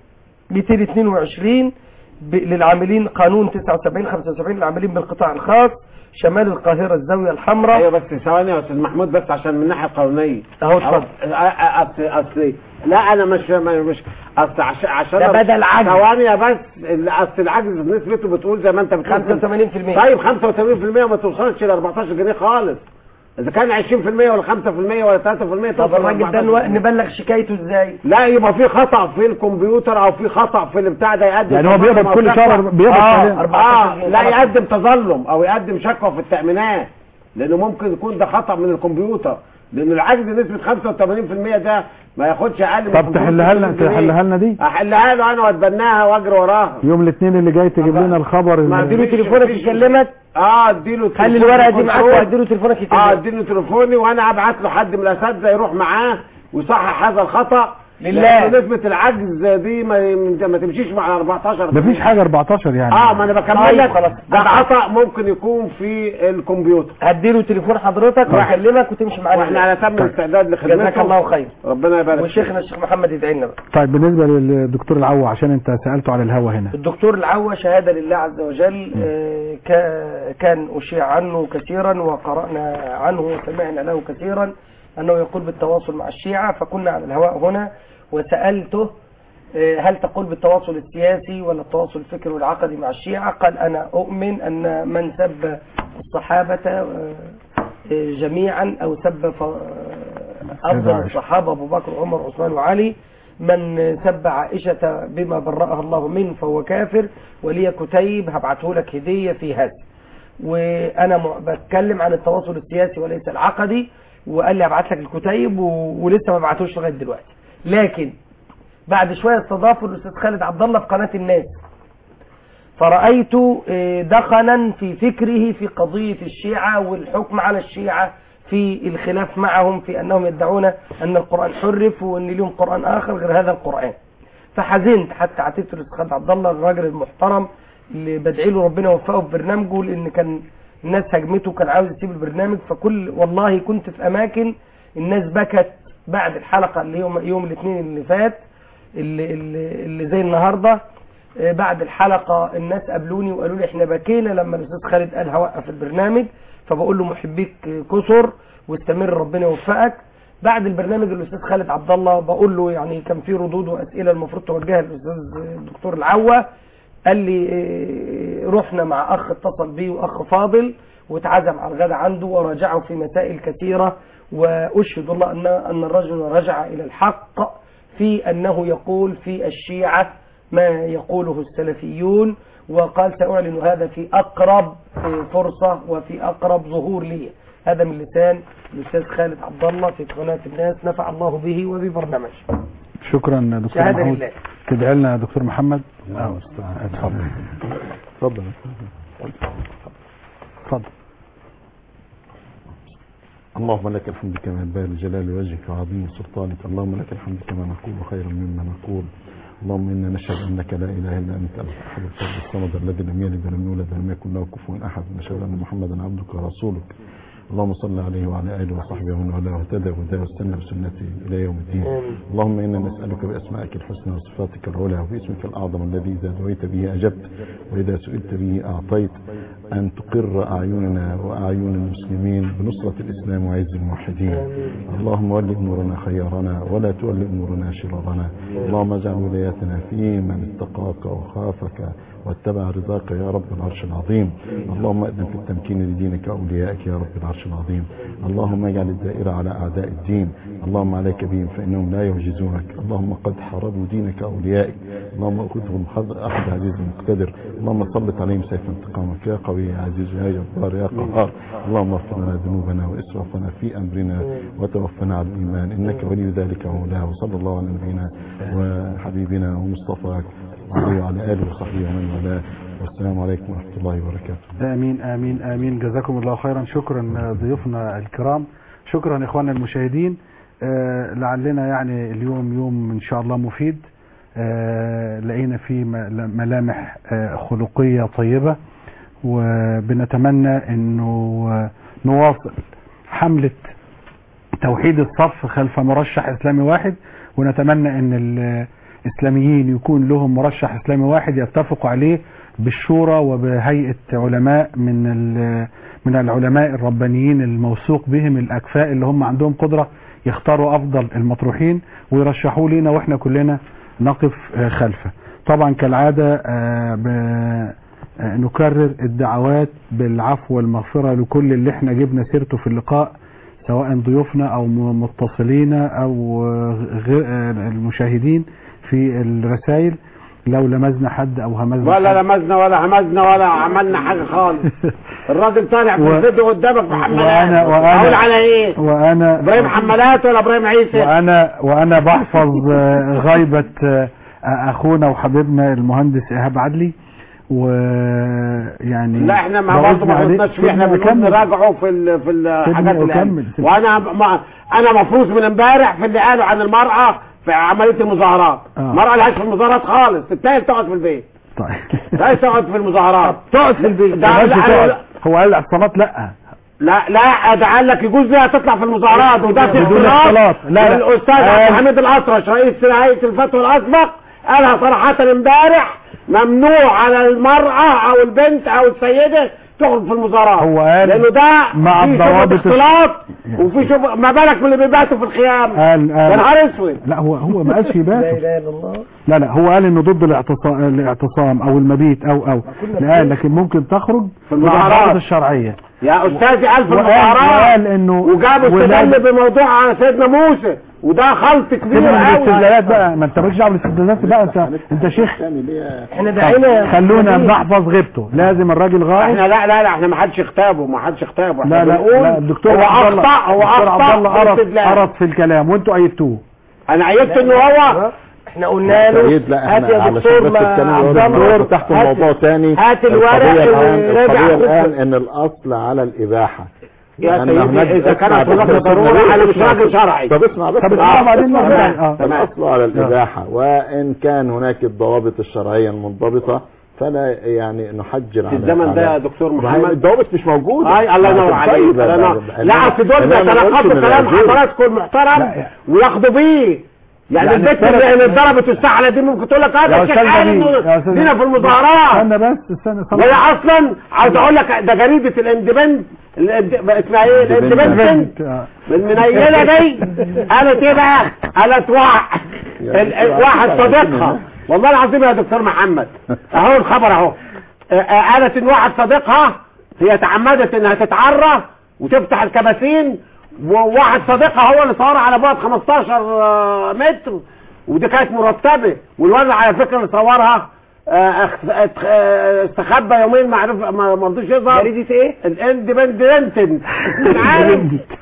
222 ب- للعاملين قانون 79 75 للعاملين بالقطاع الخاص شمال القاهرة الزاوية الحمراء ايوه بس ثواني يا استاذ محمود بس عشان من الناحيه القانونيه اهو اتفضل. أ- أ- اصل اصل لا انا مش ما- مش اصل عشان عشان ده بدل عجز. ثواني يا بس ال- اصل العجز نسبته بتقول زي ما انت بتقول 85% طيب 85% ما توصلش ل 14 جنيه خالص اذا كان 20% ولا 5% ولا 3% طب توصل الراجل ده 14 نو- جنيه. نبلغ شكايته ازاي لا يبقى في خطأ في الكمبيوتر او في خطأ في البتاع ده يقدم يعني هو تظلم بيقبض أو كل شكوى. شهر بيقبض آه, حاليا. 14 آه جنيه. لا يقدم تظلم او يقدم شكوى في التأمينات لانه ممكن يكون ده خطأ من الكمبيوتر لان العجز نسبة 85% ده ما ياخدش اقل من طب 500 تحلها لنا جنيه. تحلها لنا دي احلها له انا واتبناها واجري وراها يوم الاثنين اللي جاي تجيب لنا الخبر ما إن- اديله تليفونك يكلمك اه اديله خلي تليفون الورقة دي معاك كنترول. واديله تليفونك يكلمك اه اديله تليفوني وانا ابعت له حد من الاساتذه يروح معاه ويصحح هذا الخطا لله. لأن نسبه العجز دي ما, ما تمشيش مع 14 مفيش حاجة 14 يعني اه ما انا بكمل طيب لك خلاص. ده خطا ممكن يكون في الكمبيوتر هديله تليفون حضرتك ويكلمك وتمشي معاه واحنا على تم الاستعداد لخدمته جزاك الله خير ربنا يبارك فيك. وشيخنا الشيخ محمد يدعي لنا بقى طيب بالنسبة للدكتور العو عشان انت سألته على الهوا هنا الدكتور العوة شهادة لله عز وجل آه، كا- كان أشيع عنه كثيرا وقرأنا عنه وسمعنا له كثيرا أنه يقول بالتواصل مع الشيعة فكنا على الهواء هنا وسألته آه، هل تقول بالتواصل السياسي ولا التواصل الفكري والعقدي مع الشيعة قال أنا أؤمن أن من سب الصحابة آه، آه، جميعا أو سب ف- آه، أفضل عائشة. الصحابة أبو بكر وعمر وعثمان وعلي من سب عائشة بما برأها الله منه فهو كافر ولي كتيب هبعته لك هدية في هذا وانا م- بتكلم عن التواصل السياسي وليس العقدي وقال لي هبعت لك الكتيب و... ولسه ما بعتوش لغايه دلوقتي لكن بعد شويه استضافوا الاستاذ خالد عبد الله في قناه الناس فرأيت آه، دخنا في فكره في قضية الشيعة والحكم على الشيعة في الخلاف معهم في أنهم يدعون أن القرآن حرف وأن لهم قرآن آخر غير هذا القرآن فحزنت حتى عتبت الاستاذ عبد الله الراجل المحترم اللي بدعي له ربنا يوفقه في برنامجه لان كان الناس هجمته وكان عاوز يسيب البرنامج فكل والله كنت في اماكن الناس بكت بعد الحلقه اللي يوم يوم الاثنين اللي فات اللي, اللي, اللي زي النهارده آه، بعد الحلقه الناس قابلوني وقالوا لي احنا بكينا لما الاستاذ خالد قال هوقف البرنامج فبقول له محبيك كثر واستمر ربنا يوفقك بعد البرنامج الاستاذ خالد عبد الله بقول له يعني كان في ردود واسئله المفروض توجهها للاستاذ الدكتور العوه قال لي إيه، رحنا مع اخ اتصل بيه واخ فاضل واتعزم على الغداء عنده وراجعه في مسائل كثيره واشهد الله ان ان الرجل رجع الى الحق في انه يقول في الشيعه ما يقوله السلفيون وقال ساعلن هذا في اقرب إيه، فرصه وفي اقرب ظهور لي هذا من لسان الاستاذ خالد عبد الله في قناه الناس نفع الله به وببرنامجه شكرا دكتور شهادة محمود لله. تدعي لنا يا دكتور محمد آه، اتفضل اتفضل اتفضل اللهم لك الحمد كما ينبغي لجلال وجهك وعظيم سلطانك اللهم لك الحمد كما نقول خيرا مما نقول اللهم انا نشهد انك لا اله الا انت الاحد الفرد الصمد الذي لم يلد ولم يولد ولم يكن له كفوا احد نشهد ان محمدا عبدك ورسولك اللهم صل عليه وعلى اله وصحبه ومن والاه واهتدى وهدى واستنى بسنته الى يوم الدين اللهم انا نسالك باسمائك الحسنى وصفاتك العلى وباسمك الاعظم الذي اذا دعيت به اجبت واذا سئلت به اعطيت ان تقر اعيننا واعين المسلمين بنصره الاسلام وعز الموحدين اللهم ول امورنا خيارنا ولا تول امورنا شرارنا اللهم اجعل ولايتنا في من اتقاك وخافك واتبع رضاك يا رب العرش العظيم اللهم أذن في التمكين لدينك وأوليائك يا رب العرش العظيم اللهم اجعل الدائرة على أعداء الدين اللهم عليك بهم فإنهم لا يعجزونك اللهم قد حاربوا دينك أوليائك اللهم أخذهم أخذ عزيز مقتدر اللهم سلط عليهم سيف انتقامك يا قوي يا عزيز يا جبار يا قهار اللهم اغفر لنا ذنوبنا وإسرافنا في أمرنا وتوفنا على الإيمان إنك ولي ذلك ومولاه وصلى الله على نبينا وحبيبنا ومصطفى عليه وعلى آله وصحبه ومن والاه والسلام عليكم ورحمة الله وبركاته امين امين امين جزاكم الله خيرا شكرا ضيوفنا الكرام شكرا اخواننا المشاهدين آه، لعلنا يعني اليوم يوم ان شاء الله مفيد آه، لقينا فيه م- ملامح آه، خلقية طيبة وبنتمنى انه آه، نواصل حملة توحيد الصف خلف مرشح اسلامي واحد ونتمنى ان الاسلاميين يكون لهم مرشح اسلامي واحد يتفقوا عليه بالشورى وبهيئة علماء من ال- من العلماء الربانيين الموثوق بهم الاكفاء اللي هم عندهم قدرة يختاروا افضل المطروحين ويرشحوا لنا واحنا كلنا نقف آه، خلفه طبعا كالعادة آه، ب- آه، نكرر الدعوات بالعفو والمغفرة لكل اللي احنا جبنا سيرته في اللقاء سواء ضيوفنا او م- متصلين او غير المشاهدين في الرسائل لو لمزنا حد او همزنا ولا حد لمزنا ولا همزنا ولا عملنا حاجه خالص الراجل طالع في و- الفيديو قدامك بحملات وانا وانا اقول على ايه وانا ابراهيم حمالات ولا ابراهيم عيسى وانا وانا بحفظ آه، غيبة آه، اخونا وحبيبنا المهندس ايهاب عدلي ويعني لا احنا ما بقول برضه ما عليه- غلطناش فيه احنا سيبني بنقول أكمل. نراجعه في ال في الحاجات اللي أكمل. قالها. سيبني. وانا ما انا مفروض من امبارح في اللي قالوا عن المرأة في عملية المظاهرات آه. المرأة لهاش في المظاهرات خالص تستاهل تقعد في البيت طيب لا تقعد في المظاهرات تقعد في البيت ده ماشي لا, تقعد. لا, هو قال الاعتصامات لا لا لا ده قال لك يجوز لها تطلع في المظاهرات وده في بدون اختلاط. لا، لا. الاستاذ قال- عبد الحميد الاطرش رئيس هيئه الفتوى الاسبق قالها صراحه امبارح ممنوع على المراه او البنت او السيده تخرج في المظاهرات هو قال لانه ده مع في شبهه الضوابط اختلاط وفي شبهه ما بالك من اللي بيباتوا في الخيام قال يا قال نهار اسود لا هو هو ما قالش لا يبات اله الا الله لا لا هو قال انه ضد الاعتصام الاعتصام او المبيت او او لا قال لكن ممكن تخرج في المظاهرات. بالضوابط الشرعيه يا استاذي قال في وقال- المظاهرات وقال انه وجابوا ولاد- استدل بموضوع على سيدنا موسى وده خلط كبير سيبنا من قوي الاستدلالات بقى ما انت مالكش دعوه بالاستدلالات بقى انت انت شيخ احنا طب دعينا خلونا نحفظ غيبته لازم الراجل غائب احنا لا لا لا احنا ما حدش اختابه ما حدش اختابه احنا لا لا بنقول لا الدكتور هو عبد الله اخطا هو الدكتور عبد اخطا الله في قرط الاستدلال. قرط في الكلام وانتوا ايدتوه انا عيبت انه هو احنا قلنا له سيد لا هات احنا يا علشان دكتور بس ما الكلام عبد يقول الله الدكتور تحت هات- موضوع تاني هات الورق القضية اللي الآن راجع القضية خطة. الآن ان الاصل على الإباحة يا لأن سيدي هناك- اذا كانت اسمع هناك بس- ضروره انا مش اسمع راجل بس. شرعي طب اسمع بس طب آه، اسمع بعدين اسمع نرجع. بس. آه. تمام. الأصل على الإباحة وإن كان هناك الضوابط الشرعية المنضبطة فلا يعني نحجر في على الزمن ده على- يا دكتور ما هي محمد الضوابط مش موجودة اي الله ينور طيب، عليك الله ينور. إنما- لا اصل دول إنما ما قلتش بيتلقفوا إن كلام العزول- حضراتكم المحترم لا. وياخدوا بيه يعني, يعني البنت السلف- اللي اللي اتضربت السحله دي ممكن تقول لك هذا يا الشيخ أستاذ قال نبيل، يا انه أستاذ دينا في نبيل. المظاهرات استنى بس استنى وهي اصلا عاوز اقول لك ده جريده الاندبند الاند- اسمها ايه الاندبندنت آه. المنيله دي قالت ايه بقى قالت واحد ال- ال- واحد صديقها والله العظيم يا دكتور محمد اهو الخبر اهو آه، آه، قالت ان واحد صديقها هي تعمدت انها تتعرى وتفتح الكباسين وواحد صديقها هو اللي صورها على بعد 15 آه، متر ودي كانت مرتبه والولد على فكره اللي صورها آه، أخ- أت- آه، استخبى يومين ما عرف ما ما رضيش يظهر جريدة ايه؟ الاندبندنت عارف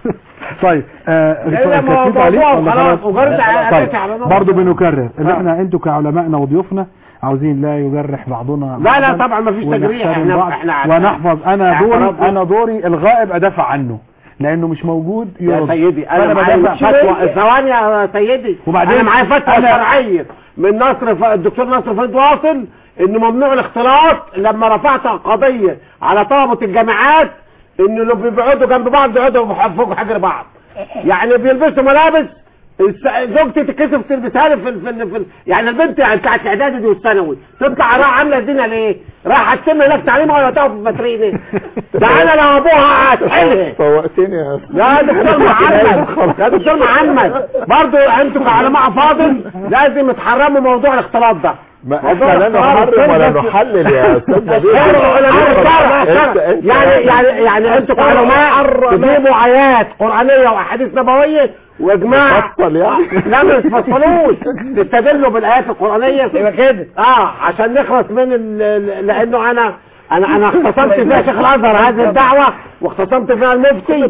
طيب آه لا، لا، ما هو كتبت عليه موضوع ولا خلاص، خلاص؟ وجرت على- طيب قريت على نص. برضه بنكرر ان آه. احنا انتوا كعلمائنا وضيوفنا عاوزين لا يجرح بعضنا لا، لا، بعضاً طبعا مفيش ونحترم تجريح، إحنا- بعض إحنا عارف- ونحفظ انا دوري اعتراضنا. انا دوري الغائب ادافع عنه لانه مش موجود يا يرد. سيدي انا فأنا معايا بدافع- فتوى ثواني يا سيدي وبعدين انا معايا فتوى أنا- شرعيه من نصر ف... الدكتور نصر فريد واصل ان ممنوع الاختلاط لما رفعت قضيه على طلبه الجامعات ان لو بيقعدوا جنب بعض يقعدوا فوق حجر بعض يعني بيلبسوا ملابس الس- زوجتي تتكسف تلبسها لي في ال... في, ال... في ال... يعني البنت يعني بتاعت الاعدادي دي والثانوي تطلع راح عامله الدنيا ليه؟ راح هتتم هناك تعليمها ولا تقف في الفاترينه ده انا لو ابوها هتحلها فوقتني يا يا دكتور محمد يا دكتور محمد برضو انتوا كعلماء فاضل لازم تحرموا موضوع الاختلاط ده ما موضوع احنا لا الاختلاط نحرم ولا بس- نحلل يا استاذ نبيل اقرأوا علماء الشرع، أنت- الشرع. أنت- يعني يعني يعني انتوا كعلماء تجيبوا ايات قرانيه واحاديث نبويه واجماع تفصل يعني. لا ما تفصلوش تستدلوا بالايات القرانيه يبقى كده اه عشان نخلص من ال- ال- لانه انا انا انا اختصمت فيها شيخ الازهر هذه الدعوه واختصمت فيها المفتي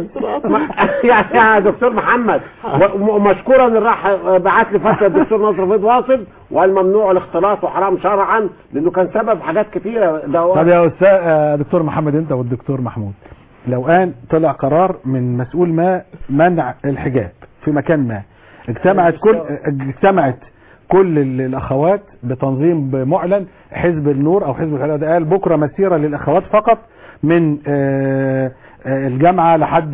ما- يعني يا دكتور محمد و- ومشكورا ان راح بعت لي فتوى الدكتور نصر فيض واصل وقال ممنوع الاختلاط وحرام شرعا لانه كان سبب حاجات كثيره ده هو- طب يا استاذ آه، دكتور محمد انت والدكتور محمود لو ان طلع قرار من مسؤول ما منع الحجاب في مكان ما اجتمعت كل اجتمعت كل ال- الاخوات بتنظيم معلن حزب النور او حزب الحريه ده قال بكره مسيره للاخوات فقط من آه، آه، الجامعه لحد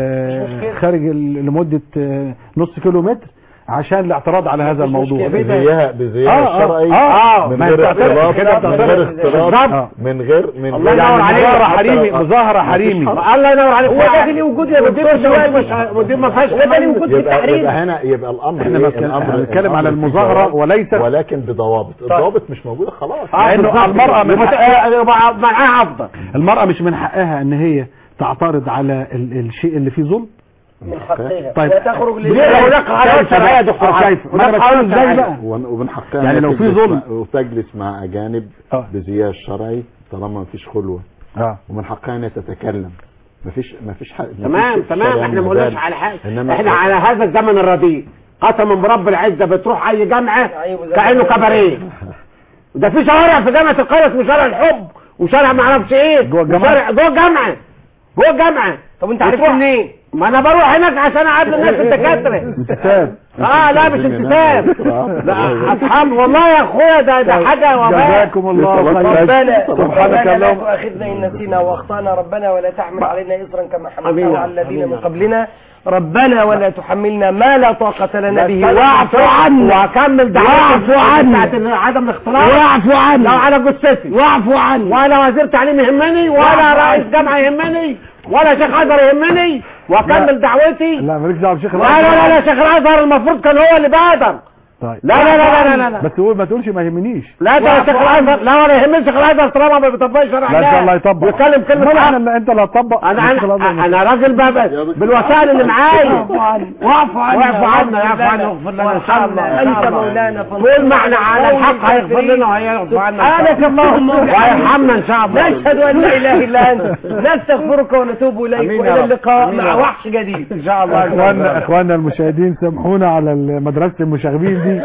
آه، خارج ال- لمده آه، نص كيلو متر عشان الاعتراض على هذا الموضوع بزيها بزيها آه، آه، الشرعي آه، من ما غير انت اختلاط كده من غير بالظبط. اختلاط من غير من الله غير ينور عليك. مظاهرة حتى حريمي، لو- مظاهرة مفيش حريمي. حرام. الله ينور عليك هو ده اللي وجود يا دكتور دلوقتي ودي ما فيهاش هو ده اللي وجود في يبقى, التحريم يبقى هنا يبقى الامر احنا إيه؟ بنتكلم- الامر احنا بنتكلم الأمر على فيه المظاهرة جواز، وليس- ولكن بضوابط الضوابط مش موجوده خلاص لانه المراه من حقها يبقى معاها افضل المراه مش من حقها ان هي تعترض على ال- الشيء اللي فيه ظلم من حقها طيب. وتخرج ليه لله هناك قرارات شرعية يا دكتور آه، كيف؟ ما أنا بتكلم إزاي بقى؟ ومن ومن حقها يعني إنها لو في تجلس ظلم. مع- وتجلس مع اجانب بزيها الشرعي طالما ما فيش خلوه اه ومن حقها انها تتكلم ما فيش ما فيش حق ما تمام فيش تمام شرع احنا ما مبالغ. قلناش على حاجه إنما احنا على هذا الزمن الرديء قسما برب العزه بتروح اي جامعه أيوة، كانه كباريه ده في شوارع في جامعه القاهره اسمه شارع الحب وشارع ما اعرفش ايه جوه الجامعة؟ جوه الجامعه جوه الجامعه طب انت عرفت بتروح- منين؟ ما انا بروح هناك عشان اقابل الناس الدكاتره انتساب اه لا مش انتساب لا اصحاب والله يا اخويا ده ده حاجه وباء جزاكم الله ربنا خيرا سبحانك ربنا لا اللهم تؤاخذنا إن نسينا وأخطأنا ربنا ولا تحمل علينا إصرا كما آمين. حملته على الذين آمين. من قبلنا ربنا ولا تحملنا ما لا طاقة لنا به بس واعف عنا واكمل واعف عنا بتاعت عدم الاختلاط واعف عنا لو على جثتي واعف عنا ولا وزير تعليم يهمني واعف ولا عنا. رئيس جامعه يهمني ولا شيخ ازهر يهمني واكمل دعوتي لا مالكش دعوه بشيخ لا لا لا لا شيخ الازهر المفروض كان هو اللي بادر طيب لا لا لا لا لا لا بس قول ما تقولش ما يهمنيش لا ده شيخ الازهر لا ولا يهمني شيخ الازهر طالما ما بيطبقش شرع لا ان شاء الله يطبق يتكلم كلمه امال حق. انا اللي انت اللي هتطبق انا مش خلاص انا انا راجل بقى بالوسائل اللي معايا واعف عنا واعف عنا يعفو عنا واغفر لنا ان شاء الله إن شاء أنت الله. مولانا طول ما احنا على الحق هيغفر لنا وهيغفر عنا سبحانك اللهم ويرحمنا ان شاء الله نشهد ان لا اله الا انت نستغفرك ونتوب اليك آمين يا والى رب. اللقاء آمين يا مع رب. وحش جديد ان شاء الله اخواننا اخواننا المشاهدين سامحونا على مدرسه المشاغبين دي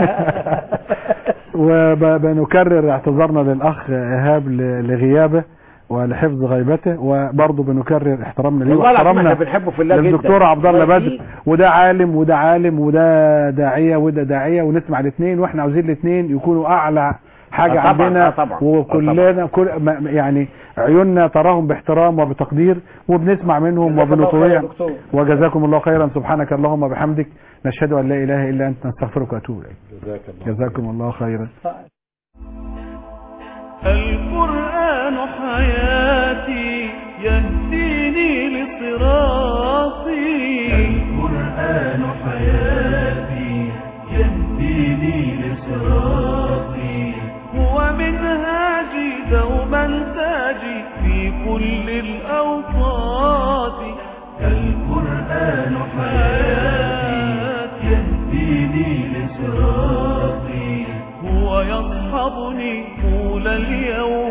وبنكرر اعتذارنا للاخ ايهاب ل- لغيابه ولحفظ غيبته وبرضه بنكرر احترامنا ليه والله العظيم واحترامنا احنا بنحبه في الله جدا للدكتور عبد الله والله بدر وده عالم وده عالم وده داعيه وده داعيه ونسمع الاثنين واحنا عاوزين الاثنين يكونوا اعلى حاجه آه طبعاً، عندنا آه طبعاً، آه وكلنا كل ما- يعني عيوننا تراهم باحترام وبتقدير وبنسمع منهم جزاك الله خير يا وبنطيع دكتور. وجزاكم الله خيرا سبحانك اللهم وبحمدك نشهد ان لا اله الا انت نستغفرك ونتوب اليك جزاك الله جزاكم الله خيرا القرآن حياتي يهديني لصراطي القرآن حياتي يهديني لصراطي هو منهاجي دوما تاجي في كل الأوقات القرآن حياتي يهديني لصراطي هو يصحبني طول اليوم